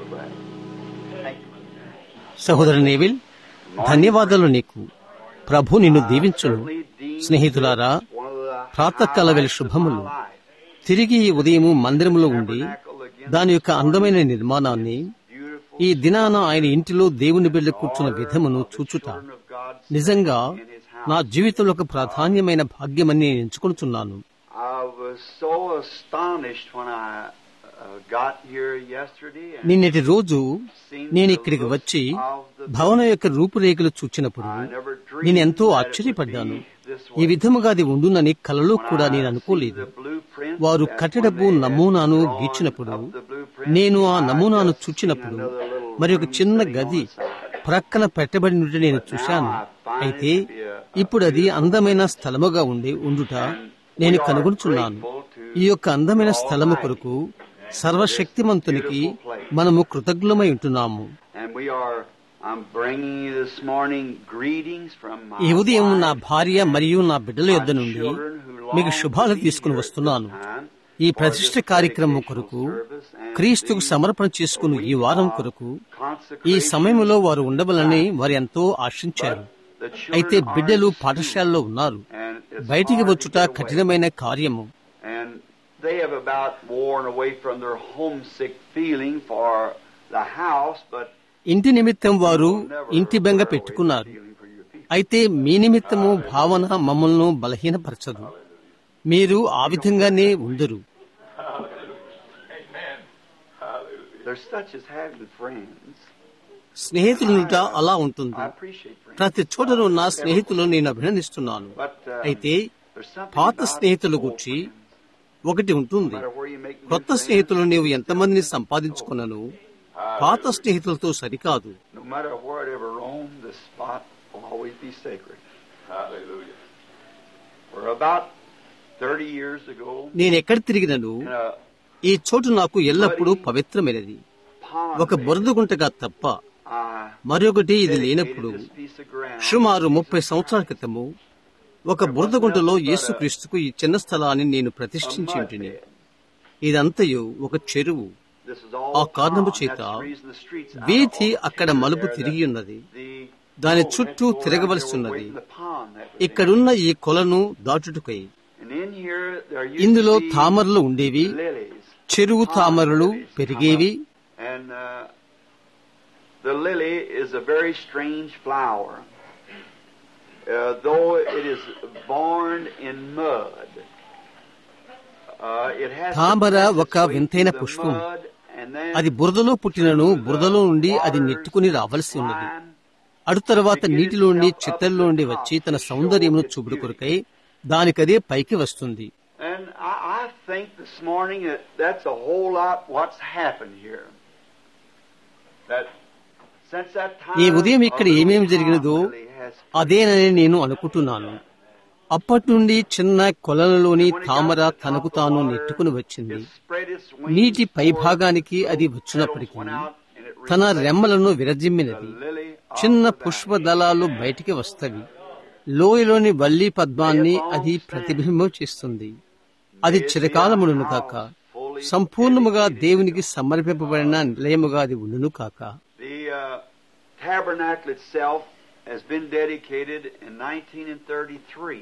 సహోదరు నేవిల్ ధన్యవాదాలు నీకు ప్రభు నిన్ను దీవించును స్నేహితులారా ప్రాతకాల వేళ శుభములు తిరిగి ఈ ఉదయము మందిరములో ఉండి దాని యొక్క అందమైన నిర్మాణాన్ని ఈ దినాన ఆయన ఇంటిలో దేవుని బిడ్డ కూర్చున్న విధమును చూచుట నిజంగా నా జీవితంలో ఒక ప్రాధాన్యమైన భాగ్యమని నేను ఎంచుకుంటున్నాను I was so astonished when I uh, got here yesterday and నిన్నటి రోజు seen నేను the ఇక్కడికి looks వచ్చి of the భవనం యొక్క రూపురేఖలు చూచినప్పుడు I never dreamed నేను ఎంతో that it would ఆశ్చర్యపడ్డాను be this ఈ way. విధముగా అది ఉండునని కలలో When కూడా I నేను see అనుకోలేదు the blueprints వారు and కట్టడపు when they had నమూనాను drawn గీచినప్పుడు up the blueprints, నేను ఆ I నమూనాను just చూచినప్పుడు seen another little మరి ఒక room చిన్న sitting గది on the side. ప్రక్కన పెట్టబడినట్టు నేను చూశాను అయితే ఇప్పుడు అది అందమైన స్థలముగా ఉండి ఉండుట నేను కనుగొనుచున్నాను ఈ యొక్క అందమైన స్థలము కొరకు సర్వశక్తిమంతునికి మనము కృతజ్ఞమై ఉంటున్నాము And we are, I'm bringing you this morning greetings from my ఈ ఉదయం నా wife, భార్య మరియు నా బిడ్డల యొద్ద my నుండి children who long మీకు to శుభాలు be తీసుకుని here at వస్తున్నాను this time ఈ for ప్రతిష్ట this కార్యక్రమం dedicational కొరకు service and క్రీస్తుకు the సమర్పణ చేసుకుని ఈ వారం కొరకు ఈ సమయంలో వారు ఉండవలని వారు ఎంతో ఆశించారు అయితే బిడ్డలు పాఠశాలలో ఉన్నారు బయటికి వచ్చుట కఠినమైన కార్యము And they have about worn away from their homesick feeling for the house, but ఇంటి నిమిత్తం వారు never ఇంటి బెంగ wear away పెట్టుకున్నారు the feeling for your people. అయితే మీ నిమిత్తము భావన మమ్మల్ని బలహీనపరచదు మీరు ఆ విధంగానే ఉందరు There's such as having friends. స్నేహితులుట అలా ఉంటుంది I appreciate friends. ప్రతి చోటను నా స్నేహితులను నేను అభినందిస్తున్నాను But uh, అయితే there's something పాత about స్నేహితుల old గురించి friends. ఒకటి No ఉంటుంది matter where you make new కొత్త friends, స్నేహితులు నీవు ఎంతమందిని సంపాదించుకున్నాను పాత స్నేహితులతో సరికాదు no matter where it ever roam, the spot will always be sacred. Hallelujah. For about 30 years ago, నేను ఎక్కడ తిరిగినను in a ఈ చోటు నాకు ఎల్లప్పుడూ పవిత్రమైనది pond ఒక బురదగుంటగా తప్ప I మరొకటి ఇది dedicated లేనప్పుడు this piece of ground సుమారు ముప్పై సంవత్సరాల క్రితము ఒక బురదగుంటలో యేసుక్రీస్తుకు ఈ చిన్న స్థలాన్ని నేను ప్రతిష్ఠించి ఉంటిని ఇదంతయు ఒక చెరువు This is all ఆ కారణము pond. చేత That's the reason the streets out వీధి all అక్కడ together మలుపు there, తిరిగి the- ఉన్నది the దాని road చుట్టూ had to go around తిరగవలసి there ఉన్నది. away from the pond that was in. ఇక్కడున్న ఈ కొలను దాటుటకై And in here, there used ఇందులో to be తామరలు ఉండేవి lilies. చెరువు Pond తామరలు lilies come పెరిగేవి up. And uh, the lily is a very strange flower. Uh, though it is born in mud, uh, it has to తామర pass ఒక its way వింతైన through the పుష్పం. mud and then అది బురదలో పుట్టినను through the బురదలో నుండి అది waters నెట్టుకుని రావలసి ఉన్నది line. అడు తర్వాత నీటిలో నుండి చిత్తల్లో నుండి వచ్చి తన సౌందర్యమును చూపుడు కొరకై దానికదే పైకి వస్తుంది And I, I think this morning that that's a whole lot what's happened here. That since that time, ఈ ఉదయం ఇక్కడ a little ఏమేమి జరిగినదో pond lily has అదేనని నేను అనుకుంటున్నాను అప్పటి నుండి చిన్న కొలనులోని తామర తనకు తాను నెట్టుకుని వచ్చింది It spread its wings నీటి forth, పైభాగానికి అది those వచ్చినప్పటికీ petals went out, and it తన reflected రెమ్మలను the విరజిమ్మినది lily of చిన్న the valley. పుష్ప దళాలు బయటికి వస్తవి లోయలోని వల్లి పద్మాన్ని అది ప్రతిబింబం చేస్తుంది అది చిరకాలమును కాక సంపూర్ణముగా దేవునికి సమర్పింపబడిన నిలయముగా అది ఉండును కాక The uh, tabernacle itself has been dedicated in 1933.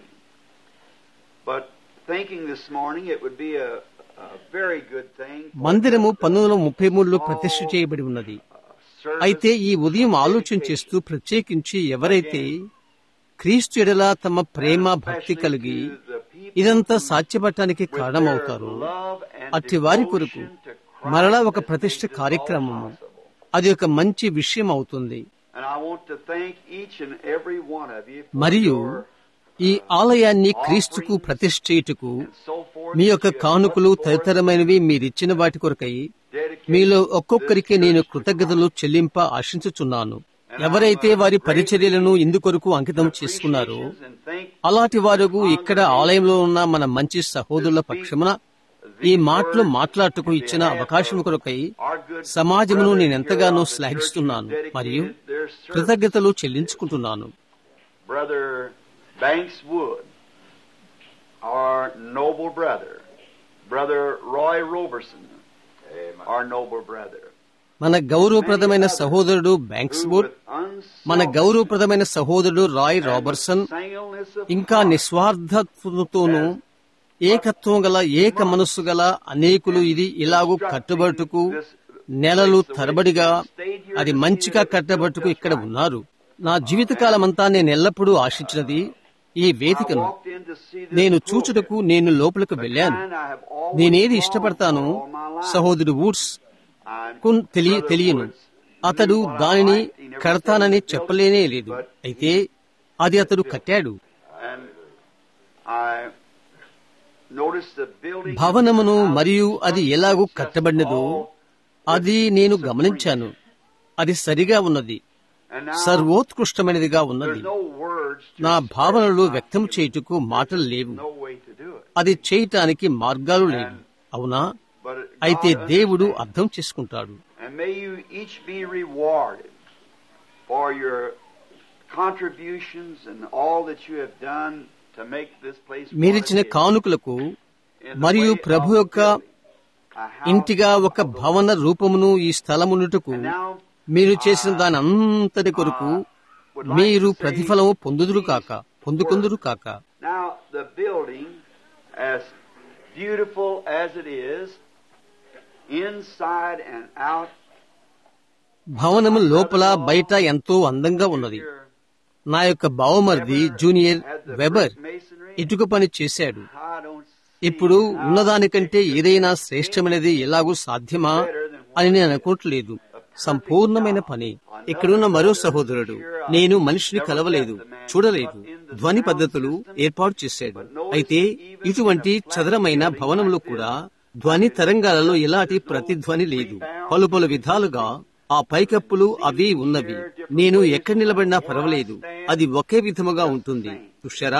But thinking this morning it would be a, a very good thing. for మందిరము the- పంతొమ్మిది వందల ముప్పై మూడులో ప్రతిష్ఠ చేయబడి ఉన్నది service అయితే ఈ ఉదయం ఆలోచన చేస్తూ ప్రత్యేకించి ఎవరైతే క్రీస్తు ఎడల తమ ప్రేమ భక్తి కలిగి ఇదంతా సాధ్యపడటానికి కారణమవుతారో అట్టి వారి కొరకు మరలా ఒక ప్రతిష్ఠ కార్యక్రమము అది ఒక మంచి విషయం అవుతుంది And I want to thank each and every one of you for మరియు your ఈ ఆలయాన్ని క్రీస్తుకు ప్రతిష్ఠ చేయుటకు and so forth మీ యొక్క that you have కానుకలు put forth తదితరమైనవి మీరిచ్చిన వాటి కొరకై dedicated మీలో this ఒక్కొక్కరికి నేను church to కృతజ్ఞతలు చెల్లింప ఆశించుచున్నాను ఎవరైతే వారి పరిచర్యలను ఇందుకొరకు అంకితం చేసుకున్నారో appreciations and thank అలాంటి వారు ఇక్కడ ఆలయంలో ఉన్న మన మంచి సహోదరుల పక్షమున ఈ మాటలు మాట్లాడుటకు ఇచ్చిన అవకాశం కొరకై our good సమాజమును brothers నేనెంతగానో here of the శ్లాఘిస్తున్నాను church who మరియు dedicated their service. కృతజ్ఞతలు చెల్లించుకుంటున్నాను Brother Banks Wood, our noble brother. Brother Roy Roberson, our noble brother. మన గౌరవప్రదమైన సహోదరుడు బ్యాంక్స్ బోర్డ్ మన గౌరవప్రదమైన సహోదరుడు రాయ్ రాబర్సన్ ఇంకా నిస్వార్థతోనూ ఏకత్వం గల ఏక మనస్సు గల అనేకులు ఇది ఇలాగూ కట్టుబట్టుకు నెలలు తరబడిగా అది మంచిగా కట్టబట్టుకు ఇక్కడ ఉన్నారు నా జీవితకాలమంతా నేను ఎల్లప్పుడూ ఆశించినది ఈ వేదికను నేను చూచుటకు నేను లోపలికి వెళ్ళాను నేనేది ఇష్టపడతానో సహోదరుడు వుడ్స్ తెలియ తెలియను అతడు దానిని కడతానని చెప్పలేనే లేదు అయితే అది అతడు కట్టాడు భవనమును మరియు అది ఎలాగూ కట్టబడినదో అది నేను గమనించాను అది సరిగా ఉన్నది సర్వోత్కృష్టమైనదిగా ఉన్నది నా భావనలు వ్యక్తం చేయుటకు మాటలు లేవు అది చేయటానికి మార్గాలు లేవు అవునా అయితే దేవుడు అర్థం చేసుకుంటాడు మీరిచ్చిన కానుకలకు మరియు ప్రభు యొక్క ఇంటిగా ఒక భవన రూపమును ఈ స్థలమునుటకు మీరు చేసిన దాని అంతటి కొరకు మీరు ప్రతిఫలము పొందుదురు కాక పొందుకుందురు కాక beautiful as it is, inside and out. భవనము లోపల బయట ఎంతో అందంగా ఉన్నది నా యొక్క బావమర్ది జూనియర్ వెబర్ ఇటుక పని చేశాడు ఇప్పుడు ఉన్నదానికంటే ఏదైనా శ్రేష్టమైనది ఎలాగూ సాధ్యమా అని నేను అనుకోవట్లేదు సంపూర్ణమైన పని ఇక్కడున్న మరో సహోదరుడు నేను మనిషిని కలవలేదు చూడలేదు ధ్వని పద్ధతులు ఏర్పాటు చేశాడు అయితే ఇటువంటి చదరమైన భవనంలో కూడా ధ్వని తరంగాలలో ఎలాంటి ప్రతిధ్వని లేదు పలు పలు విధాలుగా ఆ పైకప్పులు అవి ఉన్నవి నేను ఎక్కడ నిలబడినా పర్వాలేదు అది ఒకే విధముగా ఉంటుంది చూశారా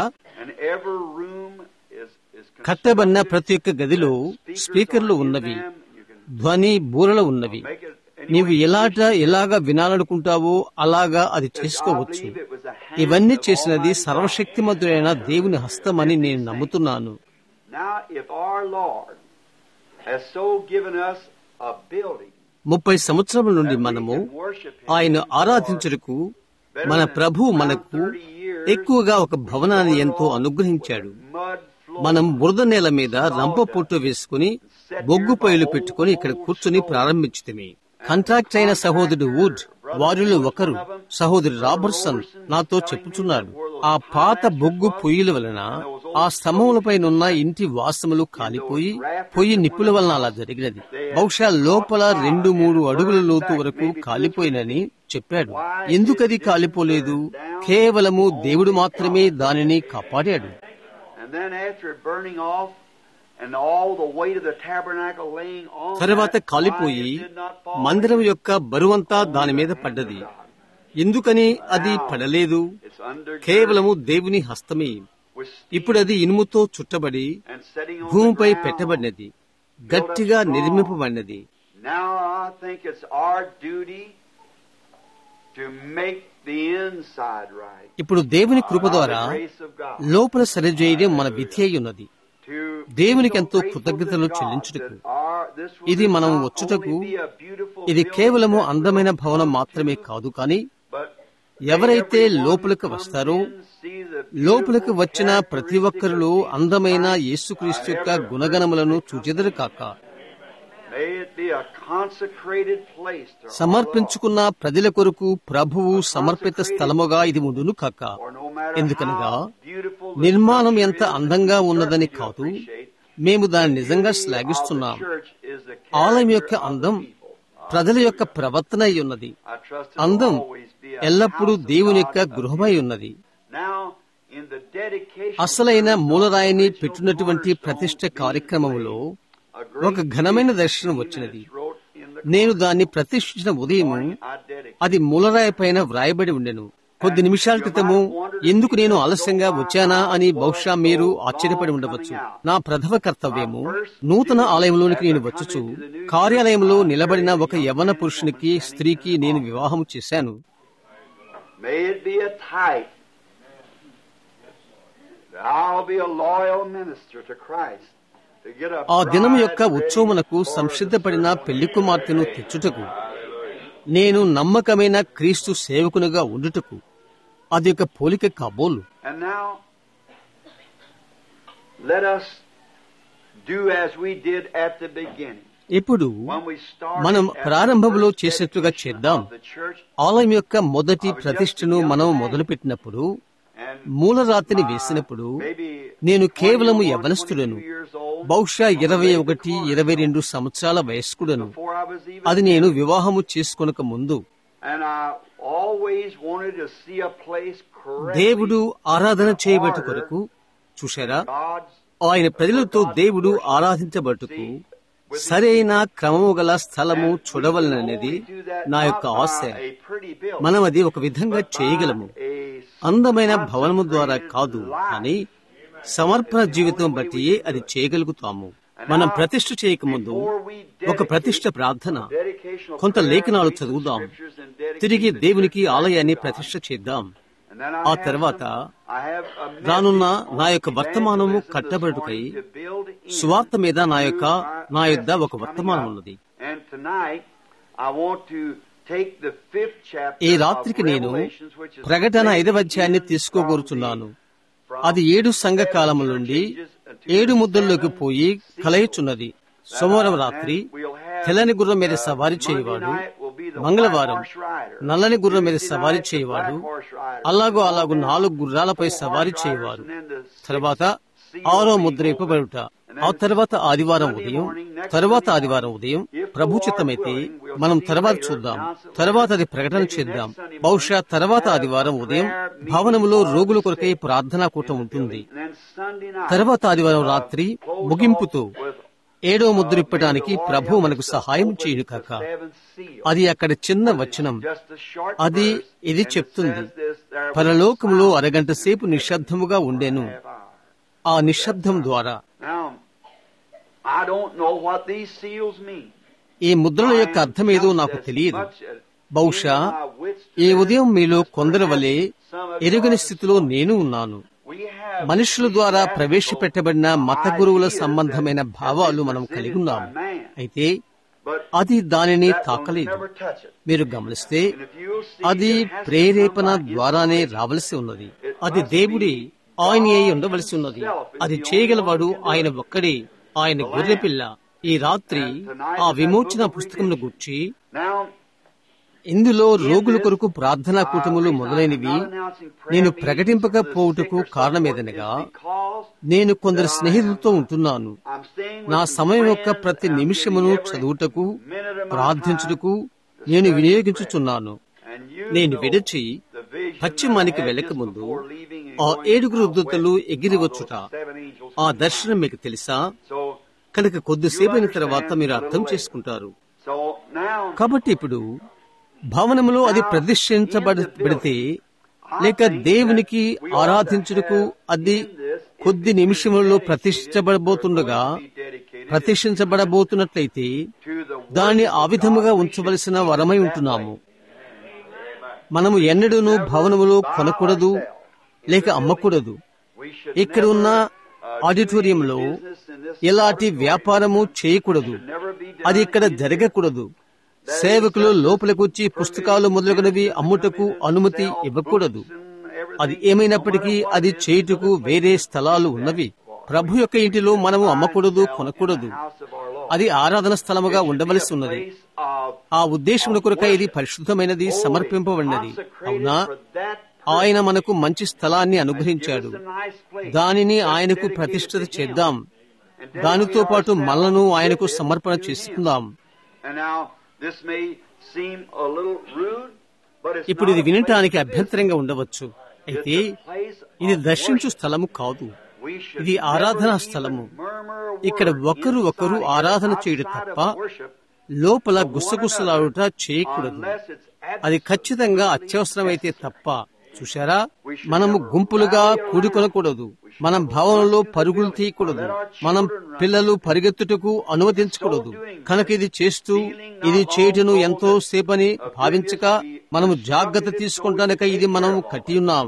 కట్టబడిన ప్రతి ఒక్క గదిలో స్పీకర్లు ఉన్నవి ధ్వని బూరలు ఉన్నవి నీవు ఎలాట ఎలాగా వినాలనుకుంటావో అలాగా అది చేసుకోవచ్చు ఇవన్నీ చేసినది సర్వశక్తిమంతుడైన దేవుని హస్తమని నేను నమ్ముతున్నాను ముప్పై సంవత్సరముల నుండి మనము ఆయన ఆరాధించుటకు మన ప్రభు మనకు ఎక్కువగా ఒక భవనాన్ని ఎంతో అనుగ్రహించాడు మనం బురద నేల మీద రంప పొట్టు వేసుకుని బొగ్గు పొయ్యిలు పెట్టుకుని ఇక్కడ కూర్చుని ప్రారంభించుతమే కాంట్రాక్ట్ అయిన సహోదరుడు వుడ్ వారిలో ఒకరు సహోదరు రాబర్సన్ నాతో చెప్పుచున్నాడు ఆ పాత బొగ్గు పొయ్యిల వలన ఆ స్తంభములపైనున్న ఇంటి వాసములు కాలిపోయి పొయ్యి నిప్పుల వలన అలా జరిగినది బహుశా లోపల రెండు మూడు అడుగుల లోతు వరకు కాలిపోయినని చెప్పాడు ఎందుకది కాలిపోలేదు కేవలము దేవుడు మాత్రమే దానిని కాపాడాడు తరువాత కాలిపోయి మందిరం యొక్క బరువంతా దాని మీద పడ్డది ఎందుకని అది పడలేదు కేవలము దేవుని హస్తమే ఇప్పుడు అది ఇనుముతో చుట్టబడి భూమిపై పెట్టబడినది గట్టిగా నిర్మింపబడినది ఇప్పుడు దేవుని కృప ద్వారా లోపల సరిచేయడం మన విధి అయి ఉన్నది దేవునికి ఎంతో కృతజ్ఞతలు చెల్లించుటకు ఇది మనం వచ్చుటకు ఇది కేవలము అందమైన భవనం మాత్రమే కాదు కానీ ఎవరైతే లోపలికి వస్తారో లోపలికి వచ్చిన ప్రతి ఒక్కరిలో అందమైన యేసుక్రీస్తు యొక్క గుణగణములను చూచెదరు కాక సమర్పించుకున్న ప్రజల కొరకు ప్రభువు సమర్పిత స్థలముగా ఇది ఉండును కాక ఎందుకనగా నిర్మాణం ఎంత అందంగా ఉన్నదని కాదు మేము దాన్ని నిజంగా శ్లాఘిస్తున్నాం ఆలయం యొక్క అందం ప్రజల యొక్క ప్రవర్తన అయి ఉన్నది అందం ఎల్లప్పుడూ దేవుని యొక్క గృహమై ఉన్నది అసలైన మూలరాయిని పెట్టినటువంటి ప్రతిష్ట కార్యక్రమంలో ఒక ఘనమైన దర్శనం వచ్చినది నేను దాన్ని ప్రతిష్ఠించిన ఉదయం అది మూలరాయి పైన వ్రాయబడి ఉండెను కొద్ది నిమిషాల క్రితము ఎందుకు నేను ఆలస్యంగా వచ్చానా అని బహుశా మీరు ఆశ్చర్యపడి ఉండవచ్చు నా ప్రథమ కర్తవ్యము నూతన ఆలయంలోనికి నేను వచ్చుచు కార్యాలయంలో నిలబడిన ఒక యవన పురుషునికి స్త్రీకి నేను వివాహం చేశాను May it be a type that I'll be a loyal minister to Christ. ఆ దినం యొక్క ఉత్సవమునకు సంసిద్ధపడిన పెళ్లి కుమార్తెను తెచ్చుటకు నేను నమ్మకమైన క్రీస్తు సేవకునిగా ఉండుటకు అది ఒక పోలిక కాబోలు And now, let us do as we did at the beginning. ఇప్పుడు When we started మనం at the ప్రారంభంలో first చేసినట్లుగా dedication చేద్దాం of the church, ఆలయం యొక్క మొదటి ప్రతిష్టను మనం మొదలుపెట్టినప్పుడు and మూలరాతిని వేసినప్పుడు maybe నేను కేవలము 21, యవనస్తుడను 22 years old, బహుశా on the ఇరవై way to ఒకటి Corinth, ఇరవై రెండు సంవత్సరాల వయస్కుడను before I was even అది నేను వివాహము చేసుకొనక ముందు And I always wanted to see a place correctly దేవుడు ఆరాధన చేయబట్టు కొరకు చూశారా God's ఆయన ప్రజలతో దేవుడు ఆరాధించబట్టుకు సరైన క్రమము గల స్థలము చూడవలననేది నా యొక్క ఆశ మనం అది ఒక విధంగా చేయగలము అందమైన భవనము ద్వారా కాదు కానీ సమర్పణ జీవితం బట్టి అది చేయగలుగుతాము మనం ప్రతిష్ఠ చేయకముందు ఒక ప్రతిష్ఠ ప్రార్థన కొంత లేఖనాలు చదువుదాం తిరిగి దేవునికి ఆలయాన్ని ప్రతిష్ఠ చేద్దాం ఆ తర్వాత రానున్న నా యొక్క వర్తమానము కట్టబడుటకై సువార్త మీద నా యొక్క నా యొద్ద ఒక వర్తమానం ఉన్నది ఈ రాత్రికి నేను ప్రకటన ఐదవ అధ్యాయాన్ని తీసుకోగోరుచున్నాను అది ఏడు సంఘ కాలము నుండి ఏడు ముద్దల్లోకి పోయి కలయుచున్నది సోమవారం రాత్రి తెల్లని గుర్రం మీద సవారీ చేయవాడు మంగళవారం నల్లని గుర్రం మీద సవారీ చేయవాడు అలాగూ అలాగూ నాలుగు గుర్రాలపై సవారీ చేయవారు తర్వాత ఆరో ముద్ర ఇప్పబడుట ఆ తర్వాత ఆదివారం ఉదయం తర్వాత ఆదివారం ఉదయం ప్రభు చిత్తమైతే మనం తర్వాత చూద్దాం తర్వాత అది ప్రకటన చేద్దాం బహుశా తర్వాత ఆదివారం ఉదయం భవనములో రోగుల కొరకై ప్రార్థనా కూటం ఉంటుంది తర్వాత ఆదివారం రాత్రి ముగింపుతో ఏడో ముద్ర ఇప్పడానికి ప్రభు మనకు సహాయం చేయను కాక అది అక్కడ చిన్న వచనం అది ఇది చెప్తుంది పరలోకములో అరగంట సేపు నిశ్శబ్దముగా ఉండేను ఆ నిశ్శబ్దం ద్వారా ఈ ముద్రల యొక్క అర్థమేదో నాకు తెలియదు బహుశా ఈ ఉదయం మీలో కొందరి వలె ఎరుగని స్థితిలో నేను ఉన్నాను మనుషుల ద్వారా ప్రవేశపెట్టబడిన మత గురువుల సంబంధమైన భావాలు మనం కలిగి ఉన్నాము అయితే అది దానిని తాకలేదు మీరు గమనిస్తే అది ప్రేరేపణ ద్వారానే రావలసి ఉన్నది అది దేవుడి ఆయన అయి ఉండవలసి ఉన్నది అది చేయగలవాడు ఆయన ఒక్కడే ఆయన గొర్రెపిల్ల ఈ రాత్రి ఆ విమోచన పుస్తకంను గుర్చి ఇందులో రోగుల కొరకు ప్రార్థనా కూటములు మొదలైనవి నేను ప్రకటింపకపోవుటకు కారణమేదనగా నేను కొందరు స్నేహితులతో ఉంటున్నాను నా సమయం యొక్క ప్రతి నిమిషమును చదువుటకు ప్రార్థించుటకు నేను వినియోగించుచున్నాను నేను విడిచి పశ్చిమానికి వెళ్ళకముందు ఆ ఏడుగురు దూతలు ఎగిరివచ్చుట ఆ దర్శనం మీకు తెలుసా కనుక కొద్దిసేపైన తర్వాత మీరు అర్థం చేసుకుంటారు కాబట్టి ఇప్పుడు భవనములో అది ప్రతిష్ఠించబడితే లేక దేవునికి ఆరాధించుటకు అది కొద్ది నిమిషములలో ప్రతిష్ఠించబడబోతుండగా ప్రతిష్ఠించబడబోతున్నట్లయితే దాన్ని ఆ విధముగా ఉంచవలసిన వరమై ఉంటున్నాము మనము ఎన్నడూనూ భవనములో కొనకూడదు లేక అమ్మకూడదు ఇక్కడ ఉన్న ఆడిటోరియంలో ఎలాంటి వ్యాపారము చేయకూడదు అది ఇక్కడ జరగకూడదు సేవకులు లోపలికి వచ్చి పుస్తకాలు మొదలగునవి అమ్ముటకు అనుమతి ఇవ్వకూడదు అది ఏమైనప్పటికీ అది చేయుటకు వేరే స్థలాలు ఉన్నవి ప్రభు యొక్క ఇంటిలో మనము అమ్మకూడదు కొనకూడదు అది ఆరాధన స్థలముగా ఉండవలసి ఉన్నది ఆ ఉద్దేశముల కొరక ఇది పరిశుద్ధమైనది సమర్పింపబడినది అవునా ఆయన మనకు మంచి స్థలాన్ని అనుగ్రహించాడు దానిని ఆయనకు ప్రతిష్ఠిత చేద్దాం దానితో పాటు మనలను ఆయనకు సమర్పణ చేసుకుందాం ఇప్పుడు ఇది వినటానికి అభ్యంతరంగా ఉండవచ్చు అయితే ఇది దర్శించు స్థలము కాదు ఇది ఆరాధనా స్థలము ఇక్కడ ఒకరు ఒకరు ఆరాధన చేయడం తప్ప లోపల గుసగుసలాడుట చేయకూడదు అది ఖచ్చితంగా అత్యవసరమైతే తప్ప చూశారా మనము గుంపులుగా కూడుకొనకూడదు మనం భవనంలో పరుగులు తీయకూడదు మనం పిల్లలు పరిగెత్తుటకు అనుమతించకూడదు కనుక ఇది చేస్తూ ఇది చేయటను ఎంతో సేపని భావించక మనము జాగ్రత్త తీసుకుంటానిక ఇది మనం కట్టి ఉన్నాం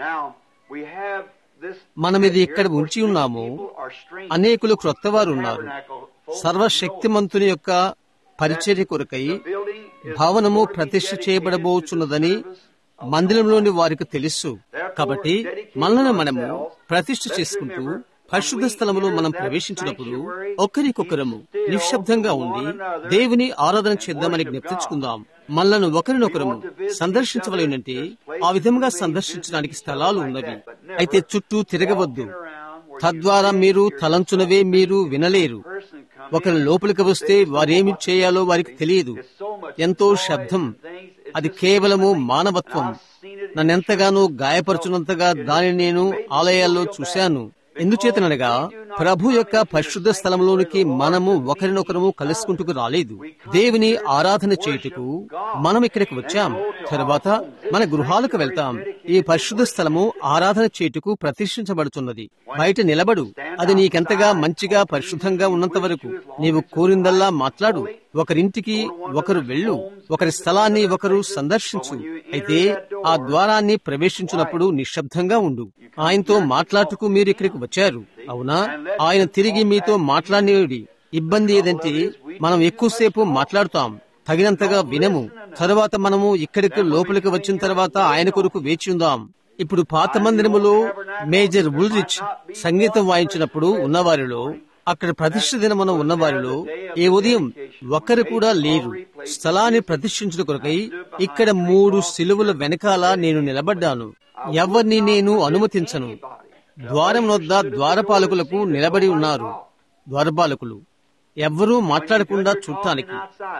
మనం ఇది ఇక్కడ ఉంచి ఉన్నాము అనేకులు క్రొత్త వారు ఉన్నారు సర్వశక్తిమంతుని యొక్క పరిచర్య కొరకై భవనము ప్రతిష్ఠ చేయబడబోచున్నదని మందిరంలోని వారికి తెలుసు కాబట్టి మనల్ని మనము ప్రతిష్ఠ చేసుకుంటూ పరిశుద్ధ స్థలములో మనం ప్రవేశించినప్పుడు ఒకరికొకరము నిశ్శబ్దంగా ఉండి దేవుని ఆరాధన చేద్దామని జ్ఞప్తించుకుందాం మనలను ఒకరినొకరము సందర్శించవలనంటే ఆ విధంగా సందర్శించడానికి స్థలాలు ఉన్నవి అయితే చుట్టూ తిరగవద్దు తద్వారా మీరు తలంచునవే మీరు వినలేరు ఒకరి లోపలికి వస్తే వారేమి చేయాలో వారికి తెలియదు ఎంతో శబ్దం అది కేవలము మానవత్వం నన్నెంతగానో గాయపరచునంతగా దానిని నేను ఆలయాల్లో చూశాను ఎందుచేతనగా ప్రభు యొక్క పరిశుద్ధ స్థలంలోనికి మనము ఒకరినొకరము కలుసుకుంటూ రాలేదు దేవుని ఆరాధన చేయుటకు మనం ఇక్కడికి వచ్చాం తర్వాత మన గృహాలకు వెళ్తాం ఈ పరిశుద్ధ స్థలము ఆరాధన చేయుటకు ప్రతిష్ఠించబడుతున్నది బయట నిలబడు అది నీకెంతగా మంచిగా పరిశుద్ధంగా ఉన్నంత వరకు నీవు కోరిందల్లా మాట్లాడు ఒకరింటికి ఒకరు వెళ్ళు ఒకరి స్థలాన్ని ఒకరు సందర్శించు అయితే ఆ ద్వారాన్ని ప్రవేశించినప్పుడు నిశ్శబ్దంగా ఉండు ఆయనతో మాట్లాడుటకు మీరు ఇక్కడికి వచ్చారు అవునా ఆయన తిరిగి మీతో మాట్లాడేది ఇబ్బంది ఏదంటే మనం ఎక్కువసేపు మాట్లాడుతాం తగినంతగా వినము తరువాత మనము ఇక్కడికి లోపలికి వచ్చిన తర్వాత ఆయన కొరకు వేచి ఉందాం ఇప్పుడు పాత మందిరములో మేజర్ ఉల్రిచ్ సంగీతం వాయించినప్పుడు ఉన్నవారిలో అక్కడ ప్రతిష్ఠ దినమున ఉన్నవారిలో ఏ ఉదయం ఒక్కరు కూడా లేరు స్థలాన్ని ప్రతిష్ఠించిన కొరకై ఇక్కడ మూడు సిలువల వెనకాల నేను నిలబడ్డాను ఎవరిని నేను అనుమతించను ద్వారం వద్ద ద్వారపాలకులకు నిలబడి ఉన్నారు ద్వారపాలకులు ఎవ్వరూ మాట్లాడకుండా చూడటానికి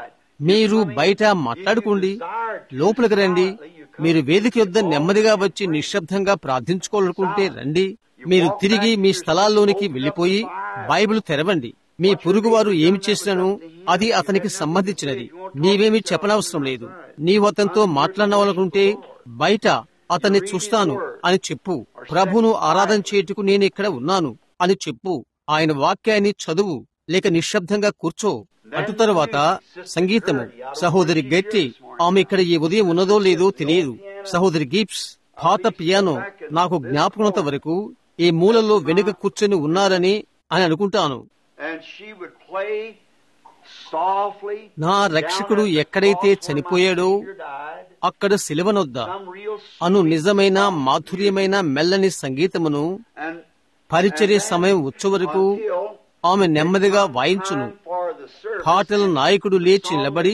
మీరు బయట మాట్లాడుకోండి లోపలికి రండి మీరు వేదిక యొద్ద నెమ్మదిగా వచ్చి నిశ్శబ్దంగా ప్రార్థించుకోవాలనుకుంటే రండి మీరు తిరిగి మీ స్థలాల్లోనికి వెళ్లిపోయి బైబిల్ తెరవండి మీ పొరుగువారు ఏమి చేసినను అది అతనికి సంబంధించినది నీవేమి చెప్పనవసరం లేదు నీవు అతనితో మాట్లాడవాలనుకుంటే బయట అతన్ని చూస్తాను అని చెప్పు ప్రభును ఆరాధన చేయుటకు నేను ఇక్కడ ఉన్నాను అని చెప్పు ఆయన వాక్యాన్ని చదువు లేక నిశ్శబ్దంగా కూర్చో అటు తరువాత సంగీతము సహోదరి గట్టి ఆమె ఇక్కడ ఈ ఉదయం ఉన్నదో లేదో తెలియదు సహోదరి గీప్స్ పాత పియానో నాకు జ్ఞాపకనంత వరకు ఈ మూలలో వెనుక కూర్చొని ఉన్నారని అని అనుకుంటాను నా రక్షకుడు ఎక్కడైతే చనిపోయాడో అక్కడ శిలువనొద్ద అను నిజమైన మాధుర్యమైన మెల్లని సంగీతమును పరిచర్య సమయం వచ్చే వరకు ఆమె నెమ్మదిగా వాయించును పాటల నాయకుడు లేచి నిలబడి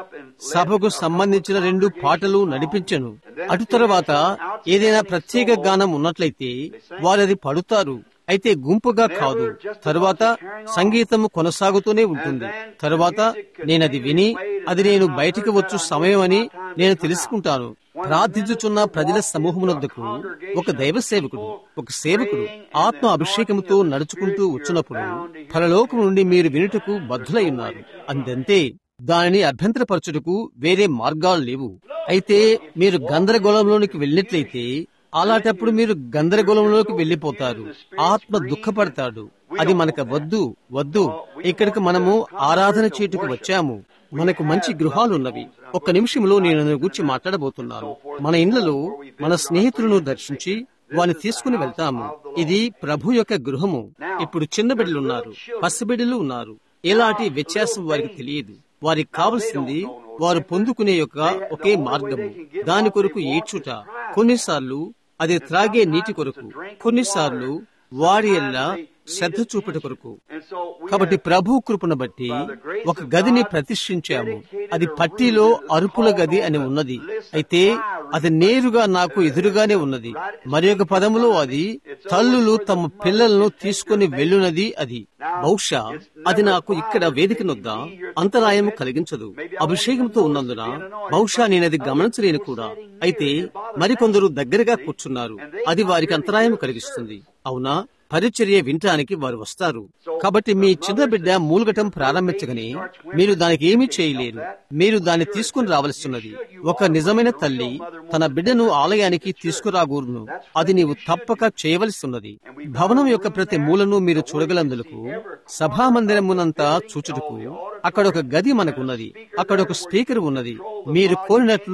సభకు సంబంధించిన రెండు పాటలు నడిపించను అటు తర్వాత ఏదైనా ప్రత్యేక గానం ఉన్నట్లయితే వారది పడుతారు అయితే గుంపుగా కాదు తరువాత సంగీతము కొనసాగుతూనే ఉంటుంది తరువాత నేనది విని అది నేను బయటికి వచ్చు సమయం అని నేను తెలుసుకుంటాను ప్రార్థించుచున్న ప్రజల సమూహమునొద్దకు ఒక దైవ సేవకుడు ఒక సేవకుడు ఆత్మ అభిషేకముతో నడుచుకుంటూ వచ్చినప్పుడు పరలోకం నుండి మీరు వినుటకు బద్ధులై ఉన్నారు అందంతే దానిని అభ్యంతరపరచుటకు వేరే మార్గాలు లేవు అయితే మీరు గందరగోళంలోనికి వెళ్ళినట్లయితే అలాంటప్పుడు మీరు గందరగోళంలోకి వెళ్లిపోతారు ఆత్మ దుఃఖపడతాడు అది మనకు వద్దు వద్దు ఇక్కడికి మనము ఆరాధన చేటుకు వచ్చాము మనకు మంచి గృహాలు ఉన్నవి ఒక్క నిమిషంలో నేను గురించి మాట్లాడబోతున్నాను మన ఇండ్లలో మన స్నేహితులను దర్శించి వారిని తీసుకుని వెళ్తాము ఇది ప్రభు యొక్క గృహము ఇప్పుడు చిన్న బిడ్డలు ఉన్నారు పసిబిడ్డలు ఉన్నారు ఎలాంటి వ్యత్యాసం వారికి తెలియదు వారికి కావలసింది వారు పొందుకునే యొక్క ఒకే మార్గము దాని కొరకు ఏడ్చుట కొన్నిసార్లు అది త్రాగే నీటి కొరకు కొన్నిసార్లు వారి ఎల్లా శ్రద్ధ చూపుట కొరకు కాబట్టి ప్రభు కృపను బట్టి ఒక గదిని ప్రతిష్ఠించాము అది పట్టిలో అరుపుల గది అని ఉన్నది అయితే అది నేరుగా నాకు ఎదురుగానే ఉన్నది మరి ఒక పదములో అది తల్లులు తమ పిల్లలను తీసుకుని వెళ్ళునది అది బహుశా అది నాకు ఇక్కడ వేదికనొద్ద అంతరాయం కలిగించదు అభిషేకంతో ఉన్నందున బహుశా నేనది గమనించలేను కూడా అయితే మరికొందరు దగ్గరగా కూర్చున్నారు అది వారికి అంతరాయం కలిగిస్తుంది అవునా పరిచర్య వినటానికి వారు వస్తారు కాబట్టి మీ చిన్న బిడ్డ మూలగటం ప్రారంభించగానే మీరు దానికి ఏమీ చేయలేరు మీరు దాన్ని తీసుకుని రావలసిన్నది ఒక నిజమైన తల్లి తన బిడ్డను ఆలయానికి తీసుకురాగూరును అది నీవు తప్పక చేయవలసి ఉన్నది భవనం యొక్క ప్రతి మూలను మీరు చూడగలందులకు సభామందిరమునంతా చూచుటకు అక్కడ ఒక గది మనకున్నది అక్కడ ఒక స్పీకర్ ఉన్నది మీరు కోరినట్లు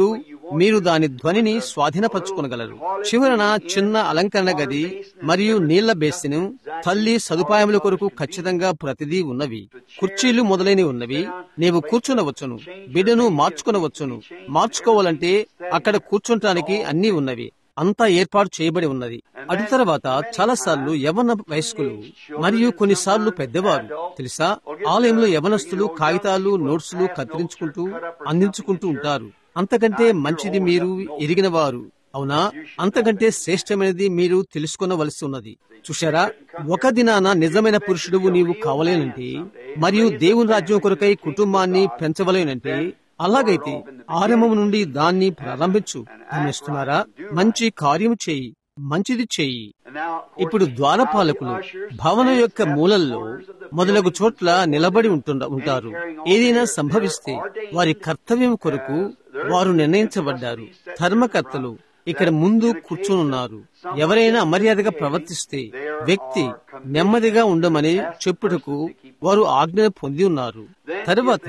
మీరు దాని ధ్వనిని స్వాధీనపరచుకొనగలరు చివరన చిన్న అలంకరణ గది మరియు నీళ్ల బేసిన్ తల్లి సదుపాయముల కొరకు ఖచ్చితంగా ప్రతిదీ ఉన్నవి కుర్చీలు మొదలైనవి ఉన్నవి నీవు కూర్చునవచ్చును బిడ్డను మార్చుకునవచ్చును మార్చుకోవాలంటే అక్కడ కూర్చుంటానికి అన్నీ ఉన్నవి అంతా ఏర్పాటు చేయబడి ఉన్నది అటు తర్వాత చాలా సార్లు యవన వయస్కులు మరియు కొన్నిసార్లు పెద్దవారు తెలుసా ఆలయంలో యవనస్తులు కాగితాలు నోట్సులు కత్తిరించుకుంటూ అందించుకుంటూ ఉంటారు అంతకంటే మంచిది మీరు ఎరిగిన వారు అవునా అంతకంటే శ్రేష్టమైనది మీరు తెలుసుకునవలసి ఉన్నది చూశారా ఒక దినాన నిజమైన పురుషుడు నీవు కావలేనంటే మరియు దేవుని రాజ్యం కొరకై కుటుంబాన్ని పెంచవలేనంటే అలాగైతే ఆరంభం నుండి దాన్ని ప్రారంభించు గమనిస్తున్నారా మంచి కార్యము చేయి మంచిది చేయి ఇప్పుడు ద్వారపాలకులు భవనం యొక్క మూలల్లో మొదలగు చోట్ల నిలబడి ఉంటుండ ఉంటారు ఏదైనా సంభవిస్తే వారి కర్తవ్యం కొరకు వారు నిర్ణయించబడ్డారు ధర్మకర్తలు ఇక్కడ ముందు కూర్చునున్నారు ఎవరైనా అమర్యాదగా ప్రవర్తిస్తే వ్యక్తి నెమ్మదిగా ఉండమని చెప్పుటకు వారు ఆజ్ఞ పొంది ఉన్నారు తరువాత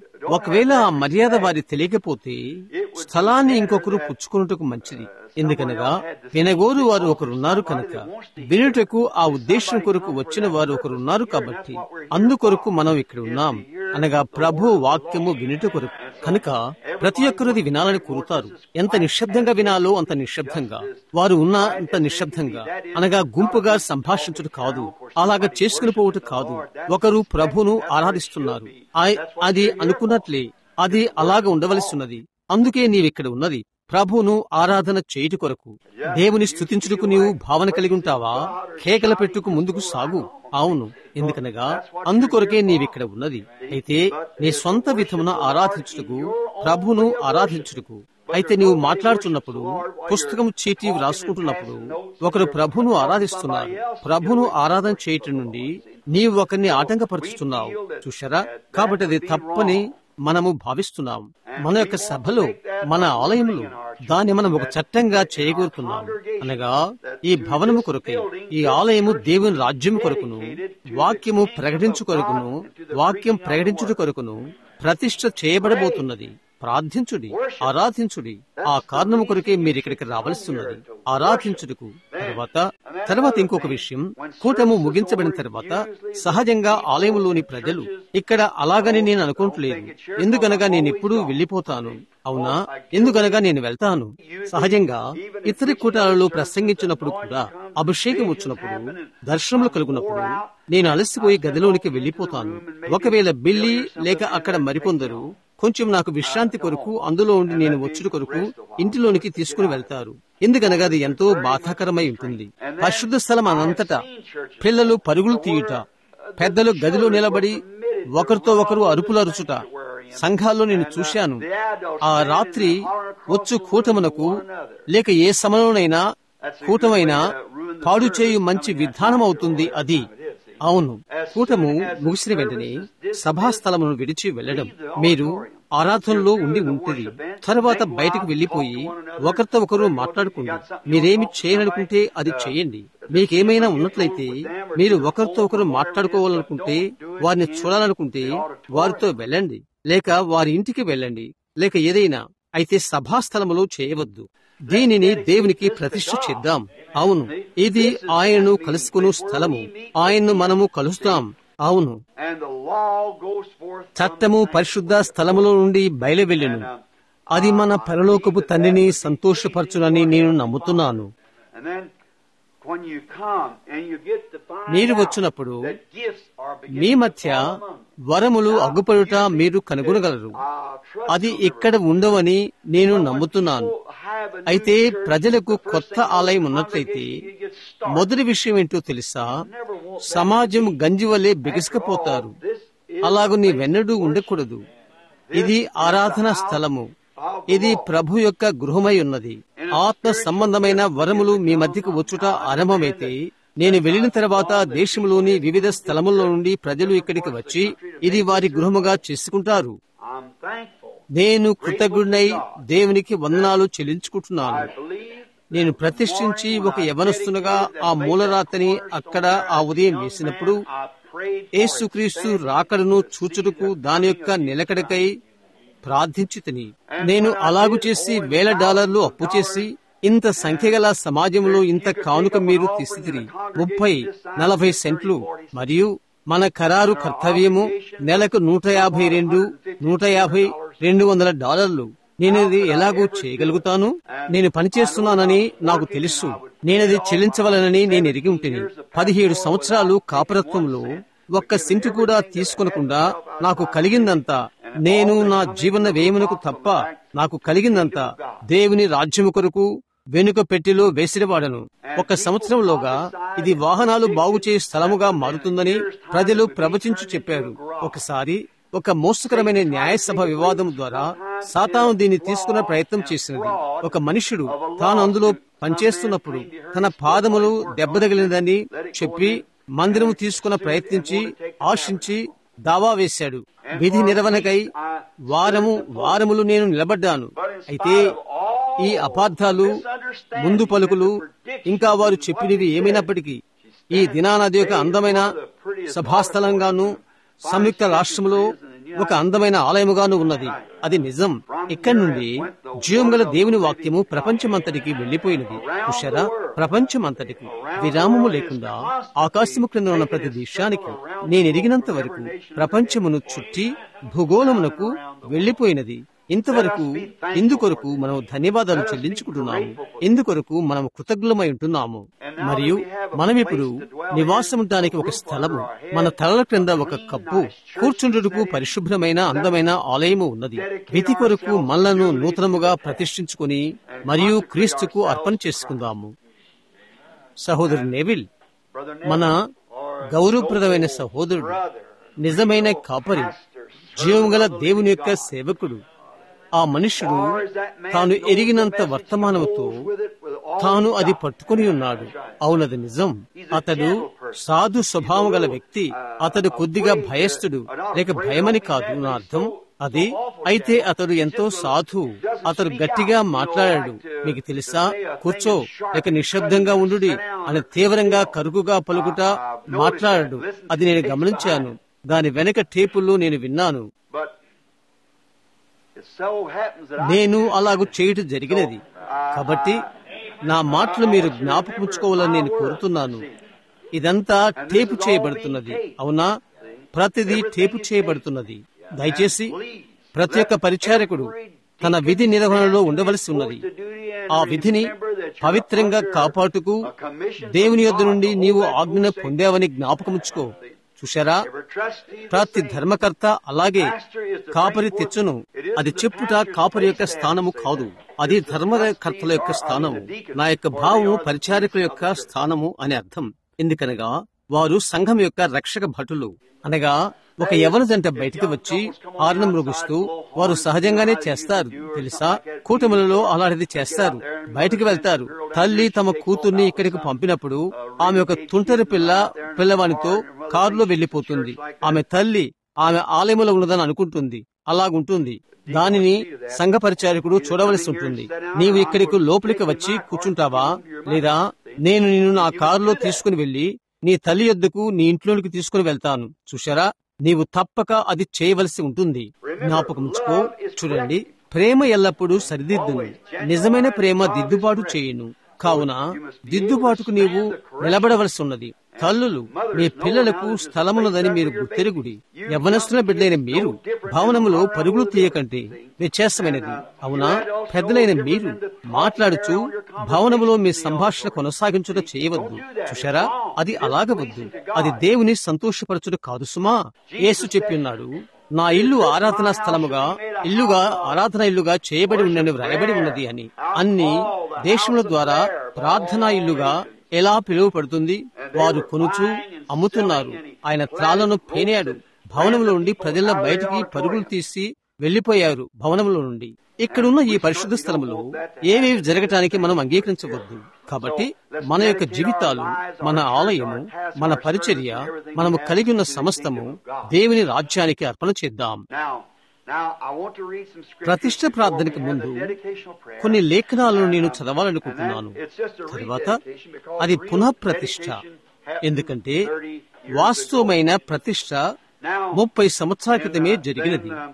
ఒకవేళ ఆ మర్యాద వారి తెలియకపోతే స్థలాన్ని ఇంకొకరు పుచ్చుకున్నట్టుకు మంచిది ఎందుకనగా వినగోరు వారు ఒకరున్నారు కనుక వినుటకు ఆ ఉద్దేశం కొరకు వచ్చిన వారు ఒకరున్నారు కాబట్టి అందుకొరకు మనం ఇక్కడ ఉన్నాం అనగా ప్రభు వాక్యము వినుట కొరకు కనుక ప్రతి ఒక్కరుది వినాలని కోరుతారు ఎంత నిశ్శబ్దంగా వినాలో అంత నిశ్శబ్దంగా వారు ఉన్న అంత నిశ్శబ్దంగా అనగా గుంపుగా సంభాషించుట కాదు అలాగా చేసుకుని పోవుట కాదు ఒకరు ప్రభును ఆరాధిస్తున్నారు అది అనుకున్నట్లే అది అలాగ ఉండవలసి ఉన్నది అందుకే నీవిక్కడ ఉన్నది ప్రభువును ఆరాధన చేయుట కొరకు దేవుని స్థుతించుటకు నీవు భావన కలిగి ఉంటావా కేకల పెట్టుకు ముందుకు సాగు అవును ఎందుకనగా అందుకొరకే నీవిక్కడ ఉన్నది అయితే నీ సొంత విధమున ఆరాధించుటకు ప్రభును ఆరాధించుటకు అయితే నీవు మాట్లాడుతున్నప్పుడు పుస్తకం చీటీ వ్రాసుకుంటున్నప్పుడు ఒకరు ప్రభును ఆరాధిస్తున్నారు ప్రభును ఆరాధన చేయటం నుండి నీవు ఒకరిని ఆటంకపరుచుతున్నావు చూశారా కాబట్టి అది తప్పని మనము భావిస్తున్నాం మన యొక్క సభలో మన ఆలయంలో దాన్ని మనం ఒక చట్టంగా చేయగోరుతున్నాం అనగా ఈ భవనము కొరకై ఈ ఆలయము దేవుని రాజ్యం కొరకును వాక్యము ప్రకటించు కొరకును వాక్యం ప్రకటించుట కొరకును ప్రతిష్ట చేయబడబోతున్నది ప్రార్థించుడి ఆరాధించుడి ఆ కారణము కొరకే మీరు ఇక్కడికి రావలసిన్నది ఆరాధించుటకు తర్వాత తర్వాత ఇంకొక విషయం కూటము ముగించబడిన తర్వాత సహజంగా ఆలయంలోని ప్రజలు ఇక్కడ అలాగని నేను అనుకోవట్లేదు ఎందుకనగా నేను ఎప్పుడూ వెళ్లిపోతాను అవునా ఎందుకనగా నేను వెళ్తాను సహజంగా ఇతర కూటాలలో ప్రసంగించినప్పుడు కూడా అభిషేకం వచ్చినప్పుడు దర్శనములు కలుగునప్పుడు నేను అలసిపోయి గదిలోనికి వెళ్లిపోతాను ఒకవేళ బిల్లి లేక అక్కడ మరికొందరు కొంచెం నాకు విశ్రాంతి కొరకు అందులో ఉండి నేను వచ్చుడు కొరకు ఇంటిలోనికి తీసుకుని వెళ్తారు ఎందుకనగా అది ఎంతో బాధాకరమై ఉంటుంది పరిశుద్ధ స్థలం అనంతటా పిల్లలు పరుగులు తీయుట పెద్దలు గదిలో నిలబడి ఒకరితో ఒకరు అరుపులు అరుచుట సంఘాల్లో నేను చూశాను ఆ రాత్రి వచ్చు కూటమునకు లేక ఏ సమయంలోనైనా కూటమైనా పాడు చేయు మంచి విధానం అవుతుంది అది అవును కూటము ముగిసిన వెంటనే సభాస్థలమును విడిచి వెళ్లడం మీరు ఆరాధనలో ఉండి ఉంటుంది తర్వాత బయటకు వెళ్లిపోయి ఒకరితో ఒకరు మాట్లాడుకోండి మీరేమి చేయాలనుకుంటే అది చేయండి మీకేమైనా ఉన్నట్లయితే మీరు ఒకరితో ఒకరు మాట్లాడుకోవాలనుకుంటే వారిని చూడాలనుకుంటే వారితో వెళ్ళండి లేక వారి ఇంటికి వెళ్ళండి లేక ఏదైనా అయితే సభాస్థలములో చేయవద్దు దీనిని దేవునికి ప్రతిష్ఠ చేద్దాం అవును ఇది ఆయనను కలుసుకుని స్థలము ఆయన్ను మనము కలుస్తాం అవును చట్టము పరిశుద్ధ స్థలములో నుండి బయలువెళ్ళను అది మన పరలోకపు తండ్రిని సంతోషపరచునని నేను నమ్ముతున్నాను మీరు వచ్చినప్పుడు మీ మధ్య వరములు అగ్గుపడుట మీరు కనుగొనగలరు అది ఇక్కడ ఉండవని నేను నమ్ముతున్నాను అయితే ప్రజలకు కొత్త ఆలయం ఉన్నట్లయితే మొదటి విషయం ఏంటో తెలుసా సమాజం గంజి వల్లే బిగుసుకపోతారు అలాగూ నీ వెన్నడూ ఉండకూడదు ఇది ఆరాధన స్థలము ఇది ప్రభు యొక్క గృహమై ఉన్నది ఆత్మ సంబంధమైన వరములు మీ మధ్యకు వచ్చుట ఆరంభమైతే నేను వెళ్లిన తర్వాత దేశంలోని వివిధ స్థలముల నుండి ప్రజలు ఇక్కడికి వచ్చి ఇది వారి గృహముగా చేసుకుంటారు నేను కృతజ్ఞుడై దేవునికి వందనాలు చెల్లించుకుంటున్నాను నేను ప్రతిష్ఠించి ఒక యవనస్తునుగా ఆ మూలరాతని అక్కడ ఆ ఉదయం వేసినప్పుడు యేసుక్రీస్తు రాకడను చూచుటకు దాని యొక్క నిలకడకై ప్రార్థించి తిని నేను అలాగు చేసి వేల డాలర్లు అప్పు చేసి ఇంత సంఖ్యగల సమాజంలో ఇంత కానుక మీరు తీసుతిరి ముప్పై నలభై సెంట్లు మరియు మన ఖరారు కర్తవ్యము నెలకు నూట యాభై రెండు నూట యాభై రెండు వందల డాలర్లు నేనది ఎలాగూ చేయగలుగుతాను నేను పనిచేస్తున్నానని నాకు తెలుసు నేనది చెల్లించవలనని నేను ఎరిగి ఉంటుంది పదిహేడు సంవత్సరాలు కాపరత్వంలో ఒక్క సింటు కూడా తీసుకొనకుండా నాకు కలిగిందంతా నేను నా జీవన వేయమునకు తప్ప నాకు కలిగిందంతా దేవుని రాజ్యము కొరకు వెనుక పెట్టిలో వేసినవాడను ఒక సంవత్సరంలోగా ఇది వాహనాలు బాగు చేయ స్థలముగా మారుతుందని ప్రజలు ప్రవచించు చెప్పారు ఒకసారి ఒక మోసకరమైన న్యాయసభ వివాదం ద్వారా సాతాను దీన్ని తీసుకున్న ప్రయత్నం చేసినది ఒక మనుషుడు తాను అందులో పనిచేస్తున్నప్పుడు తన పాదములు దెబ్బతగిలినదని చెప్పి మందిరము తీసుకున్న ప్రయత్నించి ఆశించి దావా వేశాడు విధి నిర్వహణకై వారము వారములు నేను నిలబడ్డాను అయితే ఈ అపార్థాలు ముందు పలుకులు ఇంకా వారు చెప్పినవి ఏమైనప్పటికీ ఈ దినానది యొక్క అందమైన సభాస్థలంగాను సంయుక్త రాష్ట్రంలో ఒక అందమైన ఆలయముగాను ఉన్నది అది నిజం ఇక్కడి నుండి జీవం గల దేవుని వాక్యము ప్రపంచమంతటికి వెళ్లిపోయినది చూశారా ప్రపంచమంతటికి విరామము లేకుండా ఆకాశము క్రింద ఉన్న ప్రతి దేశానికి నేను ఎరిగినంత వరకు ప్రపంచమును చుట్టి భూగోళమునకు వెళ్లిపోయినది ఇంతవరకు ఇందుకొరకు మనం ధన్యవాదాలు చెల్లించుకుంటున్నాము ఇందుకొరకు మనం కృతజ్ఞమై ఉంటున్నాము మరియు మనమిప్పుడు నివాసముంటానికి ఒక స్థలము మన తలల క్రింద ఒక కప్పు కూర్చుండుటకు పరిశుభ్రమైన అందమైన ఆలయము ఉన్నది విధి కొరకు మనలను నూతనముగా ప్రతిష్ఠించుకుని మరియు క్రీస్తుకు అర్పణ చేసుకుందాము సహోదరు నెవిల్ మన గౌరవప్రదమైన సహోదరుడు నిజమైన కాపరి జీవం గల దేవుని యొక్క సేవకుడు ఆ మనుష్యుడు తాను ఎరిగినంత వర్తమానముతో తాను అది పట్టుకుని ఉన్నాడు అవునది నిజం అతడు సాధు స్వభావం గల వ్యక్తి అతడు కొద్దిగా భయస్థుడు లేక భయమని కాదు నా అర్థం అది అయితే అతడు ఎంతో సాధు అతడు గట్టిగా మాట్లాడాడు మీకు తెలుసా కూర్చో లేక నిశ్శబ్దంగా ఉండు అని తీవ్రంగా కరుకుగా పలుకుట మాట్లాడాడు అది నేను గమనించాను దాని వెనక టేపుల్లో నేను విన్నాను నేను అలాగూ చేయటం జరిగినది కాబట్టి నా మాటలు మీరు జ్ఞాపకముంచుకోవాలని నేను కోరుతున్నాను ఇదంతా టేపు చేయబడుతున్నది అవునా ప్రతిదీ టేపు చేయబడుతున్నది దయచేసి ప్రతి ఒక్క పరిచారకుడు తన విధి నిర్వహణలో ఉండవలసి ఉన్నది ఆ విధిని పవిత్రంగా కాపాటుకు దేవుని యొద్ద నుండి నీవు ఆజ్ఞ పొందావని జ్ఞాపకముంచుకో చూశారా ప్రతి ధర్మకర్త అలాగే కాపరి తెచ్చును అది చెప్పుట కాపరి యొక్క స్థానము కాదు అది ధర్మకర్తల యొక్క స్థానము నా యొక్క భావము పరిచారకుల యొక్క స్థానము అని అర్థం ఎందుకనగా వారు సంఘం యొక్క రక్షక భటులు అనగా ఒక యవన జంట బయటికి వచ్చి ఆరణం మృగిస్తూ వారు సహజంగానే చేస్తారు తెలుసా కూటములలో అలాంటిది చేస్తారు బయటికి వెళ్తారు తల్లి తమ కూతుర్ని ఇక్కడికి పంపినప్పుడు ఆమె ఒక తుంటరి పిల్ల పిల్లవానితో కారులో వెళ్లిపోతుంది ఆమె తల్లి ఆమె ఆలయంలో ఉన్నదని అనుకుంటుంది అలాగుంటుంది దానిని సంఘ పరిచారకుడు చూడవలసి ఉంటుంది నీవు ఇక్కడికి లోపలికి వచ్చి కూర్చుంటావా లేదా నేను నిన్ను నా కారులో తీసుకుని వెళ్లి నీ తల్లి యొద్దకు నీ ఇంట్లోనికి తీసుకుని వెళ్తాను చూశారా నీవు తప్పక అది చేయవలసి ఉంటుంది జ్ఞాపకముంచుకో చూడండి ప్రేమ ఎల్లప్పుడూ సరిదిద్దును నిజమైన ప్రేమ దిద్దుబాటు చేయును కావున దిద్దుబాటుకు నీవు నిలబడవలసి ఉన్నది తల్లులు మీ పిల్లలకు స్థలమున్నదని మీరు గుర్తెరుగుడి యవ్వనస్తుల బిడ్డలైన మీరు భవనములో పరుగులు తీయకంటే వ్యత్యాసమైనది అవునా పెద్దలైన మీరు మాట్లాడుచు భవనములో మీ సంభాషణ కొనసాగించుట చేయవద్దు చూశారా అది అలాగవద్దు అది దేవుని సంతోషపరచుట కాదు సుమా యేసు చెప్పిన్నాడు నా ఇల్లు ఆరాధనా స్థలముగా ఇల్లుగా ఆరాధన ఇల్లుగా చేయబడి ఉన్నని వ్రాయబడి ఉన్నది అని అన్ని దేశముల ద్వారా ప్రార్థనా ఇల్లుగా ఎలా పిలువపడుతుంది వారు కొనుచు అమ్ముతున్నారు ఆయన త్రాలను పేనాడు భవనంలో నుండి ప్రజల బయటికి పరుగులు తీసి వెళ్లిపోయారు భవనంలో నుండి ఇక్కడున్న ఈ పరిశుద్ధ స్థలములో ఏవేవి జరగటానికి మనం అంగీకరించవద్దు కాబట్టి మన యొక్క జీవితాలు మన ఆలయము మన పరిచర్య మనము కలిగి ఉన్న సమస్తము దేవుని రాజ్యానికి అర్పణ చేద్దాం ప్రతిష్ట ప్రార్థనకు ముందు కొన్ని లేఖనాలను నేను చదవాలనుకుంటున్నాను తర్వాత అది పునః ప్రతిష్ట ఎందుకంటే వాస్తవమైన ప్రతిష్ట ముప్పై సంవత్సరాల క్రితమే జరిగినది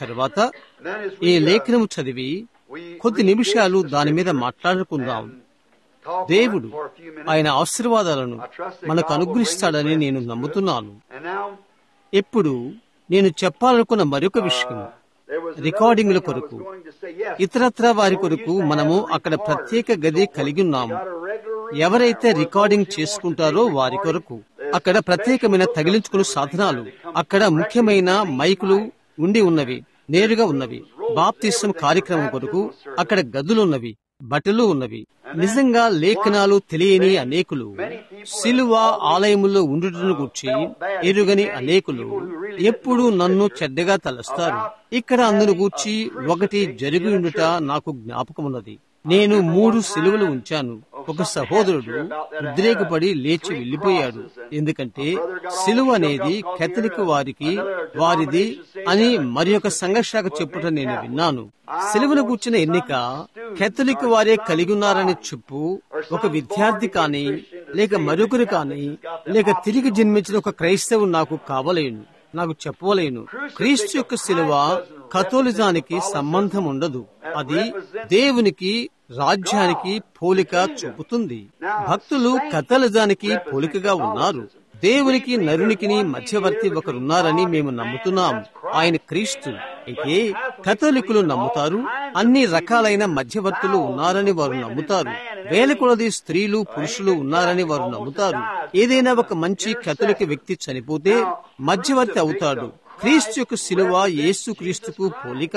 తర్వాత then as ఈ we, uh, లేఖనము చదివి we కొద్ది read నిమిషాలు the దాని మీద scripture మాట్లాడుకుందాం and talk on it దేవుడు for a few minutes. ఆయన ఆశీర్వాదాలను I trust that మనకు God will అనుగ్రహిస్తాడని bring నేను blessings to it. నమ్ముతున్నాను And now, ఇప్పుడు నేను చెప్పాలనుకున్న మరొక విషయం uh, there was another రికార్డింగ్ల thing I was కొరకు going to say. Yes, ఇతరత్ర వారి we కొరకు used to మనము have అక్కడ recorders ప్రత్యేక and గది so forth. కలిగి ఉన్నాము We got a regular room ఎవరైతే there where recording those who want to చేసుకుంటారో take వారి recording, కొరకు there's అక్కడ special ప్రత్యేకమైన hookups తగిలించుకునే and సాధనాలు everything that come అక్కడ directly ముఖ్యమైన from the main మైకులు mic. ఉండి ఉన్నవి నేరుగా ఉన్నవి బాప్తిసం కార్యక్రమం కొరకు అక్కడ గదులున్నవి బట్టలు ఉన్నవి నిజంగా లేఖనాలు తెలియని అనేకులు సిలువ ఆలయములో ఉండుటను గుర్చి ఎరుగని అనేకులు ఎప్పుడు నన్ను చెడ్డగా తలస్తారు ఇక్కడ అందును గూర్చి ఒకటి జరిగి ఉండుట నాకు జ్ఞాపకమున్నది నేను మూడు సిలువలు ఉంచాను ఒక సహోదరుడు ఉద్రేకపడి లేచి వెళ్లిపోయాడు ఎందుకంటే సిలువ అనేది కెథలిక్ వారికి వారిది అని మరి ఒక సంఘర్షాక చెప్పుట నేను విన్నాను సిలువను కూర్చున్న ఎన్నిక కెథలిక్ వారే కలిగి ఉన్నారని చెప్పు ఒక విద్యార్థి కానీ లేక మరొకరు కానీ లేక తిరిగి జన్మించిన ఒక క్రైస్తవుడు నాకు కావలేను నాకు చెప్పవలేను క్రీస్తు యొక్క శిలువ కథోలిజానికి సంబంధం ఉండదు అది దేవునికి రాజ్యానికి పోలిక చూపుతుంది భక్తులు కథలిజానికి పోలికగా ఉన్నారు దేవునికి నరునికిని మధ్యవర్తి ఒకరున్నారని మేము నమ్ముతున్నాం ఆయన క్రీస్తు అయితే కథోలికులు నమ్ముతారు అన్ని రకాలైన మధ్యవర్తులు ఉన్నారని వారు నమ్ముతారు వేల కొలది స్త్రీలు పురుషులు ఉన్నారని వారు nమ్ముతారు ఏదైనా ఒక మంచి కథలిక వ్యక్తి చనిపోతే మధ్యవర్తి అవుతాడు క్రీస్తు యొక్క శిలువ యేసు క్రీస్తుకు పోలిక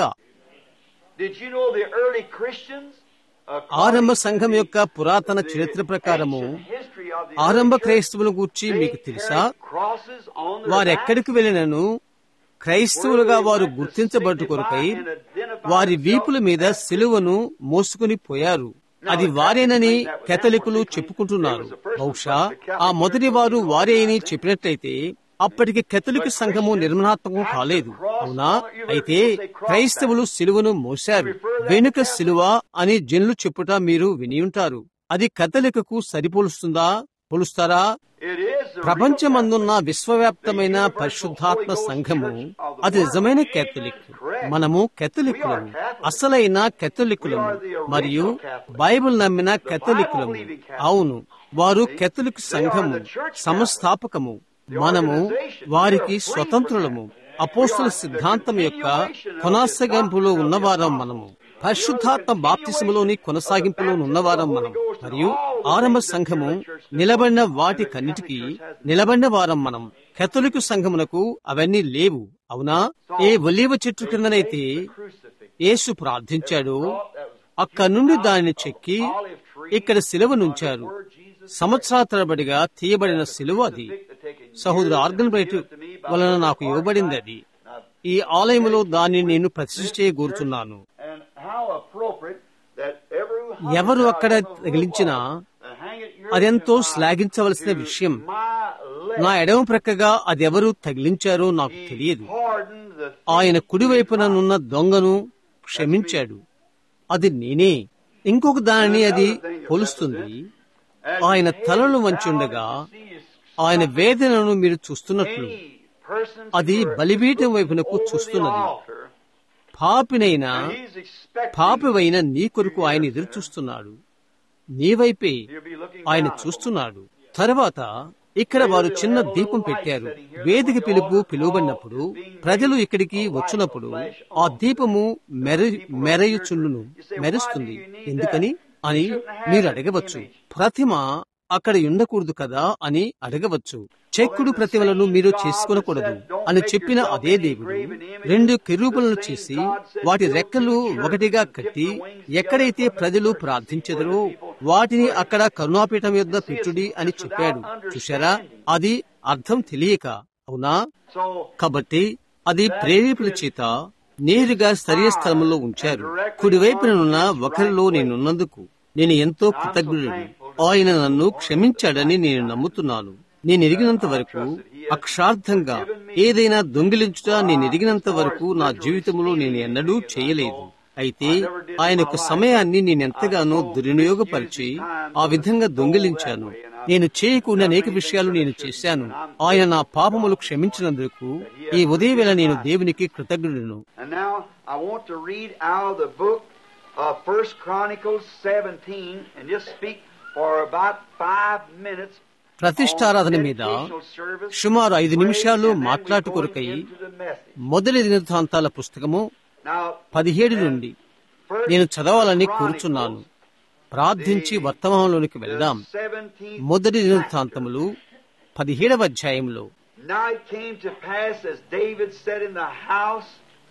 Did you know the early Christians? ఆరంభ సంఘం యొక్క పురాతన చరిత్ర ప్రకారము ఆరంభ క్రైస్తవుల గూర్చి మీకు తెలుసా వారెక్కడికి వెళ్ళినను క్రైస్తవులుగా వారు గుర్తించబట్టు కొరకై వారి వీపుల మీద సిలువను మోసుకుని పోయారు అది వారేనని కెథలికులు చెప్పుకుంటున్నారు బహుశా ఆ మొదటి వారు వారే అని చెప్పినట్లయితే అప్పటికి కెథలిక్ సంఘము నిర్మాణాత్మకం కాలేదు అవునా అయితే క్రైస్తవులు సిలువను మోశారు వెనుక సిలువ అని జనులు చెప్పుట మీరు విని ఉంటారు అది కథలికకు సరిపోలుస్తుందా పోలుస్తారా ప్రపంచమందున్న విశ్వవ్యాప్తమైన పరిశుద్ధాత్మ సంఘము అది నిజమైన కేథలిక్ మనము కెథలికులము అసలైన కెథలికులము మరియు బైబిల్ నమ్మిన కెథలికులము అవును వారు కెథలిక్ సంఘము సంస్థాపకము మనము వారికి స్వతంత్రులము అపోస్తుల సిద్ధాంతం యొక్క కొనసాగింపులో ఉన్నవారం మనము పరిశుద్ధాత్మ బాప్తిసములోని కొనసాగింపులో ఉన్నవారం మనం మరియు ఆరంభ సంఘము నిలబడిన వాటి కన్నిటికీ నిలబడిన వారం మనం కెథలికు సంఘమునకు అవన్నీ లేవు అవునా ఏ ఒలీవ చెట్టు కిందనైతే యేసు ప్రార్థించాడు అక్కడి నుండి దానిని చెక్కి ఇక్కడ సిలువ నుంచారు సంవత్సరాల తరబడిగా తీయబడిన సిలువ అది సహోదరు ఆర్గన్ బయట వలన నాకు ఇవ్వబడింది అది ఈ ఆలయంలో దాన్ని నేను ప్రతిష్ఠ చేయగూరుచున్నాను ఎవరు అక్కడ తగిలించినా అదెంతో శ్లాఘించవలసిన విషయం నా ఎడమ ప్రక్కగా అదెవరు తగిలించారో నాకు తెలియదు ఆయన కుడివైపుననున్న దొంగను క్షమించాడు అది నేనే ఇంకొక దానిని అది పోలుస్తుంది ఆయన తలను వంచుండగా ఆయన వేదనను మీరు చూస్తున్నట్లు అది బలిపీఠం వైపునకు చూస్తున్నది పాపినైనా పాపివైన నీ కొరకు ఆయన ఎదురు చూస్తున్నాడు నీ వైపే ఆయన చూస్తున్నాడు తర్వాత ఇక్కడ వారు చిన్న దీపం పెట్టారు వేదిక పిలుపు పిలువబడినప్పుడు ప్రజలు ఇక్కడికి వచ్చినప్పుడు ఆ దీపము మెర మెరయుచుండును మెరుస్తుంది ఎందుకని అని మీరు అడగవచ్చు ప్రతిమ అక్కడ ఉండకూడదు కదా అని అడగవచ్చు చెక్కుడు ప్రతిమలను మీరు చేసుకునకూడదు అని చెప్పిన అదే దేవుడు రెండు కెరూపులను చేసి వాటి రెక్కలు ఒకటిగా కట్టి ఎక్కడైతే ప్రజలు ప్రార్థించెదరో వాటిని అక్కడ కరుణాపీఠం యొద్ద పెట్టుడి అని చెప్పాడు చూశారా అది అర్థం తెలియక అవునా కాబట్టి అది ప్రేరేపుల చేత నేరుగా సరైన స్థలంలో ఉంచారు కుడివైపునున్న ఒకరిలో నేనున్నందుకు నేను ఎంతో కృతజ్ఞుడు ఆయన నన్ను క్షమించాడని నేను నమ్ముతున్నాను నేను ఎరిగినంత వరకు అక్షార్థంగా ఏదైనా దొంగిలించుట నేను ఎరిగినంత వరకు నా జీవితంలో నేను ఎన్నడూ చేయలేదు అయితే ఆయన యొక్క సమయాన్ని నేనెంతగానో దుర్వినియోగపరిచి ఆ విధంగా దొంగిలించాను నేను చేయకుండా అనేక విషయాలు నేను చేశాను ఆయన నా పాపములు క్షమించినందుకు ఈ ఉదయవేళ నేను దేవునికి కృతజ్ఞుడును And now I want to read out of the book of First Chronicles 17 and just speak for about five minutes. ప్రతిష్టారాధన on మీద dedicational service, సుమారు ఐదు praise, నిమిషాలు and then we go మాట్లాడుకొరకై into the message. మొదటి దినవృత్తాంతాల పుస్తకము Now, పదిహేడు నుండి First నేను చదవాలని Chronicles, కూర్చున్నాను ప్రార్థించి వర్తమానంలోనికి వెళ్దాం the 17th మొదటి దినవృత్తాంతములు పదిహేడవ అధ్యాయంలో Now it came to pass as David sat in the house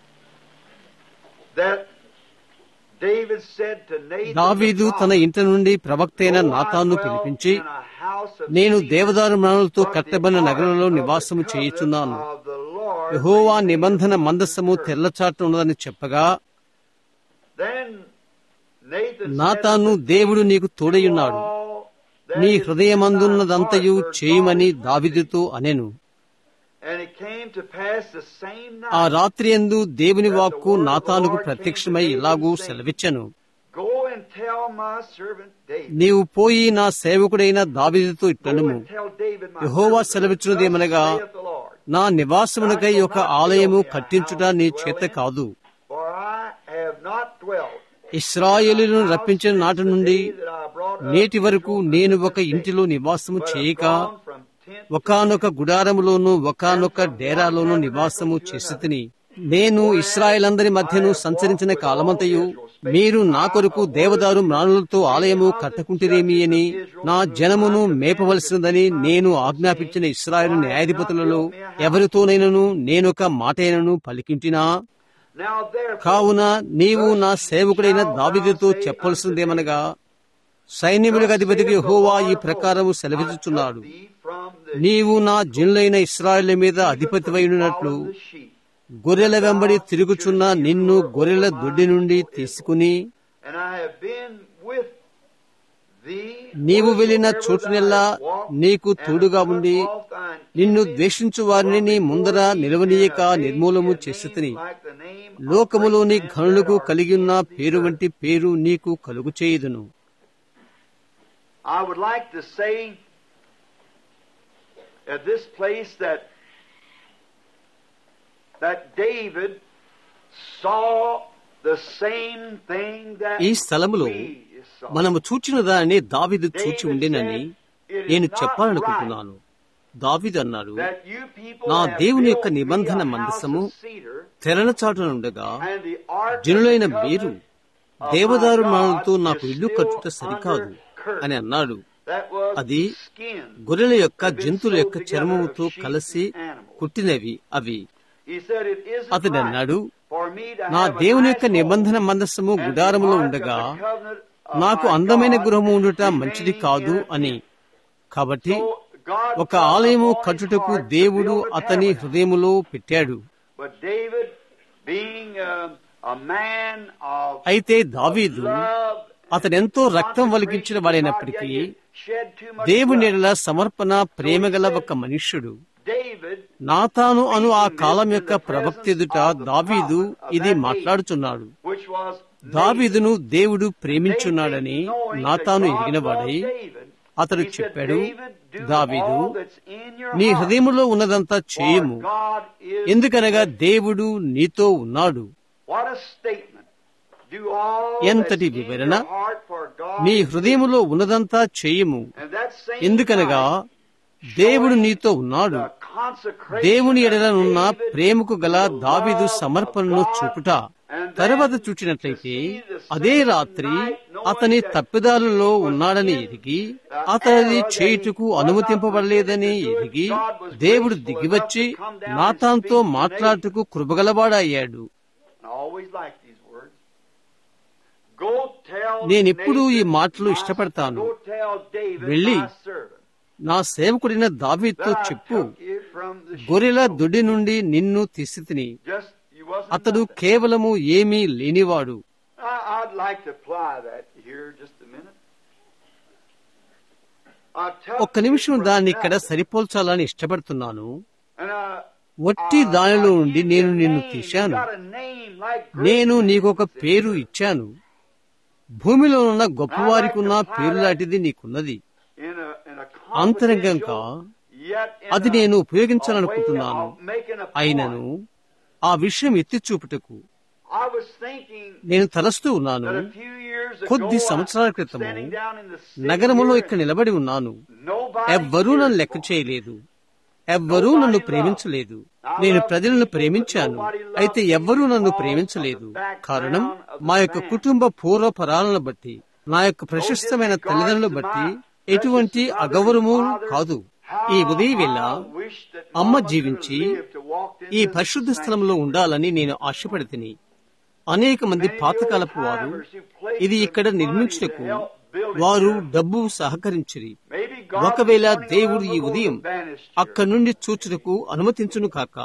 that David said to Nathan, దావీదు the తన prophet, ఇంటి నుండి ప్రవక్తైన "Go, I నాతాను dwell పిలిపించి in a house of నేను cedar, దేవదారు మ్రాణులతో for the కట్టబడిన ark నగరంలో of the నివాసము covenant చేయుచున్నాను of the Lord Jehovah remaineth నిబంధన in మందస్సము the తెల్లచాటు ఉన్నదని చెప్పగా Then Nathan said నాతాను unto దేవుడు నీకు తోడయున్నాడు all that నీ is in thy హృదయమందున్నదంతయు heart, for చేయమని God దావిదుతో అనెను And it came to pass the same ఆ night రాత్రి ఎందు దేవుని వాక్కు నాతానుకు ప్రత్యక్షమై ఇలాగూ సెలవిచ్చెను Go and tell my servant David. నీవు పోయి నా సేవకుడైన దావిదుతో Go ఇట్లనుము and tell David my Jehovah servant, సెలవిచ్చినదేమనగా, "Thus saith the Lord, నా నివాసమునకై ఒక ఆలయము కట్టించుట నీ చేత కాదు For I have not dwelt ఇస్రాయేలులను రప్పించిన నాటి నుండి నేటి వరకు నేను ఒక ఇంటిలో నివాసము చేయక ఒకానొక గుడారములోను ఒకానొక డేరాలోను నివాసము చేసి నేను ఇస్రాయేలందరి మధ్యను సంచరించిన కాలమంతయు మీరు నా కొరకు దేవదారు మ్రాణులతో ఆలయము కట్టకుంటిరేమి అని నా జనమును మేపవలసినదని నేను ఆజ్ఞాపించిన ఇస్రాయేలు న్యాయాధిపతులలో ఎవరితోనైనను నేనొక మాటైనను పలికింటినా కావున నీవు నా సేవకుడైన దావిదితో చెప్పవలసిందేమనగా సైన్యములకు అధిపతికి హోవా ఈ ప్రకారము సెలవిచ్చుచున్నాడు నీవు నా జనులైన ఇస్రాయేల్ మీద అధిపతివైనట్లు గొర్రెల వెంబడి తిరుగుచున్న నిన్ను గొర్రెల దొడ్డి నుండి తీసుకుని నీవు వెళ్లిన చోటునెల్లా నీకు తోడుగా ఉండి నిన్ను ద్వేషించు వారిని నీ ముందర నిలవనీయక నిర్మూలము చేసి లోకములోని ఘనులకు కలిగి ఉన్న పేరు వంటి పేరు నీకు కలుగు చేయుదును I would like to say at this place that that David saw the same thing that ఈ స్థలములో we saw. మనము చూచిన దానిని దావిదు చూచి ఉండేనని నేను చెప్పాలనుకుంటున్నాను దావిదు అన్నాడు That you people నా have దేవుని built యొక్క me నిబంధన a house మందసము of cedar, తెరలచాటునుండగా and the ark of జనులైన the మీరు covenant of దేవదారు my మానలతో God నాకు is ఇల్లు still కట్టుట సరికాదు under curtain. అని అన్నాడు That was అది skin. గొర్రెల యొక్క Had been జంతువుల యొక్క sewed together చర్మముతో of sheep కలిసి and animals. కుట్టినవి అవి He said, "It isn't అతడు right అన్నాడు for me to నా have a దేవుని nice యొక్క home నిబంధన మందస్సము and the గుడారములో ark of ఉండగా the covenant of నాకు my అందమైన God గృహము ఉండుట remain మంచిది in కాదు a అని tent." కాబట్టి So God ఒక put ఆలయము upon his కట్టుటకు heart to దేవుడు build a అతని tabernacle. హృదయములో పెట్టాడు But David, being a, a man of అయితే దావీదు love, అతడెంతో రక్తం వలికించిన వాడైనప్పటికీ shed too much దేవుని blood. ఎడల సమర్పణ ప్రేమగల ఒక మనుష్యుడు David నాతాను అను ఆ కాలం యొక్క ప్రవక్త ఎదుట దావీదు ఇది మాట్లాడుచున్నాడు which was దావీదును దేవుడు ప్రేమించున్నాడని నాతాను ఎరిగినవాడై అతడు చెప్పాడు దావీదు నీ హృదయములో ఉన్నదంతా చేయము ఎందుకనగా దేవుడు నీతో ఉన్నాడు ఎంతటి వివరణ నీ హృదయములో ఉన్నదంతా చేయము ఎందుకనగా దేవుడు నీతో ఉన్నాడు దేవుని ఎడలనున్న ప్రేమకు గల దావీదు సమర్పణను చూపుట తర్వాత చూచినట్లయితే అదే రాత్రి అతని తప్పిదాలలో ఉన్నాడని ఎరిగి అతనిది చేయుటకు అనుమతింపబడలేదని ఎరిగి దేవుడు దిగివచ్చి నాతాంతో మాట్లాడుటకు కృపగలవాడయ్యాడు నేనెప్పుడూ ఈ మాటలు ఇష్టపడతాను వెళ్ళి నా సేవకుడిన దావీతో చెప్పు గొర్రెల దొడ్డి నుండి నిన్ను తీసితిని అతడు కేవలము ఏమీ లేనివాడు I'd like to apply that here just a minute. I tell ఒక్క నిమిషం you దాన్ని from ఇక్కడ that, సరిపోల్చాలని ఇష్టపడుతున్నాను and, uh, వట్టి uh, దానిలో I నుండి give నేను you a నిన్ను name. తీశాను You got a name like great నేను నీకొక names పేరు in- ఇచ్చాను భూమిలో ఉన్న గొప్పవారికి ఉన్న పేరు లాంటిది నీకున్నది in a, in a అంతరంగంగా yet in అది a- నేను a way ఉపయోగించాలనుకుంటున్నాను of making a అయినను point. ఆ విషయం ఎత్తి చూపుటకు I was thinking నేను తలస్తూ ఉన్నాను that a few years ago, కొద్ది I- సంవత్సరాల క్రితము standing down in the city నగరములో here, ఇక్కడ నిలబడి ఉన్నాను nobody ఎవ్వరూ cared నన్ను లెక్క for me. చేయలేదు ఎవ్వరూ నన్ను ప్రేమించలేదు నేను ప్రజలను ప్రేమించాను అయితే ఎవ్వరూ నన్ను ప్రేమించలేదు కారణం మా యొక్క కుటుంబ పూర్వపరాలను బట్టి నా యొక్క ప్రశస్తమైన తల్లిదండ్రులను బట్టి ఎటువంటి అగౌరవము కాదు ఈ ఉదయం వేళ అమ్మ జీవించి ఈ పరిశుద్ధ స్థలంలో ఉండాలని నేను ఆశపడితిని అనేక మంది పాతకాలపు వారు ఇది ఇక్కడ నిర్మించుటకు వారు డబ్బు సహకరించిరి ఒకవేళ దేవుడు ఈ ఉదయం అక్కడి నుండి చూచుటకు అనుమతించును కాక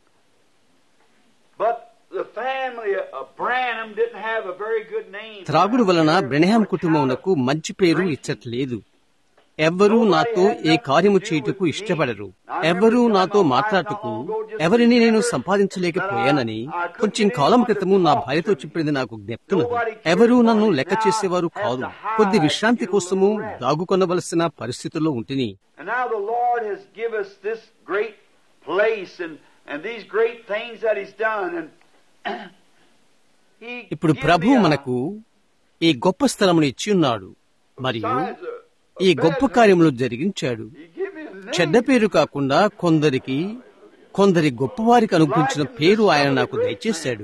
త్రాగుడు వలన బ్రెనహాం కుటుంబమునకు మంచి పేరు ఇచ్చట్లేదు ఎవ్వరూ నాతో ఏ కార్యము చేయుటకు ఇష్టపడరు ఎవ్వరూ నాతో మాట్లాడుటకు ఎవరిని నేను సంపాదించలేకపోయానని కొంచెం కాలం క్రితము నా భార్యతో చెప్పింది నాకు జ్ఞప్తున్నది ఎవరూ నన్ను లెక్క చేసేవారు కాదు కొద్ది విశ్రాంతి కోసము దాగుకొనవలసిన పరిస్థితుల్లో ఉంటిని And now the Lord has given us this great place and, and these great things that He's done. And He ఇప్పుడు give ప్రభు me a- మనకు ఈ గొప్ప స్థలమును ఇచ్చి ఉన్నాడు మరియు besides a- a ఈ గొప్ప better- కార్యములు జరిగించాడు He give me a name. చెడ్డ పేరు కాకుండా కొందరికి కొందరి గొప్పవారికి అనుగ్రహించిన పేరు ఆయన నాకు దయచేశాడు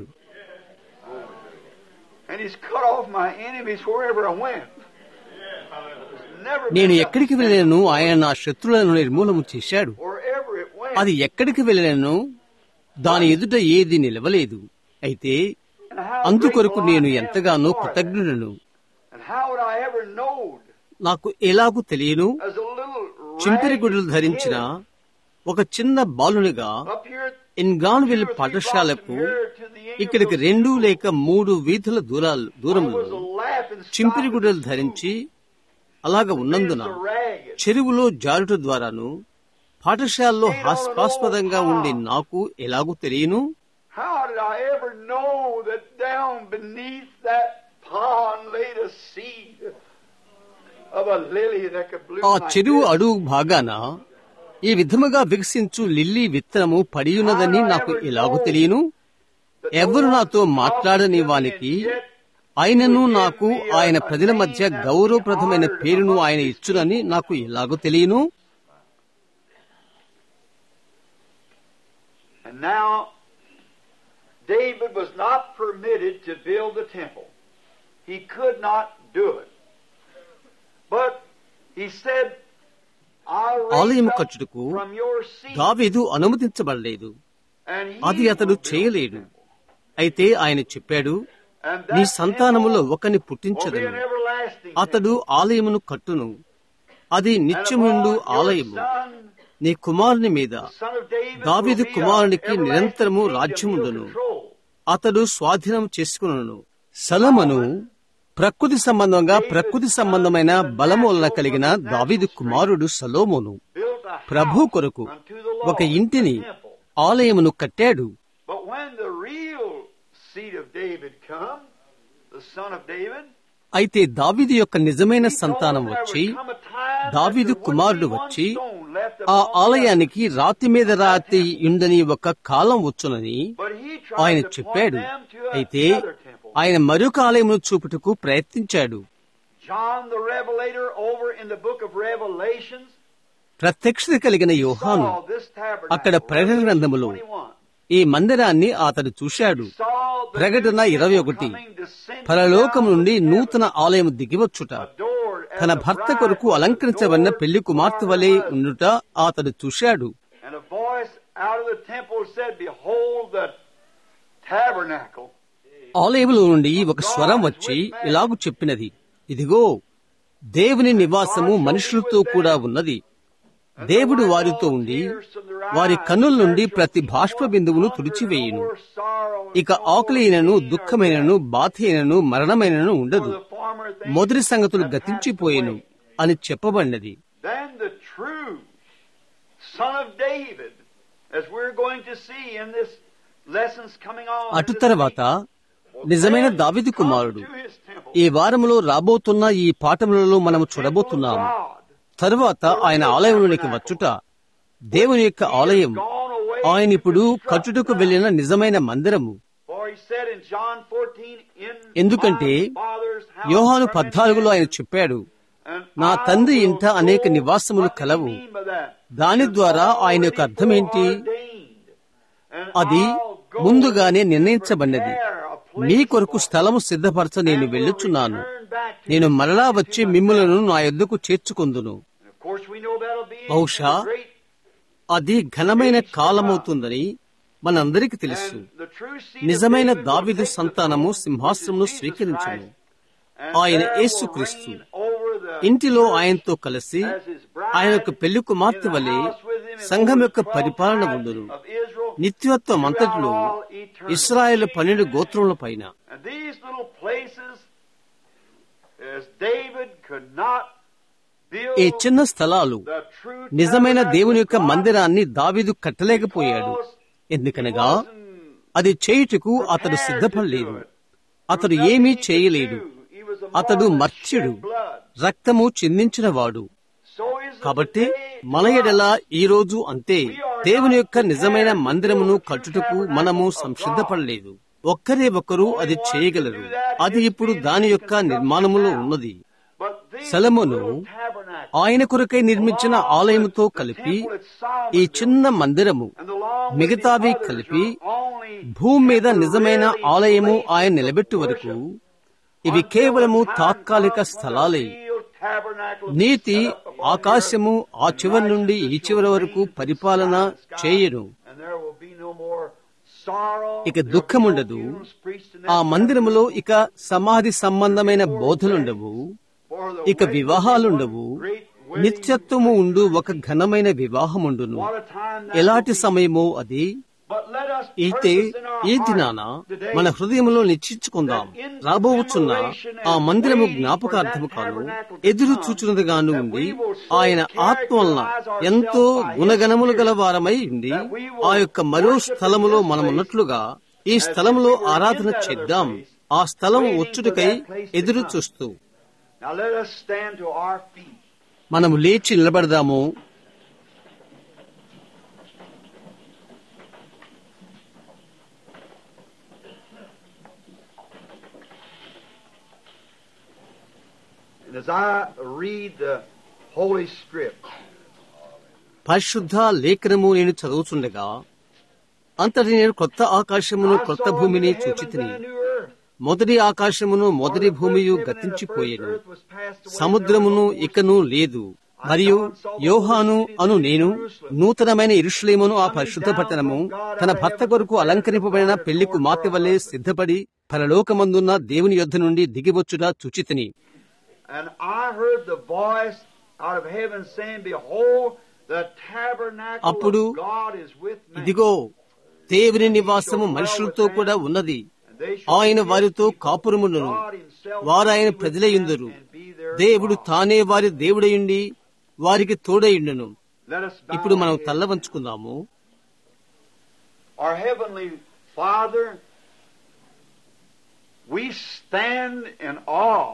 And He's cut off my enemies wherever I went. Never నేను been ఎక్కడికి వెళ్ళాను ఆయన నా శత్రువులను నిర్మూలము చేశాడు wherever it went. అది ఎక్కడికి వెళ్ళాను దాని ఎదుట ఏది నిలవలేదు అయితే And how అందుకొరకు grateful నేను I am ఎంతగానో for it. కృతజ్ఞులను And how would I ever know నాకు ఎలాగూ తెలియను as a little చింపిరి ragged గుడ్లు ధరించిన kid ఒక చిన్న బాలునిగా up here ఇన్గాన్విల్ two or three పాఠశాలకు blocks from here to the end ఇక్కడికి of the రెండు లేక మూడు వీధుల దూరాలు I దూరంలో was a laughing చింపిరి stock గుడ్డలు at the ధరించి school. అలాగ ఉన్నందున There's the ragged. చెరువులో జారుట ద్వారాను పాఠశాలలో హాస్యాస్పదంగా ఉండే నాకు ఎలాగూ తెలియను How did I ever know that down beneath that pond laid a seed of a lily that could bloom ఆ like చెరువు this? అడుగు భాగాన ఈ విధముగా వికసించు లిల్లీ విత్తనము పడి ఉన్నదని నాకు ఎలాగూ తెలియను That ఎవరు no one నాతో talked మాట్లాడని to me వానికి and yet ఆయనను నాకు ఆయన ప్రజల మధ్య గౌరవప్రదమైన పేరును ఆయన ఇచ్చునని నాకు ఎలాగో తెలియను And now, David was not permitted to build the temple. He could not do it. But he said, I'll raise ఆలయము up కట్టుటకు from your seed. దావీదు అనుమతించబడలేదు And he అది అతడు will build చేయలేడు the temple. అయితే ఆయన చెప్పాడు And నీ that సంతానములో temple ఒకని will be పుట్టించదను an everlasting అతడు ఆలయమును కట్టును అది temple. And నిత్యముండు upon your ఆలయము son, నీ కుమారుని మీద son of David, దావీదు will be a కుమారునికి everlasting నిరంతరము kingdom రాజ్యముండును. he'll control. అతడు స్వాధీనం చేసుకును సలమను ప్రకృతి సంబంధంగా ప్రకృతి సంబంధమైన బలము వలన కలిగిన దావీదు కుమారుడు Solomon Built a Prabhu house కొరకు unto the Lord, ఒక ఇంటిని a temple. ఆలయమును కట్టాడు But when the real seed of David come, the son of David, అయితే దావీదు యొక్క నిజమైన he told సంతానం them there వచ్చి would come a time దావీదు that there కుమారుడు wouldn't be one వచ్చి stone left ఆ upon the ఆలయానికి రాతి మీద రాతి ఉందని ఒక కాలం వచ్చునని other. But he tried ఆయన to point చెప్పాడు them to అయితే another temple. ఆయన మరొక ఆలయమును చూపుటకు ప్రయత్నించాడు John the Revelator over in the book of Revelations ప్రత్యక్షత కలిగిన యోహాను saw this tabernacle. అక్కడ ప్రకటన గ్రంథములో 21. ఈ మందిరాన్ని అతడు చూశాడు Saw the ప్రకటన new temple ఇరవై ఒకటి coming descending పరలోకం down నుండి from heaven, నూతన ఆలయం దిగివచ్చుట adored as తన a భర్త bride కొరకు was అలంకరించబడిన adored పెళ్లి కుమార్తె for her వలె husband. ఉండుట అతడు చూశాడు And a voice out of the temple said, Behold the tabernacle. ఆలయములో నుండి ఒక స్వరం వచ్చి ఇలాగు చెప్పినది ఇదిగో దేవుని నివాసము మనుషులతో కూడా ఉన్నది దేవుడు వారితో ఉండి వారి కన్నుల నుండి ప్రతి బాష్ప బిందువును తుడిచివేయును ఇక ఆకలినను దుఃఖమైనను బాధైనను మరణమైనను ఉండదు మొదటి సంగతులు గతించిపోయేను అని చెప్పబడినది Then the true son of David, as we're going to see in this lessons coming on. అటు this తర్వాత week, నిజమైన will దావిదు come కుమారుడు to his temple. ఈ వారములో రాబోతున్న ఈ పాఠములలో మనము చూడబోతున్నాము God తరువాత ఆయన ఆలయంలోనికి వచ్చుట దేవుని యొక్క ఆలయం gone away ఆయన ఇప్పుడు కట్టుటకు వెళ్లిన నిజమైన మందిరము For he said in John 14, in ఎందుకంటే my Father's house యోహాను are many పద్నాలుగులో ఆయన mansions, చెప్పాడు and నా I తండ్రి will ఇంట go- అనేక నివాసములు What did he కలవు. mean by that? దాని It's ద్వారా ఆయన యొక్క already అర్థమేంటి? foreordained. And అది I'll go ముందుగానే and నిర్ణయించబడినది prepare a place మీ కొరకు for స్థలము సిద్ధపరచ నేను and will వెళ్ళుచున్నాను return back to నేను you మరలా to వచ్చి myself. మిమ్ములను నా యొద్దకు చేర్చుకొందును And of course we know that'll be బహుశా in the great అది ఘనమైన కాలమవుతుందని మనందరికీ తెలుసు and the true seed of నిజమైన David will దావీదు take the సంతానము throne, సింహాసనమును which is Jesus స్వీకరించును Christ, and ఆయన there will యేసుక్రీస్తు. reign over the ఇంటిలో church ఆయనతో కలిసి as his bride ఆయన యొక్క పెళ్లి కుమార్తె in the వలె house with him and సంఘం over యొక్క 12 పరిపాలన tribes ఉండును of Israel నిత్యత్వం అంతటిలో throughout all eternity. ఇస్రాయేల్ పన్నెండు గోత్రముల పైన And these little places, as David could not build ఈ చిన్న స్థలాలు the true నిజమైన tabernacle దేవుని of యొక్క God మందిరాన్ని దావీదు కట్టలేకపోయాడు because ఎందుకనగా he wasn't అది చేయుటకు అతడు prepared సిద్ధపడలేదు to do it. అతడు There was ఏమీ nothing he చేయలేడు could do. He was a అతడు man that మర్త్యుడు shed blood. రక్తము చిందించినవాడు So is it కాబట్టి today మన for ఎడల us. ఈ రోజు అంతే దేవుని యొక్క నిజమైన మందిరమును కట్టుటకు మనము సంసిద్ధపడలేదు ఒక్కరే ఒక్కరు అది చేయగలరు అది ఇప్పుడు దాని యొక్క నిర్మాణములో ఉన్నది But these Solomon little tabernacles, ఆయన కొరకై నిర్మించిన ఆలయముతో కలిపి ఈ చిన్న మందిరము and along with మిగతావి the others కలిపి are only భూమి మీద temporary నిజమైన ఆలయము ఆయన places నిలబెట్టు of వరకు worship ఇవి until కేవలము the time తాత్కాలిక comes when స్థలాలే the real tabernacle is నీతి set up upon ఆకాశము earth, ఆ and చివరి నుండి ఈ righteousness చివరి shall వరకు reign through పరిపాలన the sky, చేయను and there will be no more sorrow, ఇక there will be దుఃఖముండదు no funerals preached in ఆ that మందిరములో ఇక సమాధి సంబంధమైన బోధలుండవు for the ఇక wedding వివాహాలుండవు of one great wedding. నిత్యత్వము ఉండు ఒక ఘనమైన వివాహముండును What a time that ఎలాంటి will be. సమయమో అది But let us అయితే purpose in our ఈ heart దినాన today మన హృదయంలో నిశ్చయించుకుందాం రాబోవచ్చున్న ఆ మందిరము జ్ఞాపకార్థము కాను ఎదురు చూచున్నదిగాను ఉండి ఆయన ఆత్మ వలన ఎంతో గుణగణములు గల వారమై ఉండి ఆ యొక్క మరో స్థలములో మనమున్నట్లుగా ఈ స్థలములో ఆరాధన చేద్దాం ఆ స్థలం వచ్చుటకై ఎదురు చూస్తూ Now let us stand to our feet. మనము లేచి నిలబడదాము And as I read the Holy Script, పరిశుద్ధ లేఖనము నేను చదువుచుండగా అంతటి నేను కొత్త ఆకాశమును I కొత్త saw a భూమిని new heavens చూచితిని and a new earth. మొదటి ఆకాశమును మొదటి భూమియు గతించిపోయేను సముద్రమును ఇకను లేదు మరియు యోహాను అను నేను నూతనమైన ఇరుషులేమును ఆ పరిశుద్ధ పట్టణము తన భర్త కొరకు అలంకరింపబడిన పెళ్లి కుమార్తె వలె సిద్ధపడి పరలోకమందున్న దేవుని యొద్ద నుండి దిగివచ్చుట చుచితిని And I heard the voice out of heaven saying, Behold, the tabernacle అప్పుడు of God is with me. ఇదిగో దేవుని నివాసము మనుషులతో కూడా ఉన్నది And they shall ఆయన be వారితో his people. కాపురముండును God himself వారు ఆయన will be with ప్రజలయుందురు them and be their దేవుడు God. తానే వారి దేవుడయుండి వారికి తోడయుండును Let us bow ఇప్పుడు మనం our heads. తల్ల వంచుకుందాము Our Heavenly Father, we stand in awe.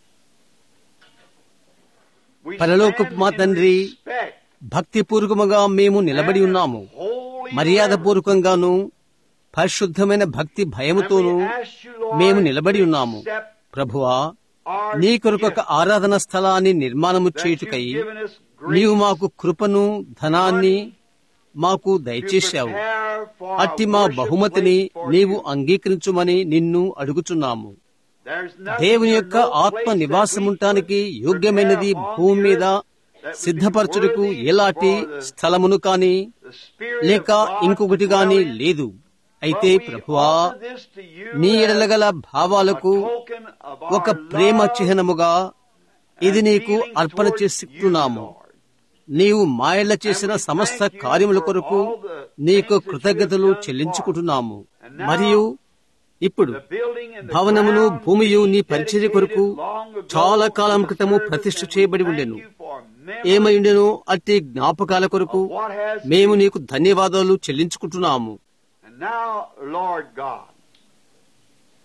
We పరలోకపు మా stand in తండ్రి, respect భక్తిపూర్వకముగా మేము నిలబడి ఉన్నాము and holy మర్యాదపూర్వకంగాను పరిశుద్ధమైన భక్తి భయముతోనూ reverence. And we ask you, Lord, మేము నిలబడి to ఉన్నాము accept ప్రభువా our నీ కొరకు ఒక gift ఆరాధన స్థలాన్ని నిర్మాణము that చేయుటకై you've given us నీవు grace మాకు కృపను ధనాన్ని మాకు to దయచేశావు prepare for our అట్టి మా worship బహుమతిని place for నీవు you. అంగీకరించుమని నిన్ను అడుగుచున్నాము There's nothing దేవుని or యొక్క no place ఆత్మ that నివాసముంటానికి we could యోగ్యమైనది prepare upon భూమి the మీద earth that would be సిద్ధపరచుటకు worthy ఎలాంటి for the- స్థలమును కాని the Spirit లేక of God ఇంకొకటి to గాని dwell in. లేదు అయితే But we ప్రభువా offer this to you నీ as ఎడలగల a భావాలకు token of ఒక our ప్రేమ love చిహ్నముగా ఇది and నీకు feelings అర్పణ towards చేస్తున్నాము you, Lord. నీవు మాయల చేసిన And we సమస్త thank you కార్యముల for కొరకు all the నీకు things that you కృతజ్ఞతలు have done చెల్లించుకుంటున్నాము for us. And now, మరియు ఇప్పుడు The building and the భవనమును ground భూమియు నీ dedicated పరిచర్య కొరకు long ago చాలా కాలం for the క్రితము service, ప్రతిష్ఠ and we చేయబడి thank ఉండెను you for memory ఏమైండెను అట్టి జ్ఞాపకాల కొరకు of what has మేము been. నీకు ధన్యవాదాలు చెల్లించుకుంటున్నాము And now, Lord God,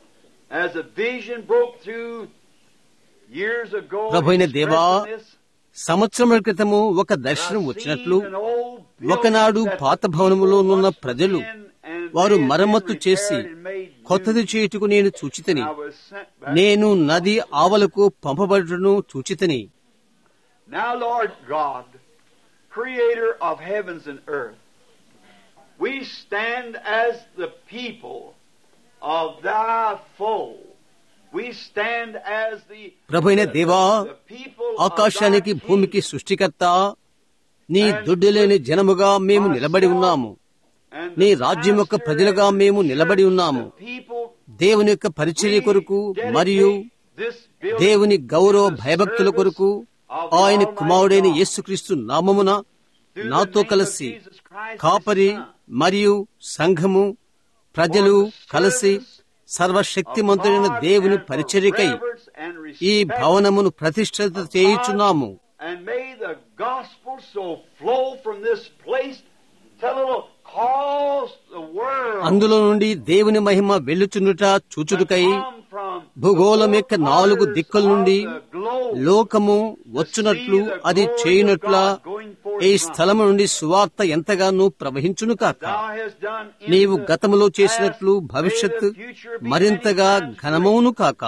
as a vision broke through years ago ప్రభువైన దేవా, expressing this, సంవత్సరముల క్రితము ఒక దర్శనం వచ్చినట్లు ఒకనాడు పాత భవనములోనున్న ప్రజలు వారు మరమ్మత్తు చేసి కొత్తది చేయుటకు నేను చూచితని నేను నది ఆవలకు పంపబడుటను చూచితని Now, Lord God, creator of heavens and earth, we stand as the people of thy fold. We stand as the, ప్రభుైన దేవా the people ఆకాశానికి of thy భూమికి king. సృష్టికర్త నీ దుడ్డులేని జనముగా మేము నిలబడి ఉన్నాము And నీ the రాజ్యం యొక్క pastor ప్రజలుగా and మేము the నిలబడి church, ఉన్నాము the people, దేవుని యొక్క పరిచర్య we కొరకు dedicate మరియు this building దేవుని గౌరవ to the భయభక్తుల service కొరకు of the ఆయన Almighty కుమారుడైన God. యేసుక్రీస్తు నామమున Through the నాతో name of కలిసి Jesus Christ, కాపరి his Son. మరియు సంఘము ప్రజలు కలిసి సర్వశక్తిమంతుడైన దేవుని పరిచర్యకై ఈ భవనమును ప్రతిష్ఠిత చేయుచున్నాము And may the gospel so flow from this place till it'll cause the world అందులో నుండి దేవుని మహిమ వెళ్ళుచుండుట చూచుటకై to come from భూగోళం the యొక్క four నాలుగు corners దిక్కుల నుండి of the globe లోకము వచ్చునట్లు అది చేయునట్లా ఈ స్థలము నుండి సువార్త ఎంతగానో ప్రవహించును కాక Thou hast done in నీవు the గతములో చేసినట్లు past, భవిష్యత్తు may the future be మరింతగా many times ఘనమవును కాక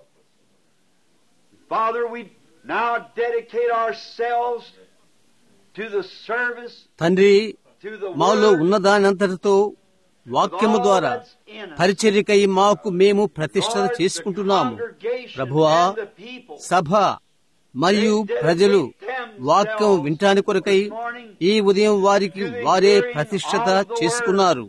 Father, we now dedicate ourselves to the service, తండ్రి to the మాలో word, ఉన్నదానంతటితో వాక్యము ద్వారా all that's in us. పరిచర్యకై మాకు మేము ప్రతిష్ట Lord, the చేసుకుంటున్నాము congregation ప్రభువా and the people, సభ మరియు ప్రజలు వాక్యం వింటాని కొరకై ఈ ఉదయం వారికి వారే ప్రతిష్టత చేసుకున్నారు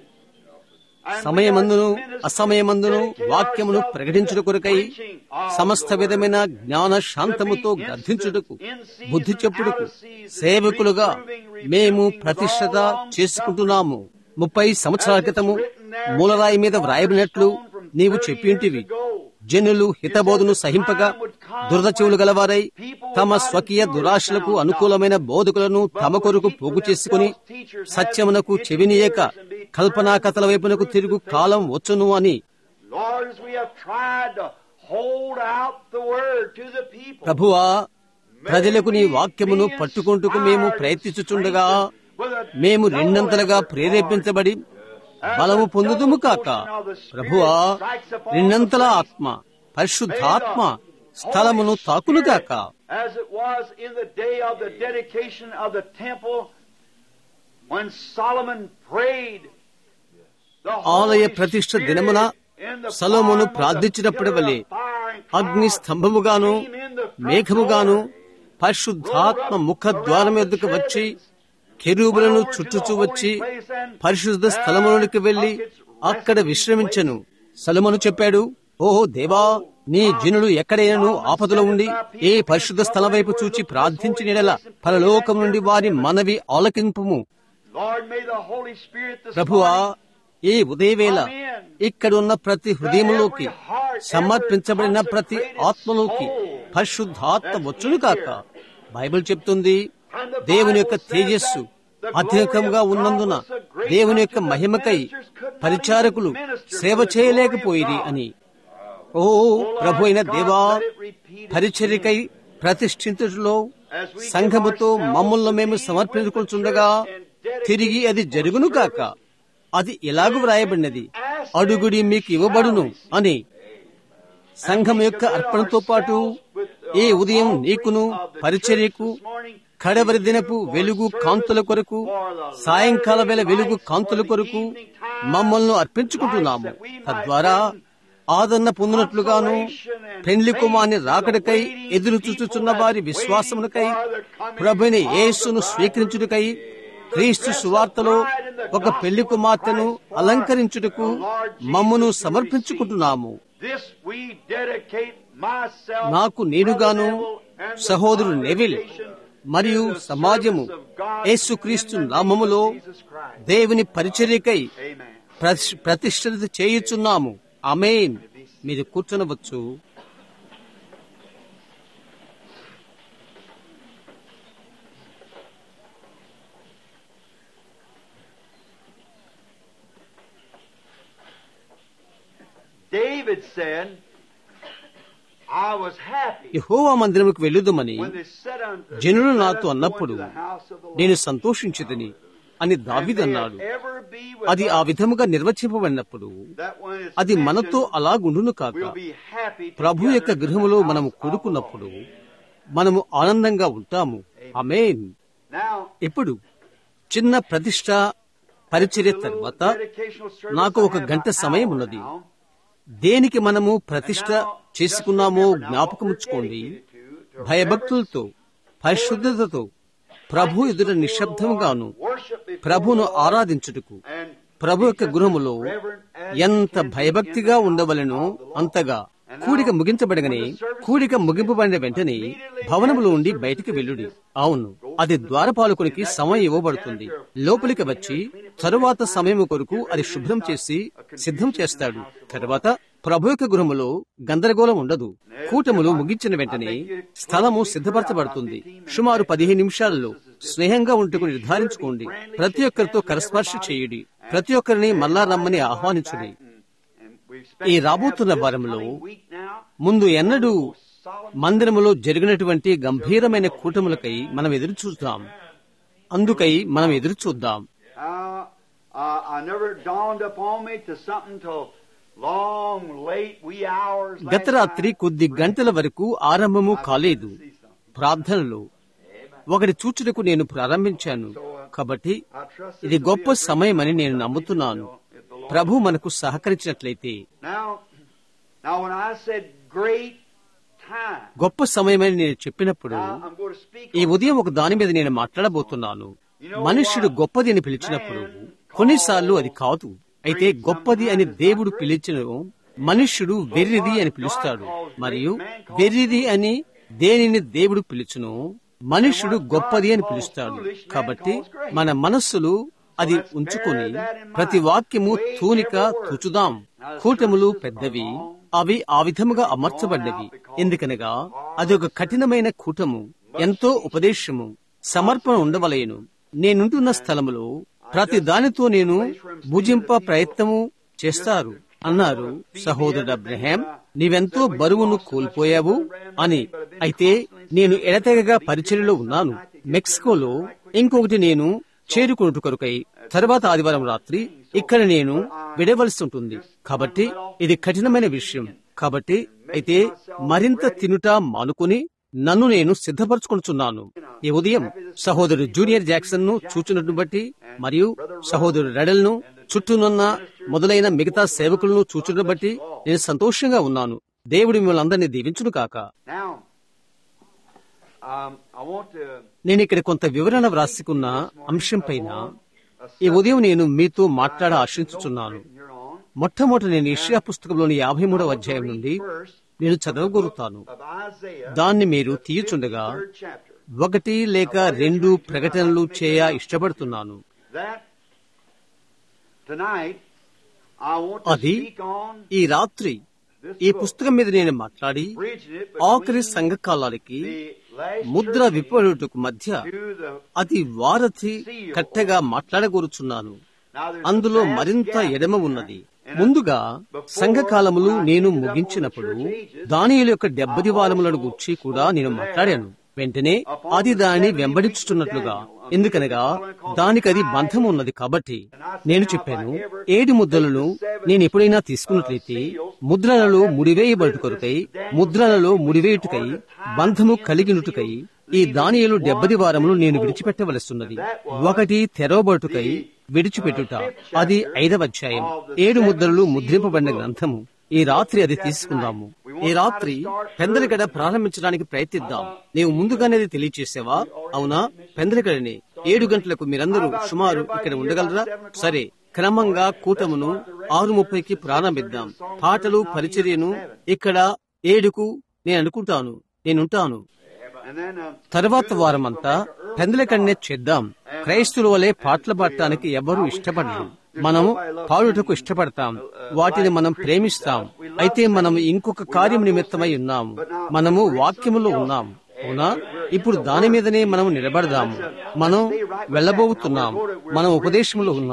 and we సమయమందును as ministers అసమయమందును dedicate వాక్యమును ourselves ప్రకటించుట to కొరకై preaching of సమస్త the word. విధమైన జ్ఞాన శాంతముతో To be గర్ధించుటకు instant, in season, బుద్ధి చెప్పుటకు out of season, సేవకులుగా reproving, rebuking మేము with ప్రతిష్టత all long చేసుకుంటున్నాము ముప్పై సంవత్సరాల క్రితము మూలరాయి మీద వ్రాయబడినట్లు నీవు చెప్పియుంటివి జనులు హితబోధను సహింపగా దురద చెవులు గలవారై తమ స్వకీయ దురాశలకు అనుకూలమైన బోధకులను తమ కొరకు పోగు చేసుకుని సత్యమునకు చెవినీయక కల్పనా కథల వైపునకు తిరుగు కాలం వచ్చును అని Lord, as we have tried to hold out the word to the people, ప్రభువా ప్రజలకు నీ వాక్యమును పట్టుకుంటుకు మేము ప్రయత్నించుచుండగా మేము రెండంతలుగా ప్రేరేపించబడి బలము పొందుదుము కాక ప్రభువా రెండంతల ఆత్మ పరిశుద్ధాత్మ స్థలమును తాకును కాక as it was in the day of the dedication of the temple when Solomon prayed. the ఆలయ Holy ప్రతిష్ఠ Spirit దినమున in the Solomon form of the ప్రార్థించినప్పటి pillar of వలె fire and అగ్ని cloud స్తంభముగాను came in the front మేఘముగాను door. పరిశుద్ధాత్మ ముఖ ద్వారం ఎద్దుకు వచ్చి కెరూబులను చుట్టుచూ వచ్చి పరిశుద్ధ స్థలములోనికి వెళ్లి అక్కడ విశ్రమించను సలమను చెప్పాడు ఓహో దేవా నీ జనులు ఎక్కడైనను ఆపదలో ఉండి ఏ పరిశుద్ధ స్థలం వైపు చూచి ప్రార్థించిన ఎడల పరలోకం నుండి వారి మనవి ఆలకింపుము Lord, may the Holy Spirit this ప్రభువా morning ఈ ఉదయవేళ ఇక్కడున్న ప్రతి హృదయములోకి సమర్పించబడిన ప్రతి ఆత్మలోకి పరిశుద్ధాత్మ వచ్చును కాక బైబిల్ చెప్తుంది దేవుని యొక్క తేజస్సు అధికంగా ఉన్నందున దేవుని యొక్క మహిమకై పరిచారకులు సేవ చేయలేకపోయిరి అని ఓ ప్రభు అయిన దేవా పరిచర్యకై ప్రతిష్ఠించుటలో సంఘముతో మమ్మల్ని మేము సమర్పించుకుంటుండగా తిరిగి అది జరుగును కాక అది ఎలాగూ వ్రాయబడినది అడుగుడి మీకు ఇవ్వబడును అని సంఘం యొక్క అర్పణతో పాటు ఈ ఉదయం నీకును పరిచర్యకు కడవరి దినపు వెలుగు కాంతుల కొరకు సాయంకాల వేళ వెలుగు కాంతుల కొరకు మమ్మల్ని అర్పించుకుంటున్నాము తద్వారా ఆదరణ పొందినట్లుగాను పెండ్లి కుమార్ని రాకడకై ఎదురు చూచుచున్న వారి విశ్వాసమునకై ప్రభుని యేసును స్వీకరించుటకై క్రీస్తు సువార్తలో ఒక పెళ్లి కుమార్తెను అలంకరించుటకు మమ్మను సమర్పించుకుంటున్నాము This we dedicate myself నాకు నేనుగాను సహోదరుడు నెవిల్ మరియు సమాజము యేసుక్రీస్తు నామములో దేవుని పరిచర్యకై Amen. ప్రతి- ప్రతిష్ఠిత చేయుచున్నాము అమేన్ మీరు కూర్చునవచ్చు David said, I was happy Jehovah మందిరముకు వెళ్ళుదమని when they said unto జనులు "Let us నాతో go అన్నప్పుడు into the house of the Lord." నేను సంతోషించితిని అని And దావిదన్నాడు may it ever be with అది ఆ us విధముగా నిర్వచింపబడినప్పుడు that when it's అది మనతో mentioned, అలాగుండును కాక we'll be happy Prabhu together యొక్క in the గృహములో house మనము of the కూడుకున్నప్పుడు Lord. మనము ఆనందంగా ఉంటాము అమేన్ Now, ఇప్పుడు చిన్న ప్రతిష్ట పరిచర్య the little తర్వాత dedicational service నాకు I ఒక have గంట an సమయం hour ఉన్నది now. దేనికి మనము ప్రతిష్ట And now, just చేసుకున్నామో remember now what జ్ఞాపకముచ్చుకోండి we're dedicated to, to భయభక్తులతో పరిశుద్ధతతో ప్రభు ఎదుట నిశ్శబ్దముగాను worship before ప్రభును the Lord ఆరాధించుటకు and ప్రభు యొక్క గృహములో ఎంత భయభక్తిగా ఉండవలెనో అంతగా కూడిక ముగించబడగానే కూడిక ముగింపబడిన వెంటనే భవనములో ఉండి బయటికి వెళ్ళుడి అవును అది ద్వారపాలకునికి సమయం ఇవ్వబడుతుంది లోపలికి వచ్చి తరువాత సమయం కొరకు అది శుభ్రం చేసి సిద్ధం చేస్తాడు తరువాత ప్రభు యొక్క గృహములో గందరగోళం ఉండదు కూటములు ముగించిన వెంటనే స్థలము సిద్ధపరచబడుతుంది సుమారు పదిహేను నిమిషాలలో స్నేహంగా ఉంటుకు నిర్ధారించుకోండి ప్రతి ఒక్కరితో కరస్పర్శ చేయుడి ప్రతి ఒక్కరిని మళ్ళా రమ్మని ఆహ్వానించుడి ఈ రాబోతున్న వారంలో ముందు ఎన్నడూ మందిరములో జరిగినటువంటి గంభీరమైన కూటములకై మనం ఎదురు చూద్దాం అందుకై మనం ఎదురు చూద్దాం Uh, uh, I never dawned upon me to something till long, late, wee hours. last గత రాత్రి night. కొద్ది గంటల వరకు ఆరంభము కాలేదు ప్రార్థనలో ఒకటి చూచుటకు నేను ప్రారంభించాను కాబట్టి I trust ఇది this will గొప్ప be a great సమయమని time నేను for us నమ్ముతున్నాను if the Lord- ప్రభు మనకు సహకరించినట్లయితే Now, now when I said great time, గొప్ప సమయమని నేను చెప్పినప్పుడు now I'm going to speak ఈ on ఉదయం ఒక దాని మీద నేను మాట్లాడబోతున్నాను మనుష్యుడు గొప్పది అని పిలిచినప్పుడు కొన్నిసార్లు అది కాదు అయితే గొప్పది అని దేవుడు పిలిచిన మనుష్యుడు వెర్రిది అని పిలుస్తాడు మరియు వెర్రిది అని దేనిని దేవుడు పిలుచును మనుష్యుడు గొప్పది అని పిలుస్తాడు కాబట్టి మన మనస్సులు అది ఉంచుకొని ప్రతి వాక్యము తూనిక తుచుదాం కూటములు పెద్దవి అవి ఆ విధముగా అమర్చబడ్డవి ఎందుకనగా అది ఒక కఠినమైన కూటము ఎంతో ఉపదేశము సమర్పణ ఉండవలేను నేనుంటున్న స్థలములో ప్రతి దానితో నేను భుజింప ప్రయత్నము చేస్తారు అన్నారు సహోదరుడు అబ్రహాం నీవెంతో బరువును కోల్పోయావు అని అయితే నేను ఎడతెగగా పరిచర్యలో ఉన్నాను మెక్సికోలో ఇంకొకటి నేను చేరుకున్నట్టు కొరకై తర్వాత ఆదివారం రాత్రి ఇక్కడ నేను విడవలసి ఉంటుంది కాబట్టి ఇది కఠినమైన విషయం కాబట్టి అయితే మరింత తినుట మానుకుని నన్ను నేను సిద్ధపరచుకుంటున్నాను ఈ ఉదయం సహోదరుడు జూనియర్ జాక్సన్ ను చూచున్నట్టు బట్టి మరియు సహోదరుడు రెడల్ ను చుట్టూనున్న మొదలైన మిగతా సేవకులను చూచుటను బట్టి నేను సంతోషంగా ఉన్నాను దేవుడు మిమ్మల్ని అందరినీ దీవించును కాక Now, um, I want to. నేను ఇక్కడ కొంత వివరణ వ్రాసుకున్న అంశం పైన ఈ ఉదయం నేను మీతో మాట్లాడ ఆశించుచున్నాను Here on. మొట్టమొదటి నేను ఇషియా పుస్తకంలోని యాభై మూడవ అధ్యాయం నుండి First నేను చదవగోరుతాను of Isaiah, దాన్ని మీరు తీయుచుండగా third chapter. ఒకటి లేక రెండు ప్రకటనలు చేయ ఇష్టపడుతున్నాను That tonight I want to అది speak on ఈ రాత్రి this ఈ book, పుస్తకం మీద నేను మాట్లాడి bridging it ఆఖరి between సంఘకాలానికి the last ముద్ర church విప్పడుటకు మధ్య to the అది వారధి కట్టగా మాట్లాడగోరుచున్నాను now there's అందులో a vast మరింత gap ఎడమ there. ఉన్నది And ముందుగా సంఘకాలములు నేను ముగించినప్పుడు దానియుల యొక్క డెబ్బది వారములను గుర్చి కూడా నేను మాట్లాడాను వెంటనే అది దానిని వెంబడించుతున్నట్లుగా ఎందుకనగా దానికది బంధం ఉన్నది కాబట్టి నేను చెప్పాను ఏడు ముద్రలను నేను ఎప్పుడైనా తీసుకున్నట్లయితే ముద్రలలో ముడివేయబడుట కొరకై ముద్రలలో ముడివేయుటకై బంధము కలిగినటుకై ఈ దానియలు డెబ్బది వారములు నేను విడిచిపెట్టవలస్తున్నది ఒకటి తెరవబడుటకై విడిచిపెట్టుట అది ఐదవ అధ్యాయం ఏడు ముద్రలు ముద్రింపబడిన గ్రంథము ఈ రాత్రి అది తీసుకుందాము ఈ రాత్రి పెందలిగడ ప్రారంభించడానికి ప్రయత్నిద్దాం నీవు ముందుగానే అది తెలియచేసావా అవునా పెందలిగడని ఏడు గంటలకు మీరందరూ సుమారు ఇక్కడ ఉండగలరా సరే క్రమంగా కూటమును ఆరు ముప్పైకి ప్రారంభిద్దాం పాటలు పరిచర్యను ఇక్కడ ఏడుకు నేను అనుకుంటాను నేనుంటాను And then, um, తర్వాత వారమంతా పెందలకన్నే చేద్దాం క్రైస్తుల వలె పాటలు పాడటానికి ఎవరు ఇష్టపడరు మనము పాడుటకు ఇష్టపడతాం వాటిని మనం ప్రేమిస్తాం అయితే మనం ఇంకొక కార్యం నిమిత్తమై ఉన్నాము మనము వాక్యములో ఉన్నాం అవునా ఇప్పుడు దాని మీదనే మనం నిలబడదాము మనం వెళ్ళబోతున్నాం మనం ఉపదేశంలో ఉన్నాం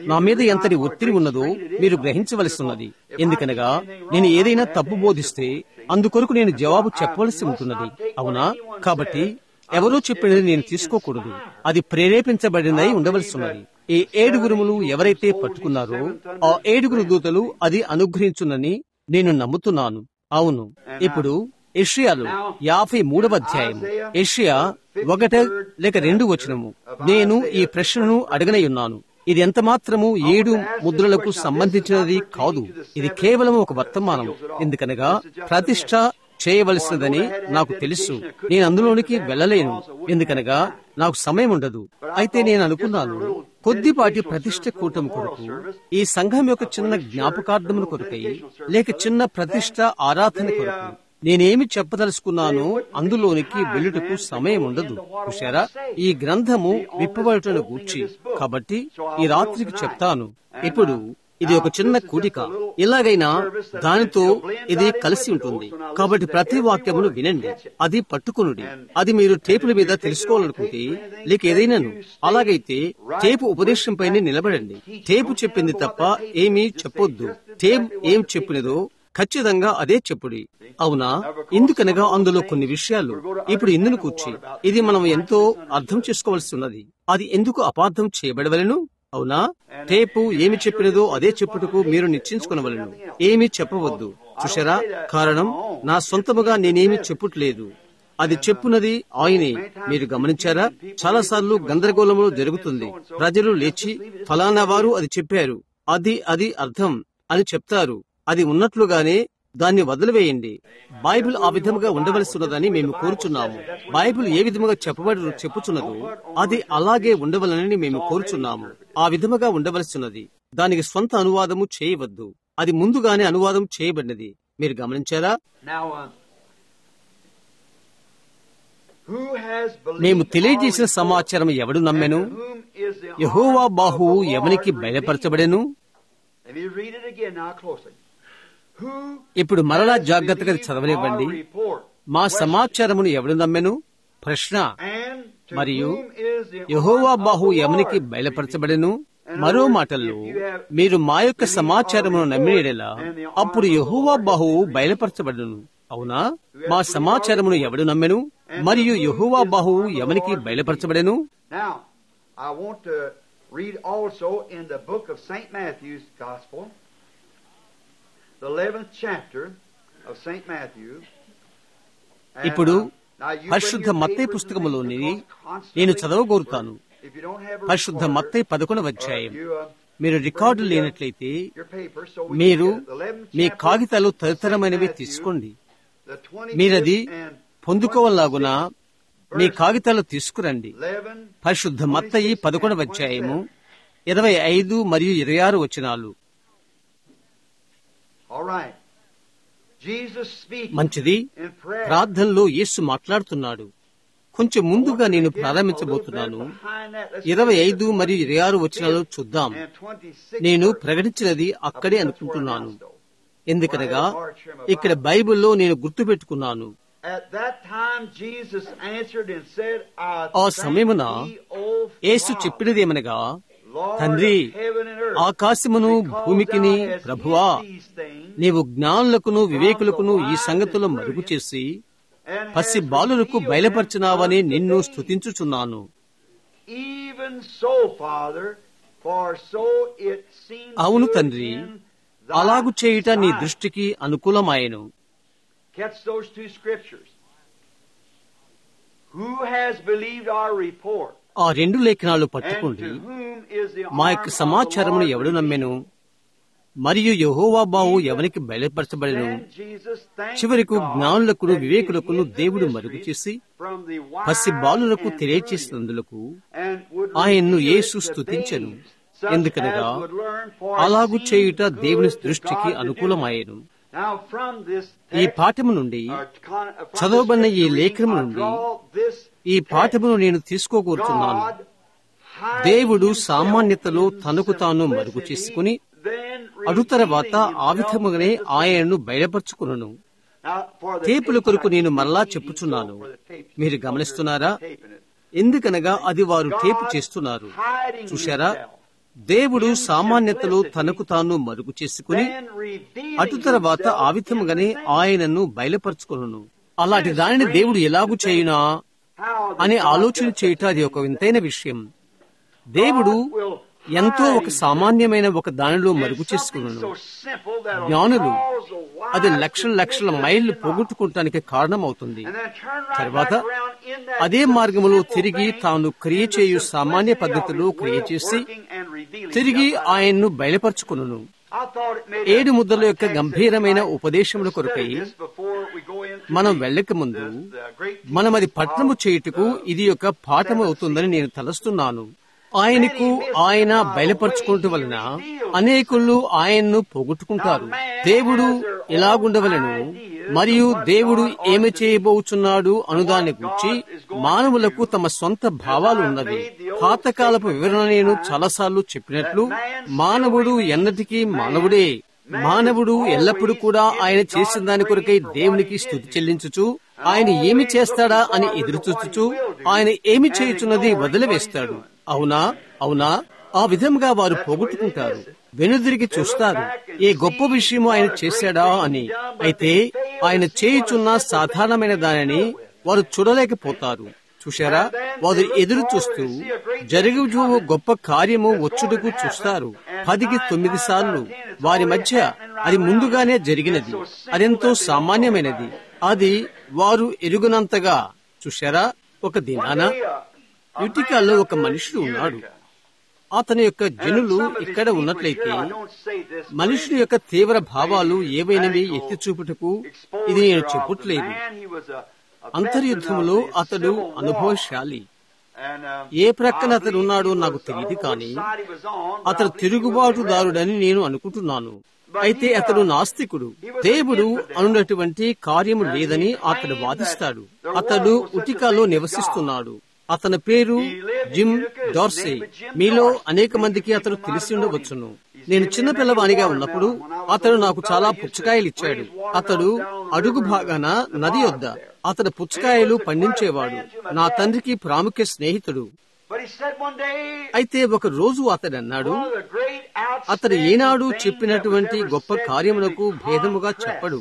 నా మీద ఎంతటి ఒత్తిడి ఉన్నదో మీరు గ్రహించవలసి ఉన్నది ఎందుకనగా నేను ఏదైనా తప్పు బోధిస్తే అందుకొరకు నేను జవాబు చెప్పవలసి ఉంటున్నది అవునా కాబట్టి ఎవరో చెప్పినది నేను తీసుకోకూడదు అది ప్రేరేపించబడినై ఉండవలసి ఉన్నది ఈ ఏడుగురుములు ఎవరైతే పట్టుకున్నారో ఆ ఏడుగురు దూతలు అది అనుగ్రహించునని నేను నమ్ముతున్నాను అవును ఇప్పుడు ఏషియాలో యాభై మూడవ అధ్యాయం ఏషియా ఒకట లేక రెండు వచనము నేను ఈ ప్రశ్నను అడగనయున్నాను ఇది ఎంత మాత్రము ఏడు ముద్రలకు సంబంధించినది కాదు ఇది కేవలం ఒక వర్తమానం ఎందుకనగా ప్రతిష్ట చేయవలసినదని నాకు తెలుసు నేను అందులోనికి వెళ్ళలేను ఎందుకనగా నాకు సమయం ఉండదు అయితే నేను అనుకున్నాను కొద్దిపాటి ప్రతిష్ట కూటమి కొరకు ఈ సంఘం యొక్క చిన్న జ్ఞాపకార్థముల కొరకై లేక చిన్న ప్రతిష్ట ఆరాధన కొరకు నేనేమి చెప్పదలుచుకున్నానో అందులోనికి వెళ్ళుటకు సమయం ఉండదు చూశారా ఈ గ్రంథము విప్పబడటను గూర్చి కాబట్టి ఈ రాత్రికి చెప్తాను ఇప్పుడు ఇది ఒక చిన్న కూడిక ఎలాగైనా దానితో ఇది కలిసి ఉంటుంది కాబట్టి ప్రతి వాక్యమును వినండి అది పట్టుకునుడి అది మీరు టేపుల మీద తెలుసుకోవాలనుకుంటే లేక ఏదైనాను అలాగైతే టేపు ఉపదేశంపైనే నిలబడండి టేపు చెప్పింది తప్ప ఏమీ చెప్పొద్దు టేప్ ఏం చెప్పినదో ఖచ్చితంగా అదే చెప్పుడి అవునా ఎందుకనగా అందులో కొన్ని విషయాలు ఇప్పుడు ఇందును కూర్చి ఇది మనం ఎంతో అర్థం చేసుకోవాల్సి ఉన్నది అది ఎందుకు అపార్థం చేయబడవలను అవునా టేపు ఏమి చెప్పినదో అదే చెప్పుటకు మీరు నిశ్చయించుకునవలను ఏమీ చెప్పవద్దు చూసారా కారణం నా సొంతముగా నేనేమి చెప్పుట్లేదు అది చెప్పునది ఆయనే మీరు గమనించారా చాలా సార్లు గందరగోళములు జరుగుతుంది ప్రజలు లేచి ఫలానా వారు అది చెప్పారు అది అది అర్థం అని చెప్తారు అది ఉన్నట్లుగానే దాన్ని వదిలివేయండి బైబిల్ ఆ విధముగా ఉండవలసిన్నదని మేము కోరుచున్నాము బైబిల్ ఏ విధముగా చెప్పబడి చెప్పుచున్నదో అది అలాగే ఉండవలనని మేము కోరుచున్నాము ఆ విధముగా ఉండవలసినది దానికి స్వంత అనువాదము చేయవద్దు అది ముందుగానే అనువాదం చేయబడినది మీరు గమనించారా Now, uh, who has believed మేము తెలియజేసిన our report, సమాచారం ఎవడు నమ్మెను and whom is the యహోవా arm of బాహువు the Lord ఎవనికి revealed? బయలుపరచబడెను Let me read it again now closely. Who ఇప్పుడు మరలా has జాగ్రత్తగా believed చదవనివ్వండి our report? మా Question. సమాచారమును ఎవడు నమ్మెను ప్రశ్న And to మరియు whom is the యహోవా arm of బాహు the ఎవనికి Lord బయలుపరచబడెను revealed? మరో మాటల్లో మీరు మా యొక్క సమాచారమును నమ్మినలా అప్పుడు యహోవా బాహువు బయలుపరచబడును అవునా మా సమాచారమును ఎవడు నమ్మెను మరియు యహోవా బాహువు ఎవనికి బయలుపరచబడెను Now, I want to read also in the book of St. Matthew's Gospel, the 11th chapter of St. Matthew. And, ఇప్పుడు uh, now you bring పరిశుద్ధ your మత్తయి papers with పుస్తకములోని me because constantly- నేను చదవగోరుతాను If you don't have a పరిశుద్ధ recorder, మత్తయి పదకొండవ or అధ్యాయం you, uh, మీరు record bring your- లేనట్లయితే your papers, so we మీరు can get the 11th మీ chapter కాగితాలు of తదితరమైనవి St. Matthew, తీసుకోండి the మీరది 25th and పొందుకోవలాగున 26th మీ verse. కాగితాలు తీసుకురండి 11, పరిశుద్ధ మత్తయి పదకొండవ అధ్యాయము ఇరవై ఐదు మరియు ఇరవై ఆరు వచనాలు All right. Jesus speaking మంచిది in prayer. ప్రార్థనలో యేసు మాట్లాడుతున్నాడు కొంచెం ముందుగా నేను ప్రారంభించబోతున్నాను ఇరవై ఐదు మరియు ఇరవై ఆరు వచనాలు చూద్దాం నేను ప్రకటించినది అక్కడే అనుకుంటున్నాను ఎందుకనగా ఇక్కడ బైబిల్లో నేను గుర్తుపెట్టుకున్నాను At that time Jesus answered and said, I ఆ thank సమయమున thee, O యేసు Father, చెప్పినదేమనగా Lord తండ్రి of heaven and earth, ఆకాశమును because భూమికిని thou hast ప్రభువా hid these things నీవు జ్ఞానులకును వివేకులకును ఈ సంగతులు మరుగు చేసి and పసి hast బాలులకు revealed బయలుపరచినావని them నిన్ను unto me. స్తుతించుచున్నాను Even so, Father, for so it seems అవును good తండ్రి in thy అలాగు చేయుట నీ sight. దృష్టికి అనుకూలమాయను Catch those two scriptures. Who has believed our report? ఆ రెండు లేఖనాలు And పట్టుకోండి to whom is the మా arm యొక్క of the సమాచారమును Lord ఎవడు నమ్మెను revealed? మరియు యెహోవా బావు ఎవనికి బయలుపరచబడెను Then Jesus thanked చివరకు God జ్ఞానులకును that he వివేకులకును hid the దేవుడు mystery మరుగు చేసి from the wise పసి బాలులకు and తెలియచేసినందులకు brilliant, and would ఆయన్ను reveal Yesu it to స్తుతించెను babes, such ఎందుకనగా as would learn, for అలాగు it చేయుట seemed దేవుని good to దృష్టికి God to do అనుకూలమాయెను that. Now from this ఈ text, పాఠము నుండి or con- from this చదవబడిన ఈ scripture లేఖనము reading, I నుండి draw this ఈ text. పాఠమును నేను తీసుకోకూరుతున్నాను God hiding దేవుడు himself సామాన్యతలో in తనకు తాను simplicity, మరుగు చేసుకుని then అడు తర్వాత revealing ఆ himself విధముగానే in the ఆయనను బయలుపరచుకును Now, for the టేపుల tapes, కొరకు I నేను keep మరలా the చెప్పుచున్నాను. for the tapes. మీరు గమనిస్తున్నారా? Taping it. ఎందుకనగా అది వారు టేపు God చేస్తున్నారు hiding చూశారా himself దేవుడు సామాన్యతలో తనకు తాను మరుగు చేసుకుని then revealing అటు తర్వాత ఆ himself విధముగానే in the thing. ఆయనను బయలుపరచుకొనును అలాంటి దానిని దేవుడు ఎలాగు చేయునా How does అని God ఆలోచన do చేయుట అది ఒక వింతైన విషయం దేవుడు God will ఎంతో hide ఒక సామాన్యమైన ఒక దానిలో మరుగు in something చేసుకున్నాను so simple that'll జ్ఞానులు cause the wise అది to లక్షల లక్షల miss it మైళ్ళు in the పోగొట్టుకుంటానికి కారణమవుతుంది And then turn right తర్వాత back around in that అదే మార్గములో simple తిరిగి thing, తాను క్రియ in the చేయు సామాన్య simplicity పద్ధతిలో of his క్రియ way of చేసి working and revealing తిరిగి himself. ఆయన్ను బయలుపరచుకును I thought it made ఏడు a- ముద్దల a యొక్క text గంభీరమైన that we ఉపదేశముల might కొరకై study this before we go into మనం the- వెళ్ళక ముందు the- the great మనం అది teachings పట్టణము of చేయుటకు the- ఇది ఒక పాఠము అవుతుందని నేను తలస్తున్నాను ఆయనకు ఆయన బయలుపరచుకుంటూ వలన అనేకులు ఆయన్ను పోగొట్టుకుంటారు దేవుడు ఎలాగుండవలను మరియు దేవుడు ఏమి చేయబోచున్నాడు అనుదాన్ని గురించి మానవులకు తమ సొంత భావాలు ఉన్నవి పాతకాలపు వివరణ నేను చాలాసార్లు చెప్పినట్లు మానవుడు ఎన్నటికీ మానవుడే మానవుడు ఎల్లప్పుడూ కూడా ఆయన చేసిన దాని కొరకై దేవునికి స్థుతి చెల్లించుచు ఆయన ఏమి చేస్తాడా అని ఎదురుచూచుచు ఆయన ఏమి చేయుచున్నది వదిలివేస్తాడు అవునా అవునా ఆ విధంగా వారు పోగొట్టుకుంటారు వెనుదిరిగి చూస్తారు ఏ గొప్ప విషయము ఆయన చేశాడా అని అయితే ఆయన చేయుచున్న సాధారణమైన దానిని వారు చూడలేకపోతారు చూశారా వారు ఎదురు చూస్తూ జరుగుజు గొప్ప కార్యము వచ్చుటకు చూస్తారు పదికి తొమ్మిది సార్లు వారి మధ్య అది ముందుగానే జరిగినది అదెంతో సామాన్యమైనది అది వారు ఎరుగునంతగా చూశారా ఒక దినాన యుటికాలో ఒక మనుషుడు ఉన్నాడు అతని యొక్క జనులు ఇక్కడ ఉన్నట్లయితే మనుషుని యొక్క తీవ్ర భావాలు ఏవైనవి ఎత్తి చూపుటకు ఇది నేను చెప్పట్లేదు అంతర్యుద్ధములో అతడు అనుభవశాలి ఏ ప్రక్కన అతడు ఉన్నాడో నాకు తెలియదు కానీ అతడు తిరుగుబాటుదారుడని నేను అనుకుంటున్నాను అయితే అతడు నాస్తికుడు దేవుడు అనున్నటువంటి కార్యము లేదని అతడు వాదిస్తాడు అతడు ఉటికాలో నివసిస్తున్నాడు అతని పేరు జిమ్ డార్సే మీలో అనేక మందికి అతడు తెలిసి ఉండవచ్చును నేను చిన్న పిల్లవానిగా ఉన్నప్పుడు అతడు నాకు చాలా పుచ్చకాయలు ఇచ్చాడు అతడు అడుగు భాగాన నది వద్ద అతడు పుచ్చకాయలు పండించేవాడు నా తండ్రికి ప్రాముఖ్య స్నేహితుడు అయితే ఒక రోజు అతడు అన్నాడు అతడు ఏనాడు చెప్పినటువంటి గొప్ప కార్యములకు భేదముగా చెప్పడు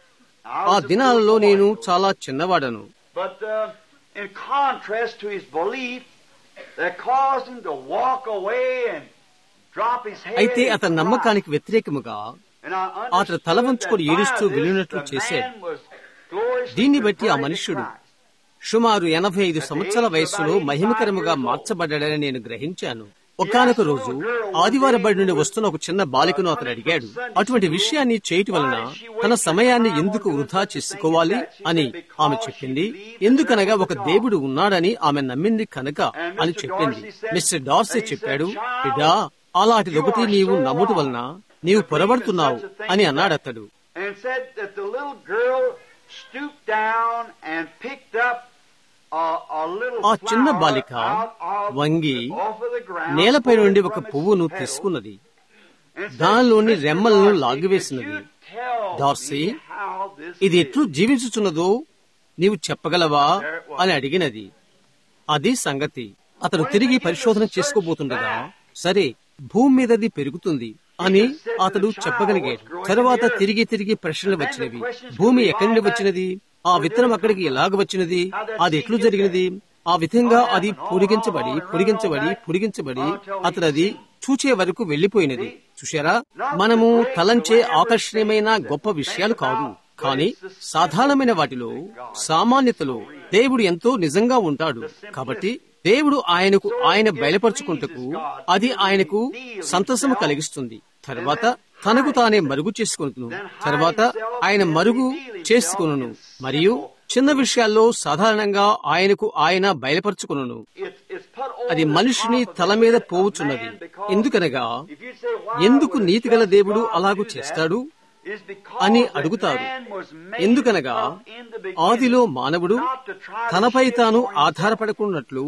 ఆ దినాలలో నేను చాలా చిన్నవాడను But uh, in contrast to his belief that caused him to walk away and drop his head. అయితే and అతని cry. నమ్మకానికి వ్యతిరేకముగా And I అతడు understood తల that వంచుకొని by ఏడుస్తూ this, వెళ్ళినట్లు the చేశాడు. man was gloriously దీన్ని బట్టి ఆ converted to మనుష్యుడు Christ. సుమారు ఎనభై ఐదు సంవత్సరాల వయస్సులో మహిమకరముగా మార్చబడ్డాడని నేను గ్రహించాను ఒకానొక రోజు ఆదివారం బడి నుండి వస్తున్న ఒక చిన్న బాలికను అతను అడిగాడు అటువంటి విషయాన్ని చేయటం వలన తన సమయాన్ని ఎందుకు వృధా చేసుకోవాలి అని ఆమె చెప్పింది ఎందుకనగా ఒక దేవుడు ఉన్నాడని ఆమె నమ్మింది కనుక అని చెప్పింది మిస్టర్ డార్సీ చెప్పాడు బిడ్డా అలాంటిదొకటి నీవు నమ్ముట వలన నీవు పొరబడుతున్నావు అని అన్నాడు అతడు And said that the little girl stooped down and picked up a, a little ఆ చిన్న flower బాలిక out of, వంగి off of the ground, నేలపై pulled నుండి it ఒక from its పువ్వును petals, తీసుకున్నది and said, దానిలోని "Mr. రెమ్మలను Darcy, లాగివేసినది. could you tell Darcy, me how this ఇది is?" ఎట్లు జీవించుచున్నదో నీవు చెప్పగలవా అని అడిగినది అది సంగతి అతడు తిరిగి పరిశోధన చేసుకోబోతుండగా సరే భూమి మీదది పెరుగుతుంది అని అతడు చెప్పగలిగాడు తరువాత తిరిగి తిరిగి ప్రశ్నలు వచ్చినవి భూమి ఎక్కడి నుండి వచ్చినది ఆ విత్తనం అక్కడికి ఎలాగ వచ్చినది అది ఎట్లు జరిగినది ఆ విధంగా అది పొడిగించబడి పొడిగించబడి పొడిగించబడి అతడు అది చూచే వరకు వెళ్లిపోయినది చూశారా మనము తలంచే ఆకర్షణీయమైన గొప్ప విషయాలు కాదు కానీ సాధారణమైన వాటిలో సామాన్యతలో దేవుడు ఎంతో నిజంగా ఉంటాడు కాబట్టి దేవుడు ఆయనకు ఆయన బయలుపరుచుకుంటకు అది ఆయనకు సంతసము కలిగిస్తుంది తర్వాత తనకు తానే మరుగు చేసుకును తర్వాత ఆయన మరుగు చేసుకును మరియు చిన్న విషయాల్లో సాధారణంగా ఆయనకు ఆయన బయలుపరుచుకును It's, it's put over అది the మనిషిని top of తల the మీద head of పోవుచున్నది man because ఎందుకనగా if you say, "Why ఎందుకు would నీతిగల just దేవుడు God అలాగు do that?" చేస్తాడు is because అని that అడుగుతారు man was made ఎందుకనగా from in the beginning ఆదిలో మానవుడు not to try to తనపై shift తాను on himself. ఆధారపడకున్నట్లు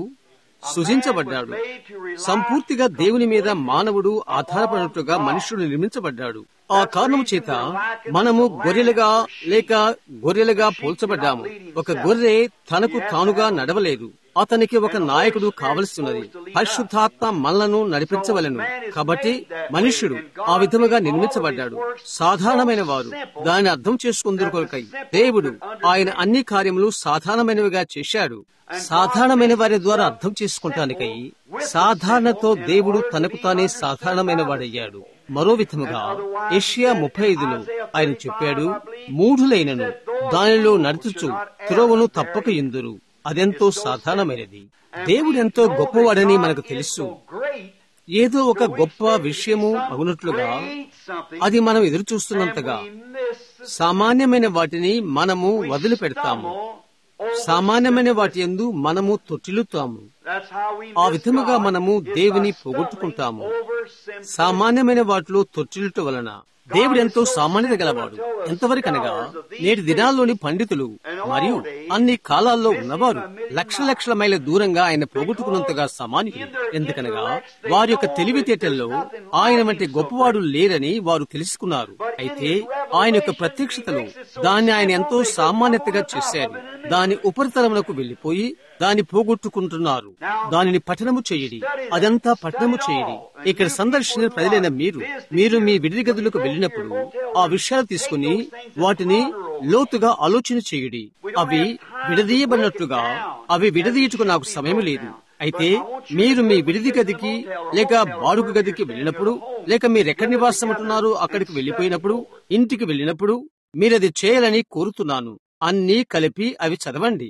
సృజించబడ్డాడు సంపూర్తిగా దేవుని మీద మానవుడు ఆధారపడినట్టుగా మనుషుడు నిర్మించబడ్డాడు ఆ కారణము చేత మనము గొర్రెలుగా లేక గొర్రెలుగా పోల్చబడ్డాము ఒక గొర్రె తనకు తానుగా నడవలేదు అతనికి ఒక నాయకుడు కావలసినది పరిశుద్ధాత్మ మనలను నడిపించవలను కాబట్టి మనుష్యుడు ఆ విధముగా నిర్మించబడ్డాడు సాధారణమైన వారు దానిని అర్థం చేసుకుందరు కొరకై దేవుడు ఆయన అన్ని కార్యములు సాధారణమైనవిగా చేశాడు సాధారణమైన వారి ద్వారా అర్థం చేసుకుంటానికై సాధారణతో దేవుడు తనకు తానే సాధారణమైన వాడయ్యాడు మరో విధముగా ఏషియా ముప్పై ఐదులో ఆయన చెప్పాడు మూఢులైనను దానిలో నడుచుచు త్రోవను తప్పక ఇందురు అదెంతో సాధారణమైనది దేవుడు ఎంతో గొప్పవాడని మనకు తెలుసు ఏదో ఒక గొప్ప విషయము అవునట్లుగా అది మనం ఎదురు చూస్తున్నంతగా సామాన్యమైన వాటిని మనము వదిలిపెడతాము సామాన్యమైన వాటి ఎందు మనము తొట్టిల్లుతాము ఆ విధముగా మనము దేవుని పోగొట్టుకుంటాము సామాన్యమైన వాటిలో తొట్టిల్లుట వలన దేవుడు ఎంతో సామాన్యత గలవాడు ఎంతవరకనగా నేటి దినాల్లోని పండితులు మరియు అన్ని కాలాల్లో ఉన్నవారు లక్ష లక్షల మైల దూరంగా ఆయన పోగొట్టుకున్నంతగా సామాన్యులు ఎందుకనగా వారి యొక్క తెలివితేటల్లో ఆయన వంటి గొప్పవాడు లేరని వారు తెలుసుకున్నారు అయితే ఆయన యొక్క ప్రత్యక్షతలో దాన్ని ఆయన ఎంతో సామాన్యతగా చేశారు దాని ఉపరితలమునకు వెళ్లిపోయి దాన్ని పోగొట్టుకుంటున్నారు దానిని పఠనము చేయడి అదంతా పఠనము చేయడి ఇక్కడ సందర్శన ప్రజలైన మీరు మీరు మీ విడిది గదులకు వెళ్ళినప్పుడు ఆ విషయాలు తీసుకుని వాటిని లోతుగా ఆలోచన చేయడి అవి విడదీయబడినట్లుగా అవి విడదీయుటకు నాకు సమయం లేదు అయితే మీరు మీ విడిది గదికి లేక బాడుగు గదికి వెళ్ళినప్పుడు లేక మీరు ఎక్కడ నివాసం ఉంటున్నారో అక్కడికి వెళ్ళిపోయినప్పుడు ఇంటికి వెళ్ళినప్పుడు మీరది చేయాలని కోరుతున్నాను అన్నీ కలిపి అవి చదవండి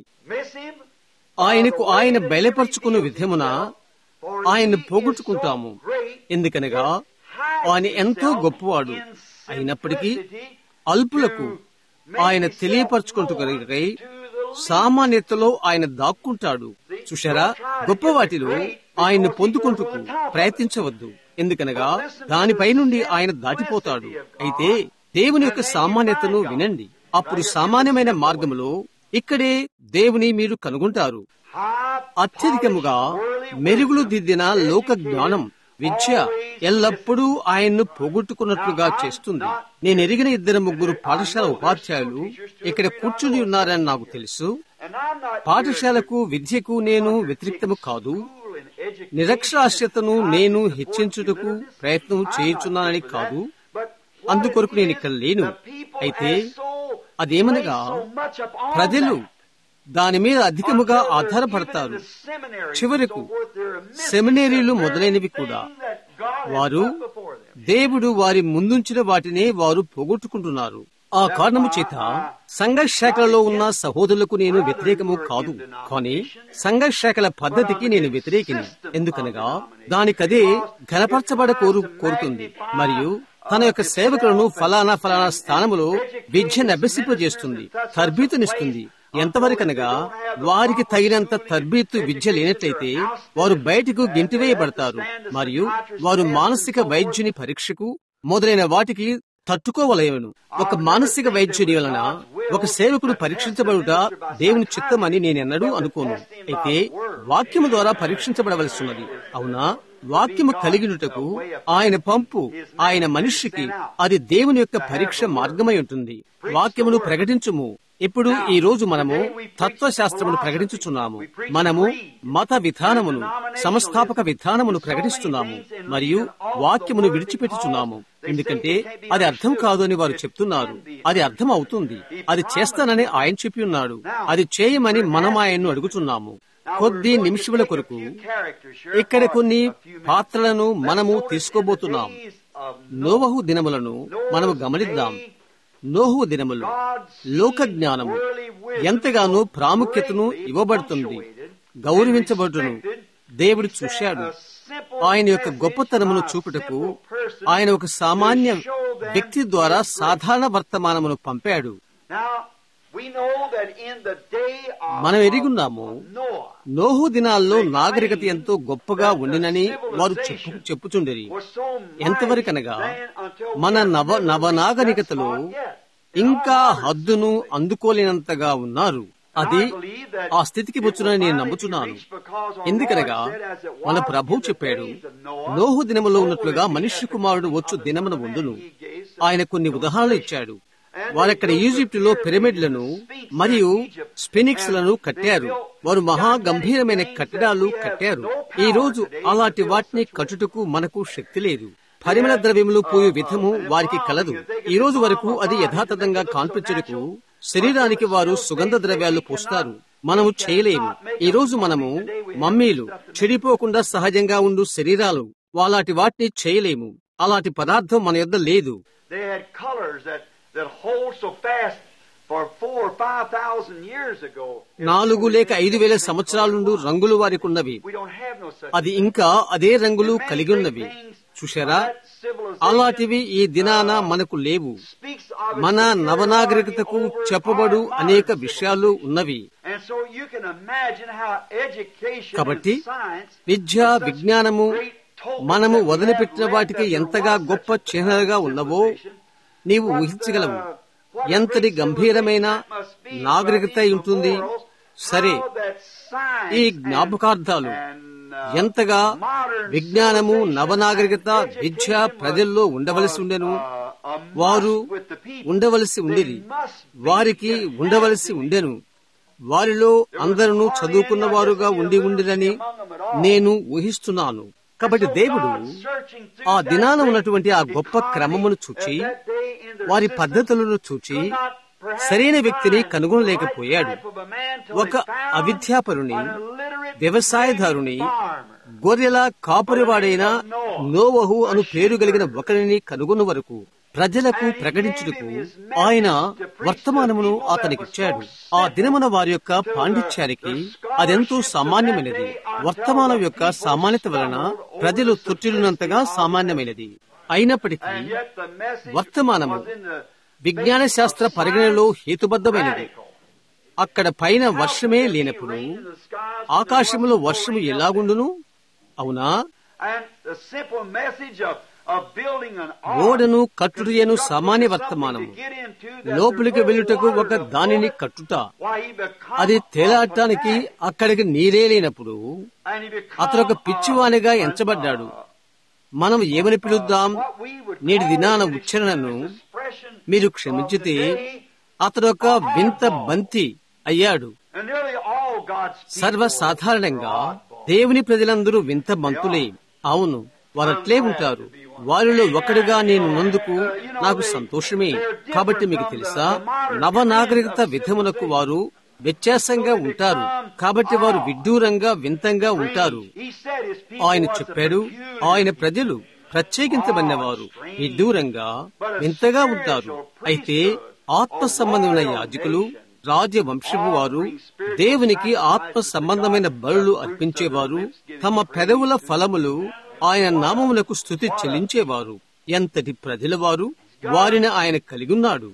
ఆయనకు ఆయన బయలుపరుచుకున్న విధమున ఆయన్ని పోగొట్టుకుంటాము ఎందుకనగా ఆయన ఎంతో గొప్పవాడు అయినప్పటికీ అల్పులకు ఆయన తెలియపరచుకుంటుకై సామాన్యతలో ఆయన దాక్కుంటాడు చూశారా గొప్ప వాటిలో ఆయన్ను పొందుకుంటుకు ప్రయత్నించవద్దు ఎందుకనగా దానిపై నుండి ఆయన దాటిపోతాడు అయితే దేవుని యొక్క సామాన్యతను వినండి అప్పుడు సామాన్యమైన మార్గములో ఇక్కడే దేవుని మీరు కనుగొంటారు అత్యధికముగా మెరుగులు దిద్దిన లోక జ్ఞానం విద్య ఎల్లప్పుడూ ఆయన్ను పోగొట్టుకున్నట్లుగా చేస్తుంది నేను ఎరిగిన ఇద్దరు ముగ్గురు పాఠశాల ఉపాధ్యాయులు ఇక్కడ కూర్చుని ఉన్నారని నాకు తెలుసు పాఠశాలకు విద్యకు నేను వ్యతిరేక్తము కాదు నిరక్షరాస్యతను నేను హెచ్చించుటకు ప్రయత్నం చేయుచున్నానని కాదు అందుకొరకు నేను ఇక్కడ లేను అయితే అదేమనగా ప్రజలు దాని మీద అధికముగా ఆధారపడతారు చివరకు సెమినేరీలు మొదలైనవి కూడా వారు దేవుడు వారి ముందుంచిన వాటినే వారు పోగొట్టుకుంటున్నారు ఆ కారణము చేత సంఘశాఖలలో ఉన్న సహోదరులకు నేను వ్యతిరేకము కాదు కానీ సంఘశాఖల పద్ధతికి నేను వ్యతిరేకిని ఎందుకనగా దానికదే ఘనపరచబడ కోరు కోరుతుంది మరియు తన యొక్క సేవకులను ఫలానా ఫలానా స్థానములో విద్యను అభ్యసింపజేస్తుంది తర్బీతునిస్తుంది ఎంతవరకనగా వారికి తగినంత తర్బీతు విద్య లేనట్లయితే వారు బయటకు గింటివేయబడతారు మరియు వారు మానసిక వైద్యుని పరీక్షకు మొదలైన వాటికి తట్టుకోవలేవను ఒక మానసిక వైద్యుని వలన ఒక సేవకుడు పరీక్షించబడుట దేవుని చిత్తమని నేనెన్నడూ అనుకోను అయితే వాక్యము ద్వారా పరీక్షించబడవలసినది అవునా వాక్యము కలిగినటకు ఆయన పంపు ఆయన మనిషికి అది దేవుని యొక్క పరీక్ష మార్గమై ఉంటుంది వాక్యమును ప్రకటించుము ఇప్పుడు ఈ రోజు మనము తత్వశాస్త్రమును ప్రకటించుచున్నాము మనము మత విధానమును సంస్థాపక విధానమును ప్రకటిస్తున్నాము మరియు వాక్యమును విడిచిపెట్టుచున్నాము ఎందుకంటే అది అర్థం కాదు అని వారు చెప్తున్నారు అది అర్థం అవుతుంది అది చేస్తానని ఆయన చెప్పి ఉన్నాడు అది చేయమని మనం ఆయన్ను అడుగుతున్నాము కొద్ది నిమిషముల కొరకు ఇక్కడ కొన్ని పాత్రలను మనము తీసుకోబోతున్నాం నోవహు దినములను మనము గమనిద్దాం నోహు దినములు లోక జ్ఞానము ఎంతగానో ప్రాముఖ్యతను ఇవ్వబడుతుంది గౌరవించబడును దేవుడు చూశాడు ఆయన యొక్క గొప్పతనమును చూపుటకు ఆయన ఒక సామాన్య వ్యక్తి ద్వారా సాధారణ వర్తమానమును పంపాడు మనం ఎరుగున్నాము నోహు దినాల్లో నాగరికత ఎంతో గొప్పగా ఉండినని వారు చెప్పు చెప్పుచుండేది ఎంతవరకనగా మన నవ నవనాగరికతలో ఇంకా హద్దును అందుకోలేనంతగా ఉన్నారు అది ఆ స్థితికి వచ్చునని నేను నమ్ముచున్నాను ఎందుకనగా మన ప్రభు చెప్పాడు నోహు దినములో ఉన్నట్లుగా మనుష్య కుమారుడు వచ్చు దినమున ఉండును ఆయన కొన్ని ఉదాహరణలు ఇచ్చాడు వారక్కడ ఈజిప్టులో పిరమిడ్లను మరియు స్పినిక్స్ లను కట్టారు వారు మహా గంభీరమైన కట్టడాలు కట్టారు ఈ రోజు అలాంటి వాటిని కట్టుటకు మనకు శక్తి లేదు పరిమళ ద్రవ్యములు పోయే విధము వారికి కలదు ఈ రోజు వరకు అది యథాతథంగా కాన్పించడుకు శరీరానికి వారు సుగంధ ద్రవ్యాలు పోస్తారు మనము చేయలేము ఈ రోజు మనము మమ్మీలు చెడిపోకుండా సహజంగా ఉండు శరీరాలు అలాంటి వాటిని చేయలేము అలాంటి పదార్థం మన యొద్ద లేదు They had colors that, that hold so fast for four or five thousand years ago. నాలుగు లేక ఐదు వేల సంవత్సరాల నుండి రంగులు వారికి ఉన్నవి We don't have no such అది ఇంకా అదే రంగులు కలిగి ఉన్నవి చూశారా అలాంటివి ఈ దినాన మనకు లేవు speaks of it మన superiority నవనాగరికతకు over చెప్పబడు our అనేక modern విషయాలు ఉన్నవి civilization. And so you can imagine how education కాబట్టి and science Vidya are such విజ్ఞానము great tokens మనము that we వదిలిపెట్టిన have left వాటికి that there ఎంతగా was గొప్ప such a చిహ్నాలుగా ఉన్నవో civilization. నీవు ఊహించగలవు ఎంతటి గంభీరమైన నాగరికత అయి ఉంటుంది సరే ఈ జ్ఞాపకార్థాలు ఎంతగా విజ్ఞానము నవనాగరికత విద్య ప్రజల్లో ఉండవలసి ఉండెను వారు ఉండవలసి ఉండేది వారికి ఉండవలసి ఉండెను వారిలో అందరూ చదువుకున్న వారుగా ఉండి ఉండిరని నేను ఊహిస్తున్నాను కాబట్టి దేవుడు ఆ దినాన ఉన్నటువంటి ఆ గొప్ప క్రమమును చూచి వారి పద్ధతులను చూచి సరైన వ్యక్తిని కనుగొనలేకపోయాడు ఒక అవిద్యాపరుని వ్యవసాయదారుని గొర్రెల కాపురివాడైన నోవహు అను పేరు కలిగిన ఒకరిని కనుగొన్న వరకు ప్రజలకు ప్రకటించుటకు ఆయన వర్తమానమును అతనికిచ్చాడు ఆ దినమున వారి యొక్క పాండిత్యానికి అదెంతో సామాన్యమైనది వర్తమానం యొక్క సామాన్యత వలన ప్రజలు తొట్టిల్లినంతగా సామాన్యమైనది అయినప్పటికీ వర్తమానము విజ్ఞాన శాస్త్ర పరిగణలో హేతుబద్ధమైనది అక్కడ పైన వర్షమే లేనప్పుడు ఆకాశములో వర్షము ఎలాగుండును అవునా ఓడను కట్టుటయను సామాన్య వర్తమానము లోపలికి వెళ్ళుటకు ఒక దానిని కట్టుట అది తేలాటానికి అక్కడికి నీరే లేనప్పుడు అతను ఒక పిచ్చివానిగా ఎంచబడ్డాడు మనం ఏమని పిలుద్దాం నేటి దినాన ఉచ్చరణను మీరు క్షమించితే అతడు ఒక వింత బంతి అయ్యాడు సర్వసాధారణంగా దేవుని ప్రజలందరూ వింత బంతులే అవును వారట్లే ఉంటారు వారిలో ఒకటిగా నేను నందుకు నాకు సంతోషమే కాబట్టి మీకు తెలుసా నవనాగరికత విధములకు వారు వ్యత్యాసంగా ఉంటారు కాబట్టి వారు విడ్డూరంగా వింతంగా ఉంటారు ఆయన చెప్పాడు ఆయన ప్రజలు ప్రత్యేకించబడిన వారు విడ్డూరంగా వింతగా ఉంటారు అయితే ఆత్మ సంబంధమైన యాజకులు రాజవంశపు వారు దేవునికి ఆత్మ సంబంధమైన బలులు అర్పించేవారు తమ పెదవుల ఫలములు ఆయన నామములకు స్థుతి చెల్లించేవారు ఎంతటి ప్రజల వారు వారిని ఆయన కలిగున్నాడు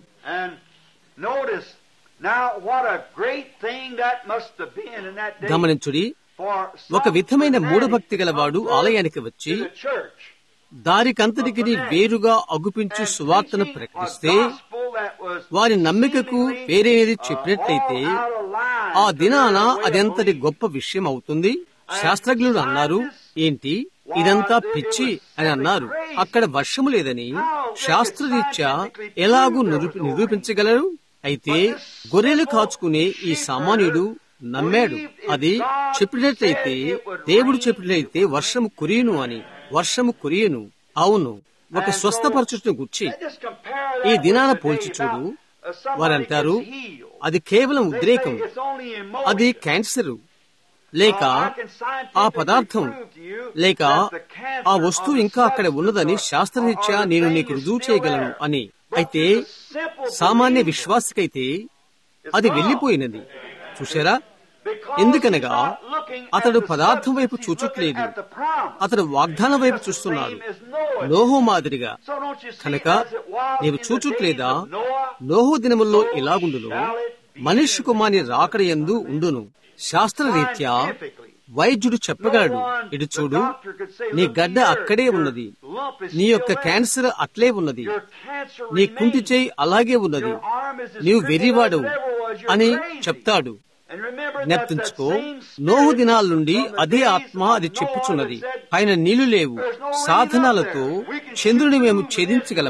గమనించుడి ఒక విధమైన మూఢభక్తి గలవాడు ఆలయానికి వచ్చి దారికంతటికి వేరుగా అగుపించి సువార్తను ప్రకటిస్తే వారి నమ్మికకు వేరేది చెప్పినట్లయితే ఆ దినాన అదెంతటి గొప్ప విషయం అవుతుంది శాస్త్రజ్ఞులు అన్నారు ఏంటి ఇదంతా పిచ్చి అని అన్నారు అక్కడ వర్షము లేదని శాస్త్రరీత్యా ఎలాగూ నిరూపించగలరు అయితే గొర్రెలు కాచుకునే ఈ సామాన్యుడు నమ్మాడు అది చెప్పినట్లయితే దేవుడు చెప్పినట్లయితే వర్షము కురియును అని వర్షము కురియును అవును ఒక స్వస్థపరచుటను గుర్చి ఈ దినాన పోల్చి చూడు వారంటారు అది కేవలం ఉద్రేకం అది క్యాన్సర్ లేక ఆ పదార్థం లేక ఆ వస్తువు ఇంకా అక్కడ ఉన్నదని శాస్త్రరీత్యా నేను నీకు రుజువు చేయగలను అని అయితే సామాన్య విశ్వాసకైతే అది వెళ్లిపోయినది చూశారా ఎందుకనగా అతడు పదార్థం వైపు చూచుట్లేదు అతడు వాగ్దానం వైపు చూస్తున్నాడు నోహో మాదిరిగా కనుక నీవు చూచుట్లేదా నోహో దినముల్లో ఎలాగుండును మనిషి కుమారి రాకడ ఎందు ఉండును శాస్త్రరీత్యా వైద్యుడు చెప్పగలడు ఇటు చూడు నీ గడ్డ అక్కడే ఉన్నది నీ యొక్క క్యాన్సర్ అట్లే ఉన్నది నీ కుంటి చేయి అలాగే ఉన్నది నీవు వెర్రివాడవు అని చెప్తాడు జ్ఞప్తించుకో నోహు దినాల నుండి అదే ఆత్మ అది చెప్పుచున్నది పైన నీళ్లు లేవు సాధనాలతో చంద్రుని మేము ఛేదించగలము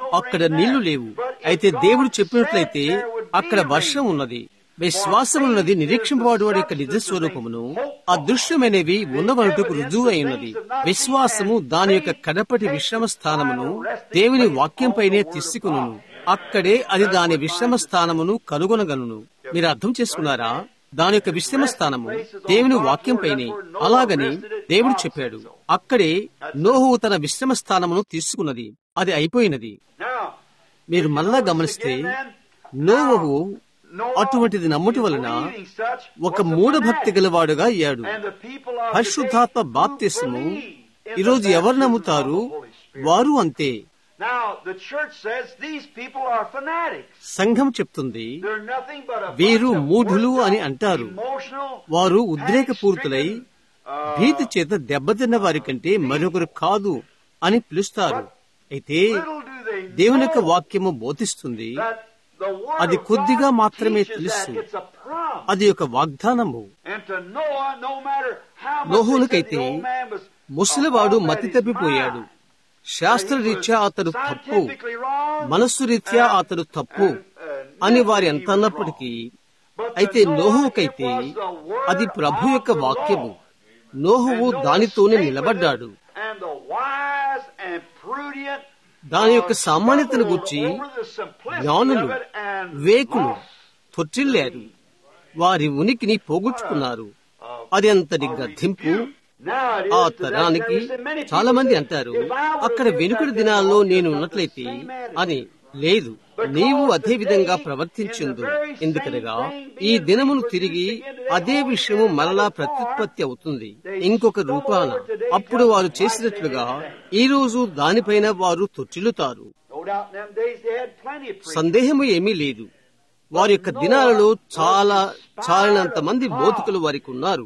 అక్కడ నీళ్లు లేవు అయితే దేవుడు చెప్పినట్లయితే అక్కడ వర్షం ఉన్నది విశ్వాసమున్నది నిరీక్షింపవాడు వాడి యొక్క నిజ స్వరూపమును అదృశ్యమైనవి ఉన్నవనుటకు రుజువు అయినది విశ్వాసము దాని యొక్క కడపటి విశ్రమ స్థానమును దేవుని వాక్యంపైనే తీసుకును అక్కడే అది దాని విశ్రమ స్థానమును కనుగొనగలను మీరు అర్థం చేసుకున్నారా దాని యొక్క విశ్రమ స్థానము దేవుని వాక్యంపైనే అలాగని దేవుడు చెప్పాడు అక్కడే నోహు తన విశ్రమ స్థానమును తీసుకున్నది అది అయిపోయినది Now, మీరు మళ్ళా గమనిస్తే నోవహు అటువంటిది నమ్ముటి వలన ఒక మూఢభక్తి గలవాడుగా అయ్యాడు పరిశుద్ధాత్మ బాప్తిస్ము ఈరోజు ఎవరు నమ్ముతారు వారు అంతే Now, the church says these people are fanatics. సంఘం చెప్తుంది They're nothing but a వీరు bunch of మూఢులు worked అని out, అంటారు emotional, వారు ఉద్రేకపూరితులై uh, భీతి చేత దెబ్బతిన్న వారి కంటే మరొకరు కాదు అని పిలుస్తారు అయితే little do they దేవుని యొక్క know వాక్యము బోధిస్తుంది that the word అది of కొద్దిగా God మాత్రమే teaches తెలుసు. that it's a promise. అది ఒక వాగ్దానము And to Noah, no matter how much they said నోహునికైతే the old man was ముసలివాడు off at మతి his తప్పిపోయాడు mind. శాస్త్రరీత్యా అతడు తప్పు Scientifically wrong, మనస్సు రీత్యా అతడు తప్పు అని వారి ఎంత అన్నప్పటికీ but to అయితే Noah నోహుకైతే it was the word అది ప్రభు of యొక్క the వాక్యము Lord. నోహువు And Noah దానితోనే stayed with నిలబడ్డాడు it, and the wise and prudent, దాని యొక్క uh, సామాన్యతను stumbled గూర్చి over the simplicity జ్ఞానులు of it and వేకులు lost తొట్టిల్లారు వారి ఉనికిని పోగొట్టుకున్నారు అది అంతటి గద్దింపు ఆ తరానికి చాలా మంది అంటారు అక్కడ వెనుకటి దినాల్లో నేను ఉన్నట్లయితే అని లేదు నీవు అదే విధంగా ప్రవర్తించిందు ఎందుకనగా ఈ దినమును తిరిగి అదే విషయము మరలా ప్రత్యుత్పత్తి అవుతుంది ఇంకొక రూపాన అప్పుడు వారు చేసినట్లుగా ఈ రోజు దానిపైన వారు తొట్టిల్లుతారు No doubt in them days they had plenty of preachers. సందేహము ఏమీ లేదు వారి యొక్క దినాలలో చాలా చాలినంత మంది బోధకులు వారికి ఉన్నారు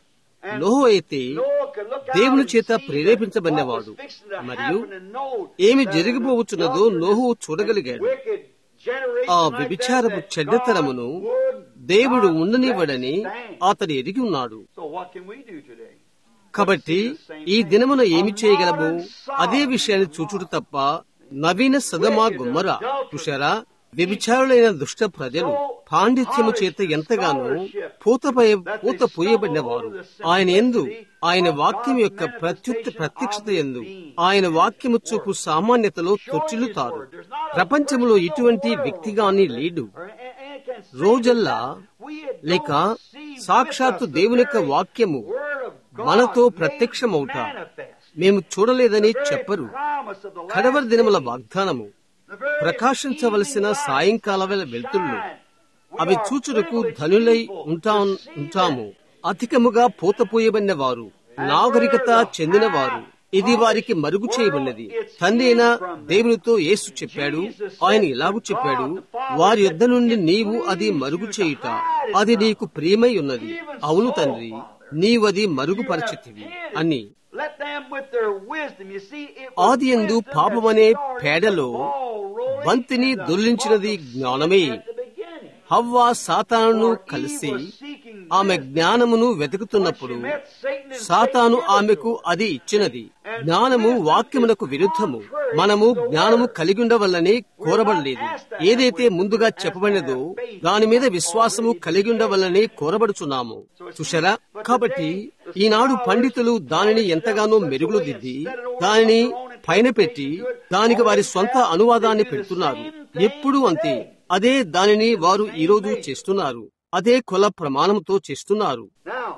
And నోహు అయితే Noah could look out దేవుని and చేత see that ప్రేరేపించబడినవాడు what was fixing to మరియు happen and know ఏమి that జరగబోవచ్చున్నదో wilderness నోహు and చూడగలిగాడు wicked generation ఆ like that వ్యభిచారపు that చెడ్డతనమును God would దేవుడు not ఉండనివ్వడని let stand. అతడు ఎరిగి ఉన్నాడు So what can we do today? కాబట్టి ఈ దినమున ఏమి చేయగలము అదే విషయాన్ని చూచుడు తప్ప నవీన సదమా గుమ్మర చూశారా వ్యభిచారులైన దుష్ట ప్రజలు పాండిత్యము చేత ఎంతగానో పూతపై పూత పోయబడిన వారు ఆయన ఎందు ఆయన వాక్యం యొక్క ప్రత్యుత్త ప్రత్యక్షత ఎందు ఆయన వాక్యము చూపు సామాన్యతలో తొట్టిల్లుతారు ప్రపంచంలో ఇటువంటి వ్యక్తి గాని లేడు Or- and- and it can say రోజల్లా that we don't లేక see with సాక్షాత్తు us the దేవుని యొక్క very వాక్యము word of God మనతో made ప్రత్యక్షమవుట manifest. మేము చూడలేదని The very చెప్పరు promise of the last కడవర దినముల days. వాగ్దానము The very ప్రకాశించవలసిన evening light సాయంకాల వేళ వెళ్తుళ్ళు shine. We అవి are చూచుటకు privileged ధనులై people ఉంటా to see ఉంటాము that. అధికముగా పూతపోయబడిన వారు నాగరికత చెందినవారు ఇది వారికి మరుగు చేయబడినది తండ్రి అయిన దేవునితో యేసు చెప్పాడు ఆయన ఇలాగూ చెప్పాడు వారి యుద్ధ నుండి నీవు అది మరుగు చేయుట అది నీకు ప్రియమై ఉన్నది అవును తండ్రి నీవది మరుగుపరచితివి అని Let them with their wisdom, you see, it was ఆది యందు wisdom that పాపమనే started పేడలో the ball rolling బంతిని in the దొర్లించినది book of జ్ఞానమే sin at the beginning. హవ్వ సాతానును For Eve కలిసి was seeking ఆమె wisdom. జ్ఞానమును When వెతుకుతున్నప్పుడు she met Satan and సాతాను Satan gave it ఆమెకు to her. అది ఇచ్చినది జ్ఞానము వాక్యమునకు విరుద్ధము మనము జ్ఞానము కలిగి ఉండవల్లని కోరబడలేదు ఏదైతే ముందుగా చెప్పబడినదో దాని మీద విశ్వాసము కలిగి ఉండవల్లని కోరబడుచున్నాము చూశారా కాబట్టి ఈనాడు పండితులు దానిని ఎంతగానో మెరుగులు దిద్ది దానిని పైన పెట్టి దానికి వారి సొంత అనువాదాన్ని పెడుతున్నారు ఎప్పుడూ అంతే అదే దానిని వారు ఈరోజు చేస్తున్నారు అదే కుల ప్రమాణంతో చేస్తున్నారు Now,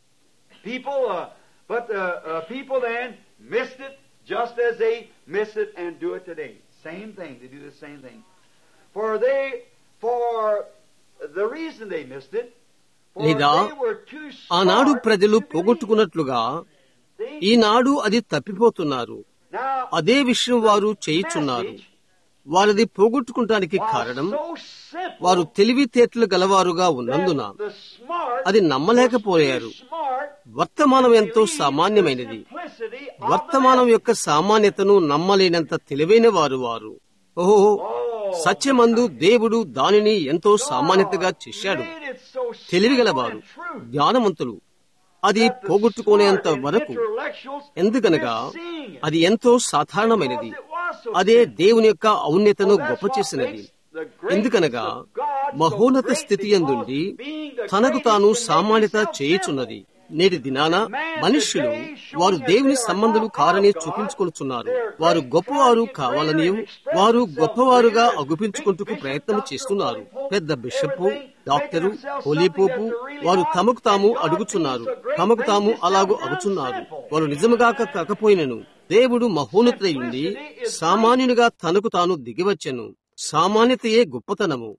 people, uh, but uh, uh, people then missed it just as they miss it and do it today. Same thing. They do the same thing. For they, for the reason they missed it, for లేదా they were too ఆనాడు smart ప్రజలు to believe. పోగొట్టుకున్నట్లుగా See? ఈనాడు అది తప్పిపోతున్నారు Now, అదే విషయం వారు చేయుచున్నారు message వారిది పోగొట్టుకుంటానికి కారణం was so simple వారు తెలివితేటలు గలవారుగా ఉన్నందున that the smart అది నమ్మలేకపోయారు was too smart వర్తమానం ఎంతో to believe సామాన్యమైనది the simplicity of the వర్తమానం message. యొక్క సామాన్యతను నమ్మలేనంత తెలివైన వారు వారు ఓహో సత్యమందు దేవుడు దానిని ఎంతో సామాన్యతగా చేశాడు made it so తెలివిగలవారు simple and true జ్ఞానవంతులు అది పోగొట్టుకునేంత వరకు ఎందుకనగా అది ఎంతో సాధారణమైనది అదే దేవుని యొక్క ఔన్నతను గొప్ప చేసినది ఎందుకనగా మహోన్నత స్థితి ఎందుండి తనకు తాను సామాన్యత చేయుచున్నది నేటి దినాన మనుష్యులు వారు దేవుని సంబంధులు కారని చూపించుకొనుచున్నారు వారు గొప్పవారు కావాలని వారు గొప్పవారుగా అగుపించుకుంటూ ప్రయత్నం చేస్తున్నారు పెద్ద బిషప్ డాక్టరు పోలీపోపు వారు తమకు తాము అడుగుచున్నారు తమకు తాము అలాగూ అగుచున్నారు వారు నిజముగా కాకపోయినను దేవుడు మహోన్నతుడయుండి సామాన్యునిగా తనకు తాను దిగివచ్చెను సామాన్యతయే గొప్పతనము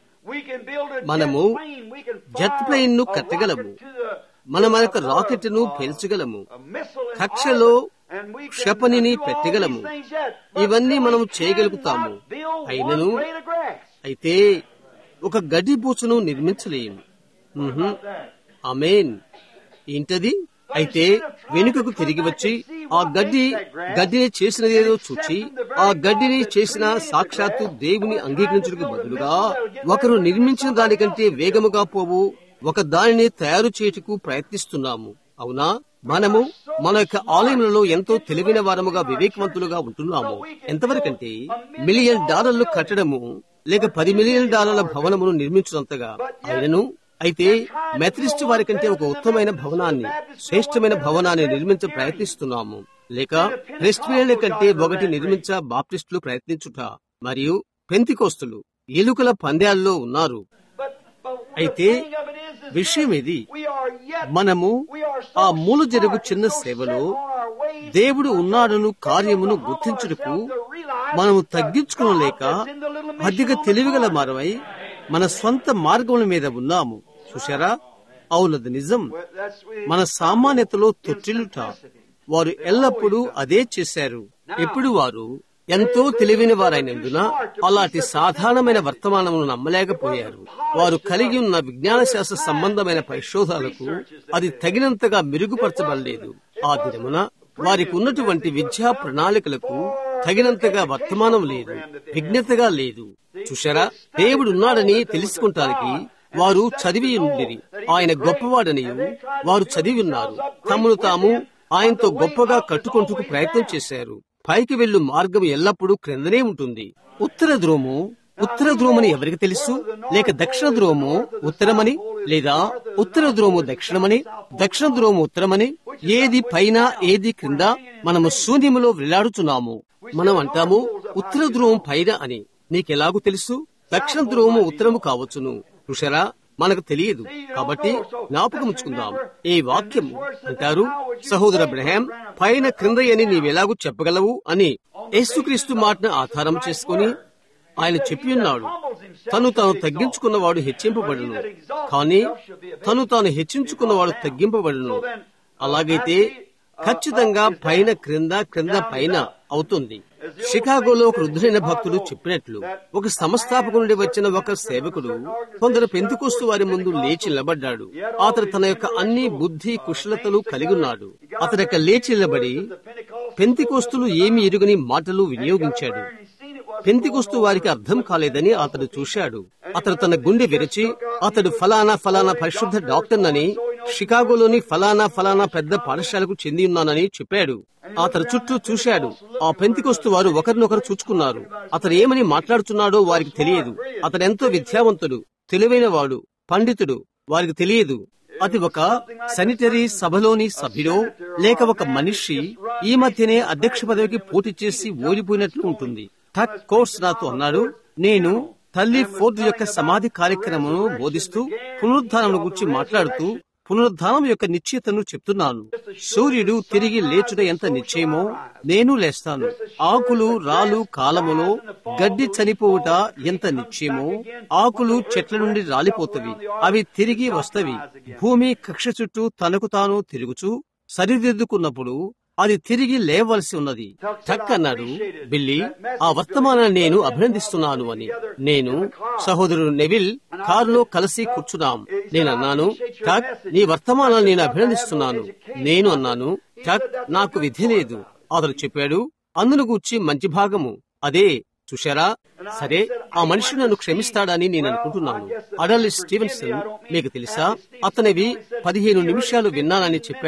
మనము జెట్ ప్లేన్ ను కట్టగలము మన మనకు రాకెట్ ను పేల్చగలము కక్షలో క్షపణిని పెట్టగలము ఇవన్నీ మనం చేయగలుగుతాము అయినను అయితే ఒక గడ్డి పూచను నిర్మించలేము అమేన్ ఏంటది అయితే వెనుకకు తిరిగి వచ్చి ఆ గడ్డి గడ్డిని చేసినదేదో చూచి ఆ గడ్డిని చేసిన సాక్షాత్తు దేవుని అంగీకరించడానికి బదులుగా ఒకరు నిర్మించిన దానికంటే వేగముగా పోవు ఒక దానిని తయారు చేయుటకు ప్రయత్నిస్తున్నాము అవునా మనము మన యొక్క ఆలయములలో ఎంతో తెలివైన వారముగా వివేకవంతులుగా ఉంటున్నాము ఎంతవరకంటే మిలియన్ డాలర్లు కట్టడము లేక పది మిలియన్ డాలర్ల భవనమును నిర్మించినంతగా ఆయనను అయితే మెథరిస్ట్ వారి కంటే ఒక ఉత్తమమైన భవనాన్ని శ్రేష్టమైన భవనాన్ని నిర్మించ ప్రయత్నిస్తున్నాము లేక ప్రెస్ట్రియన్ల కంటే ఒకటి నిర్మించ బాప్టిస్టులు ప్రయత్నించుట మరియు పెంతికోస్తులు ఎలుకల పంద్యాల్లో ఉన్నారు అయితే విషయం ఇది మనము ఆ మూల జరుగు చిన్న సేవలో దేవుడు ఉన్నాడను కార్యమును గుర్తించుటకు మనము తగ్గించుకోలేక అధిక తెలివిగల మారమై మన స్వంత మార్గముల మీద ఉన్నాము చూశారా అవునది నిజం మన సామాన్యతలో తొట్టిల్లుట వారు ఎల్లప్పుడూ అదే చేశారు ఇప్పుడు వారు ఎంతో తెలివైన వారైనందున అలాంటి సాధారణమైన వర్తమానమును నమ్మలేకపోయారు వారు కలిగి ఉన్న విజ్ఞాన శాస్త్ర సంబంధమైన పరిశోధనలకు అది తగినంతగా మెరుగుపరచబడలేదు ఆ దినమున వారికి ఉన్నటువంటి విద్యా ప్రణాళికలకు తగినంతగా వర్తమానం లేదు విజ్ఞతగా లేదు చూశారా దేవుడున్నాడని తెలుసుకుంటానికి వారు చదివి ఉండిరి ఆయన గొప్పవాడని వారు చదివి ఉన్నారు తమను తాము ఆయనతో గొప్పగా కట్టుకుంటూ ప్రయత్నం చేశారు పైకి వెళ్ళు మార్గం ఎల్లప్పుడూ క్రిందనే ఉంటుంది ఉత్తర ధ్రువము ఉత్తర ధ్రువమని ఎవరికి తెలుసు లేక దక్షిణ ధ్రువము ఉత్తరమని లేదా ఉత్తర ధ్రువము దక్షిణమని దక్షిణ ధ్రువము ఉత్తరమని ఏది పైన ఏది క్రింద మనము శూన్యములో వెళ్లాడుచున్నాము మనం అంటాము ఉత్తర ధ్రువం పైన అని నీకెలాగూ తెలుసు దక్షిణ ధ్రువము ఉత్తరము కావచ్చును చూశారా మనకు తెలియదు కాబట్టి జ్ఞాపకం ఉంచుకుందాం ఈ వాక్యం అంటారు సహోదర బ్రహాం పైన క్రింద అని నీవెలాగూ చెప్పగలవు అని యేసుక్రీస్తు మాటను ఆధారం చేసుకుని ఆయన చెప్పి ఉన్నాడు తను తాను తగ్గించుకున్నవాడు హెచ్చింపబడును కానీ తను తాను హెచ్చించుకున్నవాడు తగ్గింపబడును అలాగైతే ఖచ్చితంగా పైన క్రింద క్రింద పైన అవుతుంది షికాగోలో ఒక వృద్ధులైన భక్తుడు చెప్పినట్లు ఒక సంస్థాపకు నుండి వచ్చిన ఒక సేవకుడు కొందరు పెంతుకొస్తు వారి ముందు లేచి నిలబడ్డాడు అతడు తన యొక్క అన్ని బుద్ధి కుశలతలు కలిగి ఉన్నాడు అతని యొక్క లేచి నిలబడి పెంతికోస్తులు ఏమి ఎరుగని మాటలు వినియోగించాడు పెంతికొస్తు వారికి అర్థం కాలేదని అతడు చూశాడు అతడు తన గుండె విరిచి అతడు ఫలానా ఫలానా పరిశుద్ధ డాక్టర్నని షికాగోలోని ఫలానా ఫలానా పెద్ద పాఠశాలకు చెంది ఉన్నానని చెప్పాడు అతడు చుట్టూ చూశాడు ఆ పెంతికొస్తు వారు ఒకరినొకరు చూచుకున్నారు అతడు ఏమని మాట్లాడుతున్నాడో వారికి తెలియదు అతడు ఎంతో విద్యావంతుడు తెలివైన వాడు పండితుడు వారికి తెలియదు అది ఒక శానిటరీ సభలోని సభ్యుడో లేక ఒక మనిషి ఈ మధ్యనే అధ్యక్ష పదవికి పోటీ చేసి ఓడిపోయినట్లు ఉంటుంది టక్ కోర్స్ నాతో అన్నాడు నేను తల్లి ఫోర్డ్ యొక్క సమాధి కార్యక్రమం బోధిస్తూ పునరుద్ధానం గురించి మాట్లాడుతూ పునరుద్ధానం యొక్క నిశ్చయతను చెప్తున్నాను సూర్యుడు తిరిగి లేచుట ఎంత నిశ్చయమో నేను లేస్తాను ఆకులు రాలు కాలములో గడ్డి చనిపోవుట ఎంత నిశ్చయమో ఆకులు చెట్ల నుండి రాలిపోతవి అవి తిరిగి వస్తవి భూమి కక్ష చుట్టూ తనకు తాను తిరుగుచూ సరిదిద్దుకున్నప్పుడు అది తిరిగి లేవలసి ఉన్నది టక్ అన్నాడు బిల్లి ఆ వర్తమానాన్ని నేను అభినందిస్తున్నాను అని నేను సహోదరుడు నెవిల్ కారులో కలిసి కూర్చున్నాం నేను అన్నాను టక్ నీ వర్తమానాన్ని నేను అభినందిస్తున్నాను నేను అన్నాను టక్ నాకు విధి లేదు అతడు చెప్పాడు అందును గూర్చి మంచి భాగము అదే చూశారా సరే ఆ మనిషి నన్ను క్షమిస్తాడని నేను అనుకుంటున్నాను అడల్ స్టీవెన్సన్ మీకు తెలుసా అతనివి పదిహేను నిమిషాలు విన్నానని చెప్పాడు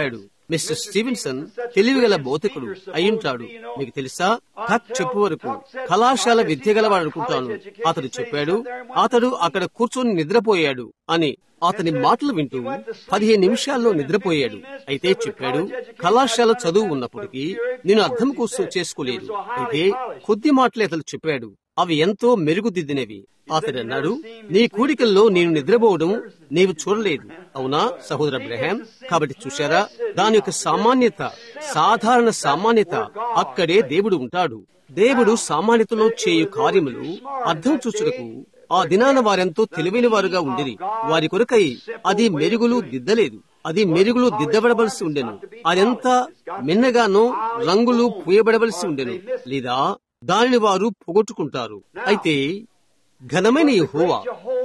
మిస్టర్ స్టీవెన్సన్ తెలివిగల బౌతికుడు అయ్యుంటాడు మీకు తెలుసా టక్ చెప్పు వరకు కళాశాల విద్య గలవాడు అనుకుంటాను అతడు చెప్పాడు అతడు అక్కడ కూర్చొని నిద్రపోయాడు అని అతని మాటలు వింటూ పదిహేను నిమిషాల్లో నిద్రపోయాడు అయితే చెప్పాడు కళాశాల చదువు ఉన్నప్పటికీ నేను అర్థం కోసం చేసుకోలేదు అయితే కొద్ది మాటలే అతడు చెప్పాడు అవి ఎంతో మెరుగుదిద్దినవి అతడు అన్నాడు నీ కూడికల్లో నేను నిద్రపోవడం నీవు చూడలేదు అవునా సహోదర అబ్రహాం కాబట్టి చూశారా దాని యొక్క సామాన్యత సాధారణ సామాన్యత అక్కడే దేవుడు ఉంటాడు దేవుడు సామాన్యతలో చేయు కార్యములు అర్థం చూచుటకు ఆ దినాన వారెంతో తెలివైన వారుగా ఉండిరి వారి కొరకై అది మెరుగులు దిద్దలేదు అది మెరుగులు దిద్దబడవలసి ఉండెను అదెంత మిన్నగానో రంగులు పూయబడవలసి ఉండెను లేదా దానిని వారు పోగొట్టుకుంటారు అయితే ఘనమైన యెహోవా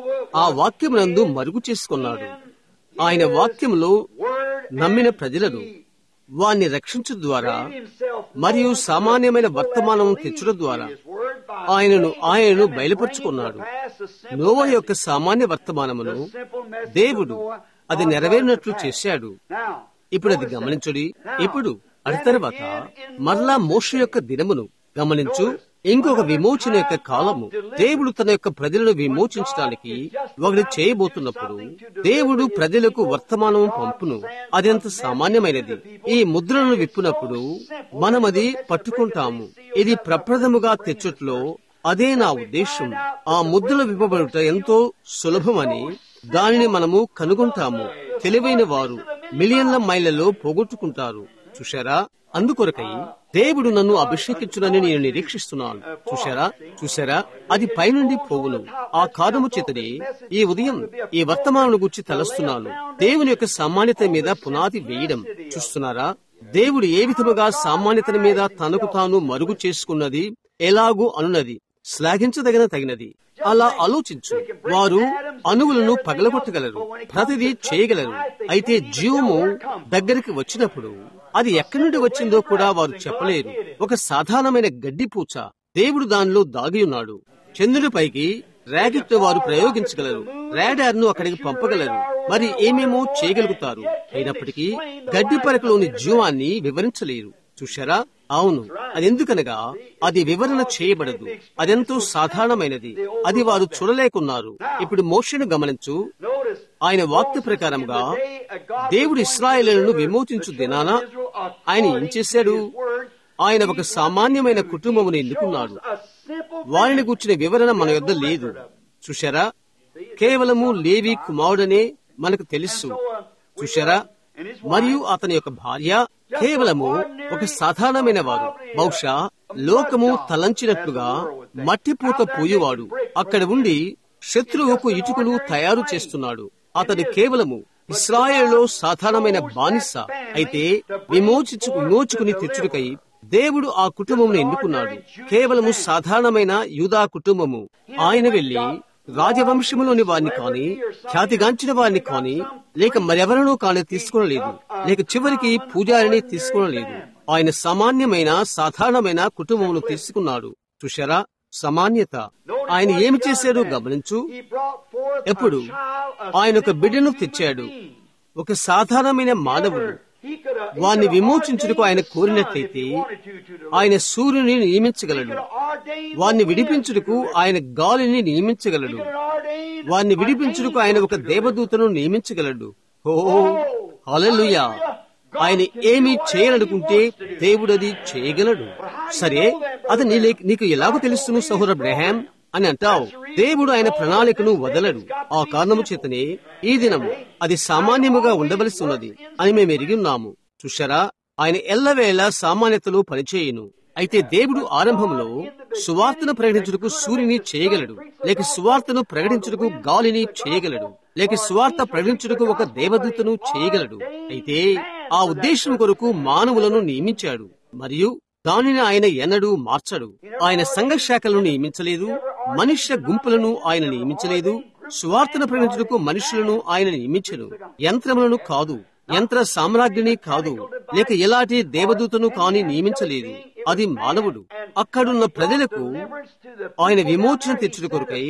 ఆ వాక్యమునందు మరుగు చేసుకున్నాడు ఆయన వాక్యములో నమ్మిన ప్రజలను వారిని రక్షించడం ద్వారా మరియు సామాన్యమైన వర్తమానం తెచ్చడం ద్వారా ఆయనను ఆయనను బయలుపరుచుకున్నాడు నోవా యొక్క సామాన్య వర్తమానమును దేవుడు అది నెరవేరినట్లు చేశాడు ఇప్పుడు అది గమనించుడి ఇప్పుడు అడి తర్వాత మరలా మోష యొక్క దినమును గమనించు ఇంకొక విమోచన యొక్క కాలము దేవుడు తన యొక్క ప్రజలను విమోచించడానికి ఒకటి చేయబోతున్నప్పుడు దేవుడు ప్రజలకు వర్తమానం పంపును అదెంత సామాన్యమైనది ఈ ముద్రలను విప్పునప్పుడు మనం అది పట్టుకుంటాము ఇది ప్రప్రథముగా తెచ్చుట్లో అదే నా ఉద్దేశం ఆ ముద్రలు విప్పబడుట ఎంతో సులభమని దానిని మనము కనుగొంటాము తెలివైన వారు మిలియన్ల మైళ్లలో పోగొట్టుకుంటారు చూశారా అందుకొరకై దేవుడు నన్ను అభిషేకించునని నేను నిరీక్షిస్తున్నాను చూశారా చూశారా అది పైనుండి పోవును ఆ కారణము చేతనే ఈ ఉదయం ఈ వర్తమానం గురించి తలస్తున్నాను దేవుని యొక్క సామాన్యత మీద పునాది వేయడం చూస్తున్నారా దేవుడు ఏ విధముగా సామాన్యత మీద తనకు తాను మరుగు చేసుకున్నది ఎలాగూ అనున్నది శ్లాఘించదగిన తగినది అలా ఆలోచించు వారు అణువులను పగలగొట్టగలరు ప్రతిదీ చేయగలరు అయితే జీవము దగ్గరికి వచ్చినప్పుడు అది ఎక్కడి నుండి వచ్చిందో కూడా వారు చెప్పలేరు ఒక సాధారణమైన గడ్డి పూచ దేవుడు దానిలో దాగి ఉన్నాడు చంద్రుడిపైకి ర్యాకెట్ వారు ప్రయోగించగలరు రాడార్ ను అక్కడికి పంపగలరు మరి ఏమేమో చేయగలుగుతారు అయినప్పటికీ గడ్డి పరకలోని జీవాన్ని వివరించలేరు చూశారా అవును అదెందుకనగా అది వివరణ చేయబడదు అదెంతో సాధారణమైనది అది వారు చూడలేకున్నారు ఇప్పుడు మోషను గమనించు ఆయన వాక్య ప్రకారంగా దేవుడు ఇస్రాయేలులను విమోచించు దినాన ఆయన ఏం చేశాడు ఆయన ఒక సామాన్యమైన కుటుంబమును ఎన్నుకున్నాడు వారిని కూర్చునే వివరణ మన యొద్ద లేదు చూశారా కేవలము లేవి కుమారుడనే మనకు తెలుసు చూశారా మరియు అతని యొక్క భార్య కేవలము ఒక సాధారణమైన వారు బహుశా లోకము తలంచినట్లుగా మట్టిపూత పోయేవాడు అక్కడ ఉండి శత్రువుకు ఇటుకలు తయారు చేస్తున్నాడు అతడు కేవలము ఇస్రాయేల్లో సాధారణమైన బానిస అయితే విమోచించు విమోచుకుని తెచ్చుడుకై దేవుడు ఆ కుటుంబమును ఎన్నుకున్నాడు కేవలము సాధారణమైన యూదా కుటుంబము ఆయన వెళ్లి రాజవంశములోని వారిని కాని ఖ్యాతిగాంచిన వారిని కాని లేక మరెవరనూ కాని తీసుకోనలేదు లేక చివరికి పూజారిని తీసుకోనలేదు ఆయన సామాన్యమైన సాధారణమైన కుటుంబమును తీసుకున్నాడు చూశారా సమాన్యత ఆయన ఏమి చేశాడో గమనించు ఎప్పుడు ఆయన ఒక బిడ్డను తెచ్చాడు ఒక సాధారణమైన మానవుడు వారిని విమోచించుటకు ఆయన కోరినట్లయితే ఆయన సూర్యుని నియమించగలడు వారిని విడిపించుటకు ఆయన గాలిని నియమించగలడు వారిని విడిపించుటకు ఆయన ఒక దేవదూతను నియమించగలడు ఓ హల్లెలూయా ఆయన ఏమి చేయాలనుకుంటే దేవుడు అది చేయగలడు సరే అది నీ నీకు ఎలాగో తెలుస్తును సహోదర బ్రహాం అని అంటావు దేవుడు ఆయన ప్రణాళికను వదలడు ఆ కారణము చేతనే ఈ దినం అది సామాన్యముగా ఉండవలసి ఉన్నది అని మేము ఎరిగి ఉన్నాము చూశారా ఆయన ఎల్లవేళ సామాన్యతలు పనిచేయును అయితే దేవుడు ఆరంభంలో సువార్తను ప్రకటించుటకు సూర్యుని చేయగలడు లేక సువార్తను ప్రకటించుటకు గాలిని చేయగలడు లేక సువార్త ప్రకటించుటకు ఒక దేవదూతను చేయగలడు అయితే ఆ ఉద్దేశం కొరకు మానవులను నియమించాడు మరియు దానిని ఆయన ఎన్నడూ మార్చడు ఆయన సంఘ శాఖలను నియమించలేదు మనుష్య గుంపులను ఆయన నియమించలేదు సువార్తను ప్రకటించుటకు మనుషులను ఆయన నియమించను యంత్రములను కాదు యంత్ర సామ్రాజ్ఞిని కాదు లేక ఎలాంటి దేవదూతను కాని నియమించలేదు అది మానవుడు అక్కడున్న ప్రజలకు ఆయన విమోచన తెచ్చుట కొరకై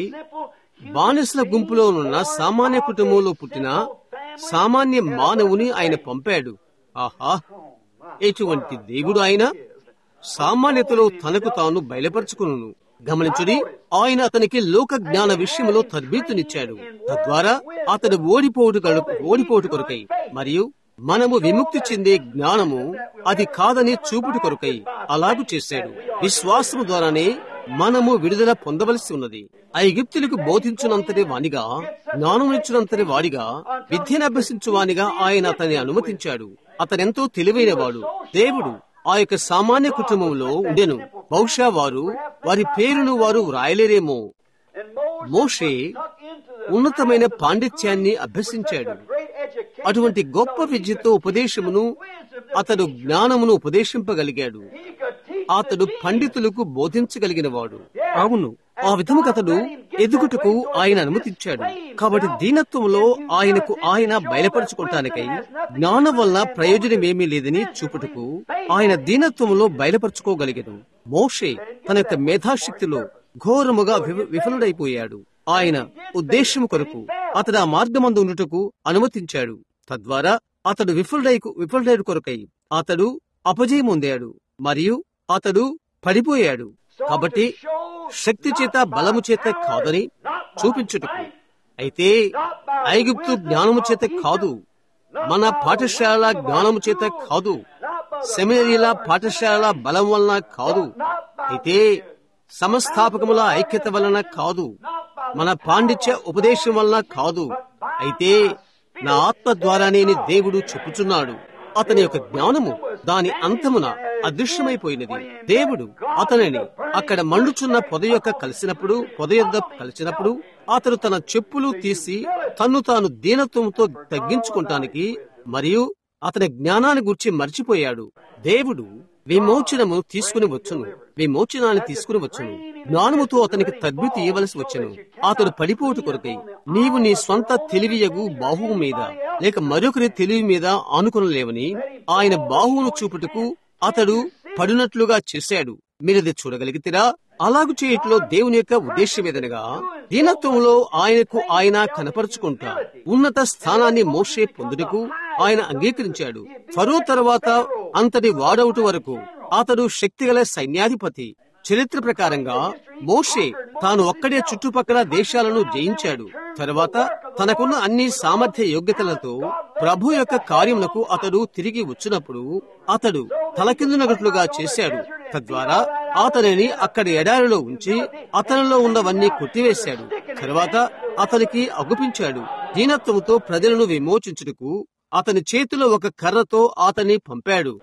బానిసల గుంపులో ఉన్న సామాన్య కుటుంబంలో పుట్టిన సామాన్య మానవుని ఆయన పంపాడు ఆహా ఎటువంటి దేవుడు ఆయన సామాన్యతలో తనకు తాను బయలుపరుచుకును గమనించుడి ఆయన అతనికి లోక జ్ఞాన విషయంలో తర్బీతునిచ్చాడు తద్వారా అతడు ఓడిపోటు ఓడిపోటు కొరకై మరియు మనము విముక్తి చెందే జ్ఞానము అది కాదని చూపుటి కొరకై అలాగు చేశాడు విశ్వాసము ద్వారానే మనము విడుదల పొందవలసి ఉన్నది ఐగుప్తులకు బోధించునంతటి వానిగా జ్ఞానమునిచ్చినంతటి వాడిగా విద్యను అభ్యసించు వానిగా ఆయన అతన్ని అనుమతించాడు అతనెంతో తెలివైన వాడు దేవుడు ఆ యొక్క సామాన్య కుటుంబంలో ఉండెను బహుశా వారు వారి పేరును వారు వ్రాయలేరేమో మోషే ఉన్నతమైన పాండిత్యాన్ని అభ్యసించాడు అటువంటి గొప్ప విద్యతో ఉపదేశమును అతడు జ్ఞానమును ఉపదేశింపగలిగాడు అతడు పండితులకు బోధించగలిగిన వాడు అవును ఆ విధముగా అతడు ఎదుగుటకు ఆయన అనుమతించాడు కాబట్టి దీనత్వంలో ఆయనకు ఆయన బయలుపరచుకోవటానికై జ్ఞానం వల్ల ప్రయోజనమేమీ లేదని చూపుటకు ఆయన దీనత్వంలో బయలుపరచుకోగలిగను మోషే తన యొక్క మేధాశక్తిలో ఘోరముగా విఫలుడైపోయాడు ఆయన ఉద్దేశము కొరకు అతడు ఆ మార్గమందు ఉండుటకు అనుమతించాడు తద్వారా అతడు విఫలుడై విఫలుడైన కొరకై అతడు అపజయం పొందాడు మరియు అతడు పడిపోయాడు కాబట్టి శక్తి చేత బలము చేత కాదని చూపించుటకు అయితే ఐగుప్తు జ్ఞానము చేత కాదు మన పాఠశాల జ్ఞానము చేత కాదు సెమినరీల పాఠశాల బలం వలన కాదు అయితే సమస్థాపకముల ఐక్యత వలన కాదు మన పాండిత్య ఉపదేశం వలన కాదు అయితే నా ఆత్మ ద్వారానే దేవుడు చెప్పుచున్నాడు అతని యొక్క జ్ఞానము దాని అంతమున అదృశ్యమైపోయినది దేవుడు అతనిని అక్కడ మండుచున్న పొద యొక్క కలిసినప్పుడు పొద యొద్ద కలిసినప్పుడు అతడు తన చెప్పులు తీసి తన్ను తాను దీనత్వంతో తగ్గించుకుంటానికి మరియు అతని జ్ఞానాన్ని గురించి మర్చిపోయాడు దేవుడు విమోచనము తీసుకుని వచ్చును విమోచనాన్ని తీసుకుని వచ్చును జ్ఞానముతో అతనికి తద్బితి ఇవ్వవలసి వచ్చును అతడు పడిపోటు కొరకై నీవు నీ స్వంత తెలివియగు బాహువు మీద లేక మరొకరి తెలివి మీద ఆనుకొనలేవని ఆయన బాహువును చూపుటకు అతడు పడినట్లుగా చేశాడు మీరది చూడగలిగితేరా అలాగు చేయట్లో దేవుని యొక్క ఉద్దేశమేదనగా దీనత్వంలో ఆయనకు ఆయన కనపరుచుకుంటా ఉన్నత స్థానాన్ని మోసే పొందుటకు ఆయన అంగీకరించాడు ఫరో తర్వాత అంతటి వాడవుట వరకు అతడు శక్తిగల సైన్యాధిపతి చరిత్ర ప్రకారంగా మోషే తాను ఒక్కడే చుట్టుపక్కల దేశాలను జయించాడు తరువాత తనకున్న అన్ని సామర్థ్య యోగ్యతలతో ప్రభు యొక్క కార్యములకు అతడు తిరిగి వచ్చినప్పుడు అతడు తలకిందునగట్లుగా చేశాడు తద్వారా అతనిని అక్కడ ఎడారిలో ఉంచి అతనిలో ఉన్నవన్నీ కొట్టివేశాడు తరువాత అతనికి అగుపించాడు దీనత్వముతో ప్రజలను విమోచించుటకు అతని చేతిలో ఒక కర్రతో అతన్ని పంపాడు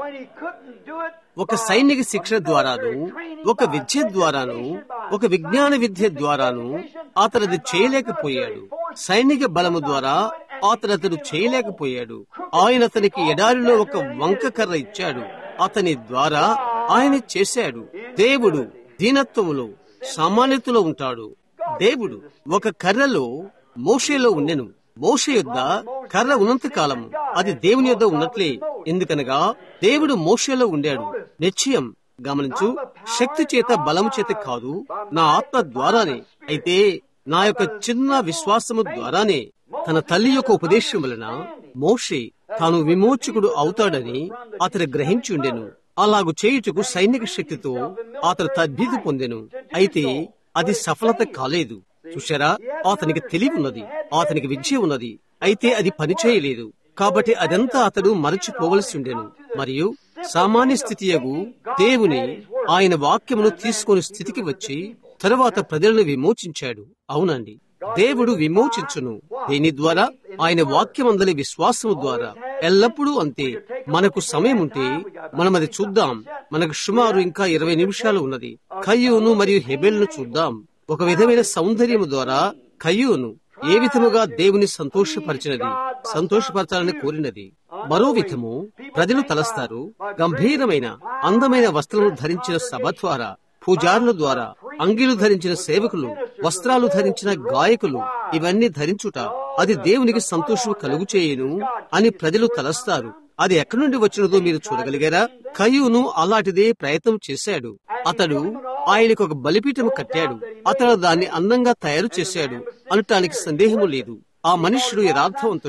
ఒక సైనిక శిక్షణ ద్వారాను ఒక విద్య ద్వారాను ఒక విజ్ఞాన విద్య ద్వారాను అతనిది చేయలేకపోయాడు సైనిక బలము ద్వారా అతను అతడు చేయలేకపోయాడు ఆయన అతనికి ఎడారిలో ఒక వంక కర్ర ఇచ్చాడు అతని ద్వారా ఆయన చేశాడు దేవుడు దీనత్వములో సామాన్యతలో ఉంటాడు దేవుడు ఒక కర్రలో మోషేలో ఉండెను మోష యొద్ద కర్ర ఉన్నంత కాలము అది దేవుని యొద్ద ఉన్నట్లే ఎందుకనగా దేవుడు మోషేలో ఉండాడు నిశ్చయం గమనించు శక్తి చేత బలము చేత కాదు నా ఆత్మ ద్వారానే అయితే నా యొక్క చిన్న విశ్వాసము ద్వారానే తన తల్లి యొక్క ఉపదేశం వలన మోషే తాను విమోచకుడు అవుతాడని అతడు గ్రహించి ఉండెను అలాగు చేయుటకు సైనిక శక్తితో అతడు తద్భీతి పొందెను అయితే అది సఫలత కాలేదు చూశారా అతనికి తెలివి ఉన్నది అతనికి విద్య ఉన్నది అయితే అది పనిచేయలేదు కాబట్టి అదంతా అతడు మరచిపోవలసి ఉండెను మరియు సామాన్య స్థితియగు దేవుని ఆయన వాక్యమును తీసుకుని స్థితికి వచ్చి తరువాత ప్రజలను విమోచించాడు అవునండి దేవుడు విమోచించును దీని ద్వారా ఆయన వాక్యమందలి విశ్వాసము ద్వారా ఎల్లప్పుడూ అంతే మనకు సమయం ఉంటే మనం అది చూద్దాం మనకు సుమారు ఇంకా ఇరవై నిమిషాలు ఉన్నది కయ్యూను మరియు హెబెల్ను చూద్దాం ఒక విధమైన సౌందర్యము ద్వారా కయ్యూను ఏ విధముగా దేవుని సంతోషపరిచినది సంతోషపరచాలని కోరినది మరో విధము ప్రజలు తలస్తారు గంభీరమైన అందమైన వస్త్రము ధరించిన సభ ద్వారా పూజారుల ద్వారా అంగిలు ధరించిన సేవకులు వస్త్రాలు ధరించిన గాయకులు ఇవన్నీ ధరించుట అది దేవునికి సంతోషం కలుగు చేయను అని ప్రజలు తలస్తారు అది ఎక్కడి నుండి వచ్చినదో మీరు చూడగలిగారా కయ్యూను అలాంటిదే ప్రయత్నం చేశాడు అతడు ఆయనకు ఒక బలిపీఠము కట్టాడు అతడు దాన్ని అందంగా తయారు చేశాడు అనటానికి సందేహము లేదు ఆ మనుష్యుడు యథార్థవంతుడు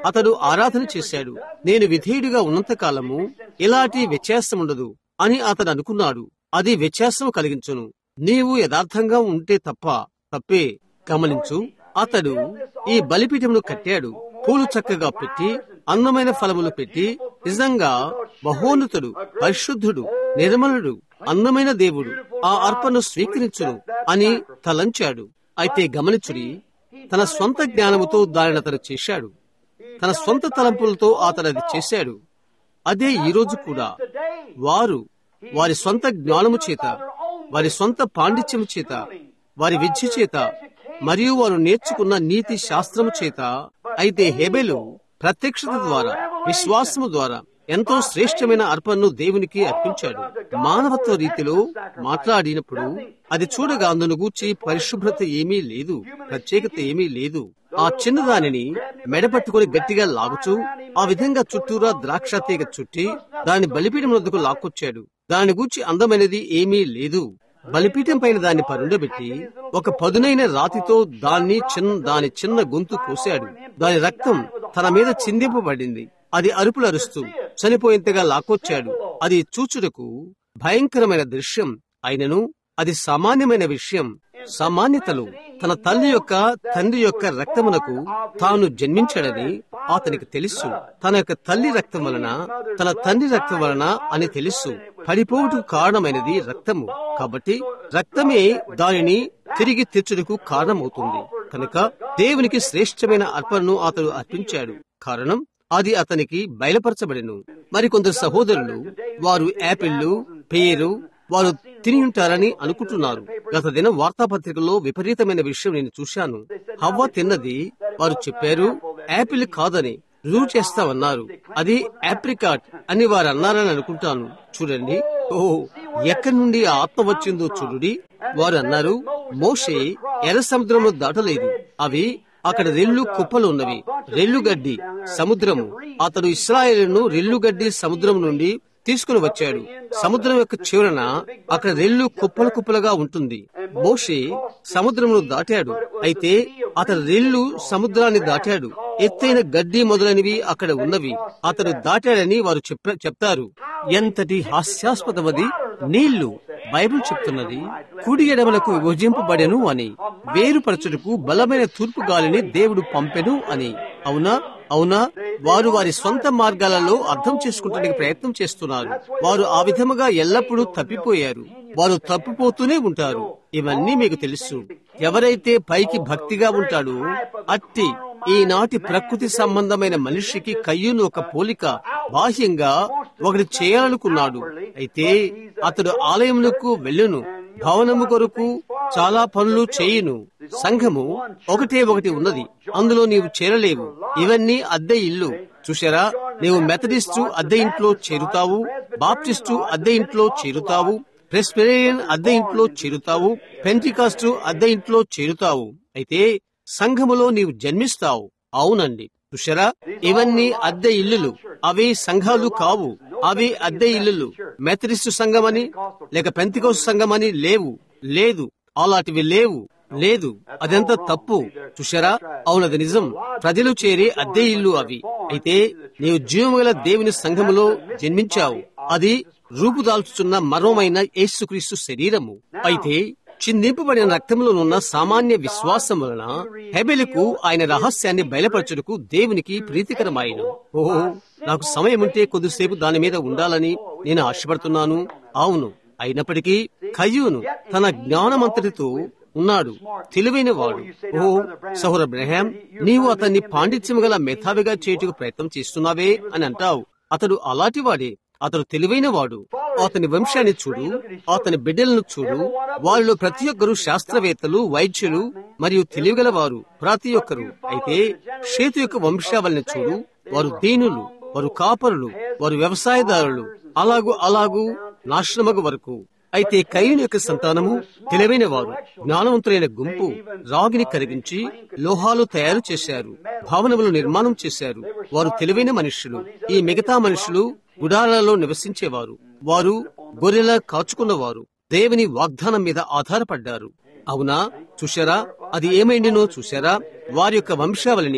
అతడు ఆరాధన చేశాడు నేను విధేయుడిగా ఉన్నంత కాలము ఎలాంటి వ్యత్యాసం ఉండదు అని అతడు అనుకున్నాడు అది వ్యత్యాసం కలిగించును నీవు యథార్థంగా ఉంటే తప్ప తప్పే గమనించు అతడు ఈ బలిపీఠమును కట్టాడు పూలు చక్కగా పెట్టి అందమైన ఫలములు పెట్టి నిజంగా మహోన్నతుడు పరిశుద్ధుడు నిర్మలుడు అందమైన దేవుడు ఆ అర్పణను స్వీకరించును అని తలంచాడు అయితే గమనించుడి తన స్వంత జ్ఞానముతో దానిని అతను చేశాడు తన స్వంత తలంపులతో అతను అది చేశాడు అదే ఈ రోజు కూడా వారు వారి స్వంత జ్ఞానము చేత వారి స్వంత పాండిత్యము చేత వారి విద్య చేత మరియు వారు నేర్చుకున్న నీతి శాస్త్రము చేత అయితే హెబెలు ప్రత్యక్షత ద్వారా విశ్వాసము ద్వారా ఎంతో శ్రేష్టమైన అర్పణను దేవునికి అర్పించాడు మానవత్వ రీతిలో మాట్లాడినప్పుడు అది చూడగా అందును గూర్చి పరిశుభ్రత ఏమీ లేదు ప్రత్యేకత ఏమీ లేదు ఆ చిన్నదానిని మెడపట్టుకుని గట్టిగా లాగుచూ ఆ విధంగా చుట్టూరా ద్రాక్ష తీగ చుట్టి దాని బలిపీఠం వద్దకు లాక్కొచ్చాడు దాని గూర్చి అందమైనది ఏమీ లేదు బలిపీఠం పైన దాన్ని పరుండబెట్టి ఒక పదునైన రాతితో దాన్ని చిన్న దాని చిన్న గొంతు కోశాడు దాని రక్తం తన మీద చిందింపబడింది అది అరుపులు అరుస్తూ చనిపోయేంతగా లాక్కొచ్చాడు అది చూచుటకు భయంకరమైన దృశ్యం అయినను అది సామాన్యమైన విషయం సామాన్యతలు తన తల్లి యొక్క తండ్రి యొక్క రక్తమునకు తాను జన్మించాడని అతనికి తెలుసు తన యొక్క తల్లి రక్తం వలన తన తండ్రి రక్తం వలన అని తెలుసు పడిపోవుటకు కారణమైనది రక్తము కాబట్టి రక్తమే దానిని తిరిగి తెచ్చుటకు కారణమవుతుంది కనుక దేవునికి శ్రేష్టమైన అర్పణను అతడు అర్పించాడు కారణం అది అతనికి బయలుపరచబడిను మరికొందరు సహోదరులు వారు యాపిళ్లు పేరు వారు తిని ఉంటారని అనుకుంటున్నారు గత దినం వార్తాపత్రికలో విపరీతమైన విషయం నేను చూశాను హవ్వ తిన్నది వారు చెప్పారు యాపిల్ కాదని రుజువు చేస్తామన్నారు అది ఆప్రికాట్ అని వారు అన్నారని అనుకుంటాను చూడండి ఓ ఎక్కడి నుండి ఆ ఆత్మ వచ్చిందో చూడుడి వారు అన్నారు మోషే ఎర్ర సముద్రంలో దాటలేదు అవి అక్కడ రెల్లు కుప్పలు ఉన్నవి రెల్లు గడ్డి సముద్రము అతడు ఇస్రాయేలును రెల్లు గడ్డి సముద్రం నుండి తీసుకుని వచ్చాడు సముద్రం యొక్క చివరన అక్కడ రెల్లు కుప్పలు కుప్పలుగా ఉంటుంది మోషే సముద్రమును దాటాడు అయితే అతడు రెల్లు సముద్రాన్ని దాటాడు ఎత్తైన గడ్డి మొదలైనవి అక్కడ ఉన్నవి అతడు దాటాడని వారు చెప్ప చెప్తారు ఎంతటి హాస్యాస్పదమది నీళ్లు బైబిల్ చెప్తున్నది కుడి ఎడమలకు విభజింపబడెను అని వేరుపరచుటకు బలమైన తూర్పు గాలిని దేవుడు పంపెను అని అవునా అవునా వారు వారి సొంత మార్గాలలో అర్థం చేసుకుంటానికి ప్రయత్నం చేస్తున్నారు వారు ఆ విధముగా ఎల్లప్పుడూ తప్పిపోయారు వారు తప్పిపోతూనే ఉంటారు ఇవన్నీ మీకు తెలుసు ఎవరైతే పైకి భక్తిగా ఉంటాడో అట్టి ఈనాటి ప్రకృతి సంబంధమైన మనిషికి కయ్యూను ఒక పోలిక బాహ్యంగా ఒకటి చేయాలనుకున్నాడు అయితే అతడు ఆలయములకు వెళ్ళును భవనము కొరకు చాలా పనులు చేయును సంఘము ఒకటే ఒకటి ఉన్నది అందులో నీవు చేరలేవు ఇవన్నీ అద్దె ఇల్లు చూసారా నీవు మెథడిస్టు అద్దె ఇంట్లో చేరుతావు బాప్టిస్టు అద్దె ఇంట్లో చేరుతావు ప్రెస్పెరియన్ అద్దె ఇంట్లో చేరుతావు పెంటికాస్టు అద్దె ఇంట్లో చేరుతావు అయితే సంఘములో నీవు జన్మిస్తావు అవునండి చూసారా ఇవన్నీ అద్దె ఇల్లులు అవి సంఘాలు కావు అవి అద్దె ఇల్లులు మెథడిస్టు సంఘమని లేక పెంతికోసు సంఘమని లేవు లేదు అలాంటివి లేవు లేదు అదంతా తప్పు చూసారా అవునది నిజం ప్రజలు చేరి అద్దె ఇల్లు అవి అయితే నీవు జీవముగల దేవుని సంఘములో జన్మించావు అది రూపుదాల్చుతున్న మర్మమైన యేసుక్రీస్తు శరీరము అయితే చిందింపబడిన రక్తంలోనున్న సామాన్య విశ్వాసం వలన హెబెలుకు ఆయన రహస్యాన్ని బయలుపరచుటకు దేవునికి ప్రీతికరమైన ఓహో నాకు సమయం ఉంటే కొద్దిసేపు దాని మీద ఉండాలని నేను ఆశపడుతున్నాను అవును అయినప్పటికీ కయ్యూను తన జ్ఞానమంతటితో ఉన్నాడు తెలివైన వాడు ఓ సహోర బ్రహాం నీవు అతన్ని పాండిత్యం గల మేధావిగా చేయుటకు ప్రయత్నం చేస్తున్నావే అని అంటావు అతడు అలాంటి వాడే అతడు తెలివైన వాడు అతని వంశాన్ని చూడు అతని బిడ్డలను చూడు వాళ్ళలో ప్రతి ఒక్కరు శాస్త్రవేత్తలు వైద్యులు మరియు తెలివిగల వారు ప్రతి ఒక్కరు అయితే షేతు యొక్క వంశావళిని చూడు వారు దీనులు వారు కాపరులు వారు వ్యవసాయదారులు అలాగు అలాగు నాశనమగు వరకు అయితే కయ్యూని యొక్క సంతానము తెలివైన వారు జ్ఞానవంతులైన గుంపు రాగిని కరిగించి లోహాలు తయారు చేశారు భవనములు నిర్మాణం చేశారు వారు తెలివైన మనుషులు ఈ మిగతా మనుషులు గుడారాలలో నివసించేవారు వారు గొర్రెల కాచుకున్నవారు దేవుని వాగ్దానం మీద ఆధారపడ్డారు అవునా చూశారా అది ఏమైండినో చూశారా వారి యొక్క వంశావళిని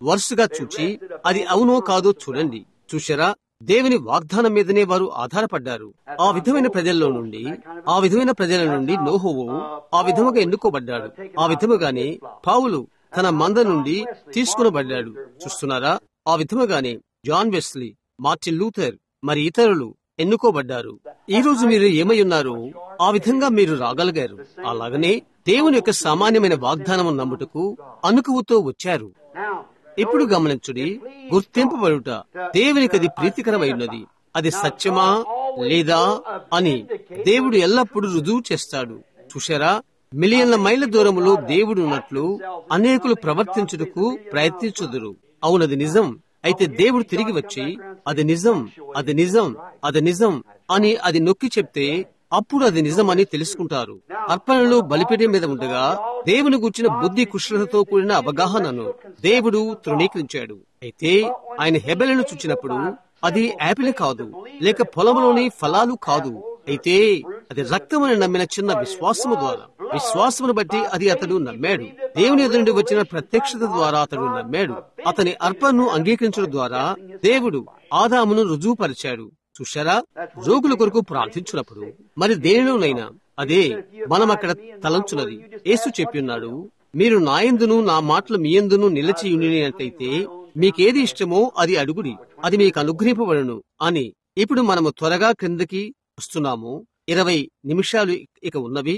వరుసగా చూచి అది అవునో కాదో చూడండి చూశారా దేవుని వాగ్దానం మీదనే వారు ఆధారపడ్డారు ఆ విధమైన ప్రజల్లో నుండి ఆ విధమైన ప్రజల నుండి నోహోవు ఆ విధముగా ఎన్నుకోబడ్డాడు ఆ విధముగానే పావులు తన మంద నుండి తీసుకునబడ్డాడు చూస్తున్నారా ఆ విధముగానే జాన్ వెస్లీ మార్టిన్ లూథర్ మరి ఇతరులు ఎన్నుకోబడ్డారు ఈ రోజు మీరు ఏమై ఉన్నారు ఆ విధంగా మీరు రాగలిగారు అలాగనే దేవుని యొక్క సామాన్యమైన వాగ్దానం నమ్ముటకు అనుకువతో వచ్చారు Now, ఇప్పుడు గమనించుడి గుర్తింపబడుట దేవునికి అది ప్రీతికరమై ఉన్నది అది సత్యమా లేదా అని దేవుడు ఎల్లప్పుడూ రుజువు చేస్తాడు చూశారా మిలియన్ల మైళ్ళ దూరములో దేవుడు ఉన్నట్లు అనేకులు ప్రవర్తించుటకు ప్రయత్నించుదురు అవునది నిజం అయితే దేవుడు తిరిగి వచ్చి అది నిజం అది నిజం అది నిజం అని అది నొక్కి చెప్తే అప్పుడు అది నిజమని తెలుసుకుంటారు అర్పణలు బలిపీఠం మీద ఉండగా దేవుని గుర్చిన బుద్ధి కుశలతతో కూడిన అవగాహనను దేవుడు తృణీకరించాడు అయితే ఆయన హెబెలను చూచినప్పుడు అది యాపిల్ కాదు లేక పొలంలోని ఫలాలు కాదు అయితే అది రక్తమని నమ్మిన చిన్న విశ్వాసము ద్వారా విశ్వాసమును బట్టి అది అతడు నమ్మాడు దేవుని ఎదురు నుండి వచ్చిన ప్రత్యక్షత ద్వారా అతడు నమ్మాడు అతని అర్పణను అంగీకరించడం ద్వారా దేవుడు ఆదామును రుజువుపరిచాడు చూశారా రోగుల కొరకు ప్రార్థించినప్పుడు మరి దేనిలోనైనా అదే మనం అక్కడ తలంచున్నది యేసు చెప్పిన్నాడు మీరు నాయందును నా మాటలు మీ ఎందును నిలిచి ఉండినట్లయితే మీకేది ఇష్టమో అది అడుగుడి అది మీకు అనుగ్రహింపబడును అని ఇప్పుడు మనము త్వరగా క్రిందకి వస్తున్నాము ఇరవై నిమిషాలు ఇక ఉన్నవి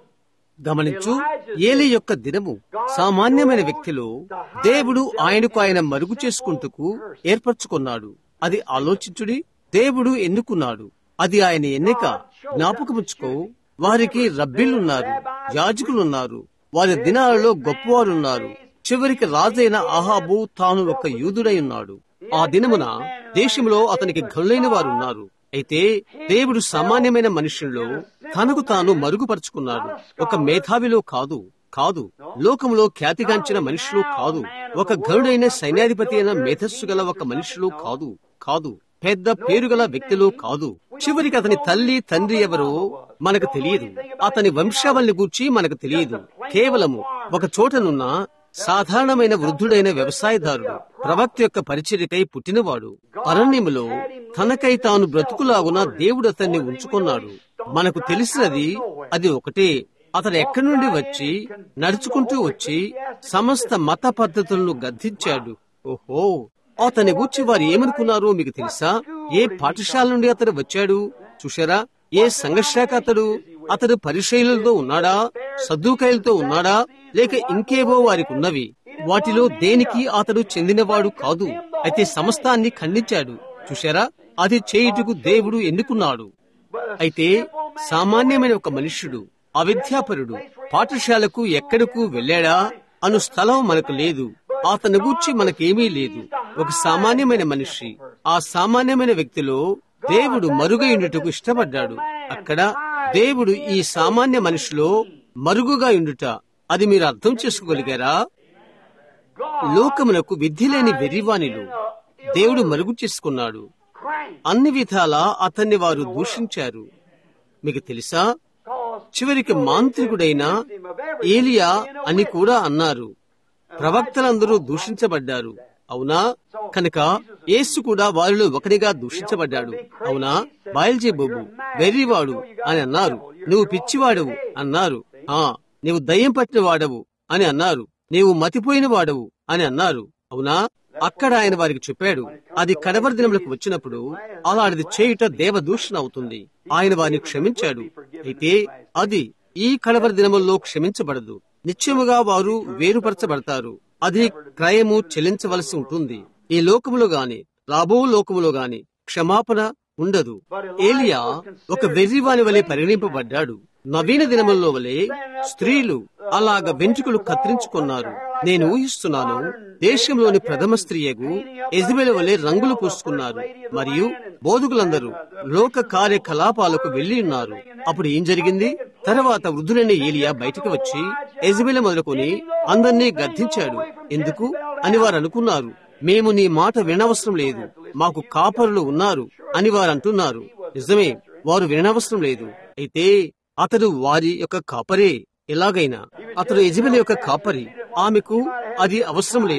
గమనించు ఏలి యొక్క దినము సామాన్యమైన వ్యక్తిలో దేవుడు ఆయనకు ఆయన మరుగు చేసుకుంటకు ఏర్పరచుకున్నాడు అది ఆలోచించుడి దేవుడు ఎన్నుకున్నాడు అది ఆయన ఎన్నిక జ్ఞాపకముచ్చుకో వారికి రబ్బీలున్నారు యాజకులున్నారు వారి దినాలలో గొప్పవారున్నారు చివరికి రాజైన ఆహాబు తాను ఒక యూదుడై ఉన్నాడు ఆ దినమున దేశంలో అతనికి గల్లైన వారు ఉన్నారు అయితే దేవుడు సామాన్యమైన మనుషుల్లో తనకు తాను మరుగుపరుచుకున్నాడు ఒక మేధావిలో కాదు కాదు లోకంలో ఖ్యాతిగాంచిన మనుషులు కాదు ఒక గరుడైన సైన్యాధిపతి అయిన మేధస్సు గల ఒక మనుషులు కాదు కాదు పెద్ద పేరుగల వ్యక్తులు కాదు చివరికి అతని తల్లి తండ్రి ఎవరో మనకు తెలియదు అతని వంశావళిని గూర్చి మనకు తెలియదు కేవలము ఒక చోటనున్న సాధారణమైన వృద్ధుడైన వ్యవసాయదారుడు ప్రవక్త యొక్క పరిచర్యకై పుట్టినవాడు అరణ్యములో తనకై తాను బ్రతుకులాగున దేవుడు అతన్ని ఉంచుకున్నాడు మనకు తెలిసినది అది ఒకటే అతడు ఎక్కడి నుండి వచ్చి నడుచుకుంటూ వచ్చి సమస్త మత పద్ధతులను గద్దించాడు ఓహో అతని గూర్చి వారు ఏమనుకున్నారో మీకు తెలుసా ఏ పాఠశాల నుండి అతడు వచ్చాడు చూశారా ఏ సంఘశాఖ అతడు అతడు పరిశైలతో ఉన్నాడా సద్దుకాయలతో ఉన్నాడా లేక ఇంకేవో వారికి ఉన్నవి వాటిలో దేనికి అతడు చెందినవాడు కాదు అయితే సమస్తాన్ని ఖండించాడు చూశారా అది చేయుటకు దేవుడు ఎన్నుకున్నాడు అయితే సామాన్యమైన ఒక మనుష్యుడు అవిద్యాపరుడు పాఠశాలకు ఎక్కడకు వెళ్ళాడా అను స్థలం మనకు లేదు అతని గూర్చి మనకేమీ లేదు ఒక సామాన్యమైన మనిషి ఆ సామాన్యమైన వ్యక్తిలో దేవుడు మరుగైండుటకు ఇష్టపడ్డాడు అక్కడ దేవుడు ఈ సామాన్య మనిషిలో మరుగుగా ఉండుట అది మీరు అర్థం చేసుకోగలిగారా లోకమునకు విధి లేని వెర్రివాణిలో దేవుడు మరుగు చేసుకున్నాడు అన్ని విధాలా అతన్ని వారు దూషించారు మీకు తెలుసా చివరికి మాంత్రికుడైన ఏలియా అని కూడా అన్నారు ప్రవక్తలందరూ దూషించబడ్డారు అవునా కనుక యేసు కూడా వారిలో ఒకరిగా దూషించబడ్డాడు అవునా బయల్జేబోబు వెర్రివాడు అని అన్నారు నువ్వు పిచ్చివాడవు అన్నారు ఆ నీవు దయ్యం పట్టిన వాడవు అని అన్నారు నీవు మతిపోయిన వాడవు అని అన్నారు అవునా అక్కడ ఆయన వారికి చెప్పాడు అది కడవరి దినములకు వచ్చినప్పుడు అలాంటిది చేయుట దేవదూషణ అవుతుంది ఆయన వారిని క్షమించాడు అయితే అది ఈ కడవరి దినముల్లో క్షమించబడదు నిత్యముగా వారు వేరుపరచబడతారు అది క్రయము చెల్లించవలసి ఉంటుంది ఈ లోకములో గాని రాబో లోకములో గాని క్షమాపణ ఉండదు ఏలియా ఒక వెర్రివాని వలె పరిగణింపబడ్డాడు నవీన దినముల్లో వలె స్త్రీలు అలాగ వెంట్రుకలు కత్తిరించుకున్నారు నేను ఊహిస్తున్నాను దేశంలోని ప్రథమ స్త్రీయగు ఎజబెల వలె రంగులు పూసుకున్నారు మరియు బోధకులందరూ లోక కార్యకలాపాలకు వెళ్లి ఉన్నారు అప్పుడు ఏం జరిగింది తర్వాత వృద్ధులైన ఏలియా బయటకు వచ్చి ఎజబెల మొదలుకొని అందర్నీ గద్దించాడు ఎందుకు అని వారు అనుకున్నారు మేము నీ మాట వినవసరం లేదు మాకు కాపరులు ఉన్నారు అని వారు అంటున్నారు నిజమే వారు వినవసరం లేదు అయితే అతడు వారి యొక్క కాపరే ఎలాగైనా అతడు యజమాని యొక్క కాపరి ఆమెకు అది అవసరం లేదు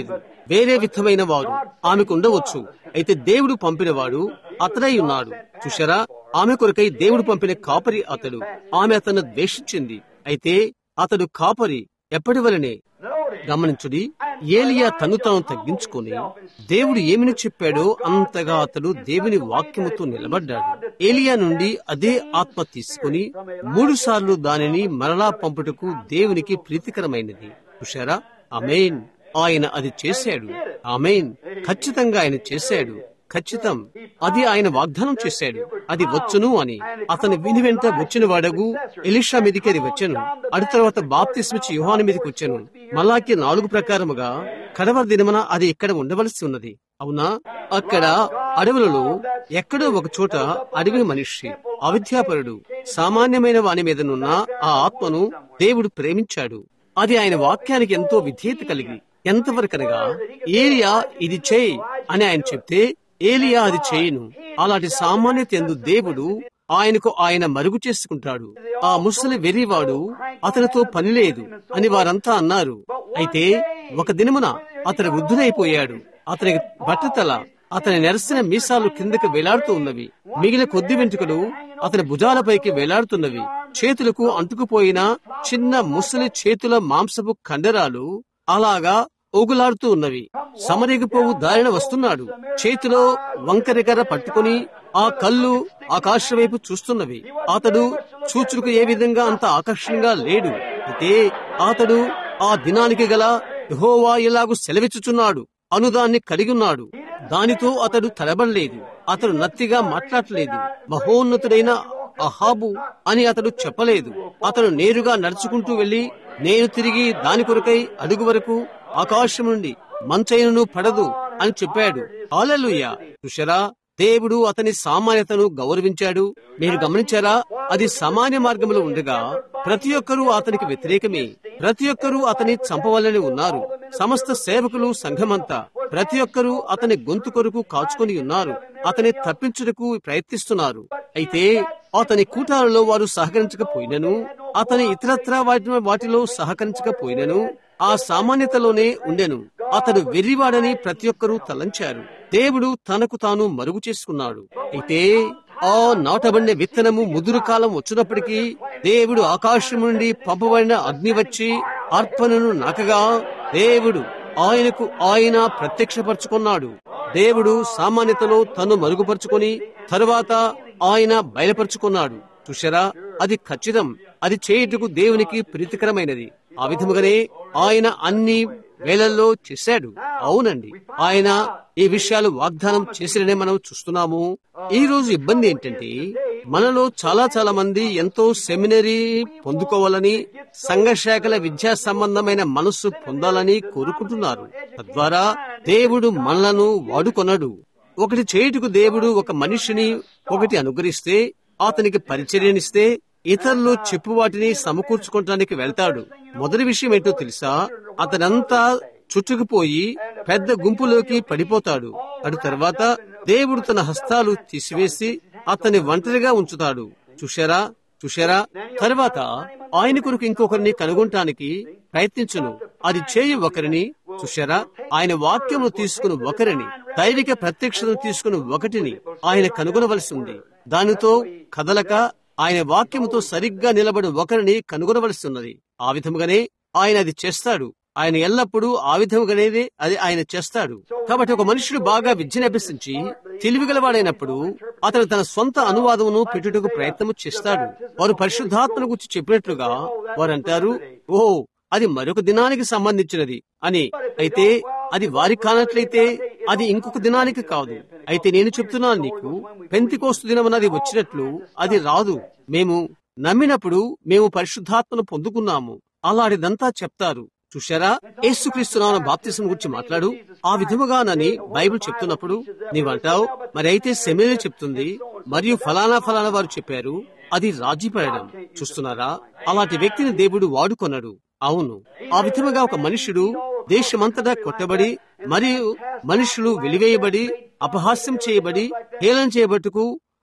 వేరే విధమైన వారు ఆమెకు ఉండవచ్చు అయితే దేవుడు పంపినవాడు అతడై ఉన్నాడు చూశారా ఆమె కొరకై దేవుడు పంపిన కాపరి అతడు ఆమె అతను ద్వేషించింది అయితే అతడు కాపరి ఎప్పటి వలనే గమనించుడి ఏలియా తను తాను తగ్గించుకొని దేవుడు ఏమిని చెప్పాడో అంతగా అతడు దేవుని వాక్యముతో నిలబడ్డాడు ఏలియా నుండి అదే ఆత్మ తీసుకుని మూడు సార్లు దానిని మరలా పంపుటకు దేవునికి ప్రీతికరమైనది చూశారా అమేన్ ఆయన అది చేశాడు అమేన్ ఖచ్చితంగా ఆయన చేశాడు ఖచ్చితం అది ఆయన వాగ్దానం చేశాడు అది వచ్చును అని అతని విని వెంట వచ్చిన వాడగు ఎలిషా మీదికి అది వచ్చాను అడి తర్వాత బాప్తిస్మిచ్చి యుహాని మీదకి వచ్చాను మళ్ళాకి నాలుగు ప్రకారముగా కడవర దినమున అది ఇక్కడ ఉండవలసి ఉన్నది అవునా అక్కడ అడవులలో ఎక్కడో ఒక చోట అడవి మనిషి అవిద్యాపరుడు సామాన్యమైన వాని మీదనున్న ఆ ఆత్మను దేవుడు ప్రేమించాడు అది ఆయన వాక్యానికి ఎంతో విధేయత కలిగి ఎంతవరకనగా ఏలియా ఇది చేయి అని ఆయన చెప్తే ఏలియా అది చేయను అలాంటి సామాన్యత ఎందు దేవుడు ఆయనకు ఆయన మరుగు చేసుకుంటాడు ఆ ముసలి వెర్రివాడు అతనితో పని లేదు అని వారంతా అన్నారు అయితే ఒక దినమున అతను వృద్ధుడైపోయాడు అతని బట్టతల అతని నెరసిన మీసాలు కిందకి వేలాడుతూ ఉన్నవి మిగిలిన కొద్ది వెంట్రుకలు అతని భుజాలపైకి వేలాడుతున్నవి చేతులకు అంటుకుపోయిన చిన్న ముసలి చేతుల మాంసపు కండరాలు అలాగా ఊగులాడుతూ ఉన్నవి సమరేగిపోవు దారిన వస్తున్నాడు చేతిలో వంకరికర పట్టుకుని ఆ కళ్ళు ఆకాశం వైపు చూస్తున్నవి అతడు చూచుకు ఏ విధంగా అంత ఆకర్షణగా లేడు అయితే అతడు ఆ దినానికి గల యహోవా ఇలాగు సెలవిచ్చుచున్నాడు అనుదాన్ని కలిగి ఉన్నాడు దానితో అతడు తలబడలేదు అతడు నత్తిగా మాట్లాడలేదు మహోన్నతుడైన అహాబు అని అతడు చెప్పలేదు అతడు నేరుగా నడుచుకుంటూ వెళ్లి నేను తిరిగి దాని కొరకై అడుగు వరకు ఆకాశం నుండి మంచైనను పడదు అని చెప్పాడు ఆలలుయ్య చూశారా దేవుడు అతని సామాన్యతను గౌరవించాడు మీరు గమనించారా అది సామాన్య మార్గంలో ఉండగా ప్రతి ఒక్కరూ అతనికి వ్యతిరేకమే ప్రతి ఒక్కరూ అతని చంపవాలని ఉన్నారు సమస్త సేవకులు సంఘమంతా ప్రతి ఒక్కరూ అతని గొంతు కొరకు కాచుకొని ఉన్నారు అతని తప్పించుటకు ప్రయత్నిస్తున్నారు అయితే అతని కూటాలలో వారు సహకరించకపోయినను అతని ఇతరత్రా వాటి వాటిలో సహకరించకపోయినను ఆ సామాన్యతలోనే ఉండెను అతడు వెర్రివాడని ప్రతి ఒక్కరూ తలంచారు దేవుడు తనకు తాను మరుగు చేసుకున్నాడు అయితే ఆ నాటబడిన విత్తనము ముదురు కాలం వచ్చినప్పటికీ దేవుడు ఆకాశం నుండి పంపబడిన అగ్ని వచ్చి అర్పణను నాకగా దేవుడు ఆయనకు ఆయన ప్రత్యక్షపరుచుకున్నాడు దేవుడు సామాన్యతలో తను మరుగుపరుచుకొని తరువాత ఆయన బయలుపరుచుకున్నాడు చూశారా అది ఖచ్చితం అది చేయుటకు దేవునికి ప్రీతికరమైనది ఆ విధముగానే ఆయన అన్ని వేళల్లో చేశాడు అవునండి ఆయన ఈ విషయాలు వాగ్దానం చేసిననే మనం చూస్తున్నాము ఈ రోజు ఇబ్బంది ఏంటంటే మనలో చాలా చాలా మంది ఎంతో సెమినరీ పొందుకోవాలని సంఘశాఖల విద్యా సంబంధమైన మనస్సు పొందాలని కోరుకుంటున్నారు తద్వారా దేవుడు మనలను వాడుకొనడు ఒకటి చేయుటకు దేవుడు ఒక మనిషిని ఒకటి అనుగ్రహిస్తే అతనికి పరిచర్యనిస్తే ఇతరులు చెప్పు వాటిని సమకూర్చుకోవటానికి వెళ్తాడు మొదటి విషయం ఏంటో తెలుసా అతనంతా చుట్టుకుపోయి పెద్ద గుంపులోకి పడిపోతాడు అటు తర్వాత దేవుడు తన హస్తాలు తీసివేసి అతన్ని ఒంటరిగా ఉంచుతాడు చూశారా చూశారా తర్వాత ఆయన కొరకు ఇంకొకరిని కనుగొనటానికి ప్రయత్నించును అది చేయి ఒకరిని చూశారా ఆయన వాక్యమును తీసుకుని ఒకరిని దైవిక ప్రత్యక్షతను తీసుకుని ఒకటిని ఆయన కనుగొనవలసి ఉంది దానితో కదలక ఆయన వాక్యముతో సరిగ్గా నిలబడి ఒకరిని కనుగొనవలసి ఉన్నది ఆ విధముగానే ఆయన అది చేస్తాడు ఆయన ఎల్లప్పుడూ ఆ విధముగానే అది ఆయన చేస్తాడు కాబట్టి ఒక మనుషుడు బాగా విద్యను అభ్యసించి తెలివిగలవాడైనప్పుడు అతను తన సొంత అనువాదమును పెట్టుటకు ప్రయత్నము చేస్తాడు వారు పరిశుద్ధాత్మను గురించి చెప్పినట్లుగా వారు అంటారు ఓ అది మరొక దినానికి సంబంధించినది అని అయితే అది వారి కానట్లయితే అది ఇంకొక దినానికి కాదు అయితే నేను చెప్తున్నాను నీకు పెంతికోస్తు దినమన్నది వచ్చినట్లు అది రాదు మేము నమ్మినప్పుడు మేము పరిశుద్ధాత్మను పొందుకున్నాము అలాంటిదంతా చెప్తారు చూశారా యేసుక్రీస్తునామ బాప్తిసం గురించి మాట్లాడు ఆ విధముగానని బైబిల్ చెప్తున్నప్పుడు నీవంటావు మరి అయితే సెమినరీ చెప్తుంది మరియు ఫలానా ఫలానా వారు చెప్పారు అది రాజీ పడడం చూస్తున్నారా అలాంటి వ్యక్తిని దేవుడు వాడుకొనడు అవును ఆ విధముగా ఒక మనుషుడు దేశమంతటా కొట్టబడి మరియు మనుషులు వెలివేయబడి అపహాస్యం చేయబడి హేళన చేయబట్టుకు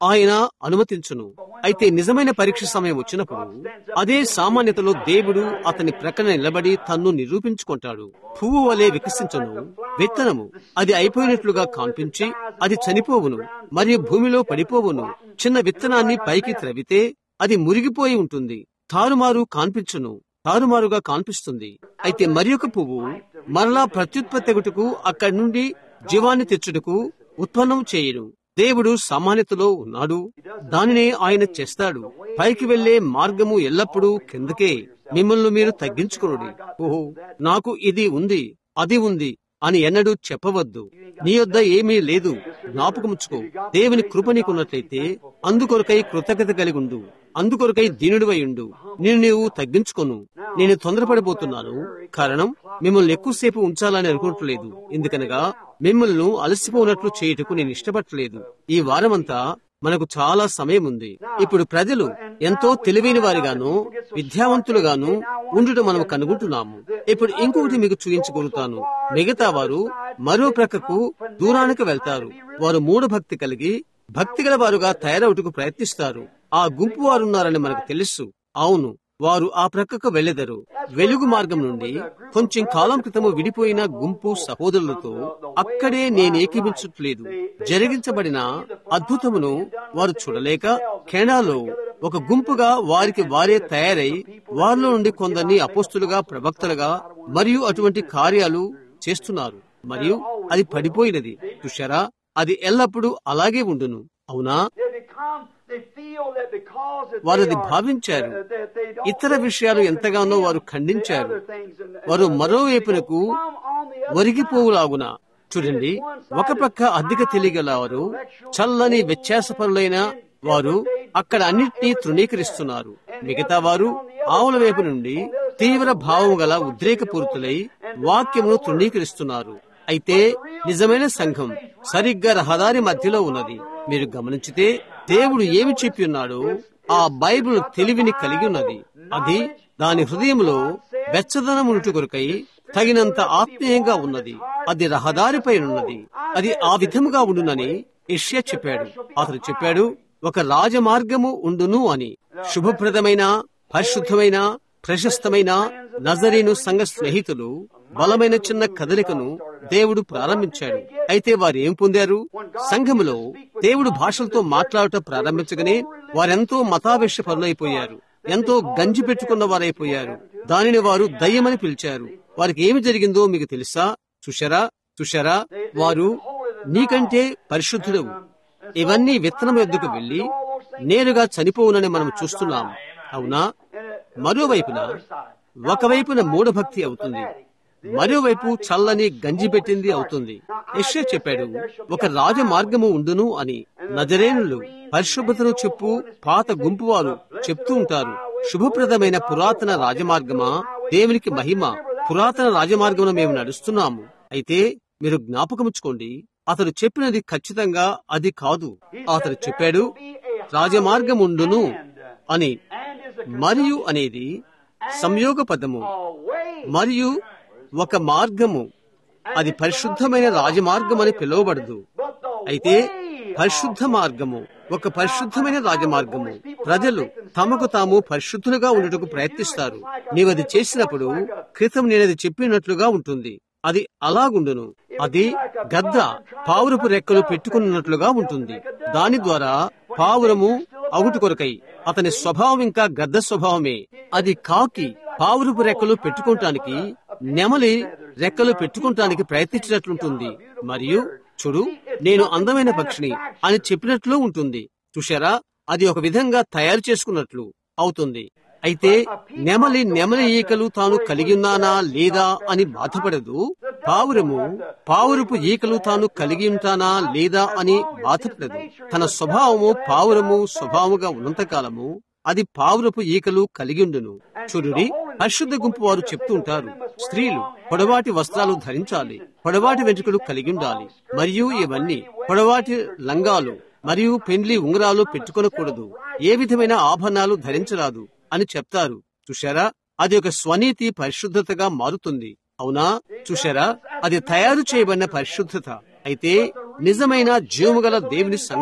ఆయన అనుమతించును అయితే నిజమైన పరీక్ష సమయం వచ్చినప్పుడు అదే సామాన్యతలో దేవుడు అతని ప్రక్కన నిలబడి తన్ను నిరూపించుకుంటాడు పువ్వు వలె వికసించును విత్తనము అది అయిపోయినట్లుగా కాన్పించి అది చనిపోవును మరియు భూమిలో పడిపోవును చిన్న విత్తనాన్ని పైకి త్రవితే అది మురిగిపోయి ఉంటుంది తారుమారు కాన్పించును తారుమారుగా కాన్పిస్తుంది అయితే మరి ఒక పువ్వు మరలా ప్రత్యుత్పత్తిగుటకు అక్కడి నుండి జీవాన్ని తెచ్చుటకు ఉత్పన్నం చేయను దేవుడు సామాన్యతలో ఉన్నాడు దానినే ఆయన చేస్తాడు పైకి వెళ్లే మార్గము ఎల్లప్పుడూ కిందకే మిమ్మల్ని మీరు తగ్గించుకునుడి ఓహో నాకు ఇది ఉంది అది ఉంది అని ఎన్నడూ చెప్పవద్దు నీ యొద్ద ఏమీ లేదు జ్ఞాపకముచ్చుకో దేవుని కృప నీకున్నట్లయితే అందుకొరకై కృతజ్ఞత కలిగి ఉండు అందుకొరకై దీనుడివై ఉండు నేను నీవు తగ్గించుకోను నేను తొందరపడిపోతున్నాను కారణం మిమ్మల్ని ఎక్కువసేపు ఉంచాలని అనుకోవట్లేదు ఎందుకనగా మిమ్మల్ని అలసిపోనట్లు చేయుటకు నేను ఇష్టపడట్లేదు ఈ వారమంతా మనకు చాలా సమయం ఉంది ఇప్పుడు ప్రజలు ఎంతో తెలివైన వారిగాను విద్యావంతులుగాను ఉండటం మనం కనుగొంటున్నాము ఇప్పుడు ఇంకొకటి మీకు చూపించగలుగుతాను మిగతా వారు మరో ప్రక్కకు దూరానికి వెళ్తారు వారు మూఢ భక్తి కలిగి భక్తి గల వారుగా తయారవుటకు ప్రయత్నిస్తారు ఆ గుంపు వారున్నారని మనకు తెలుసు అవును వారు ఆ ప్రక్కకు వెళ్లెదరు వెలుగు మార్గం నుండి కొంచెం కాలం క్రితము విడిపోయిన గుంపు సహోదరులతో అక్కడే నేనేకీపించట్లేదు జరిగించబడిన అద్భుతమును వారు చూడలేక కెనాలో ఒక గుంపుగా వారికి వారే తయారై వారిలో నుండి కొందరిని అపోస్తులుగా ప్రవక్తలుగా మరియు అటువంటి కార్యాలు చేస్తున్నారు మరియు అది పడిపోయినది చూశారా అది ఎల్లప్పుడూ అలాగే ఉండును అవునా వారు అది భావించారు ఇతర విషయాలు ఎంతగానో వారు ఖండించారు వారు మరోవైపునకు ఒరిగిపోవులాగున చూడండి ఒక పక్క అధిక తెలియగల వారు చల్లని వ్యత్యాసపరులైన వారు అక్కడ అన్నిటినీ తృణీకరిస్తున్నారు మిగతా వారు ఆవుల వైపు నుండి తీవ్ర భావం గల ఉద్రేకపూరితులై వాక్యమును తృణీకరిస్తున్నారు అయితే నిజమైన సంఘం సరిగ్గా రహదారి మధ్యలో ఉన్నది మీరు గమనించితే దేవుడు ఏమి చెప్పి ఉన్నాడో ఆ బైబిల్ తెలివిని కలిగి ఉన్నది అది దాని హృదయంలో వెచ్చదనమునుటి కొరకై తగినంత ఆత్మీయంగా ఉన్నది అది రహదారిపై ఉన్నది అది ఆ విధముగా ఉండునని ఇష్యా చెప్పాడు అతను చెప్పాడు ఒక రాజమార్గము ఉండును అని శుభప్రదమైన పరిశుద్ధమైన ప్రశస్తమైన నజరీను సంఘ స్నేహితులు బలమైన చిన్న కదలికను దేవుడు ప్రారంభించాడు అయితే వారు ఏం పొందారు సంఘములో దేవుడు భాషలతో మాట్లాడటం ప్రారంభించగానే వారెంతో మతావేశ పరులైపోయారు ఎంతో గంజి పెట్టుకున్న వారైపోయారు దానిని వారు దయ్యమని పిలిచారు వారికి ఏమి జరిగిందో మీకు తెలుసా చూశారా చూశారా వారు నీకంటే పరిశుద్ధుడవు ఇవన్నీ విత్తనం ఎద్దుకు వెళ్లి నేరుగా చనిపోవునని మనం చూస్తున్నాం అవునా మరోవైపున ఒకవైపున మూఢభక్తి అవుతుంది మరోవైపు చల్లని గంజి పెట్టింది అవుతుంది యశ్వ చెప్పాడు ఒక రాజ మార్గము ఉండును అని నజరేనులు పరిశుభ్రతను చెప్పు పాత గుంపు వారు చెప్తూ ఉంటారు శుభప్రదమైన పురాతన రాజమార్గమా దేవునికి మహిమ పురాతన రాజమార్గమును మేము నడుస్తున్నాము అయితే మీరు జ్ఞాపకముచ్చుకోండి అతడు చెప్పినది ఖచ్చితంగా అది కాదు అతడు చెప్పాడు రాజమార్గముండును అని మరియు అనేది సంయోగ పదము మరియు ఒక మార్గము అది పరిశుద్ధమైన రాజమార్గం అని పిలువబడదు అయితే పరిశుద్ధ మార్గము ఒక పరిశుద్ధమైన రాజమార్గము ప్రజలు తమకు తాము పరిశుద్ధులుగా ఉండటకు ప్రయత్నిస్తారు నీవది చేసినప్పుడు క్రితం నేనది చెప్పినట్లుగా ఉంటుంది అది అలాగుండును అది గద్ద పావురపు రెక్కలు పెట్టుకున్నట్లుగా ఉంటుంది దాని ద్వారా పావురము అవుటు కొరకై అతని స్వభావం ఇంకా గద్ద స్వభావమే అది కాకి పావురపు రెక్కలు పెట్టుకోవటానికి నెమలి రెక్కలు పెట్టుకోవటానికి ప్రయత్నించినట్లుంటుంది మరియు చూడు నేను అందమైన పక్షిని అని చెప్పినట్లు ఉంటుంది చూశారా అది ఒక విధంగా తయారు చేసుకున్నట్లు అవుతుంది అయితే నెమలి నెమలి ఈకలు తాను కలిగి ఉన్నానా లేదా అని బాధపడదు పావురము పావురపు ఈకలు తాను కలిగి ఉంటానా లేదా అని బాధపడదు తన స్వభావము పావురము స్వభావముగా ఉన్నంత కాలము అది పావురపు ఈకలు కలిగి ఉండును చూడుడి పరిశుద్ధ గుంపు వారు చెప్తూ ఉంటారు స్త్రీలు పొడవాటి వస్త్రాలు ధరించాలి పొడవాటి వెంట్రుకలు కలిగి ఉండాలి మరియు ఇవన్నీ పొడవాటి లంగాలు మరియు పెండ్లి ఉంగరాలు పెట్టుకొనకూడదు ఏ విధమైన ఆభరణాలు ధరించరాదు అని చెప్తారు చూశారా అది ఒక స్వనీతి పరిశుద్ధతగా మారుతుంది అవునా చూశారా అది తయారు చేయబడిన పరిశుద్ధత అయితే నిజమైన జీవముగల దేవుని సంఘం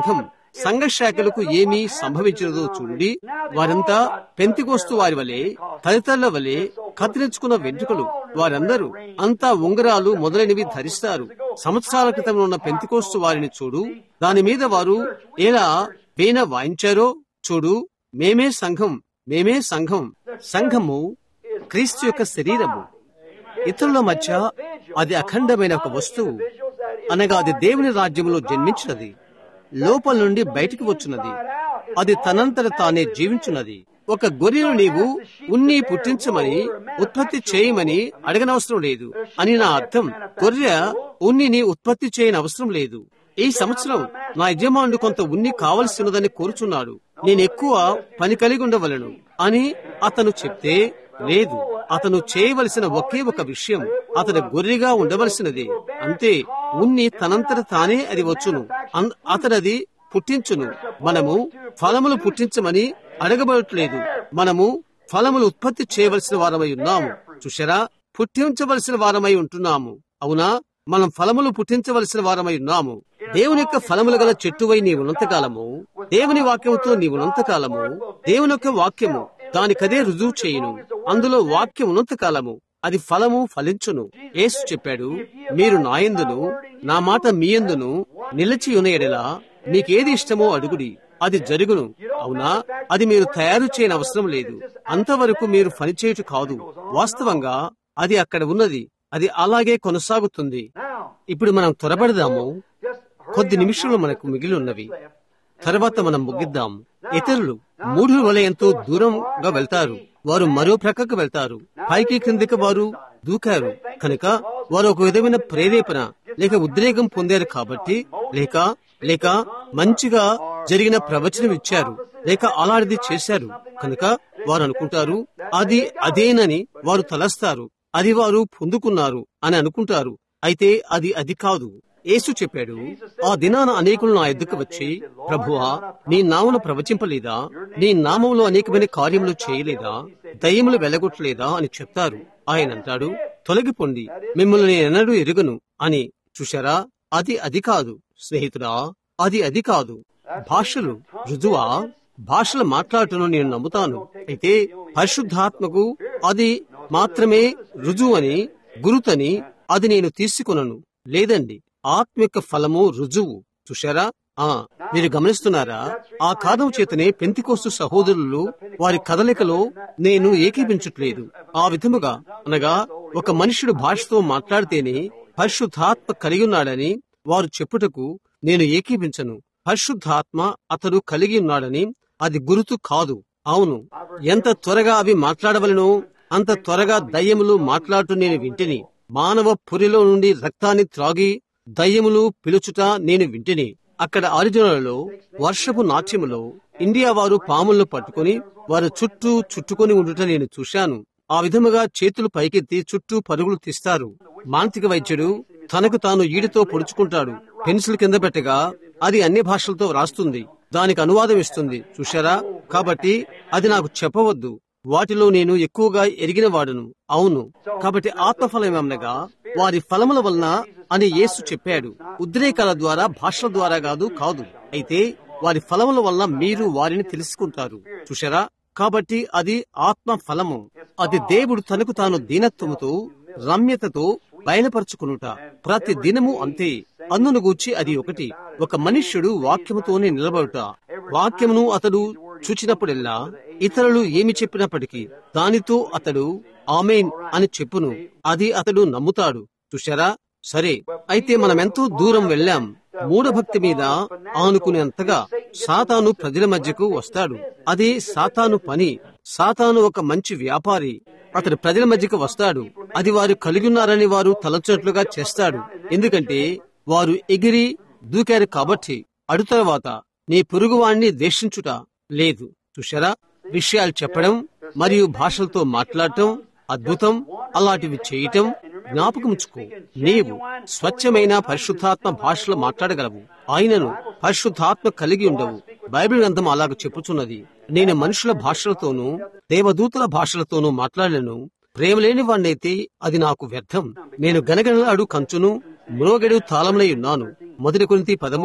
సంఘ శాఖలకు ఏమీ సంభవించినదో చూడండి వారంతా పెంతికోస్తు వారి వలె తదితరుల వలె కత్తిరించుకున్న వెంట్రుకలు వారందరూ అంతా ఉంగరాలు మొదలైనవి ధరిస్తారు సంవత్సరాల క్రితం ఉన్న పెంతికోస్తు వారిని చూడు దాని మీద వారు ఎలా వీణ వాయించారో చూడు మేమే సంఘం మేమే సంఘం సంఘము క్రీస్తు యొక్క శరీరము ఇతరుల మధ్య అది అఖండమైన ఒక వస్తువు అనగా అది దేవుని రాజ్యంలో జన్మించినది లోపల నుండి బయటికి వచ్చున్నది అది తనంతట తానే జీవించున్నది ఒక గొర్రెను నీవు ఉన్ని పుట్టించమని ఉత్పత్తి చేయమని అడగనవసరం లేదు అని నా అర్థం గొర్రె ఉన్నిని ఉత్పత్తి చేయని అవసరం లేదు ఈ సంవత్సరం నా యజమానుడు కొంత ఉన్ని కావలసినదని కోరుచున్నాడు నేను ఎక్కువ పని కలిగి ఉండవలను అని అతను చెప్తే లేదు అతను చేయవలసిన ఒకే ఒక విషయం అతను గొర్రెగా ఉండవలసినది అంతే ఉన్ని తనంతట తానే అది వచ్చును అన్- అతనది పుట్టించును మనము ఫలములు పుట్టించమని అడగబడట్లేదు మనము ఫలములు ఉత్పత్తి చేయవలసిన వారమై ఉన్నాము చూశారా పుట్టించవలసిన వారమై ఉంటున్నాము అవునా మనం ఫలములు పుట్టించవలసిన వారమై ఉన్నాము దేవుని యొక్క ఫలములు గల చెట్టువై నీవున్నంత కాలము దేవుని వాక్యముతో నీవున్నంత కాలము దేవుని యొక్క వాక్యము దానికదే రుజువు చేయును అందులో వాక్యం ఉన్నంత కాలము అది ఫలము ఫలించును యేసు చెప్పాడు మీరు నాయందును నా మాట మీయందును నిలిచి ఉన్న ఎడలా మీకేది ఇష్టమో అడుగుడి అది జరుగును అవునా అది మీరు తయారు చేయని అవసరం లేదు అంతవరకు మీరు పనిచేయటం కాదు వాస్తవంగా అది అక్కడ ఉన్నది అది అలాగే కొనసాగుతుంది ఇప్పుడు మనం త్వరపడదాము కొద్ది నిమిషాలు మనకు మిగిలి ఉన్నవి తర్వాత మనం ముగిద్దాం ఇతరులు మూఢుల వలె ఎంతో దూరంగా వెళ్తారు వారు మరో ప్రక్కకు వెళ్తారు పైకి క్రిందికి వారు దూకారు కనుక వారు ఒక విధమైన ప్రేరేపణ లేక ఉద్రేకం పొందారు కాబట్టి లేక లేక మంచిగా జరిగిన ప్రవచనం ఇచ్చారు లేక అలాంటిది చేశారు కనుక వారు అనుకుంటారు అది అదేనని వారు తలస్తారు అది వారు పొందుకున్నారు అని అనుకుంటారు అయితే అది అది కాదు యేసు చెప్పాడు ఆ దినాన అనేకులు నా ఎద్దుకు వచ్చి ప్రభువా నీ నామను ప్రవచింపలేదా నీ నామంలో అనేకమైన కార్యములు చేయలేదా దయ్యములు వెలగొట్టలేదా అని చెప్తారు ఆయన అంటాడు తొలగిపోండి మిమ్మల్ని నేనెన్నడూ ఎరుగను అని చూశారా అది అది కాదు స్నేహితుడా అది అది కాదు భాషలు రుజువా భాషలు మాట్లాడటం నేను నమ్ముతాను అయితే పరిశుద్ధాత్మకు అది మాత్రమే రుజువు అని గురుతని అది నేను తీసుకునను లేదండి ఆత్మ యొక్క ఫలము రుజువు చూశారా ఆ మీరు గమనిస్తున్నారా ఆ కారణం చేతనే పెంతికోస్తు సహోదరులు వారి కదలికలో నేను ఏకీపించట్లేదు ఆ విధముగా అనగా ఒక మనుషుడు భాషతో మాట్లాడితేనే పరిశుద్ధాత్మ కలిగి ఉన్నాడని వారు చెప్పుటకు నేను ఏకీపించను పరిశుద్ధాత్మ అతడు కలిగి ఉన్నాడని అది గురుతు కాదు అవును ఎంత త్వరగా అవి మాట్లాడవలను అంత త్వరగా దయ్యములు మాట్లాడుతూ నేను వింటిని మానవ పురిలో నుండి రక్తాన్ని త్రాగి దయ్యములు పిలుచుట నేను వింటిని అక్కడ ఆరిజోనాలో వర్షపు నాట్యములో ఇండియా వారు పాములను పట్టుకుని వారు చుట్టూ చుట్టుకొని ఉండుట నేను చూశాను ఆ విధముగా చేతులు పైకెత్తి చుట్టూ పరుగులు తీస్తారు మానసిక వైద్యుడు తనకు తాను ఈడితో పొడుచుకుంటాడు పెన్సిల్ కింద పెట్టగా అది అన్ని భాషలతో వ్రాస్తుంది దానికి అనువాదం ఇస్తుంది చూశారా కాబట్టి అది నాకు చెప్పవద్దు వాటిలో నేను ఎక్కువగా ఎరిగిన వాడును అవును కాబట్టి ఆత్మఫలం ఏమనగా వారి ఫలముల వలన అని యేసు చెప్పాడు ఉద్రేకాల ద్వారా భాషల ద్వారా కాదు కాదు అయితే వారి ఫలముల వలన మీరు వారిని తెలుసుకుంటారు చూశారా కాబట్టి అది ఆత్మ ఫలము అది దేవుడు తనకు తాను దీనత్వముతో రమ్యతతో బయలుపరుచుకునుట ప్రతి దినము అంతే అందును గూర్చి అది ఒకటి ఒక మనుష్యుడు వాక్యముతోనే నిలబడుట వాక్యమును అతడు చూచినప్పుడెల్లా ఇతరులు ఏమి చెప్పినప్పటికీ దానితో అతడు ఆమెన్ అని చెప్పును అది అతడు నమ్ముతాడు చూశారా సరే అయితే మనమెంతో దూరం వెళ్ళాం మూఢభక్తి మీద ఆనుకునేంతగా సాతాను ప్రజల మధ్యకు వస్తాడు అది సాతాను పని సాతాను ఒక మంచి వ్యాపారి అతడు ప్రజల మధ్యకు వస్తాడు అది వారు కలిగి ఉన్నారని వారు తలచినట్లుగా చేస్తాడు ఎందుకంటే వారు ఎగిరి దూకారు కాబట్టి అడు తర్వాత నీ పొరుగువాణ్ణి ద్వేషించుట లేదు చూశారా విషయాలు చెప్పడం మరియు భాషలతో మాట్లాడటం అద్భుతం అలాంటివి చేయటం జ్ఞాపకముంచుకో నీవు స్వచ్ఛమైన పరిశుద్ధాత్మ భాషలో మాట్లాడగలవు ఆయనను పరిశుద్ధాత్మ కలిగి ఉండవు బైబిల్ గ్రంథం అలాగ చెప్పుచున్నది నేను మనుషుల భాషలతోనూ దేవదూతల భాషలతోనూ మాట్లాడలేను ప్రేమ లేని వాణ్ణైతే అది నాకు వ్యర్థం నేను గనగనలాడు కంచును మ్రోగెడు తాళములై ఉన్నాను మొదటి కొరింథీ పదమూడు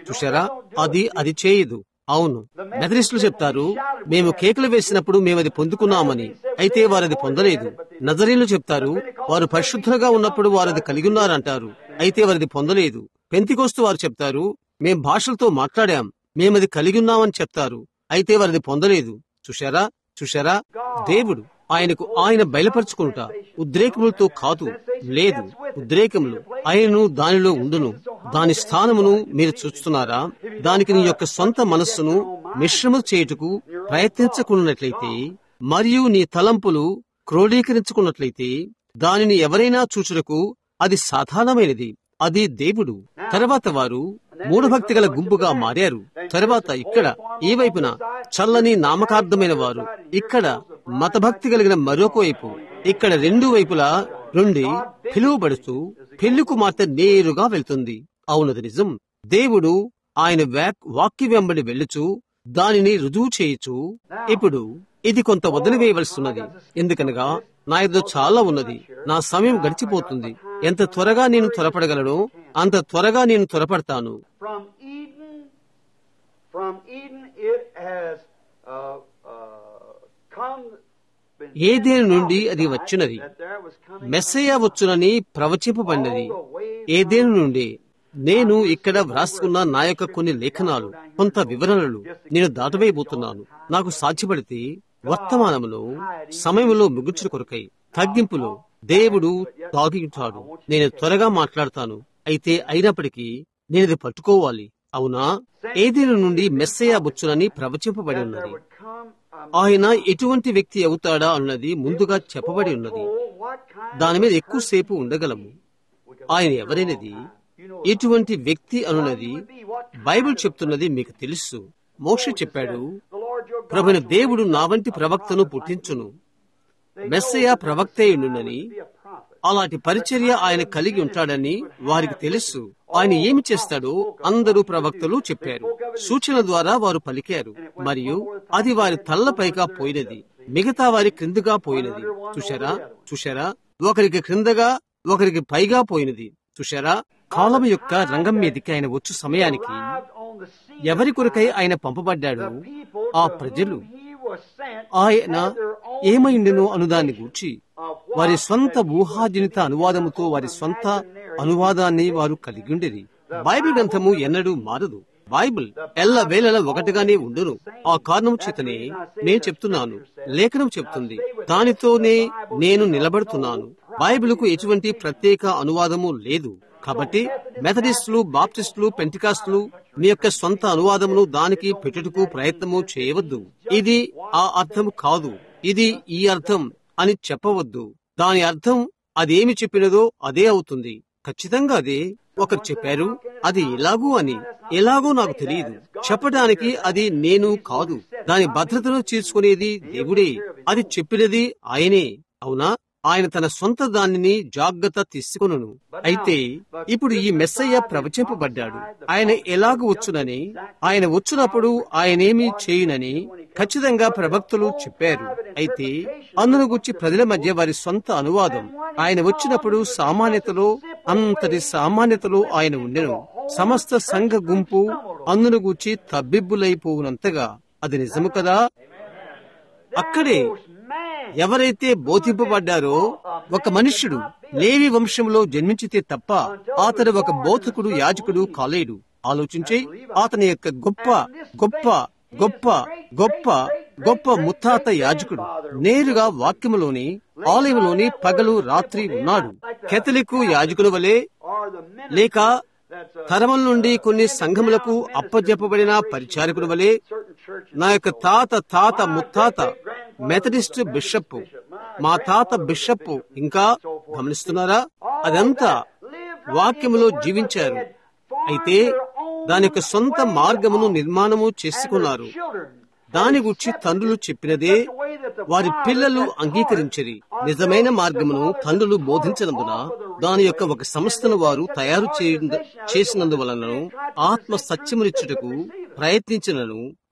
చూశారా అది అది చేయదు అవును మెథడిస్టులు చెప్తారు మేము కేకులు వేసినప్పుడు మేము అది పొందుకున్నామని అయితే వారు అది పొందలేదు నజరీలు చెప్తారు వారు పరిశుద్ధంగా ఉన్నప్పుడు వారు అది కలిగి ఉన్నారంటారు అయితే వారిది పొందలేదు పెంతికోస్తు వారు చెప్తారు మేం భాషలతో మాట్లాడాం మేమది కలిగి ఉన్నామని చెప్తారు అయితే వారిది పొందలేదు చూశారా చూశారా దేవుడు ఆయనకు ఆయన బయలుపరుచుకుంటా ఉద్రేకములతో కాదు లేదు ఉద్రేకములు ఆయనను దానిలో ఉండును దాని స్థానమును మీరు చూస్తున్నారా దానికి నీ యొక్క సొంత మనస్సును మిశ్రమ చేయుటకు ప్రయత్నించకున్నట్లయితే మరియు నీ తలంపులు క్రోడీకరించుకున్నట్లయితే దానిని ఎవరైనా చూచుటకు అది సాధారణమైనది అది దేవుడు తర్వాత వారు మూఢభక్తి గల గుంపుగా మారారు తర్వాత ఇక్కడ ఈ వైపున చల్లని నామకార్థమైన వారు ఇక్కడ మతభక్తి కలిగిన మరొక వైపు ఇక్కడ రెండు వైపులా నుండి పిలువబడుతూ పెళ్లి కుమార్తె నేరుగా వెళ్తుంది అవునది నిజం దేవుడు ఆయన వాక్య వెంబడి వెళ్ళుచు దానిని రుజువు చేయొచ్చు ఇప్పుడు ఇది కొంత వదిలివేయవలసినది ఎందుకనగా నా ఎదురు చాలా ఉన్నది నా సమయం గడిచిపోతుంది ఎంత త్వరగా నేను త్వరపడగలను అంత త్వరగా నేను త్వరపడతాను From Eden, from Eden it has uh, uh, come. been Eden నుండి అది వచ్చినది that there was coming Messiah వచ్చునని ప్రవచింపబడినది Eden నుండి నేను ఇక్కడ వ్రాసుకున్న నా యొక్క కొన్ని లేఖనాలు కొంత వివరణలు నేను దాటవేయబోతున్నాను నాకు సాధ్యపడితే వర్తమానములో సమయంలో ముగించుట కొరకై తగ్గింపులో దేవుడు తాగిఉంటాడు నేను త్వరగా మాట్లాడతాను అయితే అయినప్పటికీ నేనిది పట్టుకోవాలి అవునా ఏదేను నుండి మెస్సయ్య వచ్చునని ప్రవచింపబడి ఉన్నది would come a ఆయన ఎటువంటి వ్యక్తి అవుతాడా అన్నది ముందుగా చెప్పబడి ఉన్నది oh, what kind దాని మీద ఎక్కువసేపు ఉండగలము ఆయన ఎవరైనది ఎటువంటి వ్యక్తి అనున్నది బైబిల్ చెప్తున్నది మీకు తెలుసు మోష చెప్పాడు the Lord your God ప్రభుని దేవుడు నా వంటి ప్రవక్తను పుట్టించును మెస్సయ ప్రవక్తయుండునని be a prophet. అలాంటి పరిచర్య ఆయన కలిగి ఉంటాడని వారికి తెలుసు ఆయన ఏమి చేస్తాడో అందరూ ప్రవక్తలు చెప్పారు సూచన ద్వారా వారు పలికారు మరియు అది వారి తల్లపైగా పోయినది మిగతా వారి క్రిందగా పోయినది చూశారా చూశారా ఒకరికి క్రిందగా ఒకరికి పైగా పోయినది చూశారా కాలం యొక్క రంగం మీదకి ఆయన వచ్చు సమయానికి Arrived on the scene ఎవరి కొరకై ఆయన పంపబడ్డాడు people ఆ to ప్రజలు whom he was sent ఆయన had their own ఏమైండునో అనుదాన్ని గూర్చి of what వారి సొంత ఊహాజనిత అనువాదముతో వారి సొంత అనువాదాన్ని వారు కలిగి ఉండేది బైబిల్ గ్రంథము ఎన్నడూ మారదు బైబిల్ ఎల్ల వేళల ఒకటిగానే ఉండును ఆ కారణం చేతనే నేను చెప్తున్నాను లేఖనం చెప్తుంది దానితోనే నేను నిలబడుతున్నాను బైబిల్కు ఎటువంటి ప్రత్యేక అనువాదము లేదు కాబట్టి మెథడిస్టులు బాప్టిస్టులు పెంటికాస్టులు మీ యొక్క సొంత అనువాదమును దానికి పెట్టుటకు ప్రయత్నము చేయవద్దు ఇది ఆ అర్థం కాదు ఇది ఈ అర్థం అని చెప్పవద్దు దాని అర్థం అదేమి చెప్పినదో అదే అవుతుంది ఖచ్చితంగా అదే ఒకరు చెప్పారు అది ఎలాగూ అని ఎలాగో నాకు తెలియదు చెప్పడానికి అది నేను కాదు దాని భద్రతను తీర్చుకునేది దేవుడే అది చెప్పినది ఆయనే అవునా ఆయన తన సొంత దానిని జాగ్రత్త తీసుకొనును అయితే ఇప్పుడు ఈ మెస్సయ్య ప్రవచింపబడ్డాడు ఆయన ఎలాగ వచ్చునని ఆయన వచ్చినప్పుడు ఆయనేమీ చేయునని ఖచ్చితంగా ప్రవక్తలు చెప్పారు అయితే అందును గుర్చి ప్రజల మధ్య వారి సొంత అనువాదం ఆయన వచ్చినప్పుడు సామాన్యతలో అంతటి సామాన్యతలో ఆయన ఉండెను సమస్త సంఘ గుంపు అందును గూర్చి తబ్బిబ్బులైపోవునంతగా అది నిజము కదా అక్కడే man ఎవరైతే బోధింపబడ్డారో ఒక మనుష్యుడు లేవి వంశంలో జన్మించితే తప్ప అతడు ఒక బోధకుడు యాజకుడు కాలేడు ఆలోచించే అతని యొక్క గొప్ప గొప్ప గొప్ప గొప్ప గొప్ప ముత్తాత యాజకుడు నేరుగా వాక్యములోని ఆలయంలోని పగలు రాత్రి ఉన్నాడు కెథలికు యాజకుల వలె or the minister లేక that's a తరముల నుండి కొన్ని సంఘములకు అప్పజెప్పబడిన పరిచారకుడు వలె certain church నా యొక్క తాత తాత ముత్తాత మెథడిస్ట్ బిషప్ మా తాత బిషప్ ఇంకా గమనిస్తున్నారా అదంతా వాక్యములో జీవించారు అయితే దాని యొక్క సొంత మార్గమును నిర్మాణము చేసుకున్నారు children దాని గురించి తండ్రులు చెప్పినదే వారి పిల్లలు అంగీకరించరి నిజమైన మార్గమును తండ్రులు బోధించినందున దాని యొక్క ఒక సంస్థను వారు తయారు చేయ- చేసినందువలనను ఆత్మ సత్యమునిచ్చుటకు ప్రయత్నించినను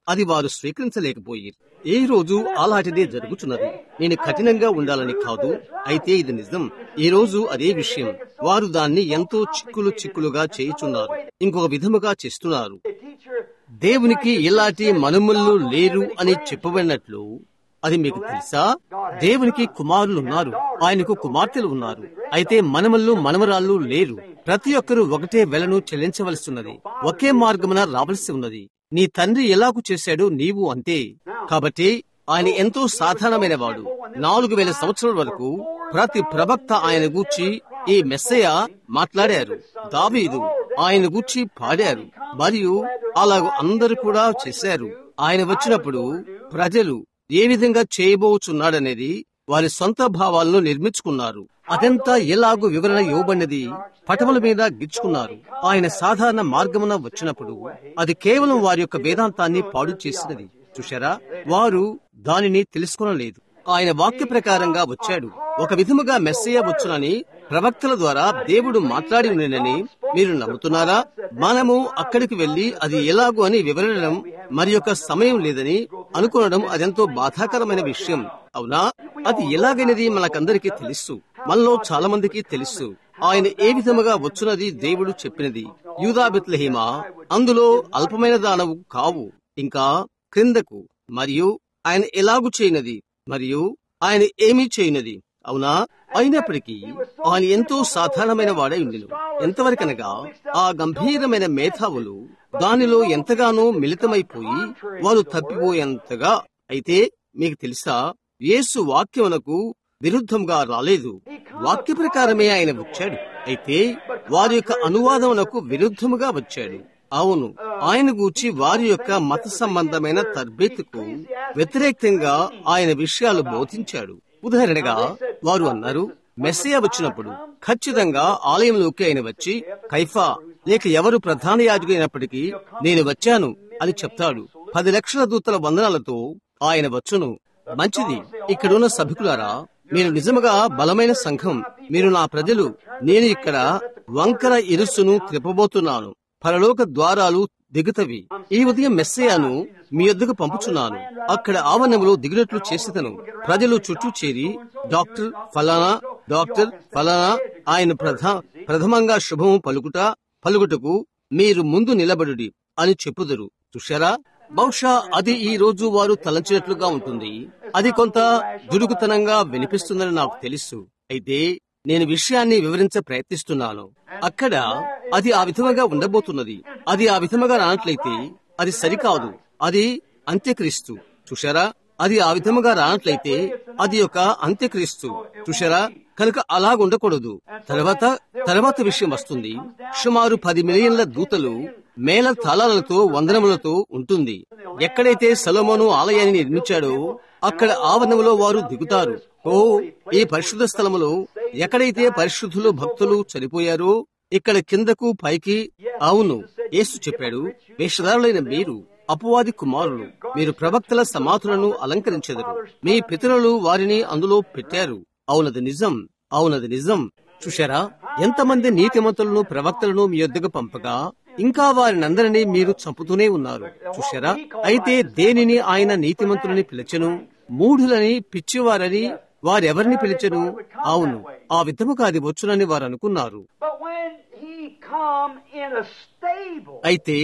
అది వారు స్వీకరించలేకపోయి ఏ రోజు అలాంటిదే జరుగుతున్నది నేను కఠినంగా ఉండాలని కాదు అయితే ఇది నిజం ఈ రోజు అదే విషయం వారు దాన్ని ఎంతో చిక్కులు చిక్కులుగా చేయుచున్నారు ఇంకొక విధముగా చేస్తున్నారు A teacher దేవునికి ఇలాంటి మనుమలు లేరు అని చెప్పబడినట్లు అది మీకు తెలుసా దేవునికి కుమారులు ఉన్నారు ఆయనకు కుమార్తెలు ఉన్నారు అయితే మనమల్లు మనమరాళ్ళు లేరు ప్రతి ఒక్కరూ ఒకటే వెలను చెల్లించవలసి ఒకే మార్గమున రావలసి ఉన్నది నీ తండ్రి ఎలాగు చేశాడో నీవు అంతే కాబట్టి ఆయన ఎంతో సాధారణమైన వాడు నాలుగు వేల సంవత్సరాల వరకు ప్రతి ప్రవక్త ఆయన గూర్చి ఈ మెస్సయ మాట్లాడారు దావీదు ఆయన గూర్చి పాడారు మరియు అలాగూ అందరూ కూడా చేశారు ఆయన వచ్చినప్పుడు ప్రజలు ఏ విధంగా చేయబోచున్నాడనేది వారి సొంత భావాలను నిర్మించుకున్నారు అదంతా ఎలాగూ వివరణ ఇవ్వబడినది పటముల మీద గిచ్చుకున్నారు ఆయన సాధారణ మార్గమున వచ్చినప్పుడు అది కేవలం వారి యొక్క వేదాంతాన్ని పాడు చేసినది చూశారా వారు దానిని తెలుసుకోనలేదు ఆయన వాక్య ప్రకారంగా వచ్చాడు ఒక విధముగా మెస్సయ్య వచ్చునని ప్రవక్తల ద్వారా దేవుడు మాట్లాడి ఉన్ననని మీరు నమ్ముతున్నారా మనము అక్కడికి వెళ్లి అది ఎలాగో అని వివరించడం మరి యొక్క సమయం లేదని అనుకోవడం అదెంతో బాధాకరమైన విషయం అవునా అది ఎలాగైనది మనకందరికీ తెలుసు మనలో చాలా మందికి తెలుసు ఆయన ఏ విధముగా వచ్చునది దేవుడు చెప్పినది యూదాబెత్లహీమ అందులో అల్పమైన దానవు కావు ఇంకా క్రిందకు మరియు ఆయన ఎలాగు చేయనది మరియు ఆయన ఏమీ చేయనది అవునా అయినప్పటికీ ఆయన ఎంతో సాధారణమైన వాడై ఉండెను ఎంతవరకనగా ఆ గంభీరమైన మేధావులు దానిలో ఎంతగానో మిళితమైపోయి వారు తప్పిపోయేంతగా అయితే మీకు తెలుసా యేసు వాక్యమునకు విరుద్ధంగా రాలేదు వాక్య ప్రకారమే ఆయన వచ్చాడు అయితే వారి యొక్క అనువాదమునకు విరుద్ధముగా వచ్చాడు అవును ఆయన గూర్చి వారి యొక్క మత సంబంధమైన తర్బేతుకు వ్యతిరేకంగా ఆయన విషయాలు బోధించాడు ఉదాహరణగా వారు అన్నారు మెస్సియా వచ్చినప్పుడు ఖచ్చితంగా ఆలయంలోకి ఆయన వచ్చి కైఫా లేక ఎవరు ప్రధాన యాజకుడైనప్పటికీ నేను వచ్చాను అని చెప్తాడు పది లక్షల దూతల వందనాలతో ఆయన వచ్చును మంచిది ఇక్కడున్న సభికులారా మీరు నిజముగా బలమైన సంఘం మీరు నా ప్రజలు నేను ఇక్కడ వంకర ఇరుసును త్రిప్పబోతున్నాను పరలోక ద్వారాలు దిగుతవి ఈ ఉదయం మెస్సయాను మీ యొద్దకు పంపుచున్నాను అక్కడ ఆవరణములో దిగినట్లు చేసేతను ప్రజలు చుట్టూ చేరి డాక్టర్ ఫలానా డాక్టర్ ఫలానా ఆయన ప్రధా ప్రథమంగా శుభము పలుకుట పలుకుటకు మీరు ముందు నిలబడుడి అని చెప్పుదురు చూశారా బహుశా అది ఈ రోజు వారు తలంచినట్లుగా ఉంటుంది అది కొంత దుడుకుతనంగా వినిపిస్తుందని నాకు తెలుసు అయితే నేను విషయాన్ని వివరించ ప్రయత్నిస్తున్నాను అక్కడ అది ఆ విధముగా ఉండబోతున్నది అది ఆ విధముగా రానట్లయితే అది సరికాదు అది అంత్యక్రీస్తు చూశారా అది ఆ విధముగా రానట్లయితే అది ఒక అంత్యక్రీస్తు చూశారా కనుక అలాగ ఉండకూడదు తర్వాత తర్వాత విషయం వస్తుంది సుమారు పది మిలియన్ల దూతలు మేళ తాళాలతో వందనములతో ఉంటుంది ఎక్కడైతే సలోమోను ఆలయాన్ని నిర్మించాడో అక్కడ ఆవరణంలో వారు దిగుతారు ఓ ఈ పరిశుద్ధ స్థలములో ఎక్కడైతే పరిశుద్ధులు భక్తులు చనిపోయారో ఇక్కడ కిందకు పైకి అవును యేసు చెప్పాడు వేషధారులైన మీరు అపవాది కుమారులు మీరు ప్రవక్తల సమాధులను అలంకరించెదరు మీ పితరులు వారిని అందులో పెట్టారు అవునది నిజం అవునది నిజం చూశారా ఎంతమంది నీతిమంతులను ప్రవక్తలను మీ యొద్దకు పంపగా ఇంకా వారినందరినీ మీరు చంపుతూనే ఉన్నారు చూశారా అయితే దేనిని ఆయన నీతిమంతులని పిలిచెను మూఢులని పిచ్చివారని వారెవరిని పిలిచెను అవును ఆ విధముగా అది వచ్చునని వారు అనుకున్నారు But when he come in a stable, అయితే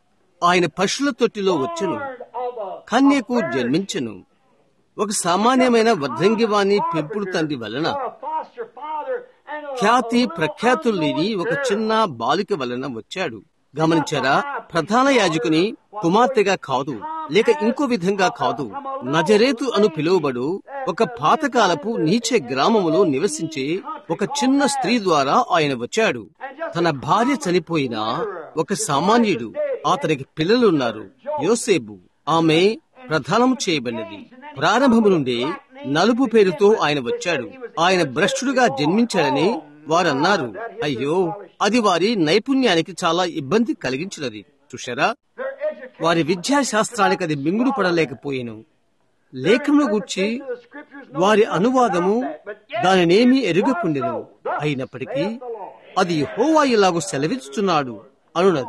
ఆయన పశుల తొట్టిలో వచ్చెను born of a కన్యకు జన్మించెను ఒక సామాన్యమైన వడ్రంగివాణి పెంపుడు తండ్రి వలన or a foster father and a, Khyati a little ప్రఖ్యాతులు లేని unknown ఒక girl. చిన్న బాలిక వలన వచ్చాడు గమనించారా ప్రధాన యాజకుని కుమార్తెగా కాదు లేక ఇంకో విధంగా కాదు నజరేతు అను పిలువబడు ఒక పాతకాలపు నీచే గ్రామములో నివసించే ఒక చిన్న స్త్రీ ద్వారా ఆయన వచ్చాడు తన భార్య చనిపోయిన ఒక సామాన్యుడు అతనికి పిల్లలున్నారు యోసేపు ఆమె ప్రధానము చేయబడినది ప్రారంభము నుండి నలుపు పేరుతో ఆయన వచ్చాడు ఆయన భ్రష్టుడుగా జన్మించాడని వారన్నారు అయ్యో అది వారి నైపుణ్యానికి చాలా ఇబ్బంది కలిగించినది చూశారా Their education వారి విద్యాశాస్త్రానికి అది మింగుడు పడలేకపోయేను లేఖను గూర్చి వారి అనువాదము దానినేమీ ఎరుగకుండెను అయినప్పటికీ అది హోవా ఇలాగు సెలవిస్తున్నాడు అనున్నది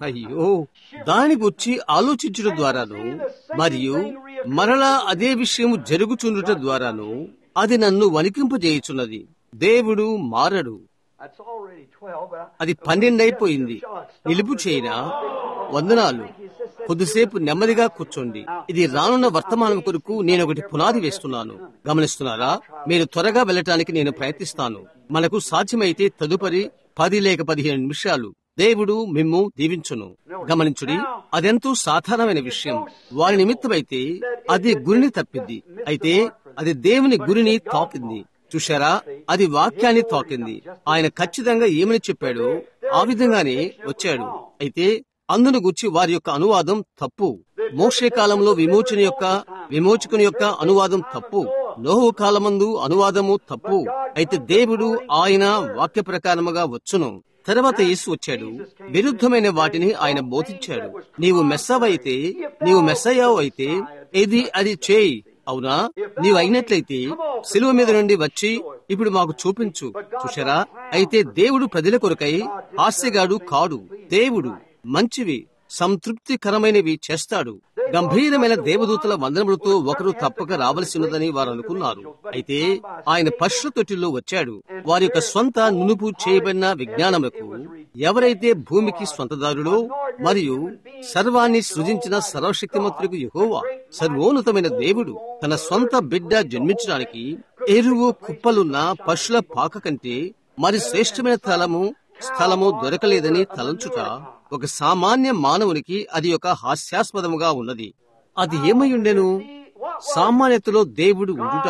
అయ్యో దాని గురించి ఆలోచించడం ద్వారాను మరియు మరలా అదే విషయం జరుగుచుండుట ద్వారాను అది నన్ను వణికింపజేయుచున్నది దేవుడు మారడు That's already 12, but I- అది పన్నెండైపోయింది నిలుపు చేయనా వందనాలు కొద్దిసేపు నెమ్మదిగా కూర్చోండి ఇది రానున్న వర్తమానం కొరకు నేను ఒకటి పునాది వేస్తున్నాను గమనిస్తున్నారా మీరు త్వరగా వెళ్ళటానికి నేను ప్రయత్నిస్తాను మనకు సాధ్యమైతే తదుపరి పది లేక పదిహేను నిమిషాలు దేవుడు మిమ్ము దీవించును గమనించుడి అదెంతో సాధారణమైన విషయం వారి నిమిత్తమైతే అది గురిని తప్పింది అయితే అది దేవుని గురిని తాకింది చూశారా అది వాక్యాన్ని తాకింది ఆయన ఖచ్చితంగా ఏమని చెప్పాడో ఆ విధంగానే వచ్చాడు అయితే అందును గుచ్చి వారి యొక్క అనువాదం తప్పు మోక్షే కాలంలో విమోచన యొక్క విమోచకుని యొక్క అనువాదం తప్పు నోహు కాలమందు అనువాదము తప్పు అయితే దేవుడు ఆయన వాక్య ప్రకారముగా వచ్చును తర్వాత యేసు వచ్చాడు విరుద్ధమైన వాటిని ఆయన బోధించాడు నీవు మెస్సవైతే నీవు మెస్సయ్యావు అయితే ఇది అది చేయి అవునా నీవు అయినట్లయితే శిలువ మీద నుండి వచ్చి ఇప్పుడు మాకు చూపించు చూశారా అయితే దేవుడు ప్రజల కొరకై హాస్యగాడు కాడు దేవుడు మంచివి సంతృప్తికరమైనవి చేస్తాడు గంభీరమైన దేవదూతల వందనములతో ఒకరు తప్పక రావలసి ఉన్నదని వారు అనుకున్నారు అయితే ఆయన పశుల తొట్టిలో వచ్చాడు వారి యొక్క స్వంత నునుపు చేయబడిన విజ్ఞానములకు ఎవరైతే భూమికి స్వంతదారుడో మరియు సర్వాన్ని సృజించిన సర్వశక్తిమంతుడికి యహోవా సర్వోన్నతమైన దేవుడు తన స్వంత బిడ్డ జన్మించడానికి ఎరువు కుప్పలున్న పశుల పాక కంటే మరి శ్రేష్టమైన స్థలము స్థలము దొరకలేదని తలంచుట ఒక సామాన్య మానవునికి అది ఒక హాస్యాస్పదముగా ఉన్నది అది ఏమై ఉండెను సామాన్యతలో దేవుడు ఉండుట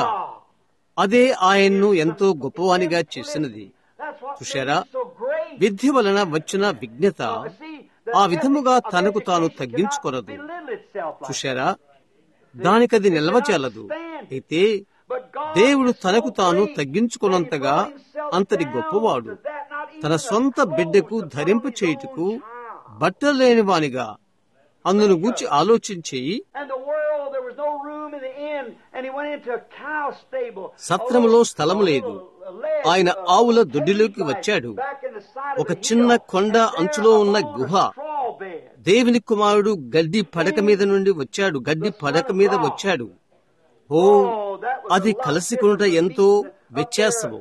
అదే ఆయన్ను ఎంతో గొప్పవానిగా చేసినది That's what చూశారా made him so great. విద్య వలన వచ్చిన విజ్ఞత See, ఆ the విధముగా message of తనకు తాను education తగ్గించుకొనదు cannot belittle itself like చూశారా దానికది నిల్వచేలదు అయితే But God దేవుడు is so తనకు తాను great తగ్గించుకున్నంతగా that he brought himself అంతటి down గొప్పవాడు to that not even తన the సొంత clothes బిడ్డకు upon ధరింప his చేయుటకు own child. బట్టలేని వానిగా అందును గూర్చి ఆలోచించి And the world, there was no room in the inn, and he went into a cow stable. సత్రములో స్థలము లేదు ఆయన ఆవుల దొడ్డిలోకి వచ్చాడు ఒక చిన్న కొండ అంచులో ఉన్న గుహ దేవుని కుమారుడు గడ్డి పడక మీద నుండి వచ్చాడు గడ్డి పడక మీద వచ్చాడు ఓ అది కలసికొనుట ఎంతో వ్యత్యాసము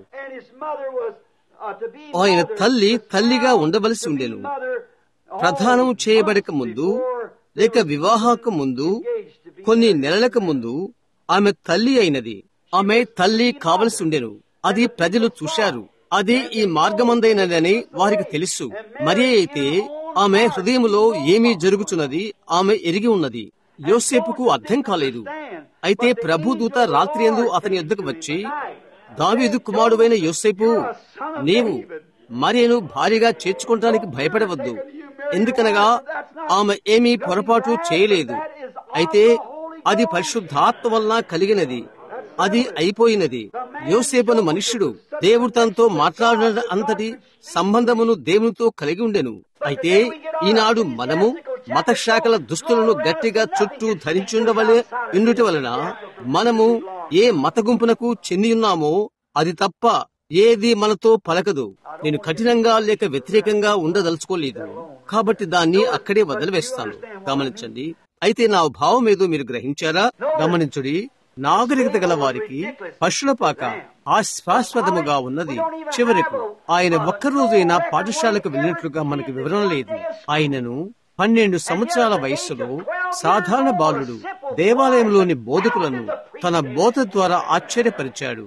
ఆయన తల్లి తల్లిగా ఉండవలసి ఉండెను ప్రధానం చేయబడక ముందు లేక వివాహక ముందు కొన్ని నెలలకు ముందు ఆమె తల్లి అయినది ఆమె తల్లి కావలసి ఉండెను అది ప్రజలు చూశారు అది ఈ మార్గమందైనదని వారికి తెలుసు మరి అయితే ఆమె హృదయములో ఏమీ జరుగుతున్నది ఆమె ఎరిగి ఉన్నది యోసేపుకు అర్థం కాలేదు అయితే ప్రభుదూత రాత్రి ఎందు అతని యొద్దకు వచ్చి దావీదు కుమారుడైన యోసేపు నీవు మరియను భారీగా చేర్చుకోవటానికి భయపడవద్దు ఎందుకనగా ఆమె ఏమీ పొరపాటు చేయలేదు అయితే అది పరిశుద్ధాత్మ వలన కలిగినది అది అయిపోయినది యోసేపను మనుష్యుడు దేవుడు తనతో మాట్లాడిన అంతటి సంబంధమును దేవునితో కలిగి ఉండెను అయితే ఈనాడు మనము మత శాఖల దుస్తులను గట్టిగా చుట్టూ ధరించుండవలే ఉండుట వలన మనము ఏ మత గుంపునకు చెంది ఉన్నామో అది తప్ప ఏది మనతో పలకదు నేను కఠినంగా లేక వ్యతిరేకంగా ఉండదలుచుకోలేదు కాబట్టి దాన్ని అక్కడే వదిలివేస్తాను గమనించండి అయితే నా భావం ఏదో మీరు గ్రహించారా గమనించుడి నాగరికత గల వారికి పశుల పాక ఆశ్వాస్పదముగా ఉన్నది చివరకు ఆయన ఒక్కరోజైనా పాఠశాలకు వెళ్ళినట్లుగా మనకు వివరణ లేదు ఆయనను పన్నెండు సంవత్సరాల వయస్సులో సాధారణ బాలుడు దేవాలయంలోని బోధకులను తన బోధ ద్వారా ఆశ్చర్యపరిచాడు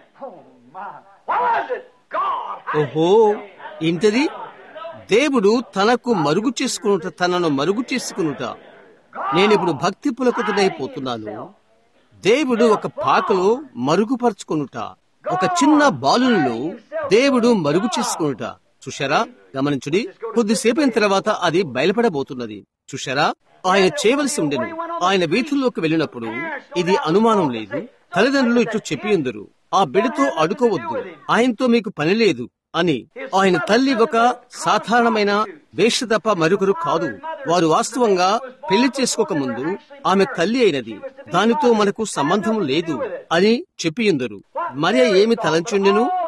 ఓహో ఇంటది దేవుడు తనకు మరుగు చేసుకునుట తనను మరుగు చేసుకునుట నేనిప్పుడు భక్తి పులకతుడైపోతున్నాను దేవుడు ఒక పాకలో మరుగుపరుచుకొనుట ఒక చిన్న బాలునిలో దేవుడు మరుగు చేసుకొనుట చూశారా గమనించుడి కొద్దిసేపు అయిన తర్వాత అది బయలుపడబోతున్నది చూశారా ఆయన చేయవలసి ఉండెను ఆయన వీధుల్లోకి వెళ్ళినప్పుడు ఇది అనుమానం లేదు తల్లిదండ్రులు ఇట్లు చెప్పియుందరు ఆ బిడ్డతో అడుకోవద్దు ఆయనతో మీకు పని లేదు అని ఆయన తల్లి ఒక సాధారణమైన వేష తప్ప మరొకరు కాదు వారు వాస్తవంగా పెళ్లి చేసుకోక ముందు ఆమె తల్లి అయినది దానితో మనకు సంబంధం లేదు అని చెప్పియుందరు మరియ ఏమి తలంచుండెను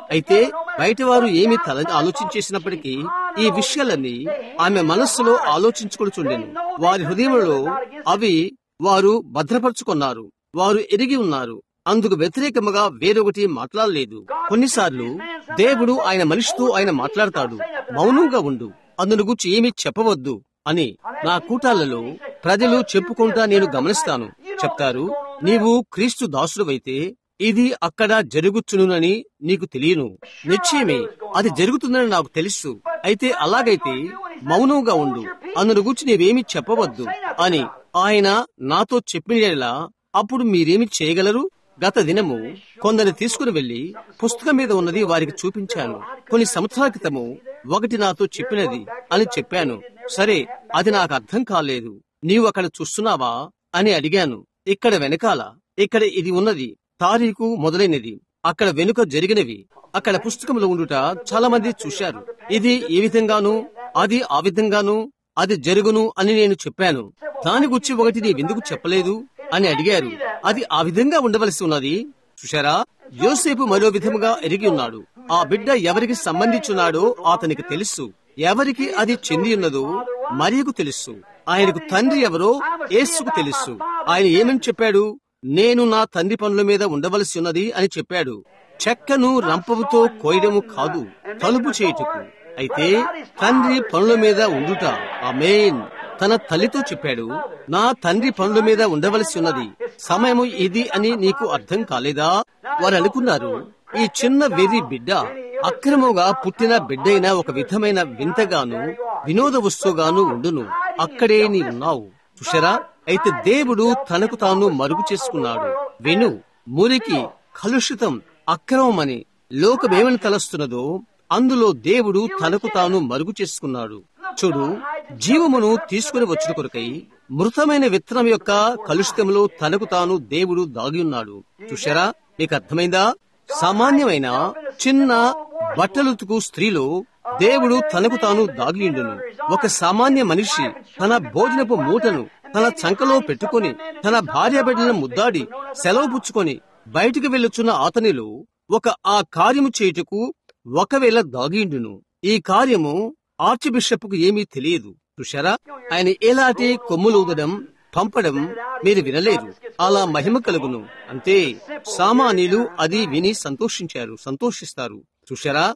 అయితే బయట వారు ఏమి తల ఆలోచించేసినప్పటికీ ఈ విషయాలన్నీ ఆమె మనస్సులో ఆలోచించుకొనిచుండెను వారి హృదయంలో అవి వారు భద్రపరుచుకున్నారు వారు ఎరిగి ఉన్నారు అందుకు వ్యతిరేకముగా వేరొకటి మాట్లాడలేదు కొన్నిసార్లు దేవుడు ఆయన మనిషితో ఆయన మాట్లాడతాడు మౌనంగా ఉండు అందును గురించి ఏమీ చెప్పవద్దు అని నా కూటాలలో ప్రజలు చెప్పుకుంటా నేను గమనిస్తాను చెప్తారు నీవు క్రీస్తు దాసుడువైతే ఇది అక్కడ జరుగుచునునని నీకు తెలియను నిశ్చయమే అది జరుగుతుందని నాకు తెలుసు అయితే అలాగైతే మౌనంగా ఉండు అందును గురించి నీవేమి చెప్పవద్దు అని ఆయన నాతో చెప్పినలా అప్పుడు మీరేమి చేయగలరు గత దినము కొందరు తీసుకుని వెళ్లి పుస్తకం మీద ఉన్నది వారికి చూపించాను కొన్ని సంవత్సరాల క్రితము ఒకటి నాతో చెప్పినది అని చెప్పాను సరే అది నాకు అర్థం కాలేదు నీవు అక్కడ చూస్తున్నావా అని అడిగాను ఇక్కడ వెనకాల ఇక్కడ ఇది ఉన్నది తారీఖు మొదలైనది అక్కడ వెనుక జరిగినవి అక్కడ పుస్తకంలో ఉండుట చాలా మంది చూశారు ఇది ఏ విధంగాను అది ఆ విధంగాను అది జరుగును అని నేను చెప్పాను దాని గురించి ఒకటి నీవెందుకు చెప్పలేదు అని అడిగారు అది ఆ విధంగా ఉండవలసి ఉన్నది చూశారా యోసేపు మరో విధముగా ఎరిగి ఉన్నాడు ఆ బిడ్డ ఎవరికి సంబంధించున్నాడో అతనికి తెలుసు ఎవరికి అది చెంది ఉన్నదో మరియకు తెలుసు ఆయనకు తండ్రి ఎవరో యేసుకు తెలుసు ఆయన ఏమని చెప్పాడు నేను నా తండ్రి పనుల మీద ఉండవలసి ఉన్నది అని చెప్పాడు చెక్కను రంపముతో కోయడము కాదు తలుపు చేయుటకు అయితే తండ్రి పనుల మీద ఉండుట ఆమేన్ తన తల్లితో చెప్పాడు నా తండ్రి పనుల మీద ఉండవలసి ఉన్నది సమయము ఇది అని నీకు అర్థం కాలేదా వారు అనుకున్నారు ఈ చిన్న వెర్రి బిడ్డ అక్రమంగా పుట్టిన బిడ్డైన ఒక విధమైన వింతగాను వినోద వస్తువుగాను ఉండును అక్కడే నీ ఉన్నావు చూశారా అయితే దేవుడు తనకు తాను మరుగు చేసుకున్నాడు విను మురికి కలుషితం అక్రమమని లోకమేమని తలస్తున్నదో అందులో దేవుడు తనకు తాను మరుగు చేసుకున్నాడు చూడు జీవమును తీసుకుని వచ్చిన కొరకై మృతమైన విత్తనం యొక్క కలుషితంలో తనకు తాను దేవుడు దాగి ఉన్నాడు చూశారా మీకు అర్థమైందా సామాన్యమైన చిన్న బట్టలుతుకు స్త్రీలో దేవుడు తనకు తాను దాగియుండును ఒక సామాన్య మనిషి తన భోజనపు మూటను తన చంకలో పెట్టుకుని తన భార్య బిడ్డలను ముద్దాడి సెలవు పుచ్చుకొని బయటికి వెళ్ళుచున్న అతనిలో ఒక ఆ కార్యము చేయుటకు ఒకవేళ దాగియుండును ఈ కార్యము ఆర్చ్ బిషప్కు ఏమీ తెలియదు చూశారా ఆయన ఎలాంటి కొమ్ములూదడం పంపడం మీరు వినలేరు అలా మహిమ కలుగును అంతే సామాన్యులు అది విని సంతోషించారు సంతోషిస్తారు చూశారా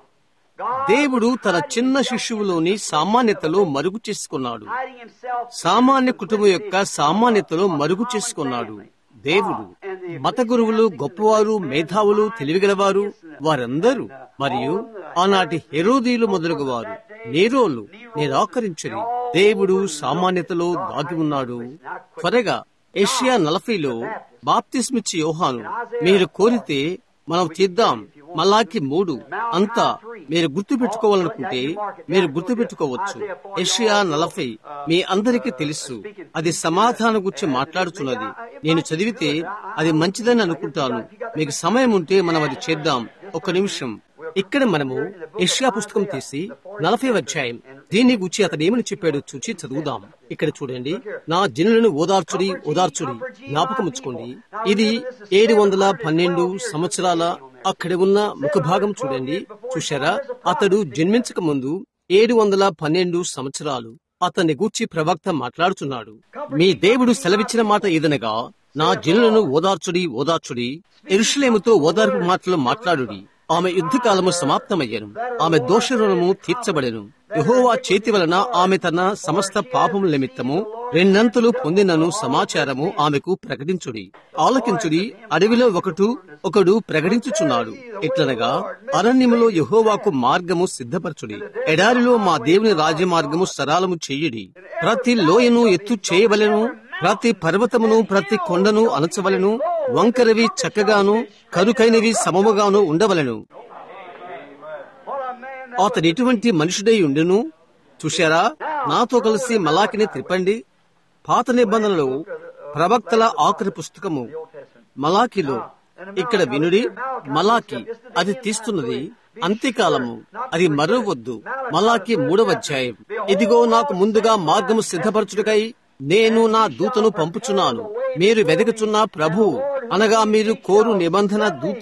దేవుడు తన చిన్న శిశువులోని సామాన్యతలో మరుగు చేసుకున్నాడు సామాన్య కుటుంబం యొక్క సామాన్యతలో మరుగు చేసుకున్నాడు దేవుడు మత గురువులు గొప్పవారు మేధావులు తెలివిగలవారు వారందరూ మరియు ఆనాటి హెరోదీలు మొదలగు వారు నేరోలు నిరాకరించరి దేవుడు సామాన్యతలో దాగి ఉన్నాడు త్వరగా ఏషియా నలభైలో బాప్తిస్మిచ్చి యోహాను మీరు కోరితే మనం తీద్దాం మలాకి మూడు అంతా మీరు గుర్తు పెట్టుకోవాలనుకుంటే మీరు గుర్తు పెట్టుకోవచ్చు ఏషియా నలభై మీ అందరికీ తెలుసు అది సమాధానం గురించి మాట్లాడుతున్నది నేను చదివితే అది మంచిదని అనుకుంటాను మీకు సమయం ఉంటే మనం అది చేద్దాం ఒక నిమిషం ఇక్కడ మనము యష్యా పుస్తకం తీసి నలభై అధ్యాయం దీన్ని గురించి అతను ఏమని చెప్పాడో చూచి చదువుదాం ఇక్కడ చూడండి నా జనులను ఓదార్చుడి ఓదార్చుడి జ్ఞాపకముచ్చుకోండి ఇది ఏడు వందల పన్నెండు సంవత్సరాల అక్కడ ఉన్న ముఖభాగం చూడండి చూశారా అతడు జన్మించక ముందు ఏడు వందల పన్నెండు సంవత్సరాలు అతన్ని గూర్చి ప్రవక్త మాట్లాడుతున్నాడు మీ దేవుడు సెలవిచ్చిన మాట ఏదనగా నా జనులను ఓదార్చుడి ఓదార్చుడి ఎరుషలేముతో ఓదార్పు మాటలు మాట్లాడుడి ఆమె యుద్ధకాలము సమాప్తమయ్యను ఆమె దోషరుణము తీర్చబడెను యహోవా చేతి వలన ఆమె తన సమస్త పాపము నిమిత్తము రెండంతలు పొందినను సమాచారము ఆమెకు ప్రకటించుడి ఆలకించుడి అడవిలో ఒకటు ఒకడు ప్రకటించుచున్నాడు ఇట్లనగా అరణ్యములో యహోవాకు మార్గము సిద్ధపరచుడి ఎడారిలో మా దేవుని రాజ్య మార్గము సరాలము చెయ్యుడి ప్రతి లోయను ఎత్తు చేయవలెను ప్రతి పర్వతమును ప్రతి కొండను అనచవలెను వంకరవి చక్కగాను కరుకైనవి సమముగాను ఉండవలెను అతడు ఎటువంటి మనుషుడై ఉండును చూశారా నాతో కలిసి మలాకిని తిప్పండి పాత నిబంధనలు ప్రవక్తల ఆఖరి పుస్తకము మలాకిలో ఇక్కడ వినుడి మలాకి అది తీస్తున్నది అంత్యకాలము అది మరవద్దు మలాకి మూడవ అధ్యాయం ఇదిగో నాకు ముందుగా మార్గము సిద్ధపరచుటకై నేను నా దూతను పంపుచున్నాను మీరు వెదకుచున్న ప్రభు అనగా మీరు కోరు నిబంధన దూత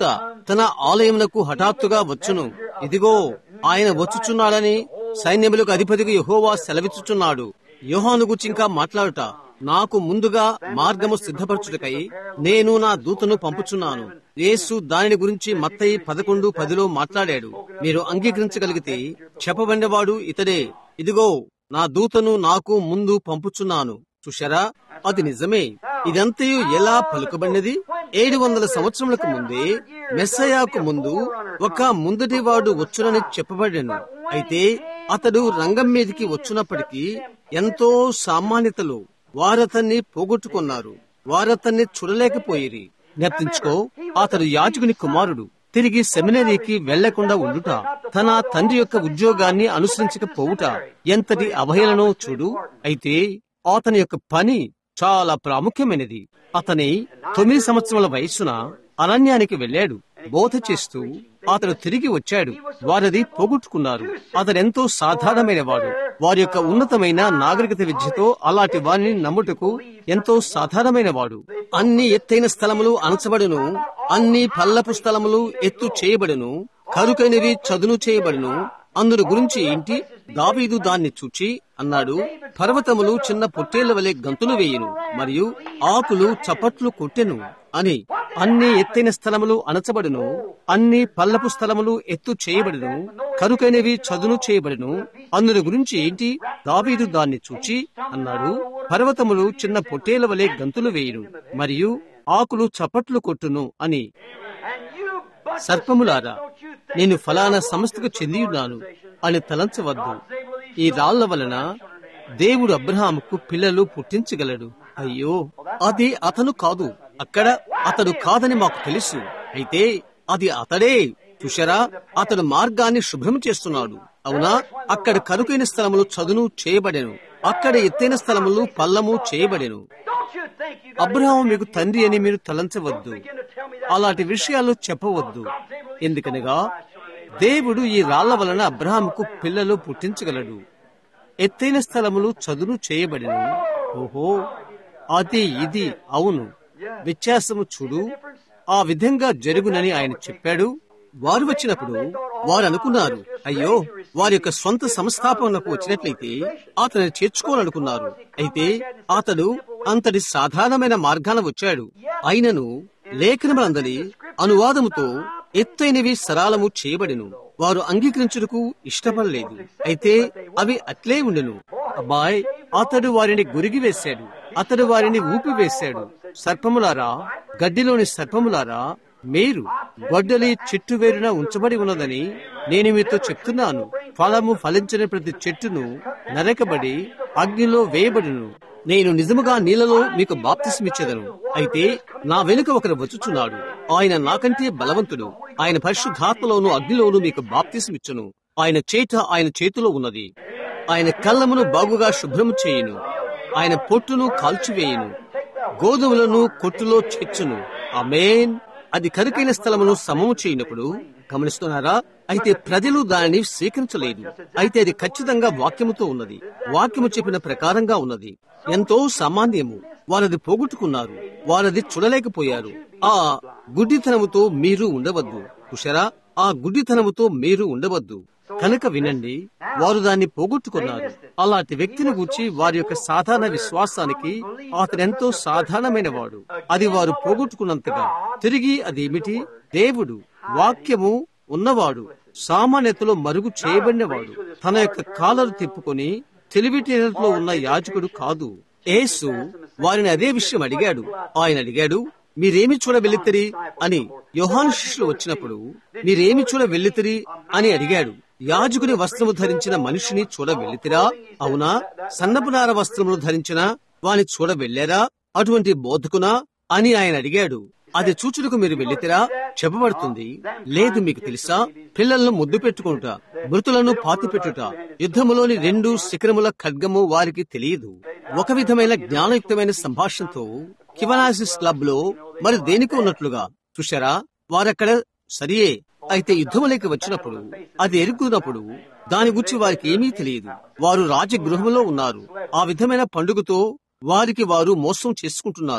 తన ఆలయమునకు హఠాత్తుగా వచ్చును ఇదిగో ఆయన వచ్చుచున్నాడని సైన్యములకు అధిపతికి యహోవా సెలవిచ్చుచున్నాడు యోహాను గురించి ఇంకా మాట్లాడుట నాకు ముందుగా మార్గము సిద్ధపరచుటకై నేను నా దూతను పంపుచున్నాను యేసు దానిని గురించి మత్తయి పదకొండు పదిలో మాట్లాడాడు మీరు అంగీకరించగలిగితే చెప్పబడినవాడు ఇతడే ఇదిగో నా దూతను నాకు ముందు పంపుచున్నాను చూశారా అది నిజమే ఇదంతయు ఎలా పలుకబడినది ఏడు వందల సంవత్సరములకు ముందే మెస్సయాకు ముందు ఒక ముందటి వాడు వచ్చునని చెప్పబడాను అయితే అతడు రంగం మీదకి వచ్చినప్పటికీ ఎంతో సామాన్యతలో వారతన్ని పోగొట్టుకున్నారు వారతన్ని చూడలేకపోయిరి జ్ఞప్తించుకో అతడు యాజకుని కుమారుడు తిరిగి సెమినరీకి వెళ్లకుండా ఉండుట తన తండ్రి యొక్క ఉద్యోగాన్ని అనుసరించకపోవుట ఎంతటి అవహేళనో చూడు అయితే అతని యొక్క పని చాలా ప్రాముఖ్యమైనది అతని తొమ్మిది సంవత్సరాల వయస్సున అరణ్యానికి వెళ్ళాడు బోధ చేస్తూ అతడు తిరిగి వచ్చాడు వారది పోగొట్టుకున్నారు అతడెంతో సాధారణమైన వాడు వారి యొక్క ఉన్నతమైన నాగరికత విద్యతో అలాంటి వారిని నమ్ముటకు ఎంతో సాధారణమైన వాడు అన్ని ఎత్తైన స్థలములు అనచబడును అన్ని పల్లపు స్థలములు ఎత్తు చేయబడును కరుకైనవి చదును చేయబడును అందును గురించి ఏంటి దావీదు దాన్ని చూచి అన్నాడు పర్వతములు చిన్న పొట్టేళ్ల వలె గంతులు వేయును మరియు ఆకులు చప్పట్లు కొట్టెను అని అన్ని ఎత్తైన స్థలములు అణచబడును అన్ని పల్లపు స్థలములు ఎత్తు చేయబడును కరుకైనవి చదును చేయబడును అందుని గురించి ఏంటి దావీదు దాన్ని చూచి అన్నాడు పర్వతములు చిన్న పొట్టేళ్ల వలె గంతులు వేయును మరియు ఆకులు చప్పట్లు కొట్టును అని సర్పములారా నేను ఫలానా సంస్థకు చెందియున్నాను అని తలంచవద్దు ఈ రాళ్ల వలన దేవుడు అబ్రహాముకు పిల్లలు పుట్టించగలడు అయ్యో అది అతను కాదు అక్కడ అతడు కాదని మాకు తెలుసు అయితే అది అతడే చూశారా అతడు మార్గాన్ని శుభ్రం చేస్తున్నాడు అవునా అక్కడ కరుకైన స్థలములు చదును చేయబడెను అక్కడ ఎత్తైన స్థలములు పల్లము చేయబడెను అబ్రహాము మీకు తండ్రి అని మీరు తలంచవద్దు అలాంటి విషయాలు చెప్పవద్దు ఎందుకనగా దేవుడు ఈ రాళ్ల వలన అబ్రహాంకు పిల్లలు పుట్టించగలడు ఎత్తైన స్థలములు చదును చేయబడిను ఓహో అది ఇది అవును వ్యత్యాసము చూడు ఆ విధంగా జరుగునని ఆయన చెప్పాడు వారు వచ్చినప్పుడు వారు అనుకున్నారు అయ్యో వారి యొక్క సొంత సంస్థాపనకు వచ్చినట్లయితే అతను చేర్చుకోవాలనుకున్నారు అయితే అతడు అంతటి సాధారణమైన మార్గాన వచ్చాడు అయినను లేఖనములందరి అనువాదముతో ఎత్తైనవి సరాలము చేయబడిను వారు అంగీకరించుటకు ఇష్టపడలేదు అయితే అవి అట్లే ఉండెను అబ్బాయ్ అతడు వారిని గురిగి వేశాడు అతడు వారిని ఊపివేశాడు సర్పములారా గడ్డిలోని సర్పములారా మీరు గొడ్డలి చెట్టు వేరున ఉంచబడి ఉన్నదని నేను మీతో చెప్తున్నాను ఫలము ఫలించని ప్రతి చెట్టును నరకబడి అగ్నిలో వేయబడును నేను నిజముగా నీళ్ళలో మీకు బాప్తిస్మిచ్చేదను అయితే నా వెనుక ఒకరు వచ్చుచున్నాడు ఆయన నాకంటే బలవంతుడు ఆయన పరిశుద్ధాత్మలోను అగ్నిలోను మీకు బాప్తిస్మిచ్చును ఆయన చేత ఆయన చేతిలో ఉన్నది ఆయన కళ్ళమును బాగుగా శుభ్రము చేయును ఆయన పొట్టును కాల్చివేయును గోధుమలను కొట్టులో చెచ్చును అమేన్ అది కరుకైన స్థలమును సమము చేయనప్పుడు గమనిస్తున్నారా అయితే ప్రజలు దానిని స్వీకరించలేదు అయితే అది ఖచ్చితంగా వాక్యముతో ఉన్నది వాక్యము చెప్పిన ప్రకారంగా ఉన్నది ఎంతో సామాన్యము వారది పోగొట్టుకున్నారు వారది చూడలేకపోయారు ఆ గుడ్డితనముతో మీరు ఉండవద్దు కుషరా ఆ గుడ్డితనముతో మీరు ఉండవద్దు కనుక వినండి వారు దాన్ని పోగొట్టుకున్నారు అలాంటి వ్యక్తిని గూర్చి వారి యొక్క సాధారణ విశ్వాసానికి అతనెంతో సాధారణమైన వాడు అది వారు పోగొట్టుకున్నంతగా తిరిగి అదేమిటి దేవుడు వాక్యము ఉన్నవాడు సామాన్యతలో మరుగు చేయబడినవాడు తన యొక్క కాలరు తిప్పుకొని తెలివితేనలో ఉన్న యాజకుడు కాదు యేసు వారిని అదే విషయం అడిగాడు ఆయన అడిగాడు మీరేమి చూడ వెళ్ళితరి అని యోహాను శిష్యులు వచ్చినప్పుడు మీరేమి చూడ వెళ్ళితరి అని అడిగాడు యాజకుని వస్త్రము ధరించిన మనిషిని చూడ వెళ్ళితిరా అవునా సన్నపునార వస్త్రములు ధరించిన వాని చూడ వెళ్ళారా అటువంటి బోధకునా అని ఆయన అడిగాడు అది చూచుటకు మీరు వెళ్ళితిరా చెప్పబడుతుంది లేదు మీకు తెలుసా పిల్లలను ముద్దు పెట్టుకుంటా మృతులను పాతి పెట్టుట యుద్ధములోని రెండు శిఖరముల ఖడ్గము వారికి తెలియదు ఒక విధమైన జ్ఞానయుక్తమైన సంభాషణతో కివనాసిస్ క్లబ్ లో మరి దేనికి ఉన్నట్లుగా చూశారా వారక్కడ సరియే అయితే యుద్ధములేకి వచ్చినప్పుడు అది ఎరుగునప్పుడు దాని గురించి వారికి ఏమీ తెలియదు వారు రాజగృహంలో ఉన్నారు ఆ విధమైన పండుగతో వారికి వారు మోసం చేసుకుంటున్నారు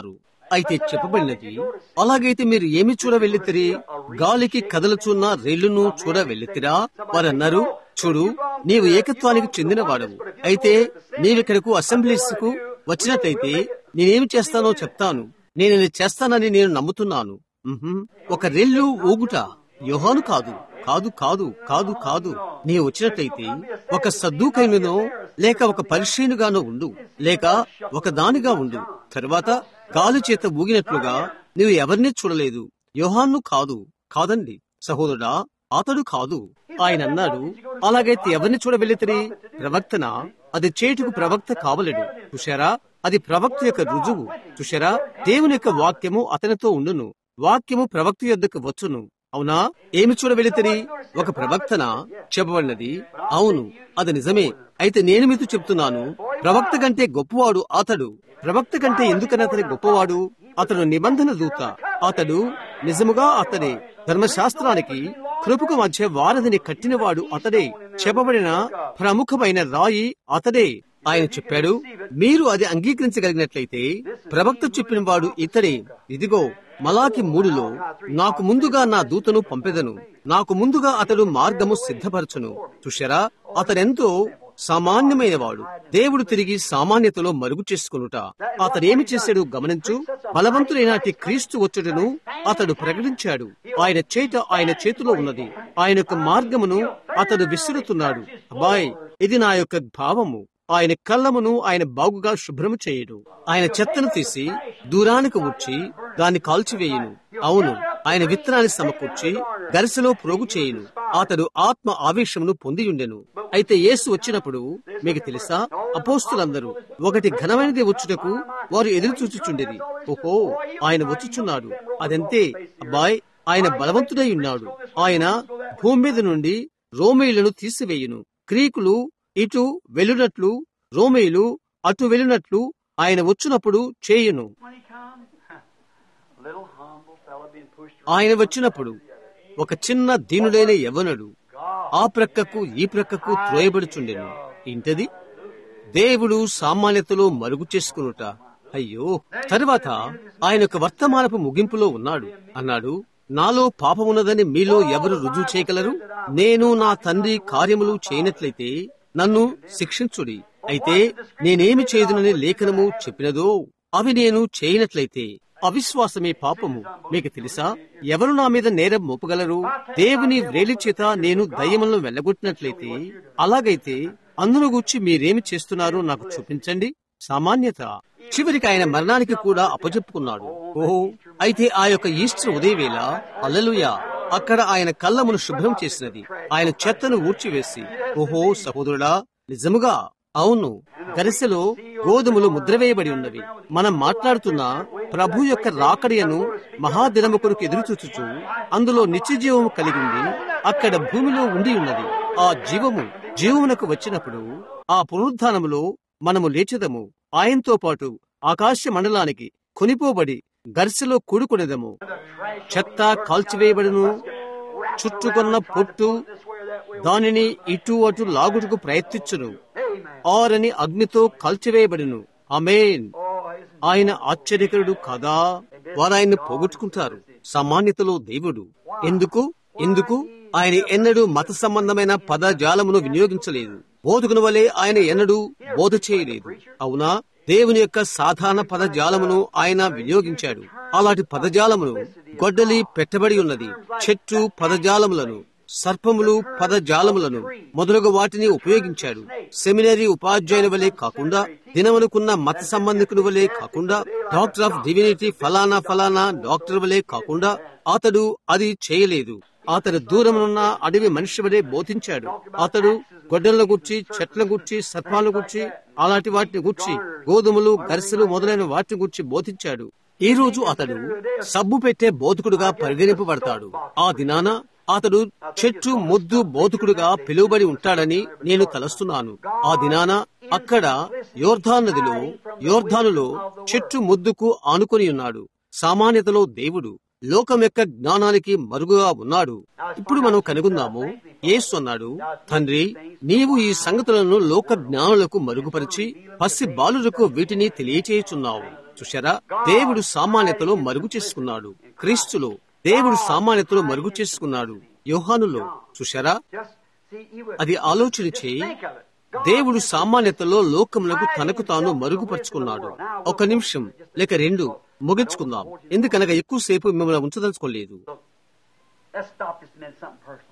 అయితే చెప్పబడినది అలాగైతే మీరు ఏమి చూడ వెళ్ళితిరి గాలికి కదలుచున్న రైలును చూడ వెళ్ళితిరా వారన్నారు చూడు నీవు ఏకత్వానికి చెందినవాడవు అయితే నీవిక్కడకు అసెంబ్లీస్ కు వచ్చినట్లయితే నేనేమి చేస్తానో చెప్తాను నేను ఇది చేస్తానని నేను నమ్ముతున్నాను ఉహుం. ఒక రెల్లు ఊగుట యోహాను కాదు కాదు కాదు కాదు కాదు నీవు వచ్చినట్లయితే ఒక సద్దుకైనో లేక ఒక పరిశీనుగానో ఉండు లేక ఒక దానిగా ఉండు తరువాత గాలి చేత ఊగినట్లుగా నీవు ఎవరిని చూడలేదు యోహాను కాదు కాదండి సహోదరుడా అతడు కాదు ఆయన అన్నాడు అలాగైతే ఎవరిని చూడవెళ్ళితిరి ప్రవక్తన అది చేటుకు ప్రవక్త కావలేడు చూశారా అది ప్రవక్త యొక్క రుజువు చూశారా దేవుని యొక్క వాక్యము అతనితో ఉండును వాక్యము ప్రవక్త యొద్దకు వచ్చును అవునా ఏమి చూడవెళితిరి ఒక ప్రవక్తన చెప్పబడినది అవును అది నిజమే అయితే నేను మీతో చెప్తున్నాను ప్రవక్త కంటే గొప్పవాడు అతడు ప్రవక్త కంటే ఎందుకని అతని గొప్పవాడు అతడు నిబంధన దూత అతడు నిజముగా అతడే ధర్మశాస్త్రానికి కృపకు మధ్య వారధిని కట్టినవాడు అతడే చెప్పబడిన ప్రముఖమైన రాయి అతడే ఆయన చెప్పాడు మీరు అది అంగీకరించగలిగినట్లయితే ప్రవక్త చెప్పిన వాడు ఇతడే ఇదిగో మలాకి మూడులో నాకు ముందుగా నా దూతను పంపెదను నాకు ముందుగా అతడు మార్గము సిద్ధపరచును చూశారా అతడెంతో సామాన్యమైన వాడు దేవుడు తిరిగి సామాన్యతలో మరుగు చేసుకునుట అతడేమి చేశాడు గమనించు బలవంతుడైనటి క్రీస్తు వచ్చుటను అతడు ప్రకటించాడు ఆయన చేత ఆయన చేతిలో ఉన్నది ఆయన యొక్క మార్గమును అతడు విసురుతున్నాడు అబ్బాయ్ ఇది నా యొక్క భావము ఆయన కళ్ళమును ఆయన బాగుగా శుభ్రము చేయడు ఆయన చెత్తను తీసి దూరానికి వచ్చి దాన్ని కాల్చివేయును అవును ఆయన విత్తనాన్ని సమకూర్చి గరిసెలో ప్రోగు చేయును అతడు ఆత్మ ఆవేశమును పొందియుండెను అయితే యేసు వచ్చినప్పుడు మీకు తెలుసా అపోస్తులందరూ ఒకటి ఘనమైనది వచ్చుటకు వారు ఎదురు చూచుచుండేది ఓహో ఆయన వచ్చుచున్నాడు అదంతే అబ్బాయ్ ఆయన బలవంతుడై ఉన్నాడు ఆయన భూమి మీద నుండి రోమేయులను తీసివేయును గ్రీకులు ఇటు వెళ్ళునట్లు రోమేయులు అటు వెళ్ళినట్లు ఆయన వచ్చినప్పుడు చేయును When he comes, little humble fella being pushed ఆయన వచ్చినప్పుడు ఒక చిన్న దీనుడైన యవనుడు ఆ ప్రక్కకు ఈ ప్రక్కకు త్రోయబడుచుండెను ఇంటది దేవుడు సామాన్యతలో మరుగు చేసుకునుట అయ్యో తరువాత ఆయన ఒక వర్తమానపు ముగింపులో ఉన్నాడు అన్నాడు నాలో పాపమున్నదని మీలో ఎవరు రుజువు చేయగలరు నేను నా తండ్రి కార్యములు చేయనట్లయితే నన్ను శిక్షించుడి అయితే నేనేమి చేయదునని లేఖనము చెప్పినదో అవి నేను చేయనట్లయితే అవిశ్వాసమే పాపము మీకు తెలుసా ఎవరు నా మీద నేరం మోపగలరు దేవుని వ్రేలి చేత నేను దయ్యములను వెళ్ళగొట్టినట్లయితే అలాగైతే అందును గుచ్చి మీరేమి చేస్తున్నారో నాకు చూపించండి సామాన్యత చివరికి ఆయన మరణానికి కూడా అప్పచెప్పుకున్నాడు ఓహో అయితే ఆ యొక్క ఈస్టర్ ఉదయవేళ అల్లలుయా అక్కడ ఆయన కళ్ళమును శుభ్రం చేసినది ఆయన చెత్తను ఊడ్చివేసి ఓహో సహోదరుడా నిజముగా అవును గరిసెలో గోధుమలు ముద్రవేయబడి ఉన్నవి మనం మాట్లాడుతున్న ప్రభు యొక్క రాకడియను మహాదినము కొరకు ఎదురు చూచుచు అందులో నిత్య జీవము కలిగి ఉంది అక్కడ భూమిలో ఉండి ఉన్నది ఆ జీవము జీవమునకు వచ్చినప్పుడు ఆ పునరుద్ధానములో మనము లేచెదము ఆయనతో పాటు ఆకాశ మండలానికి కొనిపోబడి గరిసెలో కూడుకునేదము చెత్త కాల్చివేయబడును చుట్టుకున్న పొట్టు దానిని ఇటు అటు లాగుటకు ప్రయత్నించును ఆరని అగ్నితో కాల్చివేయబడును అమేన్ ఆయన ఆశ్చర్యకరుడు కదా వారు ఆయన్ని పోగొట్టుకుంటారు సామాన్యతలో దేవుడు ఎందుకు ఎందుకు ఆయన ఎన్నడూ మత సంబంధమైన పదజాలమును వినియోగించలేదు బోధకుని వలె ఆయన ఎన్నడూ బోధ చేయలేదు అవునా దేవుని యొక్క సాధారణ పదజాలమును ఆయన వినియోగించాడు అలాంటి పదజాలమును గొడ్డలి పెట్టబడి ఉన్నది చెట్టు పదజాలములను సర్పములు పదజాలములను మొదలగు వాటిని ఉపయోగించాడు సెమినరీ ఉపాధ్యాయుని వలె కాకుండా దినమనుకున్న మత సంబంధికుని వలె కాకుండా డాక్టర్ ఆఫ్ డివినిటీ ఫలానా ఫలానా డాక్టర్ వలె కాకుండా అతడు అది చేయలేదు అతడు దూరమునున్న అడవి మనిషి వలె బోధించాడు అతడు గొడ్డల గుర్చి చెట్ల గుర్చి సర్పాలను గుర్చి అలాంటి వాటిని గుర్చి గోధుమలు గరిసెలు మొదలైన వాటిని గుర్చి బోధించాడు ఈ రోజు అతడు సబ్బు పెట్టే బోధకుడుగా పరిగణింపబడతాడు ఆ దినాన అతడు చెట్టు ముద్దు బోధకుడుగా పిలువబడి ఉంటాడని నేను తలస్తున్నాను ఆ దినాన అక్కడ యోర్ధాన్ నదిలో యోర్ధానులో చెట్టు ముద్దుకు ఆనుకొని ఉన్నాడు సామాన్యతలో దేవుడు లోకం యొక్క జ్ఞానానికి మరుగుగా ఉన్నాడు ఇప్పుడు మనం కనుగొందాము యేసు అన్నాడు తండ్రి నీవు ఈ సంగతులను లోక జ్ఞానులకు మరుగుపరిచి పసి బాలులకు వీటిని తెలియచేయుచున్నావు చూశారా దేవుడు సామాన్యతలో మరుగు చేసుకున్నాడు క్రీస్తులో దేవుడు సామాన్యతలో మరుగు చేసుకున్నాడు యోహానులో చూశారా Just see, he would అది ఆలోచన చేయి think of it. God దేవుడు సామాన్యతలో లోకములకు తనకు తాను మరుగుపరుచుకున్నాడు ఒక నిమిషం లేక రెండు ముగించుకుందాం ఎందుకనగా ఎక్కువసేపు మిమ్మల్ని ఉంచదలుచుకోలేదు Let's stop just a minute, something personal.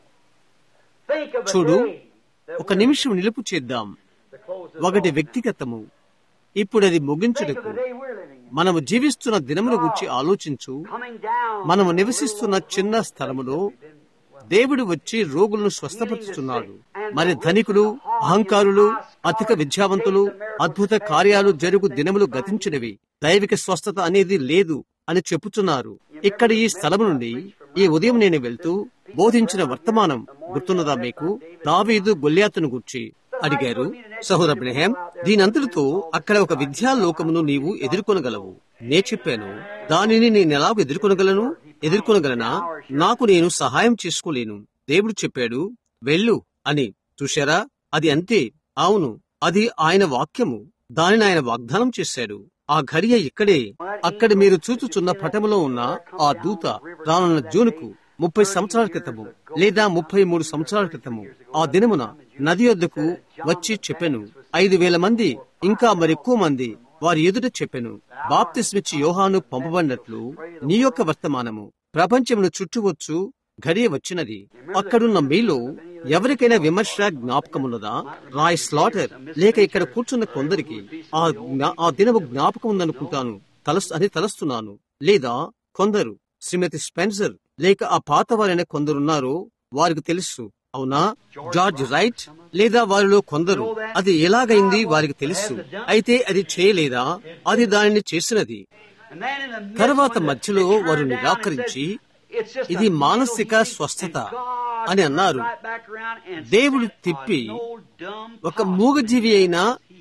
Think of a చూడు day that ఒక నిమిషం నిలుపు చేద్దాం the close of ఒకటి the వ్యక్తిగతము ఇప్పుడు అది Think of ముగించుటకు the day we're living in. మనము జీవిస్తున్న దినముల గురించి ఆలోచించు Coming down. మనము నివసిస్తున్న చిన్న స్థలములో దేవుడు వచ్చి రోగులను స్వస్థపరుచుతున్నాడు మరి ధనికులు అహంకారులు అధిక విద్యావంతులు అద్భుత కార్యాలు జరుగు దినములు గతించినవి దైవిక స్వస్థత అనేది లేదు అని చెప్పుచున్నారు ఇక్కడ ఈ స్థలం నుండి ఈ ఉదయం నేను వెళ్తూ బోధించిన వర్తమానం గుర్తున్నదా మీకు దావీదు గొల్యాతును గుర్చి అడిగారు సహోదర బ్రహం దీనంతటితో అక్కడ ఒక విద్యా లోకమును నీవు ఎదుర్కొనగలవు నే చెప్పాను దానిని నేను ఎలాగో ఎదుర్కొనగలను ఎదుర్కొనగలనా నాకు నేను సహాయం చేసుకోలేను దేవుడు చెప్పాడు వెళ్ళు అని చూశారా అది అంతే అవును అది ఆయన వాక్యము దానిని ఆయన వాగ్దానం చేశాడు ఆ ఘడియ ఇక్కడే అక్కడ మీరు చూచుచున్న పటములో ఉన్న ఆ దూత రానున్న జూన్కు ముప్పై సంవత్సరాల క్రితము లేదా ముప్పై మూడు సంవత్సరాల క్రితము ఆ దినమున నది వద్దకు వచ్చి చెప్పెను ఐదు వేల మంది ఇంకా మరెక్కువ మంది వారి ఎదుట చెప్పెను బాప్తిస్మిచ్చి యోహాను పంపబడినట్లు నీ యొక్క వర్తమానము ప్రపంచమును చుట్టువచ్చు ఘడియ వచ్చినది అక్కడున్న మీలో ఎవరికైనా విమర్శ జ్ఞాపకమున్నదా రాయ్ స్లాటర్ లేక ఇక్కడ కూర్చున్న కొందరికి ఆ జ్ఞా- ఆ దినము జ్ఞాపకం ఉందనుకుంటాను తలస్ అని తలస్తున్నాను లేదా కొందరు శ్రీమతి స్పెన్సర్ లేక ఆ పాత వారైన కొందరున్నారో వారికి తెలుసు అవునా జార్జ్ రైట్ లేదా వారిలో కొందరు అది ఎలాగైంది వారికి తెలుసు అయితే అది చేయలేదా అది దానిని చేసినది And then in the midst తర్వాత when the- మధ్యలో they turned వారు down and నిరాకరించి said, "It's just ఇది a మానసిక mental స్వస్థత healing." And God అని అన్నారు. turned right back around and దేవుడు sent తిప్పి an old dumb ఒక cock మూగజీవి అయిన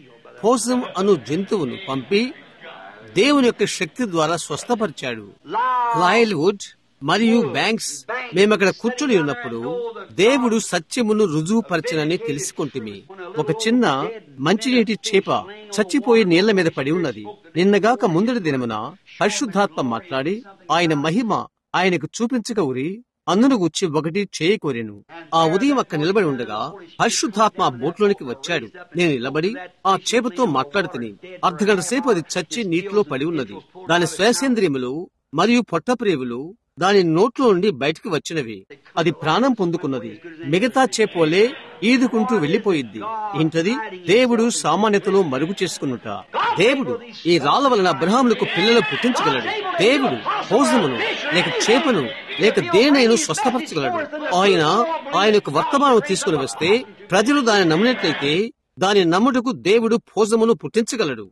పోసం అను జంతువును పంపి దేవుని యొక్క శక్తి ద్వారా స్వస్థపరిచాడు లాయల్ వుడ్ మరియు బ్యాంక్స్ మేమక్కడ కూర్చుని ఉన్నప్పుడు దేవుడు సత్యమును రుజువుపరచనని తెలుసుకుంటుమి ఒక చిన్న మంచినీటి చేప చచ్చిపోయి నీళ్ల మీద పడి ఉన్నది నిన్నగాక ముందటి దినమున పరిశుద్ధాత్మ మాట్లాడి ఆయన మహిమ ఆయనకు చూపించక ఉరి అందును గుచ్చి ఒకటి చేయకోరెను ఆ ఉదయం అక్కడ నిలబడి ఉండగా పరిశుద్ధాత్మ ఆ బోట్లోనికి వచ్చాడు నేను నిలబడి ఆ చేపతో మాట్లాడుతుని అర్ధగంట సేపు అది చచ్చి నీటిలో పడి ఉన్నది దాని శ్వాసేంద్రియములు మరియు పొట్టప్రేవులు దాని నోట్లో నుండి బయటికి వచ్చినవి అది ప్రాణం పొందుకున్నది మిగతా చేపోలే ఈదుకుంటూ వెళ్లిపోయింది ఏంటది దేవుడు సామాన్యతలో మరుగు చేసుకున్నట దేవుడు ఈ రాళ్ల వలన అబ్రహాములకు పిల్లలు పుట్టించగలడు దేవుడు భోజనమును లేక చేపను లేక దేనైనా స్వస్థపరచగలడు ఆయన ఆయన యొక్క వర్తమానం తీసుకుని వస్తే ప్రజలు దాన్ని నమ్మినట్లయితే దాని నమ్ముటకు దేవుడు భోజనమును పుట్టించగలడు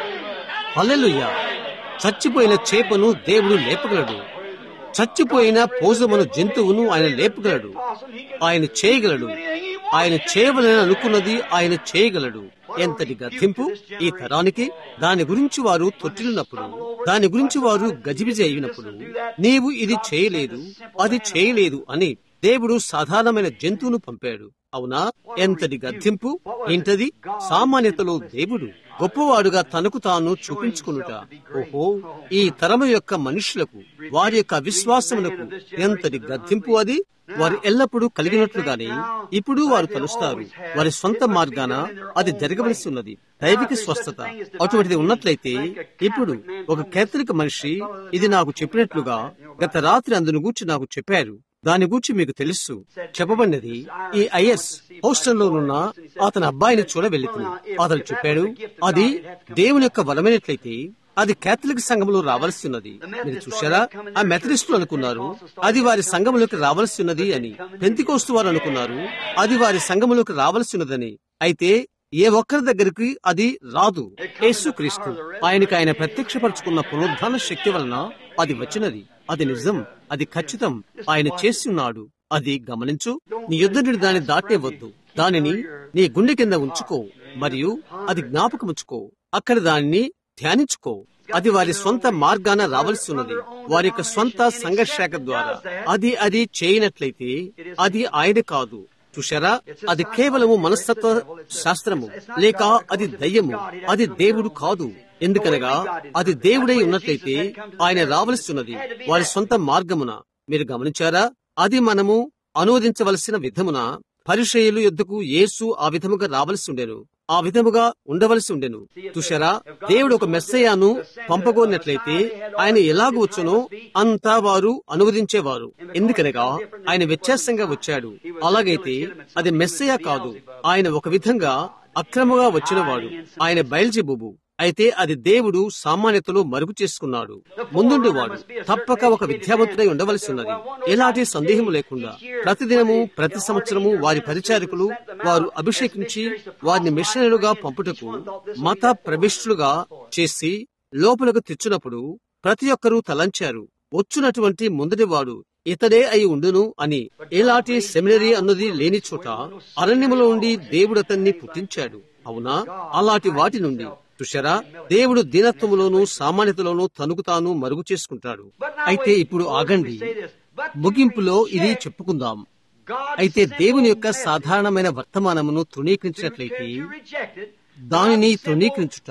హల్లెలూయా చచ్చిపోయిన చేపను దేవుడు లేపగలడు చచ్చిపోయిన పోజమును జంతువును ఆయన లేపగలడు ఆయన చేయగలడు ఆయన చేయవలని అనుకున్నది ఆయన చేయగలడు ఎంతటి గతింపు ఈ తరానికి దాని గురించి వారు తొట్టిల్లినప్పుడు దాని గురించి వారు గజిబిజి అయినప్పుడు నీవు ఇది చేయలేదు అది చేయలేదు అని దేవుడు సాధారణమైన జంతువును పంపాడు అవునా ఎంతటి గద్దింపు ఏంటది సామాన్యతలో దేవుడు గొప్పవాడుగా తనకు తాను చూపించుకునుట ఓహో ఈ తరము యొక్క మనుషులకు వారి యొక్క విశ్వాసమునకు ఎంతటి గద్దింపు అది వారు ఎల్లప్పుడూ కలిగినట్లుగానే ఇప్పుడు వారు తలుస్తారు వారి సొంత మార్గాన అది జరగవలసి ఉన్నది దైవిక స్వస్థత అటువంటిది ఉన్నట్లయితే ఇప్పుడు ఒక కేథలిక్ మనిషి ఇది నాకు చెప్పినట్లుగా గత రాత్రి అందును గూర్చి నాకు చెప్పారు దాని గూర్చి మీకు తెలుసు చెప్పబడినది ఈ ఐఎస్ హోస్టల్లోనున్న అతని అబ్బాయిని చూడ వెళ్తుంది అతను చెప్పాడు అది దేవుని యొక్క బలమైనట్లయితే అది కేథలిక్ సంఘంలో రావాల్సి ఉన్నది మీరు చూశారా ఆ మెథడిస్టులు అనుకున్నారు అది వారి సంఘంలోకి రావాల్సి ఉన్నది అని పెంతికోస్తు వారు అనుకున్నారు అది వారి సంఘంలోకి రావాల్సి ఉన్నదని అయితే ఏ ఒక్కరి దగ్గరికి అది రాదు యేసుక్రీస్తు ఆయనకు ఆయన ప్రత్యక్షపరుచుకున్న పునరుద్ధాన శక్తి వలన అది వచ్చినది అది నిజం అది ఖచ్చితం ఆయన చేసి ఉన్నాడు అది గమనించు నీ యుద్ధ నుండి దాన్ని దాటేవద్దు దానిని నీ గుండె కింద ఉంచుకో మరియు అది జ్ఞాపకముంచుకో అక్కడ దానిని ధ్యానించుకో అది వారి సొంత మార్గాన రావాల్సి ఉన్నది వారి యొక్క సొంత సంఘర్షాఖ ద్వారా అది అది చేయనట్లయితే అది ఆయన కాదు చూశారా అది కేవలము మనస్తత్వ శాస్త్రము లేక అది దయ్యము అది దేవుడు కాదు ఎందుకనగా అది దేవుడై ఉన్నట్లయితే ఆయన రావలసిన్నది వారి సొంత మార్గమున మీరు గమనించారా అది మనము అనువదించవలసిన విధమున పరిచయులు యుద్ధకు యేసు ఆ విధముగా రావలసి ఉండెను ఆ విధముగా ఉండవలసి ఉండెను చూశారా దేవుడు ఒక మెస్సయాను పంపగోరినట్లయితే ఆయన ఎలాగ వచ్చునో అంతా వారు అనువదించేవారు ఎందుకనగా ఆయన వ్యత్యాసంగా వచ్చాడు అలాగైతే అది మెస్సయ కాదు ఆయన ఒక విధంగా అక్రమగా వచ్చినవాడు ఆయన బయల్జెబుబు అయితే అది దేవుడు సామాన్యతలో మరుగు చేసుకున్నాడు ముందుండేవాడు తప్పక ఒక విద్యావంతుడై ఉండవలసి ఉన్నది ఎలాంటి సందేహం లేకుండా ప్రతిదినము ప్రతి సంవత్సరము వారి పరిచారకులు వారు అభిషేకించి వారిని మిషనరీలుగా పంపుటకు మత ప్రవిష్టులుగా చేసి లోపలకు తెచ్చినప్పుడు ప్రతి ఒక్కరూ తలంచారు వచ్చునటువంటి ముందటివాడు ఇతడే అయి ఉండును అని ఎలాంటి సెమినరీ అన్నది లేని చోట అరణ్యములో ఉండి దేవుడు అతన్ని పుట్టించాడు అవునా అలాంటి వాటి నుండి చూశారా దేవుడు దీనత్వములోను సామాన్యతలోను తనుకు తాను మరుగు చేసుకుంటాడు అయితే ఇప్పుడు ఆగండి ముగింపులో ఇది చెప్పుకుందాం అయితే దేవుని యొక్క సాధారణమైన వర్తమానమును తృణీకరించినట్లయితే దానిని తృణీకరించుట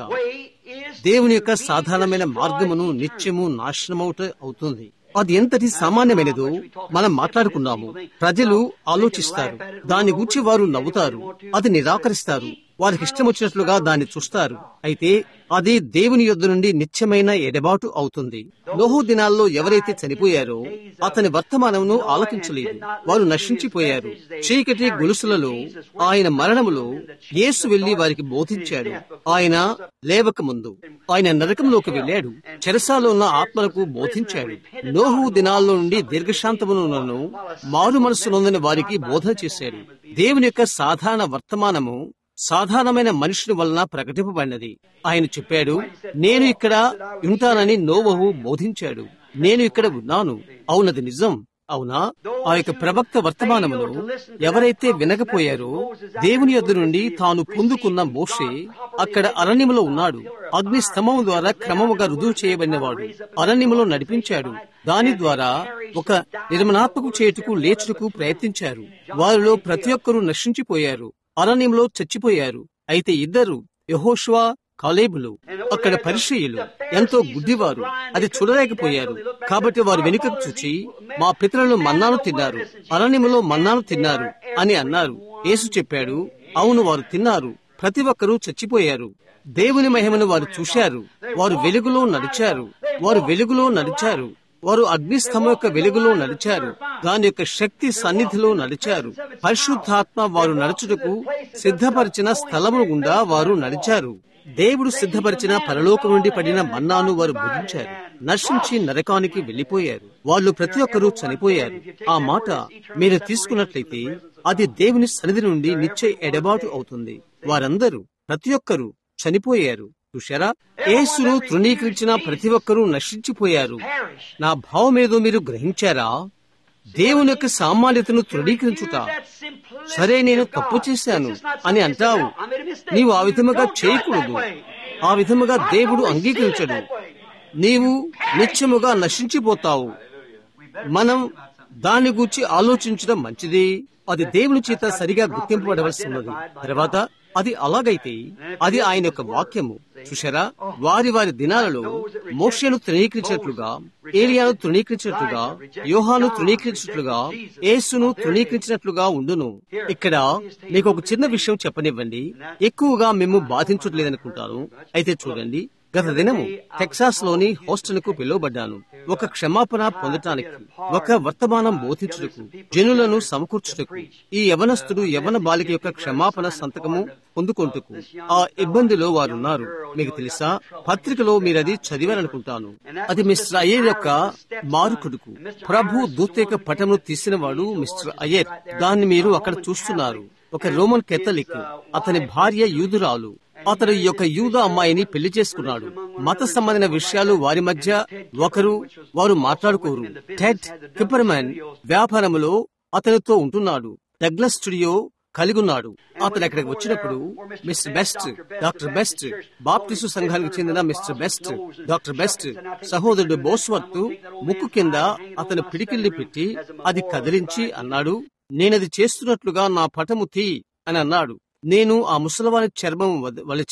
దేవుని యొక్క సాధారణమైన మార్గమును నిత్యము నాశనమవుట అవుతుంది అది ఎంతటి సామాన్యమైనదో మనం మాట్లాడుకున్నాము ప్రజలు ఆలోచిస్తారు దాని గురించి వారు నవ్వుతారు అది నిరాకరిస్తారు వారికి ఇష్టం వచ్చినట్లుగా దాన్ని చూస్తారు అయితే అది దేవుని యొద్ద నుండి నిత్యమైన ఎడబాటు అవుతుంది నోహు దినాల్లో ఎవరైతే చనిపోయారో అతని వర్తమానమును ఆలకించలేదు వారు నశించిపోయారు చీకటి గొలుసులలో ఆయన మరణములో యేసు వెళ్లి వారికి బోధించాడు ఆయన లేవక ముందు ఆయన నరకంలోకి వెళ్ళాడు చెరసాలో ఉన్న ఆత్మలకు బోధించాడు నోహు దినాల్లో నుండి దీర్ఘశాంతమును మారు మనసు నొందని వారికి బోధన చేశాడు దేవుని యొక్క సాధారణ వర్తమానము సాధారణమైన మనుషుని వలన ప్రకటింపబడినది ఆయన చెప్పాడు నేను ఇక్కడ ఉంటానని నోవహు బోధించాడు నేను ఇక్కడ ఉన్నాను అవునది నిజం అవునా ఆ యొక్క ప్రవక్త వర్తమానమును ఎవరైతే వినకపోయారో దేవుని యొద్ద నుండి తాను పొందుకున్న మోషే అక్కడ అరణ్యములో ఉన్నాడు అగ్ని స్తంభం ద్వారా క్రమముగా రుజువు చేయబడినవాడు అరణ్యములో నడిపించాడు దాని ద్వారా ఒక నిర్మణాత్మకు చేటుకు లేచుటకు ప్రయత్నించారు వారిలో ప్రతి ఒక్కరూ నశించిపోయారు అరణ్యంలో చచ్చిపోయారు అయితే ఇద్దరు యహోష్వా కాలేబులు అక్కడ పరిచయులు ఎంతో గుడ్డివారు అది చూడలేకపోయారు కాబట్టి వారు వెనుకకు చూచి మా పితరులు మన్నాను తిన్నారు అరణ్యములో మన్నాను తిన్నారు అని అన్నారు యేసు చెప్పాడు అవును వారు తిన్నారు ప్రతి ఒక్కరూ చచ్చిపోయారు దేవుని మహిమను వారు చూశారు వారు వెలుగులో నడిచారు వారు వెలుగులో నడిచారు వారు అగ్నిస్తంభం యొక్క వెలుగులో నడిచారు దాని యొక్క శక్తి సన్నిధిలో నడిచారు పరిశుద్ధాత్మ వారు నడుచుటకు సిద్ధపరిచిన స్థలము గుండా వారు నడిచారు దేవుడు సిద్ధపరిచిన పరలోకం నుండి పడిన మన్నాను వారు భుజించారు నశించి నరకానికి వెళ్లిపోయారు వాళ్ళు ప్రతి ఒక్కరూ చనిపోయారు ఆ మాట మీరు తీసుకున్నట్లయితే అది దేవుని సన్నిధి నుండి నిత్య ఎడబాటు అవుతుంది వారందరూ ప్రతి ఒక్కరూ చనిపోయారు చూశారా యేసును తృణీకరించిన ప్రతి ఒక్కరూ నశించిపోయారు నా భావమేదో మీరు గ్రహించారా దేవుని యొక్క సామాన్యతను తృణీకరించుట సరే నేను తప్పు చేశాను అని అంటావు నీవు ఆ విధముగా చేయకూడదు ఆ విధముగా దేవుడు అంగీకరించడు నీవు నిత్యముగా నశించిపోతావు మనం దాని గురించి ఆలోచించడం మంచిది అది దేవుని చేత సరిగా గుర్తింపబడవలసి ఉన్నది తర్వాత అది అలాగైతే అది ఆయన యొక్క వాక్యము చూశారా వారి వారి దినాలలో మోషను తృణీకరించినట్లుగా ఏలియాను తృణీకరించినట్లుగా యోహాను తృణీకరించినట్లుగా యేసును తృణీకరించినట్లుగా ఉండును ఇక్కడ మీకు ఒక చిన్న విషయం చెప్పనివ్వండి ఎక్కువగా మేము బాధించట్లేదనుకుంటాను అయితే చూడండి గత దినము టెక్సాస్ లోని హాస్టల్ కు పిలువబడ్డాను ఒక క్షమాపణ పొందటానికి ఒక వర్తమానం బోధించుటకు జనులను సమకూర్చుటకు ఈ యవనస్తుడు యవన బాలిక యొక్క క్షమాపణ సంతకము పొందుకొంటుకు ఆ ఇబ్బందిలో వారున్నారు మీకు తెలుసా పత్రికలో మీరది చదివారనుకుంటాను అది మిస్టర్ అయ్యర్ యొక్క మారుకుడుకు ప్రభు దూతేక పటమును తీసిన వాడు మిస్టర్ అయ్యర్ దాన్ని మీరు అక్కడ చూస్తున్నారు ఒక రోమన్ కెథలిక్ అతని భార్య యూదురాలు అతడు ఈ యొక్క యూద అమ్మాయిని పెళ్లి చేసుకున్నాడు మత సంబంధించిన విషయాలు వారి మధ్య ఒకరు వారు మాట్లాడుకోరు టెడ్ కిపర్మన్ వ్యాపారములో అతనితో ఉంటున్నాడు డగ్లస్ స్టూడియో కలిగున్నాడు అతను అక్కడికి వచ్చినప్పుడు mister Best doctor Best Baptist సంఘానికి చెందిన మిస్టర్ బెస్ట్ డాక్టర్ బెస్ట్ సహోదరుడు బోస్వర్త్ ముక్కు కింద అతను పిడికిల్ని పెట్టి అది కదిలించి అన్నాడు నేనది చేస్తున్నట్లుగా నా పటము తీ అని అన్నాడు నేను ఆ ముసలవాని చర్మం వలిచి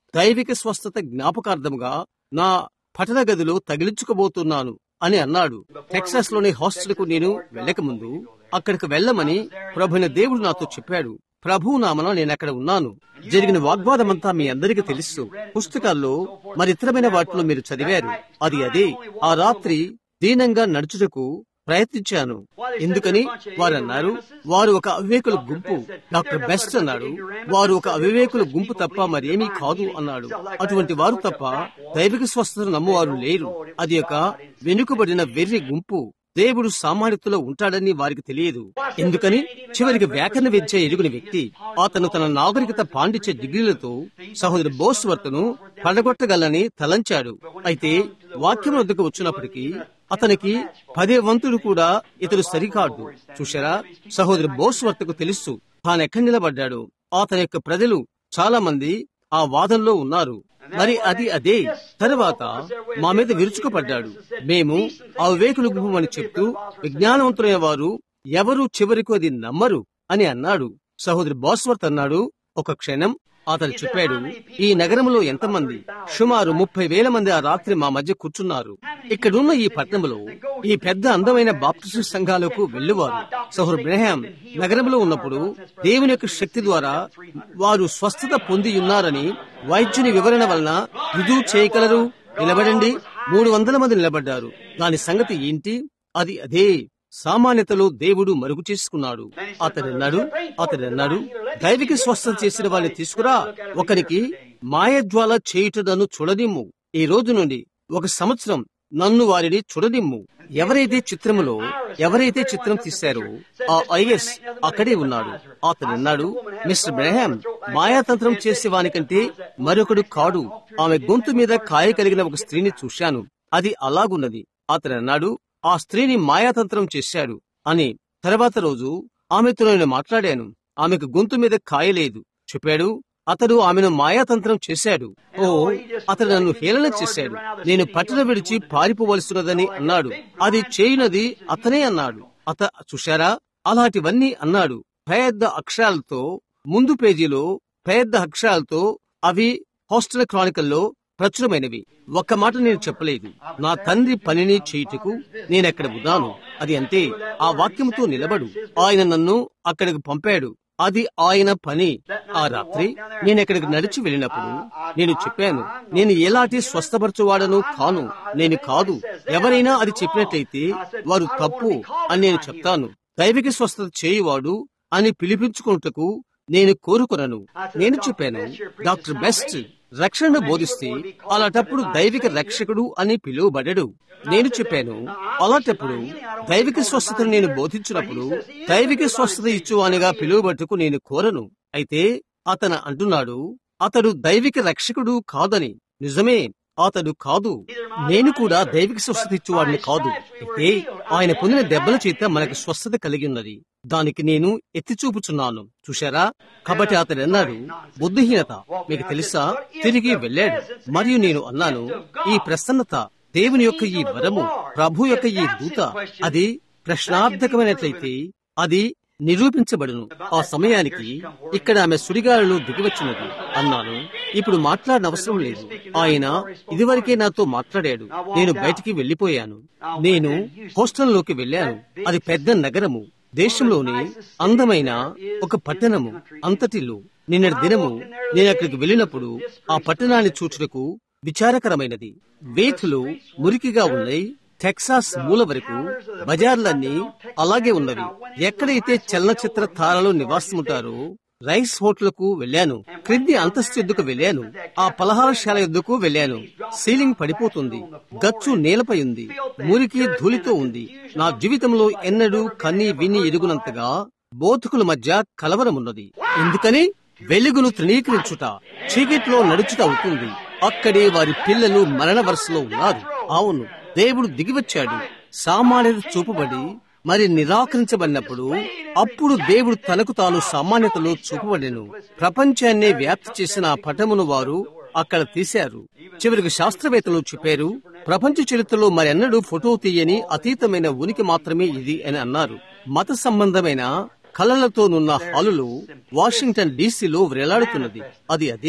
దైవిక స్వస్థత జ్ఞాపకార్థముగా నా పఠన గదిలో తగిలించుకోబోతున్నాను అని అన్నాడు టెక్సాస్ లోని హాస్టల్ కు నేను వెళ్ళకముందు అక్కడికి వెళ్ళమని ప్రభున దేవుడు నాతో చెప్పాడు ప్రభు నామన నేను అక్కడ ఉన్నాను జరిగిన వాగ్వాదమంతా మీ అందరికీ తెలుసు పుస్తకాల్లో మరి ఇతరమైన వాటిలో మీరు చదివారు అది అదే ఆ రాత్రి దీనంగా నడుచుటకు ప్రయత్నించాను ఎందుకని వారు అన్నారు వారు ఒక అవివేకుల గుంపు డాక్టర్ బెస్ట్ అన్నాడు వారు ఒక అవివేకుల గుంపు తప్ప మరేమీ కాదు అన్నాడు అటువంటి వారు తప్ప దైవిక స్వస్థతను నమ్మువారు లేరు అది ఒక వెనుకబడిన వెర్రి గుంపు దేవుడు సామాన్యతలో ఉంటాడని వారికి తెలియదు ఎందుకని చివరికి వ్యాకరణ విద్య ఎరుగుని వ్యక్తి అతను తన నాగరికత పాండిత్య డిగ్రీలతో సహోదరు బోస్వర్తను పడగొట్టగలని తలంచాడు అయితే వాక్యం వద్దకు వచ్చినప్పటికీ అతనికి పదే వంతుడు కూడా ఇతడు సరికాడు చూశారా సహోదరు బోస్వర్తకు తెలుసు తానెక్కడ నిలబడ్డాడు అతని యొక్క ప్రజలు చాలా మంది ఆ వాదనలో ఉన్నారు మరి అది అదే తరువాత మా మీద విరుచుకుపడ్డాడు మేము ఆ వివేకులు గుహం అని చెప్తూ విజ్ఞానవంతులైన వారు ఎవరు చివరికి అది నమ్మరు అని అన్నాడు సహోదరి బాస్వర్త్ అన్నాడు ఒక క్షణం అతను చెప్పాడు ఈ నగరంలో ఎంతమంది సుమారు ముప్పై వేల మంది ఆ రాత్రి మా మధ్య కూర్చున్నారు ఇక్కడున్న ఈ పట్టణంలో ఈ పెద్ద అందమైన బాప్టిస్టు సంఘాలకు వెళ్లువారు సహోర్ బ్రహాం నగరంలో ఉన్నప్పుడు దేవుని యొక్క శక్తి ద్వారా వారు స్వస్థత పొంది ఉన్నారని వైద్యుని వివరణ వలన రుజువు చేయగలరు నిలబడండి మూడు వందల మంది నిలబడ్డారు దాని సంగతి ఏంటి అది అదే సామాన్యతలో దేవుడు మరుగు చేసుకున్నాడు అతడు అన్నాడు అతడు అన్నాడు దైవిక స్వస్థత చేసిన వారిని తీసుకురా ఒకరికి మాయజ్వాల చేయుటదను చూడనిమ్ము ఈ రోజు నుండి ఒక సంవత్సరం నన్ను వారిని చూడనిమ్ము ఎవరైతే చిత్రములో ఎవరైతే చిత్రం తీశారో ఆ ఐఎస్ అక్కడే ఉన్నాడు అతను అన్నాడు మిస్టర్ బ్రహాం మాయాతంత్రం చేసే వానికంటే మరొకడు కాడు ఆమె గొంతు మీద కాయ కలిగిన ఒక స్త్రీని చూశాను అది అలాగున్నది అతను అన్నాడు ఆ స్త్రీని మాయాతంత్రం చేశాడు అని తర్వాత రోజు ఆమెతో నేను మాట్లాడాను ఆమెకు గొంతు మీద కాయలేదు చెప్పాడు అతడు ఆమెను మాయాతంత్రం చేశాడు ఓ అతడు నన్ను హేళన చేశాడు నేను పట్టణ విడిచి పారిపోవలసినదని అన్నాడు అది చేయునది అతనే అన్నాడు అత చూశారా అలాంటివన్నీ అన్నాడు పెద్ద అక్షరాలతో ముందు పేజీలో పెద్ద అక్షరాలతో అవి హాస్టల్ క్రానికల్లో ప్రచురమైనవి ఒక్క మాట నేను చెప్పలేదు నా తండ్రి పనిని చేయుటకు నేనెక్కడ ఉన్నాను అది అంతే ఆ వాక్యంతో నిలబడు ఆయన నన్ను అక్కడికి పంపాడు అది ఆయన పని ఆ రాత్రి నేను ఎక్కడికి నడిచి వెళ్ళినప్పుడు నేను చెప్పాను నేను ఎలాంటి స్వస్థపరచువాడను కాను నేను కాదు ఎవరైనా అది చెప్పినట్లయితే వారు తప్పు అని నేను చెప్తాను దైవిక స్వస్థత చేయువాడు అని పిలిపించుకున్నటకు నేను కోరుకున్నాను నేను చెప్పాను డాక్టర్ బెస్ట్ రక్షణను బోధిస్తే అలాంటప్పుడు దైవిక రక్షకుడు అని పిలువబడడు నేను చెప్పాను అలాంటప్పుడు దైవిక స్వస్థతను నేను బోధించినప్పుడు దైవిక స్వస్థత ఇచ్చువానిగా పిలువబట్టుకు నేను కోరను అయితే అతను అంటున్నాడు అతడు దైవిక రక్షకుడు కాదని నిజమే అతడు కాదు నేను కూడా దైవిక స్వస్థత ఇచ్చేవాడిని కాదు అయితే ఆయన పొందిన దెబ్బల చేత మనకు స్వస్థత కలిగి ఉన్నది దానికి నేను ఎత్తి చూపుచున్నాను చూశారా కాబట్టి అతడు అన్నాడు బుద్ధిహీనత మీకు తెలుసా తిరిగి వెళ్ళాడు మరియు నేను అన్నాను ఈ ప్రసన్నత దేవుని యొక్క ఈ వరము ప్రభు యొక్క ఈ దూత అది ప్రశ్నార్థకమైనట్లయితే అది నిరూపించబడును ఆ సమయానికి ఇక్కడ ఆమె సుడిగాలలో దిగివచ్చినది అన్నాను ఇప్పుడు మాట్లాడిన అవసరం లేదు ఆయన ఇదివరకే నాతో మాట్లాడాడు నేను బయటికి వెళ్లిపోయాను నేను హోస్టల్లోకి వెళ్ళాను అది పెద్ద నగరము దేశంలోని అందమైన ఒక పట్టణము అంతటిలో నిన్నటి దినము నేను అక్కడికి వెళ్ళినప్పుడు ఆ పట్టణాన్ని చూచుటకు విచారకరమైనది వేతులు మురికిగా ఉన్నాయి టెక్సాస్ మూల వరకు బజార్లన్నీ అలాగే ఉన్నవి ఎక్కడైతే చలనచిత్ర తారలు నివాసముంటారో రైస్ హోటల్కు వెళ్ళాను క్రింది అంతస్తు ఎద్దుకు వెళ్ళాను ఆ పలహారశాల ఎద్దుకు వెళ్ళాను సీలింగ్ పడిపోతుంది గచ్చు నేలపై ఉంది మురికి ధూళితో ఉంది నా జీవితంలో ఎన్నడూ కన్ని విని ఎరుగునంతగా బోధకుల మధ్య కలవరమున్నది ఎందుకని వెలుగును తృణీకరించుట చీకట్లో నడుచుట అవుతుంది అక్కడే వారి పిల్లలు మరణ వరుసలో ఉన్నారు అవును దేవుడు దిగివచ్చాడు సామాన్యత చూపబడి మరి నిరాకరించబడినప్పుడు అప్పుడు దేవుడు తనకు తాను సామాన్యతలో చూపబడెను ప్రపంచాన్ని వ్యాప్తి చేసిన ఆ పటమును వారు అక్కడ తీశారు చివరికి శాస్త్రవేత్తలు చెప్పారు ప్రపంచ చరిత్రలో మరెన్నడూ ఫోటో తీయని అతీతమైన ఉనికి మాత్రమే ఇది అని అన్నారు మత సంబంధమైన కళలతోనున్న హాలులో వాషింగ్టన్ డీసీలో వ్రేలాడుతున్నది అది అదే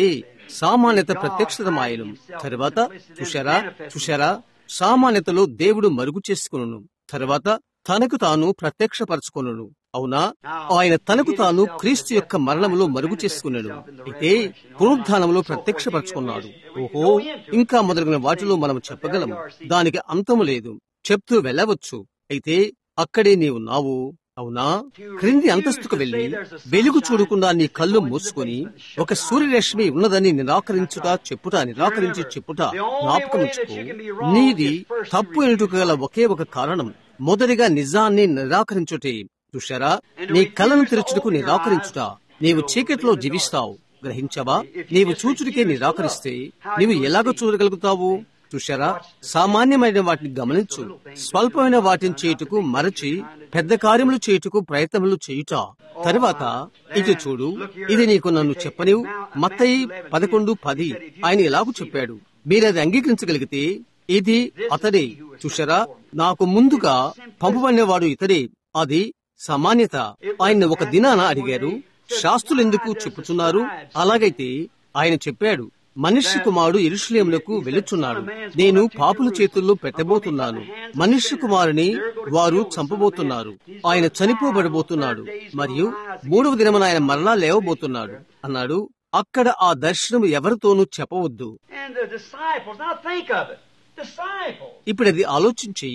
సామాన్యత ప్రత్యక్షతమాయను తరువాత చూశారా చూశారా సామాన్యతలో దేవుడు మరుగు చేసుకును తరువాత తనకు తాను ప్రత్యక్షపరచుకొనును అవునా ఆయన తనకు తాను క్రీస్తు యొక్క మరణములో మరుగు చేసుకున్నాడు అయితే పునరుద్ధానంలో ప్రత్యక్షపరచుకున్నాడు ఓహో ఇంకా మొదలగిన వాటిలో మనం చెప్పగలం దానికి అంతము లేదు చెప్తూ వెళ్ళవచ్చు అయితే అక్కడే నీవున్నావు అవునా క్రింది అంతస్తుకు వెళ్లి వెలుగు చూడకుండా నీ కళ్ళు మూసుకొని ఒక సూర్యరశ్మి ఉన్నదని నిరాకరించుట చెప్పుట నిరాకరించి చెప్పుట జ్ఞాపకముంచుకో నీది తప్పు ఎనుటకు గల ఒకే ఒక కారణం మొదటిగా నిజాన్ని నిరాకరించుటే చూశారా నీ కళ్ళను తెరచుటకు నిరాకరించుట నీవు చీకట్లో జీవిస్తావు గ్రహించవా నీవు చూచుడికే నిరాకరిస్తే నీవు ఎలాగ చూడగలుగుతావు చూశారా సామాన్యమైన వాటిని గమనించు స్వల్పమైన వాటిని చేయుటకు మరచి పెద్ద కార్యములు చేయుటకు ప్రయత్నములు చేయుట తరువాత ఇది చూడు ఇది నీకు నన్ను చెప్పనివు మత్తయి పదకొండు పది ఆయన ఎలాగూ చెప్పాడు మీరది అంగీకరించగలిగితే ఇది అతడే చూశారా నాకు ముందుగా పంపబడినవాడు ఇతడే అది సామాన్యత ఆయన ఒక దినాన అడిగారు శాస్త్రులు ఎందుకు చెప్పుచున్నారు అలాగైతే ఆయన చెప్పాడు మనుష్య కుమారుడు ఇరుషులేములకు వెళుచున్నాడు నేను పాపుల చేతుల్లో పెట్టబోతున్నాను మనుష్య కుమారుని వారు చంపబోతున్నారు ఆయన చనిపోబడబోతున్నాడు మరియు మూడవ దినమున ఆయన మరలా లేవబోతున్నాడు అన్నాడు అక్కడ ఆ దర్శనం ఎవరితోనూ చెప్పవద్దు And the disciples, now think of it. Disciples. ఇప్పుడు అది ఆలోచించి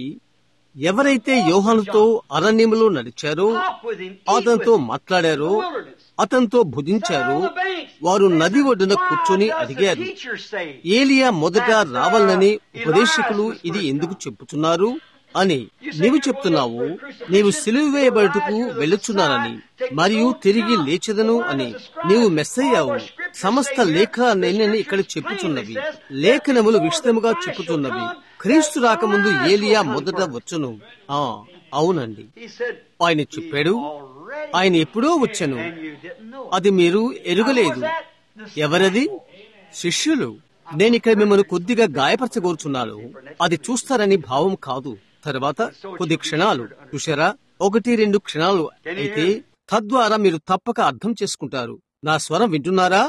ఎవరైతే యోహానుతో అరణ్యములో నడిచారో Talk with him, eat అతనితో with him. మాట్లాడారో The wilderness. అతనితో భుజించారు Sat on the banks. వారు నది ఒడ్డున Why కూర్చొని does the అడిగారు teacher say, ఏలియా మొదట That, uh, రావాలని Elias ఉపదేశకులు was ఇది first ఎందుకు come. చెప్పుచున్నారు అని You say నీవు you're చెప్తున్నావు going for crucifixion, నీవు సిలువ వేయబడుటకు Elijah was వెళ్ళుచున్నానని Messiah, మరియు take తిరిగి the లేచెదను Why అని does the scribe నీవు all మెస్సయ్యావు our scriptures సమస్త say here, లేఖ the నేనని ఇక్కడ scriptures చెప్పుచున్నవి plainly says that లేఖనములు before విషదముగా the Christ చెప్పుచున్నవి shall come, క్రీస్తు that రాకముందు Christ ఏలియా will come మొదట first. వచ్చును ఆ అవునండి He said, ఆయన "He చెప్పాడు already ఆయన ఎప్పుడో వచ్చెను and you didn't know it." అది మీరు ఎరుగలేదు Now, was that the ఎవరది disciple? శిష్యులు నేను ఇక్కడ మిమ్మల్ని కొద్దిగా గాయపరచగోరుచున్నాను అది చూస్తారని భావం కాదు తర్వాత కొద్ది క్షణాలు చూశారా ఒకటి రెండు క్షణాలు అయితే తద్వారా మీరు తప్పక అర్థం చేసుకుంటారు నా స్వరం వింటున్నారా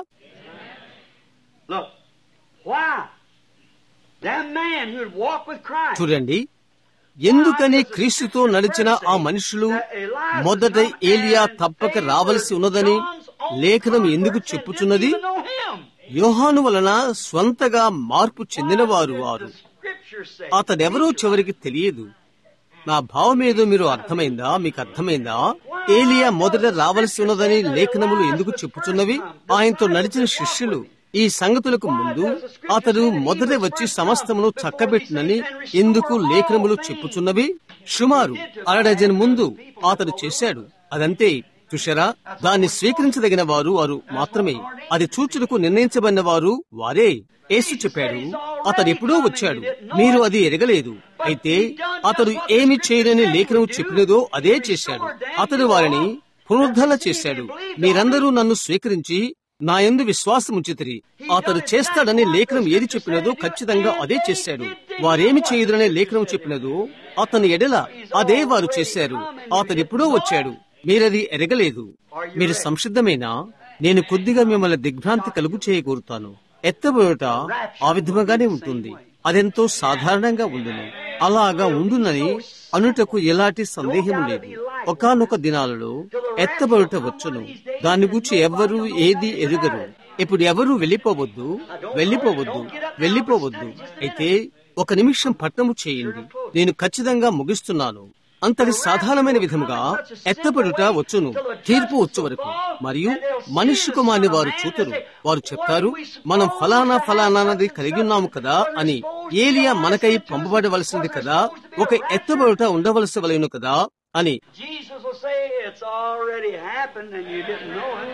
Look, why? That man who had walked with Christ. చూడండి ఎందుకని క్రీస్తుతో నడిచిన ఆ మనుషులు మొదట ఏలియా తప్పక రావలసి ఉన్నదని లేఖనం ఎందుకు చెప్పుచున్నది యోహాను వలన స్వంతగా మార్పు చెందినవారు వారు అతడెవరో చివరికి తెలియదు నా భావమేదో మీరు అర్థమైందా మీకు అర్థమైందా ఏలియా మొదట రావలసి ఉన్నదని లేఖనములు ఎందుకు చెప్పుచున్నవి ఆయనతో నడిచిన శిష్యులు ఈ సంగతులకు ముందు అతడు మొదట వచ్చి సమస్తమును చక్కబెట్టినని ఎందుకు లేఖనములు చెప్పుచున్నవి సుమారు అరడజన్ ముందు అతడు చేశాడు అదంతే చూశారా దాన్ని స్వీకరించదగిన వారు వారు మాత్రమే అది చూచుటకు నిర్ణయించబడిన వారు వారే యేసు చెప్పాడు అతడు ఎప్పుడో వచ్చాడు మీరు అది ఎరగలేదు అయితే అతడు ఏమి చేయలేని లేఖనం చెప్పినదో అదే చేశాడు అతడు వారిని పునరుద్ధరణ చేశాడు మీరందరూ నన్ను స్వీకరించి నా యందు విశ్వాసం ఉంచితిరి అతడు చేస్తాడని లేఖనం ఏది చెప్పినదో ఖచ్చితంగా అదే చేశాడు వారేమి చేయదురనే లేఖనం చెప్పినదో అతని ఎడల అదే వారు చేశారు అతడు ఎప్పుడో వచ్చాడు మీరది ఎరగలేదు మీరు సంసిద్ధమేనా నేను కొద్దిగా మిమ్మల్ని దిగ్భ్రాంతి కలుగు చేయకూరుతాను ఎత్తబోట ఆ విధముగానే ఉంటుంది అదెంతో సాధారణంగా ఉండును అలాగా ఉండునని అనుటకు ఎలాంటి సందేహం లేదు ఒకనొక దినాలలో ఎత్తబడుట వచ్చును దాని గురించి ఎవ్వరూ ఏది ఎరుగరు ఇప్పుడు ఎవరు వెళ్ళిపోవద్దు వెళ్ళిపోవద్దు వెళ్ళిపోవద్దు అయితే ఒక నిమిషం పట్టణము చేయండి నేను ఖచ్చితంగా ముగిస్తున్నాను అంతటి సాధారణమైన విధముగా ఎత్తబడుట వచ్చును తీర్పు వచ్చు వరకు మరియు మనిషి కుమార్ని వారు చూతరు వారు చెప్తారు మనం ఫలానా ఫలానాది కలిగి ఉన్నాము కదా అని ఏలియా మనకై పంపబడవలసింది కదా ఒక ఎత్తబడుట ఉండవలసి వలెను కదా అని Jesus will say, It's already happened and you didn't know it.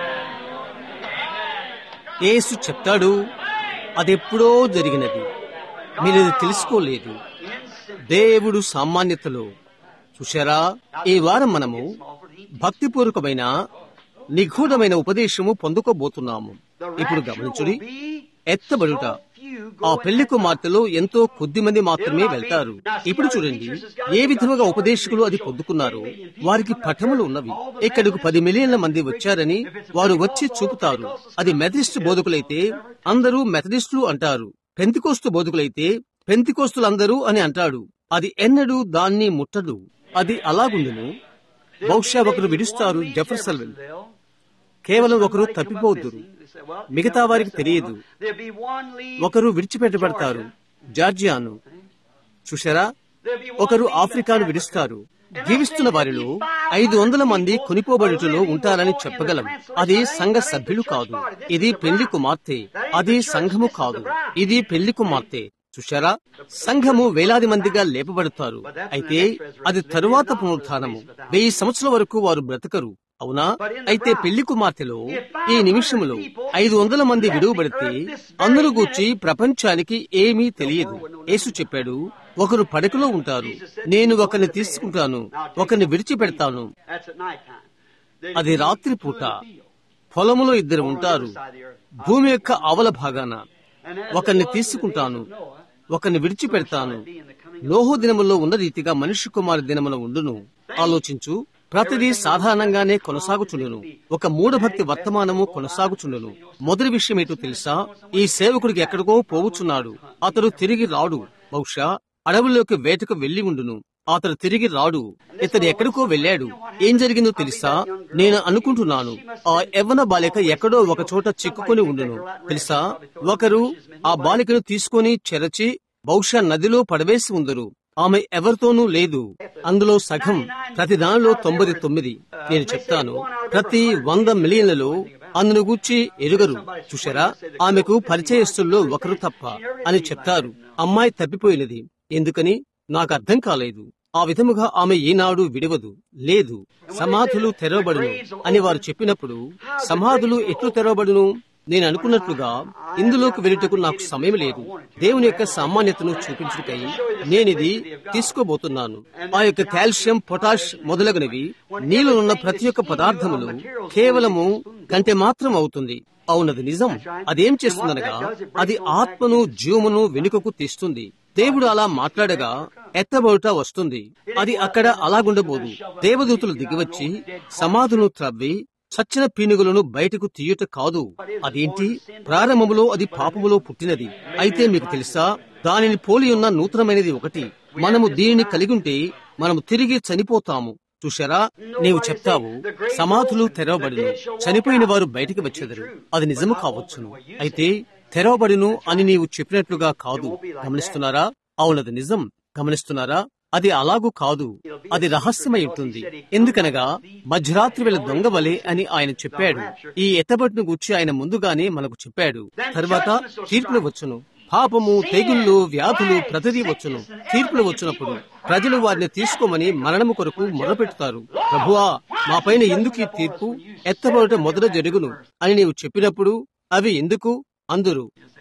యేసు చెప్తాడు అదెప్పుడో జరిగినది మీరు ఇది తెలుసుకోలేదు దేవుడు సామాన్యతలో చూశారా ఈ వారం మనము భక్తిపూర్వకమైన నిగూఢమైన ఉపదేశము పొందుకోబోతున్నాము ఇప్పుడు గమనించుడి ఎత్తబడుట ఆ పెళ్లి కుమార్తెలో ఎంతో కొద్ది మంది మాత్రమే వెళ్తారు ఇప్పుడు చూడండి ఏ విధముగా ఉపదేశకులు అది పొందుకున్నారో వారికి పఠములు ఉన్నవి ఇక్కడకు పది మిలియన్ల మంది వచ్చారని వారు వచ్చి చూపుతారు అది మెథడిస్ట్ బోధకులైతే అందరూ మెథడిస్టులు అంటారు పెంతికోస్తు బోధకులైతే పెంతికోస్తులందరూ అని అంటాడు అది ఎన్నడూ దాన్ని ముట్టడు అది అలాగుండును బహుశా ఒకరు విడుస్తారు జెఫర్సన్ కేవలం ఒకరు తప్పిపోద్దురు మిగతా వారికి తెలియదు ఒకరు విడిచిపెట్టబడతారు జార్జియాను చూశారా ఒకరు ఆఫ్రికాను విడుస్తారు జీవిస్తున్న వారిలో ఐదు వందల మంది కొనిపోబడుటలో ఉంటారని చెప్పగలం అది సంఘ సభ్యులు కాదు ఇది పెళ్లి కుమార్తె అది సంఘము కాదు ఇది పెళ్లి కుమార్తె చూశారా సంఘము వేలాది మందిగా లేపబడతారు అయితే అది తరువాత పునరుత్నము వెయ్యి సంవత్సరాల వరకు వారు బ్రతకరు అవునా అయితే పెళ్లి కుమార్తెలో ఈ నిమిషములో ఐదు వందల మంది విడువబడితే అందరూ గూర్చి ప్రపంచానికి ఏమీ తెలియదు యేసు చెప్పాడు ఒకరు పడకలో ఉంటారు నేను ఒకరిని తీసుకుంటాను ఒకరిని విడిచిపెడతాను అది రాత్రి పూట పొలములో ఇద్దరు ఉంటారు భూమి యొక్క అవల భాగాన ఒకరిని తీసుకుంటాను ఒకరిని విడిచిపెడతాను లోహో దినములో ఉన్న రీతిగా మనిషి కుమారి దినమున ఉండును ఆలోచించు ప్రతిదీ సాధారణంగానే కొనసాగుచుండును ఒక మూఢభక్తి వర్తమానము కొనసాగుచుండును మొదటి విషయం ఏంటో తెలుసా ఈ సేవకుడికి ఎక్కడికో పోవుచున్నాడు అతడు తిరిగి రాడు బహుశా అడవుల్లోకి వేటకు వెళ్లి ఉండును అతడు తిరిగి రాడు ఇతడు ఎక్కడికో వెళ్ళాడు ఏం జరిగిందో తెలుసా నేను అనుకుంటున్నాను ఆ యవ్వన బాలిక ఎక్కడో ఒక చోట చిక్కుకొని ఉండును తెలుసా ఒకరు ఆ బాలికను తీసుకొని చెరచి బహుశా నదిలో పడవేసి ఉందరు ఆమె ఎవరితోనూ లేదు అందులో సగం ప్రతి దానిలో తొంభై తొమ్మిది నేను చెప్తాను ప్రతి వంద మిలియన్లలో అందును గూర్చి ఎరుగరు చూశారా ఆమెకు పరిచయస్తుల్లో ఒకరు తప్ప అని చెప్తారు అమ్మాయి తప్పిపోయినది ఎందుకని నాకు అర్థం కాలేదు ఆ విధముగా ఆమె ఈనాడు విడవదు లేదు సమాధులు తెరవబడును అని వారు చెప్పినప్పుడు సమాధులు ఎట్లు తెరవబడును నేను అనుకున్నట్లుగా ఇందులోకి వెళ్ళుటకు నాకు సమయం లేదు దేవుని యొక్క సామాన్యతను చూపించుటకై నేనిది తీసుకోబోతున్నాను ఆ యొక్క కాల్షియం పొటాష్ మొదలగునవి నీలో ఉన్న ప్రతి ఒక్క పదార్థములు కేవలము గంటె మాత్రం అవుతుంది అవునది నిజం అదేం చేస్తుందనగా అది ఆత్మను జీవమును వెనుకకు తీస్తుంది దేవుడు అలా మాట్లాడగా ఎత్తబడుట వస్తుంది అది అక్కడ అలాగుండబోదు దేవదూతులు దిగివచ్చి సమాధును త్రవ్వి చచ్చిన పీనుగులను బయటకు తీయుట కాదు అదేంటి ప్రారంభములో అది పాపములో పుట్టినది అయితే మీకు తెలుసా దానిని పోలి ఉన్న నూతనమైనది ఒకటి మనము దీనిని కలిగుంటే మనము తిరిగి చనిపోతాము చూశారా నీవు చెప్తావు సమాధులు తెరవబడిను చనిపోయిన వారు బయటికి వచ్చేదరు అది నిజము కావచ్చును అయితే తెరవబడిను అని నీవు చెప్పినట్లుగా కాదు గమనిస్తున్నారా అవునది నిజం గమనిస్తున్నారా అది అలాగూ కాదు అది రహస్యమై ఉంటుంది ఎందుకనగా మధ్యరాత్రి వేళ దొంగ వలె అని ఆయన చెప్పాడు ఈ ఎత్తబడిను గూర్చి ఆయన ముందుగానే మనకు చెప్పాడు తర్వాత తీర్పులు వచ్చును పాపము తెగుళ్ళు వ్యాధులు ప్రతిదీ వచ్చును తీర్పులు వచ్చినప్పుడు ప్రజలు వారిని తీసుకోమని మరణము కొరకు మొరపెట్టుతారు ప్రభువా మా పైన ఎందుకు ఈ తీర్పు ఎత్తబడట మొదట జరుగును అని నీవు చెప్పినప్పుడు అవి ఎందుకు అందురు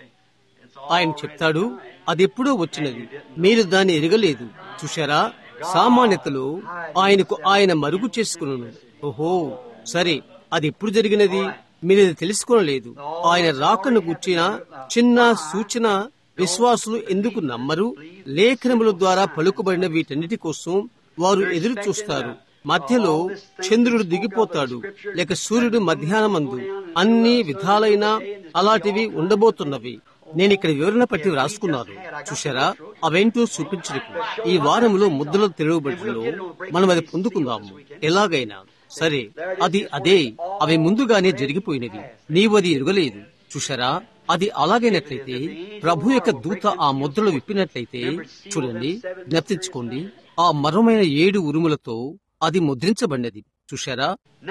ఆయన చెప్తాడు అది ఎప్పుడో వచ్చినది మీరు దాన్ని ఎరగలేదు చూశారా సామాన్యతలో ఆయనకు ఆయన మరుగు చేసుకును ఓహో సరే అది ఎప్పుడు జరిగినది మీరు ఇది తెలుసుకోలేదు ఆయన రాకను గుర్చిన చిన్న సూచన విశ్వాసులు ఎందుకు నమ్మరు లేఖనముల ద్వారా పలుకుబడిన వీటన్నిటి కోసం వారు ఎదురు చూస్తారు మధ్యలో చంద్రుడు దిగిపోతాడు లేక సూర్యుడు మధ్యాహ్నమందు అన్ని విధాలైన అలాంటివి ఉండబోతున్నవి నేను ఇక్కడ వివరణ పట్టి రాసుకున్నాను చూశారా అవేంటో చూపించడానికి ఈ వారంలో ముద్దలు తెరవబడిలో మనం అది పొందుకుందాము ఎలాగైనా సరే అది అదే అవి ముందుగానే జరిగిపోయినవి నీవు అది ఎరగలేదు చూశారా అది అలాగైనట్లయితే ప్రభు యొక్క దూత ఆ ముద్రలు విప్పినట్లయితే చూడండి జ్ఞప్తించుకోండి ఆ మరమైన ఏడు ఉరుములతో అది ముద్రించబడినది చూశారా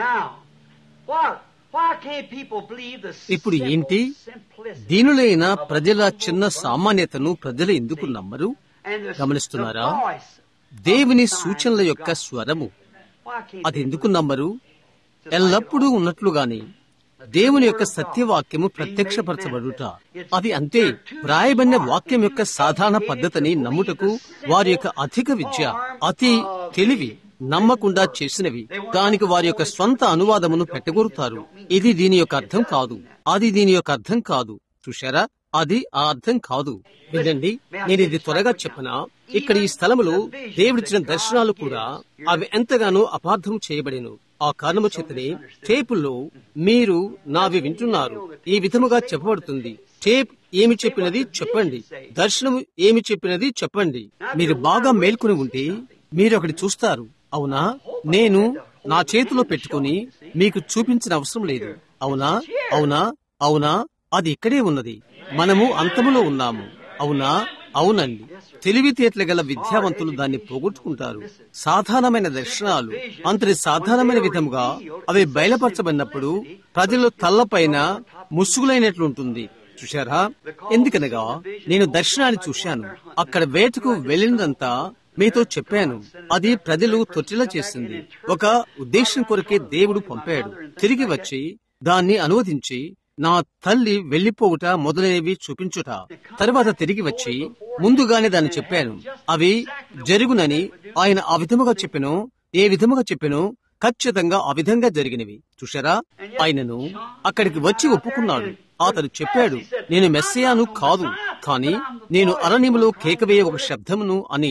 ఇప్పుడు ఏంటి దీనులైన ప్రజల చిన్న సామాన్యతను ప్రజలు ఎందుకు నమ్మరు గమనిస్తున్నారా దేవుని సూచనల యొక్క స్వరము అది ఎందుకు నమ్మరు ఎల్లప్పుడూ ఉన్నట్లుగాని దేవుని యొక్క సత్యవాక్యము ప్రత్యక్షపరచబడుట అది అంతే వ్రాయబడిన వాక్యం యొక్క సాధారణ పద్ధతిని నమ్ముటకు వారి యొక్క అధిక విద్య అతి తెలివి నమ్మకుండా చేసినవి దానికి వారి యొక్క స్వంత అనువాదమును పెట్టగొరుతారు ఇది దీని యొక్క అర్థం కాదు అది దీని యొక్క అర్థం కాదు చూశారా అది ఆ అర్థం కాదు వినండి నేను ఇది త్వరగా చెప్పనా ఇక్కడ ఈ స్థలములో దేవుడిచ్చిన దర్శనాలు కూడా అవి ఎంతగానో అపార్థం చేయబడిను ఆ కారణము చేతనే టేపుల్లో మీరు నావి వింటున్నారు ఈ విధముగా చెప్పబడుతుంది టేప్ ఏమి చెప్పినది చెప్పండి దర్శనము ఏమి చెప్పినది చెప్పండి మీరు బాగా మేల్కొని ఉంటే మీరు ఒకటి చూస్తారు అవునా నేను నా చేతిలో పెట్టుకుని మీకు చూపించిన అవసరం లేదు అవునా అవునా అవునా అది ఇక్కడే ఉన్నది మనము అంతములో ఉన్నాము అవునా అవునండి తెలివితేటల గల విద్యావంతులు దాన్ని పోగొట్టుకుంటారు సాధారణమైన దర్శనాలు అంతటి సాధారణమైన విధముగా అవి బయలుపరచబడినప్పుడు ప్రజలు తల్లపైన ముసుగులైనట్లుంటుంది చూశారా ఎందుకనగా నేను దర్శనాన్ని చూశాను అక్కడ వేటకు వెళ్ళినదంతా మీతో చెప్పాను అది ప్రజలు తొట్టిలా చేసింది ఒక ఉద్దేశం కొరకే దేవుడు పంపాడు తిరిగి వచ్చి దాన్ని అనువదించి నా తల్లి వెళ్లిపోవుట మొదలైనవి చూపించుట తర్వాత తిరిగి వచ్చి ముందుగానే దాన్ని చెప్పాను అవి జరుగునని ఆయన ఆ విధముగా చెప్పెను ఏ విధముగా చెప్పెను ఖచ్చితంగా ఆ విధంగా జరిగినవి చూశారా ఆయనను అక్కడికి వచ్చి ఒప్పుకున్నాడు అతడు చెప్పాడు నేను మెస్సియాను కాదు కాని నేను అరణ్యములో కేకవేయ ఒక శబ్దమును అని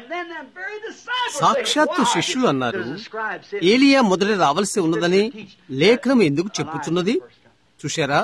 సాక్షాత్తు శిష్యులు అన్నారు ఏలియా మొదట రావలసి ఉన్నదని లేఖనం ఎందుకు చెప్పుచున్నది చూశారా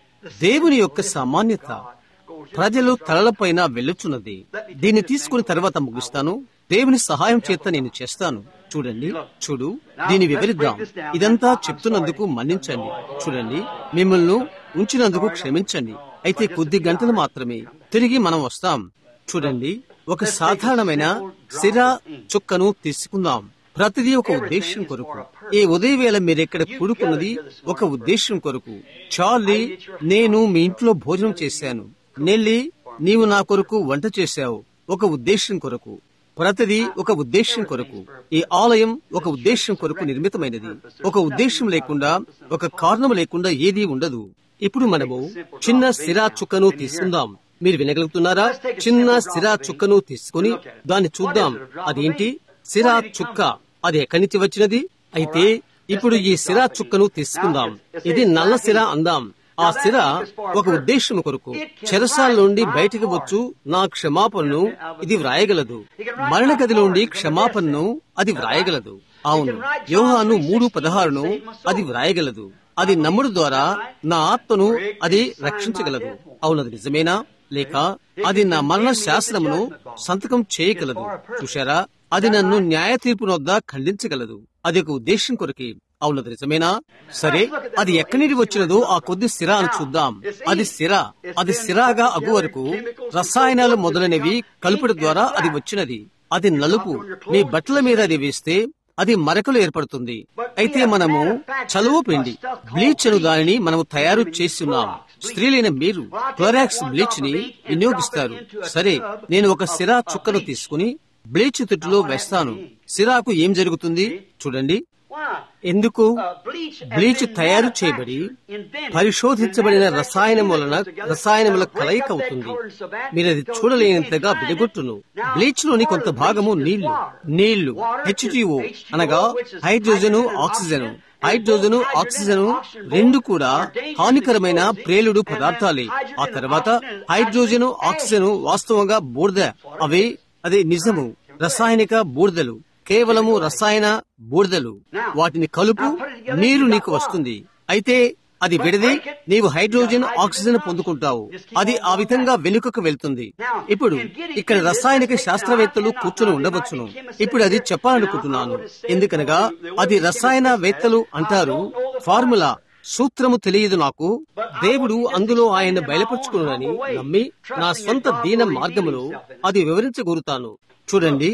దేవుని యొక్క సామాన్యత ప్రజలు తలలపైన వెళ్ళుచున్నది దీన్ని తీసుకుని తర్వాత ముగిస్తాను దేవుని సహాయం చేత నేను చేస్తాను చూడండి చూడు దీన్ని వివరిద్దాం ఇదంతా చెప్తున్నందుకు మన్నించండి చూడండి మిమ్మల్ని ఉంచినందుకు క్షమించండి అయితే కొద్ది గంటలు మాత్రమే తిరిగి మనం వస్తాం చూడండి ఒక సాధారణమైన సిర చుక్కను తీసుకుందాం ప్రతిదీ ఒక ఉద్దేశం కొరకు ఈ ఉదయవేళ మీరెక్కడ కూడుకున్నది ఒక ఉద్దేశం కొరకు చార్లీ నేను మీ ఇంట్లో భోజనం చేశాను నెల్లి నీవు నా కొరకు వంట చేశావు ఒక ఉద్దేశం కొరకు ప్రతిదీ ఒక ఉద్దేశం కొరకు ఈ ఆలయం ఒక ఉద్దేశం కొరకు నిర్మితమైనది ఒక ఉద్దేశం లేకుండా ఒక కారణం లేకుండా ఏదీ ఉండదు ఇప్పుడు మనము చిన్న సిరా చుక్కను తీసుకుందాం మీరు వినగలుగుతున్నారా చిన్న సిరా చుక్కను తీసుకుని దాన్ని చూద్దాం అదేంటి సిరా చుక్క అది ఎక్కడి నుంచి వచ్చినది అయితే ఇప్పుడు ఈ సిరా చుక్కను తీసుకుందాం ఇది నల్ల సిరా అందాం ఆ సిర ఒక ఉద్దేశం కొరకు చెరసాల నుండి బయటికి వచ్చు నా క్షమాపణను ఇది వ్రాయగలదు మరణ గదిలో నుండి క్షమాపణను అది వ్రాయగలదు అవును యోహాను మూడు పదహారును అది వ్రాయగలదు అది నమ్ముడు ద్వారా నా ఆత్మను అది రక్షించగలదు అవునది నిజమేనా లేక అది నా మరణ శాస్త్రమును సంతకం చేయగలదు చూశారా అది నన్ను న్యాయ తీర్పు వద్ద ఖండించగలదు అది ఒక ఉద్దేశం కొరకే అవునది నిజమేనా సరే అది ఎక్కడి నుండి వచ్చినదో ఆ కొద్ది సిరా అని చూద్దాం అది సిరా అది సిరాగా అగు వరకు రసాయనాలు మొదలైనవి కలుపుడు ద్వారా అది వచ్చినది అది నలుపు మీ బట్టల మీద అది వేస్తే అది మరకలు ఏర్పడుతుంది అయితే మనము చలువ పిండి బ్లీచ్ అను దానిని మనము తయారు చేస్తున్నాం స్త్రీలైన మీరు క్లోరాక్స్ బ్లీచ్ ని వినియోగిస్తారు సరే నేను ఒక సిరా చుక్కను తీసుకుని బ్లీచ్ తుట్టులో వేస్తాను సిరాకు ఏం జరుగుతుంది చూడండి ఎందుకు బ్లీచ్ తయారు చేయబడి పరిశోధించబడిన రసాయనం వలన రసాయనముల కలయిక అవుతుంది మీరు అది చూడలేనంతగా విడగొట్టును బ్లీచ్ లోని కొంత భాగము నీళ్లు నీళ్లు హెచ్టిఓ అనగా హైడ్రోజను ఆక్సిజన్ హైడ్రోజను ఆక్సిజన్ రెండు కూడా హానికరమైన ప్రేలుడు పదార్థాలే ఆ తర్వాత హైడ్రోజను ఆక్సిజన్ వాస్తవంగా బూడిద అవి అది నిజము రసాయనిక బూడిదలు కేవలము రసాయన బూడిదలు వాటిని కలుపు నీరు నీకు వస్తుంది అయితే అది విడిది నీవు హైడ్రోజన్ ఆక్సిజన్ పొందుకుంటావు అది ఆ విధంగా వెనుకకు వెళ్తుంది ఇప్పుడు ఇక్కడ రసాయనిక శాస్త్రవేత్తలు కూర్చుని ఉండవచ్చును ఇప్పుడు అది చెప్పాలనుకుంటున్నాను ఎందుకనగా అది రసాయన వేత్తలు అంటారు ఫార్ములా సూత్రము తెలియదు నాకు దేవుడు అందులో ఆయన బయలుపరుచుకున్నానని నమ్మి నా స్వంత దీన మార్గములో అది వివరించగోరుతాను చూడండి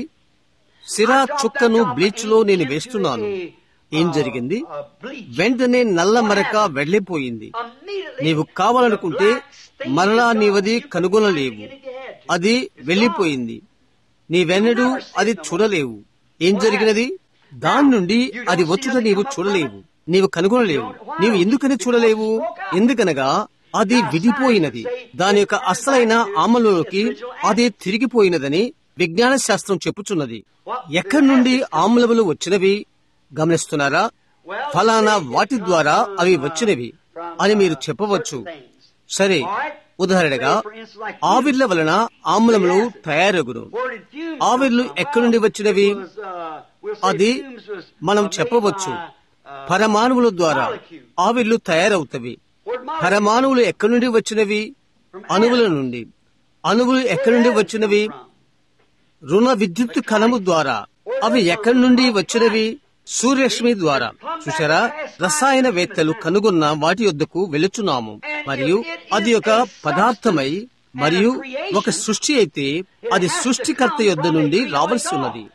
సిరా చుక్కను బ్లీచ్ లో నేను వేస్తున్నాను ఏం జరిగింది వెంటనే నల్ల మరక వెళ్లిపోయింది నీవు కావాలనుకుంటే మరలా నీవది కనుగొనలేవు అది వెళ్లిపోయింది నీవెన్నడూ అది చూడలేవు ఏం జరిగినది దాని నుండి అది వచ్చుట నీవు చూడలేవు నీవు కనుగొనలేవు నీవు ఎందుకని చూడలేవు ఎందుకనగా అది విడిపోయినది దాని యొక్క అసలైన ఆమలలోకి అది తిరిగిపోయినదని విజ్ఞాన శాస్త్రం చెప్పుచున్నది ఎక్కడి నుండి ఆమ్లములు వచ్చినవి గమనిస్తున్నారా ఫలానా వాటి ద్వారా అవి వచ్చినవి అని మీరు చెప్పవచ్చు సరే ఉదాహరణగా ఆవిర్ల వలన ఆమ్లములు తయారగును ఆవిర్లు ఎక్కడి నుండి వచ్చినవి అది మనం చెప్పవచ్చు పరమాణువుల ద్వారా ఆవిర్లు తయారవుతవి పరమాణువులు ఎక్కడి నుండి వచ్చినవి అణువుల నుండి అణువులు ఎక్కడి నుండి వచ్చినవి రుణ విద్యుత్ కణము ద్వారా అవి ఎక్కడి నుండి వచ్చినవి సూర్యరశ్మి ద్వారా చూసారా రసాయనవేత్తలు కనుగొన్న వాటి యొద్దకు వెళుచున్నాము మరియు అది ఒక పదార్థమై మరియు ఒక సృష్టి అయితే అది సృష్టికర్త యొద్ద నుండి రావాల్సి ఉన్నది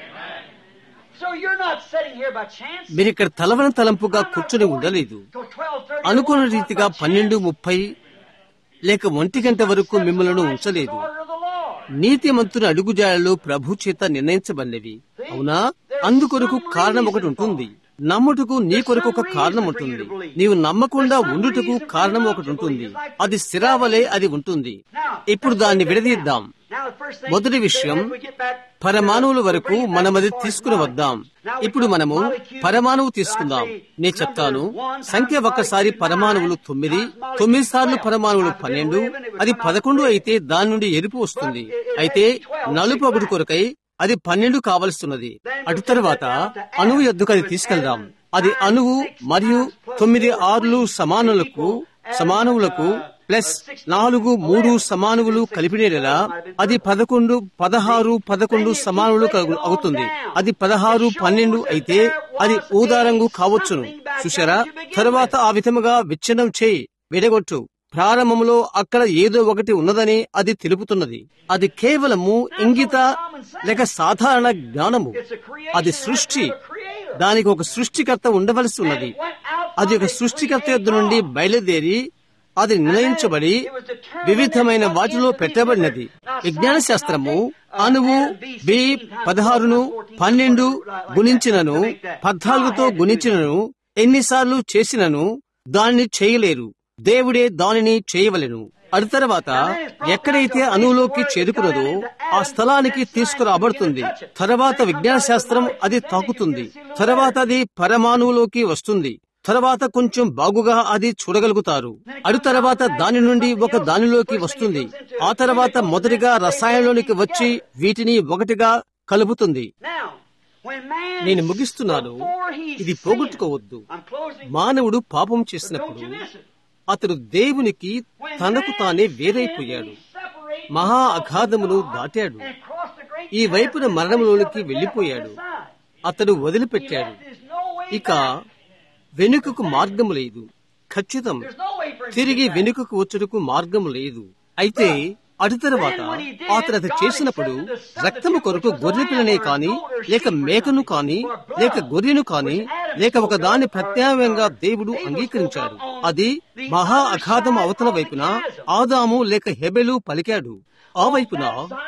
మీరు ఇక్కడ తలవన తలంపుగా కూర్చుని ఉండలేదు అనుకున్న రీతిగా పన్నెండు ముప్పై లేక ఒంటి గంట వరకు మిమ్మల్ని ఉంచలేదు నీతిమంతుని అడుగుజాడలు ప్రభు చేత నిర్ణయించబడినవి అవునా అందుకొరకు కారణం ఒకటి ఉంటుంది నమ్ముటకు నీ కొరకు ఒక కారణం ఉంటుంది నీవు నమ్మకుండా ఉండుటకు కారణం ఒకటి ఉంటుంది అది స్థిరావలే అది ఉంటుంది ఇప్పుడు దాన్ని విడదీద్దాం మొదటి విషయం పరమాణువుల వరకు మనం అది తీసుకుని వద్దాం ఇప్పుడు మనము పరమాణువు తీసుకుందాం నేను చెప్తాను సంఖ్య ఒక్కసారి పరమాణువులు తొమ్మిది తొమ్మిది సార్లు పరమాణువులు పన్నెండు అది పదకొండు అయితే దాని నుండి ఎరుపు వస్తుంది అయితే నలుపు ఒకటి కొరకై అది పన్నెండు కావలస్తున్నది అటు తర్వాత అణువు ఎద్దుకు అది తీసుకెళ్దాం అది అణువు మరియు తొమ్మిది ఆరులు సమానులకు సమానములకు ప్లస్ నాలుగు మూడు సమానములు కలిపినేలా అది పదకొండు పదహారు పదకొండు సమానములు అవుతుంది అది పదహారు పన్నెండు అయితే అది ఊదారంగు కావచ్చును చూసారా తరువాత ఆ విధముగా విచ్ఛిన్నం చేయి విడగొట్టు ప్రారంభంలో అక్కడ ఏదో ఒకటి ఉన్నదని అది తెలుపుతున్నది అది కేవలము ఇంగిత లేక సాధారణ జ్ఞానము అది సృష్టి దానికి ఒక సృష్టికర్త ఉండవలసి ఉన్నది అది ఒక సృష్టికర్త యొద్ద నుండి బయలుదేరి అది నిర్ణయించబడి వివిధమైన వాటిలో పెట్టబడినది విజ్ఞాన శాస్త్రము అణువు బి పదహారును పన్నెండు గుణించినను పద్నాలుగుతో గుణించినను ఎన్నిసార్లు చేసినను దాన్ని చేయలేరు దేవుడే దానిని చేయవలెను అటు తర్వాత ఎక్కడైతే అణువులోకి చేరుకున్నదో ఆ స్థలానికి తీసుకురాబడుతుంది తర్వాత విజ్ఞాన శాస్త్రం అది తాకుతుంది తర్వాత అది పరమాణువులోకి వస్తుంది తర్వాత కొంచెం బాగుగా అది చూడగలుగుతారు అడు తర్వాత దాని నుండి ఒక దానిలోకి వస్తుంది ఆ తర్వాత మొదటిగా రసాయనంలోనికి వచ్చి వీటిని ఒకటిగా కలుపుతుంది నేను ముగిస్తున్నాను ఇది పోగొట్టుకోవద్దు మానవుడు పాపం చేసినప్పుడు అతడు దేవునికి తనకు తానే వేరైపోయాడు మహా అగాధమును దాటాడు ఈ వైపున మరణంలోనికి వెళ్లిపోయాడు అతడు వదిలిపెట్టాడు ఇక వెనుకకు మార్గము లేదు ఖచ్చితం తిరిగి వెనుకకు వచ్చుటకు మార్గము లేదు అయితే అటు తరువాత అతను అది చేసినప్పుడు రక్తము కొరకు గొర్రె పిల్లనే కాని లేక మేకను కాని లేక గొర్రెను కాని లేక ఒక దాని ప్రత్యామ్నాయంగా దేవుడు అంగీకరించాడు అది మహా అఘాధం అవతల వైపున ఆదాము లేక హెబెలు పలికాడు ఆ వైపున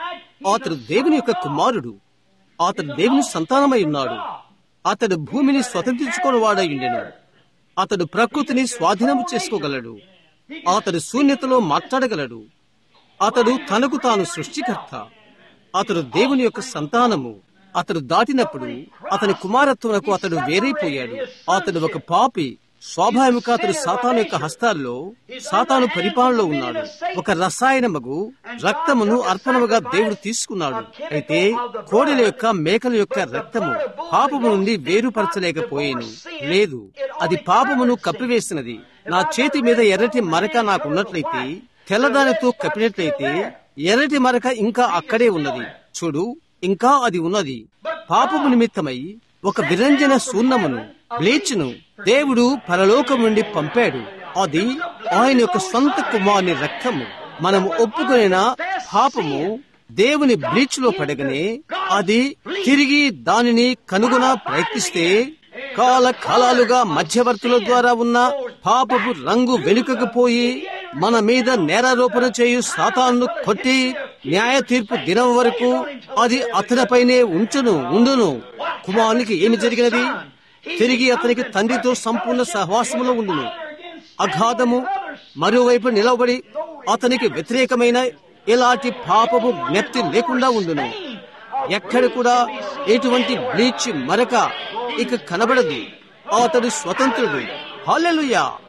అతడు దేవుని యొక్క కుమారుడు అతడు దేవుని సంతానమై ఉన్నాడు అతడు భూమిని స్వతంత్రించుకుని వాడయుండెను అతడు ప్రకృతిని స్వాధీనం చేసుకోగలడు అతడు శూన్యతలో మాట్లాడగలడు అతడు తనకు తాను సృష్టికర్త అతడు దేవుని యొక్క సంతానము అతడు దాటినప్పుడు అతని కుమారత్వమునకు అతడు వేరైపోయాడు అతడు ఒక పాపి స్వాభావిక అతడు సాతాను యొక్క హస్తాల్లో సాతాను పరిపాలనలో ఉన్నాడు ఒక రసాయనమగు రక్తమును అర్పణముగా దేవుడు తీసుకున్నాడు అయితే కోడెల యొక్క మేకల యొక్క రక్తము పాపము నుండి వేరుపరచలేకపోయేను లేదు అది పాపమును కప్పివేసినది నా చేతి మీద ఎర్రటి మరక నాకున్నట్లయితే తెల్లదానితో కప్పినట్లయితే ఎర్రటి మరక ఇంకా అక్కడే ఉన్నది చూడు ఇంకా అది ఉన్నది పాపము నిమిత్తమై ఒక విరంజన శూన్యమును బ్లీచ్ను దేవుడు పరలోకం నుండి పంపాడు అది ఆయన యొక్క సొంత కుమారుని రక్తము మనము ఒప్పుకొనిన పాపము దేవుని బ్లీచ్ లో పడగనే అది తిరిగి దానిని కనుగొన ప్రయత్నిస్తే కాల కాలాలుగా మధ్యవర్తుల ద్వారా ఉన్న పాపపు రంగు వెనుకకు పోయి మన మీద నేరారోపణ చేయు సాతాను కొట్టి న్యాయ తీర్పు దినం వరకు అది అతనిపైనే ఉంచును ఉండును కుమారునికి ఏమి జరిగినది తిరిగి అతనికి తండ్రితో సంపూర్ణ సహవాసములో ఉండును అఘాధము మరోవైపు నిలవబడి అతనికి వ్యతిరేకమైన ఇలాంటి పాపము జ్ఞప్తి లేకుండా ఉండును ఎక్కడ కూడా ఎటువంటి బ్లీచ్ మరక ఇక కనబడదు అతడు స్వతంత్రుడు hallelujah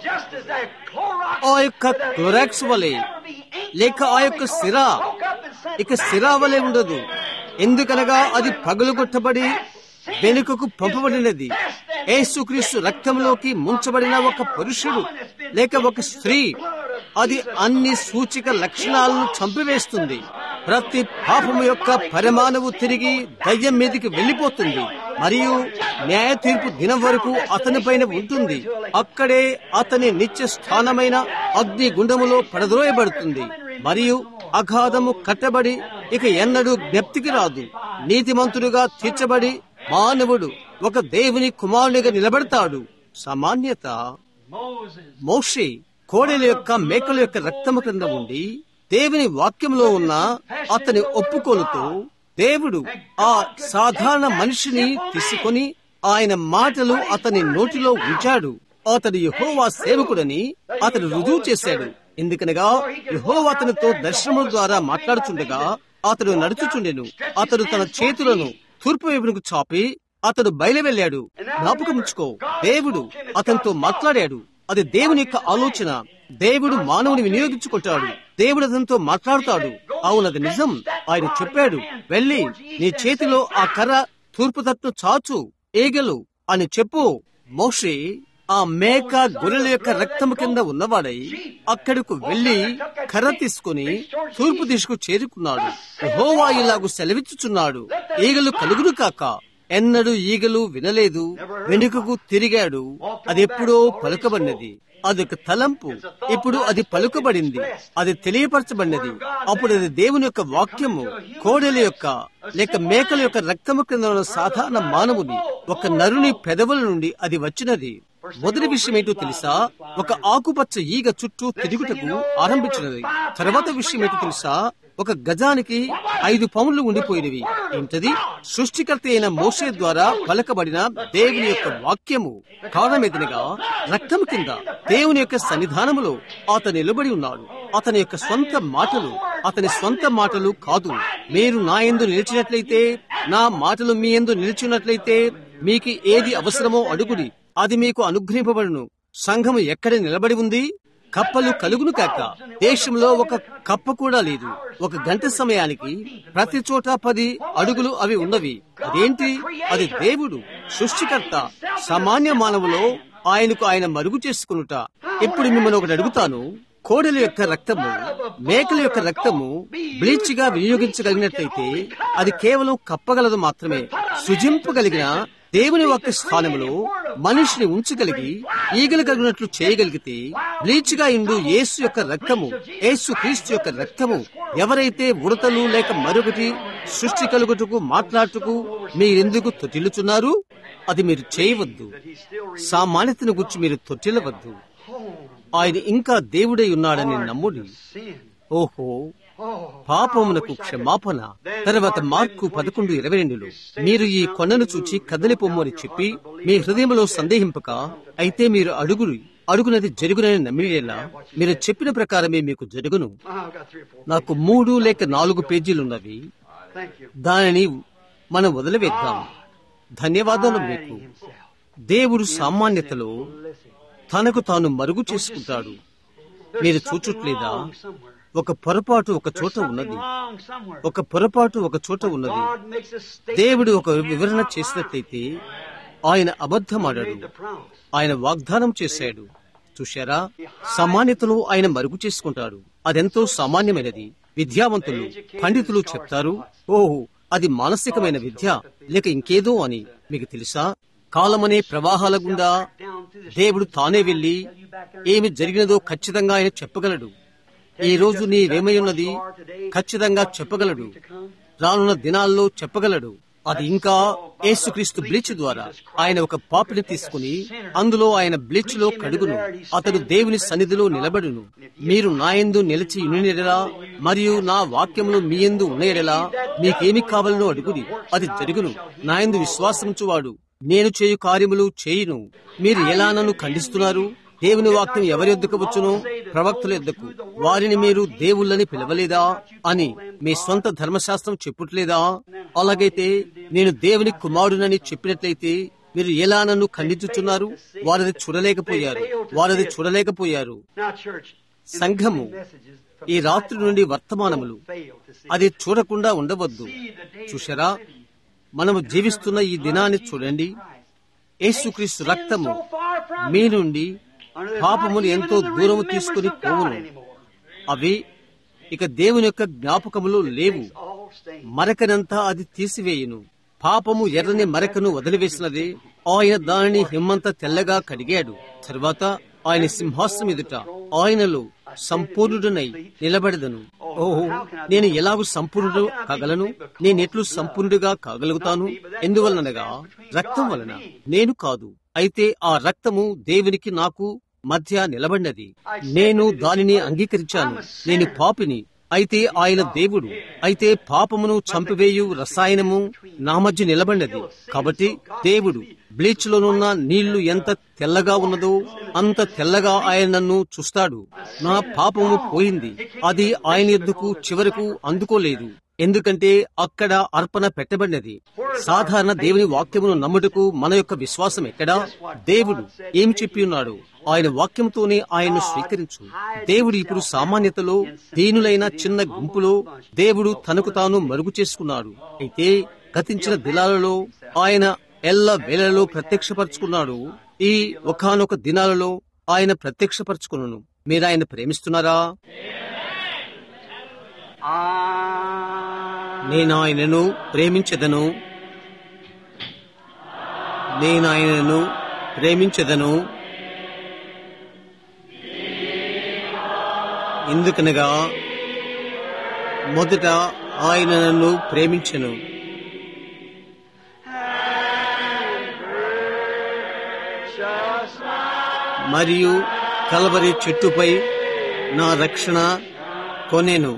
just as that Clorox ఆ యొక్క with a- క్లోరాక్స్ వలె never be ink లేక ఆ on యొక్క it, సిర broke up and sent ఇక సిరా వలె ఉండదు ఎందుకనగా అది పగులుగొట్టబడి వెనుకకు పంపబడినది యేసుక్రీస్తు రక్తంలోకి ముంచబడిన ఒక పురుషుడు లేక ఒక స్త్రీ అది అన్ని సూచిక లక్షణాలను చంపివేస్తుంది ప్రతి పాపము యొక్క పరిమాణము తిరిగి దయ్యం మీదకి వెళ్లిపోతుంది మరియు న్యాయ తీర్పు దినం వరకు అతని పైన ఉంటుంది అక్కడే అతని నిత్య స్థానమైన అగ్ని గుండములో పడద్రోయబడుతుంది మరియు అగాధము కట్టబడి ఇక ఎన్నడూ జ్ఞప్తికి రాదు నీతిమంతుడుగా తీర్చబడి మానవుడు ఒక దేవుని కుమారునిగా నిలబడతాడు సామాన్యత Moses. మోషే కోడెల యొక్క మేకల యొక్క రక్తము క్రింద ఉండి దేవుని వాక్యంలో ఉన్న అతని ఒప్పుకోలుతో దేవుడు ఆ సాధారణ మనిషిని తీసుకొని ఆయన మాటలు అతని నోటిలో ఉంచాడు అతడు యహోవా సేవకుడని అతడు రుజువు చేశాడు ఎందుకనగా యహోవా అతనితో దర్శనముల ద్వారా మాట్లాడుచుండగా అతడు నడుచుచుండెను అతడు తన చేతులను తూర్పు వైపునకు చాపి అతడు బయలువెళ్ళాడు జ్ఞాపకముంచుకో దేవుడు అతనితో మాట్లాడాడు అది దేవుని యొక్క ఆలోచన దేవుడు మానవుని వినియోగించుకుంటాడు దేవుడు అతనితో మాట్లాడుతాడు అవునది నిజం ఆయన చెప్పాడు వెళ్ళి నీ చేతిలో ఆ కర్ర తూర్పు తట్టు చాచు ఏగలు అని చెప్పు మోషే ఆ మేక గొర్రెల యొక్క రక్తము కింద ఉన్నవాడై అక్కడకు వెళ్లి కర్ర తీసుకుని తూర్పు దిశకు చేరుకున్నాడు యెహోవా ఇలాగు సెలవిచ్చుచున్నాడు ఈగలు కలుగును కాక ఎన్నడూ ఈగలు వినలేదు వెనుకకు తిరిగాడు అది ఎప్పుడో పలుకబడినది అదొక తలంపు ఇప్పుడు అది పలుకబడింది అది తెలియపరచబడినది అప్పుడు అది దేవుని యొక్క వాక్యము కోడెల యొక్క లేక మేకల యొక్క రక్తము కింద ఉన్న సాధారణ మానవుని ఒక నరుని పెదవుల నుండి అది వచ్చినది మొదటి విషయం ఏంటో తెలుసా ఒక ఆకుపచ్చ ఈగ చుట్టూ తిరుగుటకు ఆరంభించినది తర్వాత విషయం ఏంటో తెలుసా ఒక గజానికి ఐదు పౌండ్లు ఉండిపోయినవి ఏంటది సృష్టికర్త అయిన మోసే ద్వారా పలకబడిన దేవుని యొక్క వాక్యము కారణమేదనగా రక్తం కింద దేవుని యొక్క సన్నిధానములో అతను నిలబడి ఉన్నాడు అతని యొక్క స్వంత మాటలు అతని స్వంత మాటలు కాదు మీరు నా ఎందు నిలిచినట్లయితే నా మాటలు మీ ఎందు నిలిచినట్లయితే మీకు ఏది అవసరమో అడుగుడి అది మీకు అనుగ్రహింపబడును సంఘము ఎక్కడ నిలబడి ఉంది కప్పలు కలుగును కాక దేశంలో ఒక కప్ప కూడా లేదు ఒక గంట సమయానికి ప్రతి చోట పది అడుగులు అవి ఉన్నవి అదేంటి అది దేవుడు సృష్టికర్త సామాన్య మానవులో ఆయనకు ఆయన మరుగు చేసుకునుట ఇప్పుడు మిమ్మల్ని ఒకటి అడుగుతాను కోడెల యొక్క రక్తము మేకల యొక్క రక్తము బ్లీచ్ గా వినియోగించగలిగినట్లయితే అది కేవలం కప్పగలదు మాత్రమే సృజింపగలిగిన దేవుని యొక్క స్థానంలో మనిషిని ఉంచగలిగి ఈగలు కలిగినట్లు చేయగలిగితే బ్లీచ్ గా ఇండు యేసు యొక్క రక్తము యేసు క్రీస్తు యొక్క రక్తము ఎవరైతే ఉడతలు లేక మరొకటి సృష్టి కలుగుటకు మాట్లాడుటకు మీరెందుకు తొట్టిల్లుచున్నారు అది మీరు చేయవద్దు సామాన్యతను గురించి మీరు తొట్టిల్లవద్దు ఆయన ఇంకా దేవుడై ఉన్నాడని నమ్ముడి Sin. ఓహో Oh, పాపమునకు క్షమాపణ తర్వాత మార్కు పదకొండు ఇరవై రెండులో మీరు ఈ కొండను చూచి కదలిపోము అని చెప్పి మీ హృదయంలో సందేహింపక అయితే మీరు అడుగురు అడుగునది జరుగునని నమ్మివేలా మీరు చెప్పిన ప్రకారమే మీకు జరుగును I've got three or four. నాకు మూడు లేక నాలుగు పేజీలున్నవి Thank you. దానిని మనం వదిలివేద్దాం ధన్యవాదాలు మీకు Himself. దేవుడు సామాన్యతలో Listen. తనకు తాను మరుగు చేసుకుంటాడు మీరు చూచుట్లేదా Wrong somewhere. ఒక పొరపాటు ఒక చోట Something ఉన్నది wrong somewhere. ఒక పొరపాటు ఒక చోట ఉన్నది God makes a statement. దేవుడు ఒక He cannot వివరణ lie. చేసినట్లయితే ఆయన అబద్ధమాడాడు Made the promise. ఆయన వాగ్దానం చేశాడు చూశారా సామాన్యతలో ఆయన మరుగు చేసుకుంటాడు అదెంతో సామాన్యమైనది విద్యావంతులు పండితులు చెప్తారు ఓహో అది మానసికమైన విద్య లేక ఇంకేదో అని మీకు తెలుసా కాలమనే ప్రవాహాల గుండా దేవుడు తానే వెళ్లి ఏమి జరిగినదో ఖచ్చితంగా ఆయన చెప్పగలడు ఈ రోజు నీవేమై ఉన్నది ఖచ్చితంగా చెప్పగలడు రానున్న దినాల్లో చెప్పగలడు అది ఇంకా యేసుక్రీస్తు బ్లీచ్ ద్వారా ఆయన ఒక పాపిని తీసుకుని అందులో ఆయన బ్లీచ్ లో కడుగును అతడు దేవుని సన్నిధిలో నిలబడును మీరు నాయందు నిలిచి యునిరెలా మరియు నా వాక్యములు మీ ఎందు ఉన్నయరెలా మీకేమి కావాలనో అడుగుడి అది జరుగును నాయందు విశ్వాసముచువాడు నేను చేయు కార్యములు చేయును మీరు ఎలా నన్ను ఖండిస్తున్నారు దేవుని వాక్యం ఎవరి ఎద్దుకు వచ్చును ప్రవక్తుల ఎద్దుకు వారిని మీరు దేవుళ్ళని పిలవలేదా అని మీ సొంత ధర్మశాస్త్రం చెప్పుట్లేదా అలాగైతే నేను దేవుని కుమారునని చెప్పినట్లయితే మీరు ఎలా నన్ను ఖండించుచున్నారు వారది చూడలేకపోయారు వారది చూడలేకపోయారు Now, church, in the సంఘము coming messages from ఈ the రాత్రి Bible, నుండి వర్తమానములు don't fail to see. అది చూడకుండా ఉండవద్దు See the day చూశారా that we're living. మనము జీవిస్తున్న ఈ దినాన్ని చూడండి యేసుక్రీస్తు రక్తము మీ నుండి పాపమును ఎంతో దూరము తీసుకుని పోవును అవి ఇక దేవుని యొక్క జ్ఞాపకములు లేవు మరకనంతా అది తీసివేయును పాపము ఎర్రని మరకను వదిలివేసినది ఆయన దానిని హిమ్మంత తెల్లగా కడిగాడు తర్వాత ఆయన సింహాసనం ఎదుట ఆయనలో సంపూర్ణుడనై నిలబడదను ఓహో నేను ఎలాగూ సంపూర్ణుడు కాగలను నేనెట్లు సంపూర్ణుడిగా కాగలుగుతాను ఎందువలనగా రక్తం వలన నేను కాదు అయితే ఆ రక్తము దేవునికి నాకు మధ్య నిలబడినది నేను దానిని అంగీకరించాను నేను పాపిని అయితే ఆయన దేవుడు అయితే పాపమును చంపివేయు రసాయనము నా మధ్య నిలబడినది కాబట్టి దేవుడు బ్లీచ్ లోనున్న నీళ్లు ఎంత తెల్లగా ఉన్నదో అంత తెల్లగా ఆయన నన్ను చూస్తాడు నా పాపము పోయింది అది ఆయన ఎద్దుకు చివరకు అందుకోలేదు ఎందుకంటే అక్కడ అర్పణ పెట్టబడినది సాధారణ దేవుని వాక్యమును నమ్ముటకు మన యొక్క విశ్వాసం ఎక్కడా దేవుడు ఏం చెప్పి ఉన్నాడు ఆయన వాక్యంతోనే ఆయన్ను స్వీకరించు దేవుడు ఇప్పుడు సామాన్యతలో దీనులైన చిన్న గుంపులో దేవుడు తనకు తాను మరుగు చేసుకున్నాడు అయితే గతించిన దినాలలో ఆయన ఎల్ల వేళలో ప్రత్యక్షపరుచుకున్నాడు ఈ ఒకనొక దినాలలో ఆయన ప్రత్యక్షపరచుకున్నాను మీరు ఆయన ప్రేమిస్తున్నారా నేను ఆయనను ప్రేమించదను నేను ఆయనను ప్రేమించదను ఎందుకనగా మొదట ఆయన నన్ను ప్రేమించను మరియు కలవరి చెట్టుపై నా రక్షణ కొనేను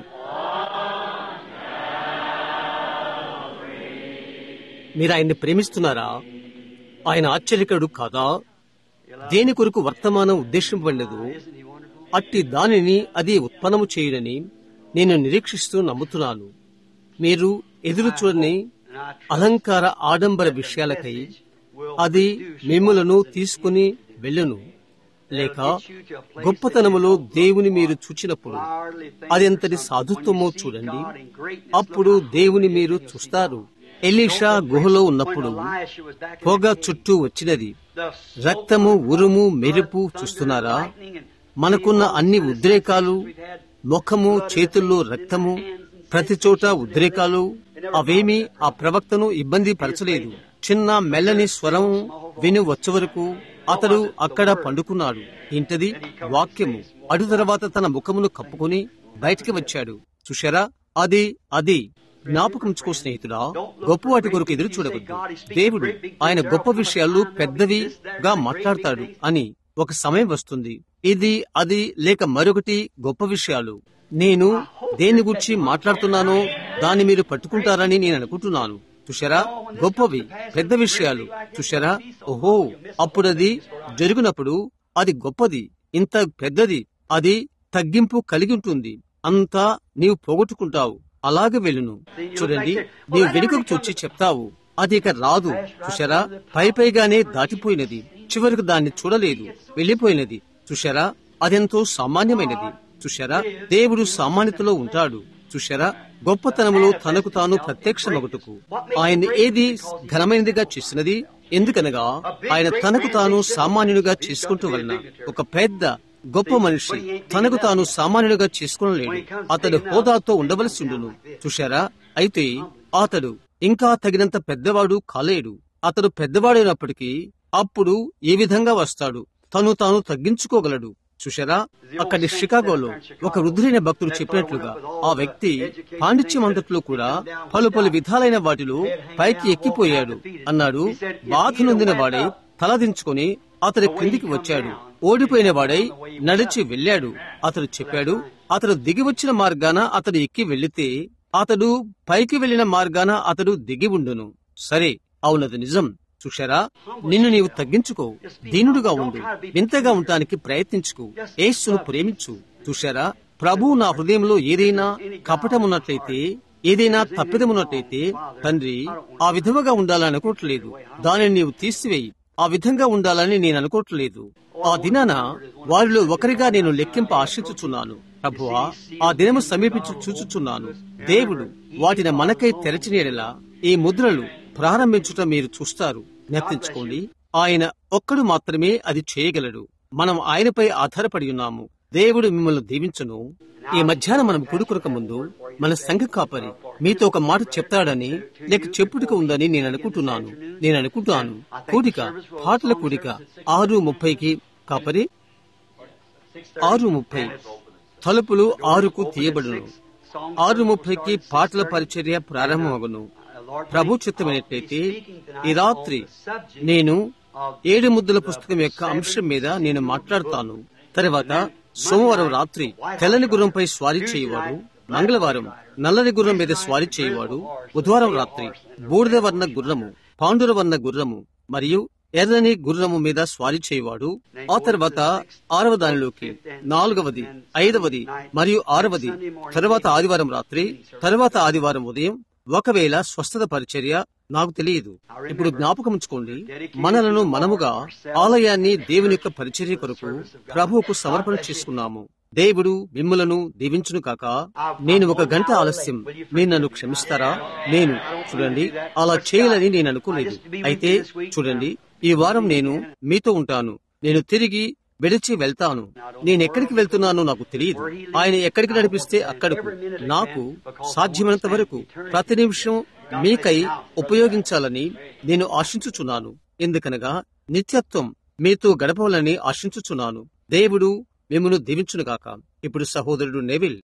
మీరు ఆయన్ని ప్రేమిస్తున్నారా ఆయన ఆశ్చర్యకరుడు కాదా దేని కొరకు వర్తమానం ఉద్దేశింపబడినదు అట్టి దానిని అది ఉత్పన్నము చేయుడని నేను నిరీక్షిస్తూ నమ్ముతున్నాను మీరు ఎదురు చూడని అలంకార ఆడంబర విషయాలకై అది మిమ్ములను తీసుకుని వెళ్ళును లేక గొప్పతనములో దేవుని మీరు చూచినప్పుడు అది ఎంతటి సాధుత్వమో చూడండి అప్పుడు దేవుని మీరు చూస్తారు ఎలీషా గుహలో ఉన్నప్పుడు పొగ చుట్టూ వచ్చినది రక్తము ఉరుము మెరుపు చూస్తున్నారా మనకున్న అన్ని ఉద్రేకాలు ముఖము చేతుల్లో రక్తము ప్రతి చోట ఉద్రేకాలు అవేమీ ఆ ప్రవక్తను ఇబ్బంది పరచలేదు చిన్న మెల్లని స్వరం విని వచ్చే వరకు అతడు అక్కడ పండుకున్నాడు ఇంటది వాక్యము అడు తర్వాత తన ముఖమును కప్పుకొని బయటికి వచ్చాడు చూశారా అది అది జ్ఞాపకంచుకో స్నేహితుడా గొప్ప వాటి కొరకు ఎదురు చూడవద్దు దేవుడు ఆయన గొప్ప విషయాలు పెద్దవిగా మాట్లాడతాడు అని ఒక సమయం వస్తుంది ఇది అది లేక మరొకటి గొప్ప విషయాలు నేను దేని గురించి మాట్లాడుతున్నానో దాన్ని మీరు పట్టుకుంటారని నేను అనుకుంటున్నాను చూశారా గొప్పవి పెద్ద విషయాలు చూశారా ఓహో అప్పుడది జరిగినప్పుడు అది గొప్పది ఇంత పెద్దది అది తగ్గింపు కలిగి ఉంటుంది అంతా నీవు పోగొట్టుకుంటావు అలాగే వెళ్ళును చూడండి నీవు వెనుకకు చూచి చెప్తావు అది ఇక రాదు చూశారా పై పైగానే దాటిపోయినది చివరికి దాన్ని చూడలేదు వెళ్లిపోయినది చూశారా అదెంతో సామాన్యమైనది చూశారా దేవుడు సామాన్యతలో ఉంటాడు చూశారా గొప్పతనములో తనకు తాను ప్రత్యక్షమగుటకు ఆయన ఏది ఘనమైనదిగా చేసినది ఎందుకనగా ఆయన తనకు తాను సామాన్యునిగా చేసుకుంటూ వలన ఒక పెద్ద గొప్ప మనిషి తనకు తాను సామాన్యుడిగా చేసుకోలేడు అతడు హోదాతో ఉండవలసి ఉండును చూశారా అయితే అతడు ఇంకా తగినంత పెద్దవాడు కాలేడు అతడు పెద్దవాడైనప్పటికీ అప్పుడు ఏ విధంగా వస్తాడు తను తాను తగ్గించుకోగలడు చూశారా అక్కడి షికాగోలో ఒక వృద్ధులైన భక్తుడు చెప్పినట్లుగా ఆ వ్యక్తి పాండిత్యం అంతట్లో కూడా పలు పలు విధాలైన వాటిలో పైకి ఎక్కిపోయాడు అన్నాడు బాధ నొందిన వాడై తలదించుకొని అతడి క్రిందికి వచ్చాడు ఓడిపోయిన వాడై నడిచి వెళ్ళాడు అతడు చెప్పాడు అతడు దిగి వచ్చిన మార్గాన అతడు ఎక్కి వెళ్లితే అతడు పైకి వెళ్లిన మార్గాన అతడు దిగి ఉండును సరే అవునది నిజం చూశారా నిన్ను నీవు తగ్గించుకో దీనుడుగా ఉండు వింతగా ఉండటానికి ప్రయత్నించుకో ఏసును ప్రేమించు చూశారా ప్రభు నా హృదయంలో ఏదైనా కపటమున్నట్లయితే ఏదైనా తప్పిదమున్నట్టయితే తండ్రి ఆ విధముగా ఉండాలని అనుకోవట్లేదు దానిని నీవు తీసివేయి ఆ విధంగా ఉండాలని నేను అనుకోవట్లేదు ఆ దినాన వారిలో ఒకరిగా నేను లెక్కింప ఆశించుచున్నాను ప్రభువా ఆ దినము సమీపించు చూచుచున్నాను దేవుడు వాటిని మనకై తెరచినేలా ఈ ముద్రలు ప్రారంభించుట మీరు చూస్తారు జ్ఞప్తించుకోండి ఆయన ఒక్కడు మాత్రమే అది చేయగలడు మనం ఆయనపై ఆధారపడి ఉన్నాము దేవుడు మిమ్మల్ని దీవించును ఈ మధ్యాహ్నం మనం కూడుకునక ముందు మన సంఘ కాపరి మీతో ఒక మాట చెప్తాడని లేక చెప్పుటిక ఉందని నేను అనుకుంటున్నాను నేను అనుకుంటాను కూడిక పాటల కూడిక ఆరు ముప్పైకి కాపరి ఆరు ముప్పై తలుపులు ఆరుకు తీయబడును ఆరు ముప్పైకి పాటల పరిచర్య ప్రారంభమగును ప్రభు చిత్తమైనట్లయితే ఈ రాత్రి నేను ఏడు ముద్దుల పుస్తకం యొక్క అంశం మీద నేను మాట్లాడతాను తర్వాత సోమవారం రాత్రి తెల్లని గుర్రంపై స్వారీ చేయవాడు మంగళవారం నల్లని గుర్రం మీద స్వారీ చేయవాడు బుధవారం రాత్రి బూడిద వర్ణ గుర్రము పాండుర వర్ణ గుర్రము మరియు ఎర్రని గుర్రము మీద స్వారీ చేయవాడు ఆ తర్వాత ఆరవ దానిలోకి నాలుగవది ఐదవది మరియు ఆరవది తరువాత ఆదివారం రాత్రి తరువాత ఆదివారం ఉదయం ఒకవేళ స్వస్థత పరిచర్య నాకు తెలియదు ఇప్పుడు జ్ఞాపకం ఉంచుకోండి మనలను మనముగా ఆలయాన్ని దేవుని యొక్క పరిచర్య కొరకు ప్రభువుకు సమర్పణ చేసుకున్నాము దేవుడు మిమ్ములను దీవించును కాక నేను ఒక గంట ఆలస్యం మీరు నన్ను క్షమిస్తారా నేను చూడండి అలా చేయాలని నేను అనుకోలేదు అయితే చూడండి ఈ వారం నేను మీతో ఉంటాను నేను తిరిగి విడిచి వెళ్తాను నేను ఎక్కడికి వెళ్తున్నానో నాకు తెలియదు ఆయన ఎక్కడికి నడిపిస్తే అక్కడకు నాకు సాధ్యమైనంత వరకు ప్రతి నిమిషం మీకై ఉపయోగించాలని నేను ఆశించుచున్నాను ఎందుకనగా నిత్యత్వం మీతో గడపవాలని ఆశించుచున్నాను దేవుడు మిమ్మను దీవించునుగాక ఇప్పుడు సహోదరుడు నెవిల్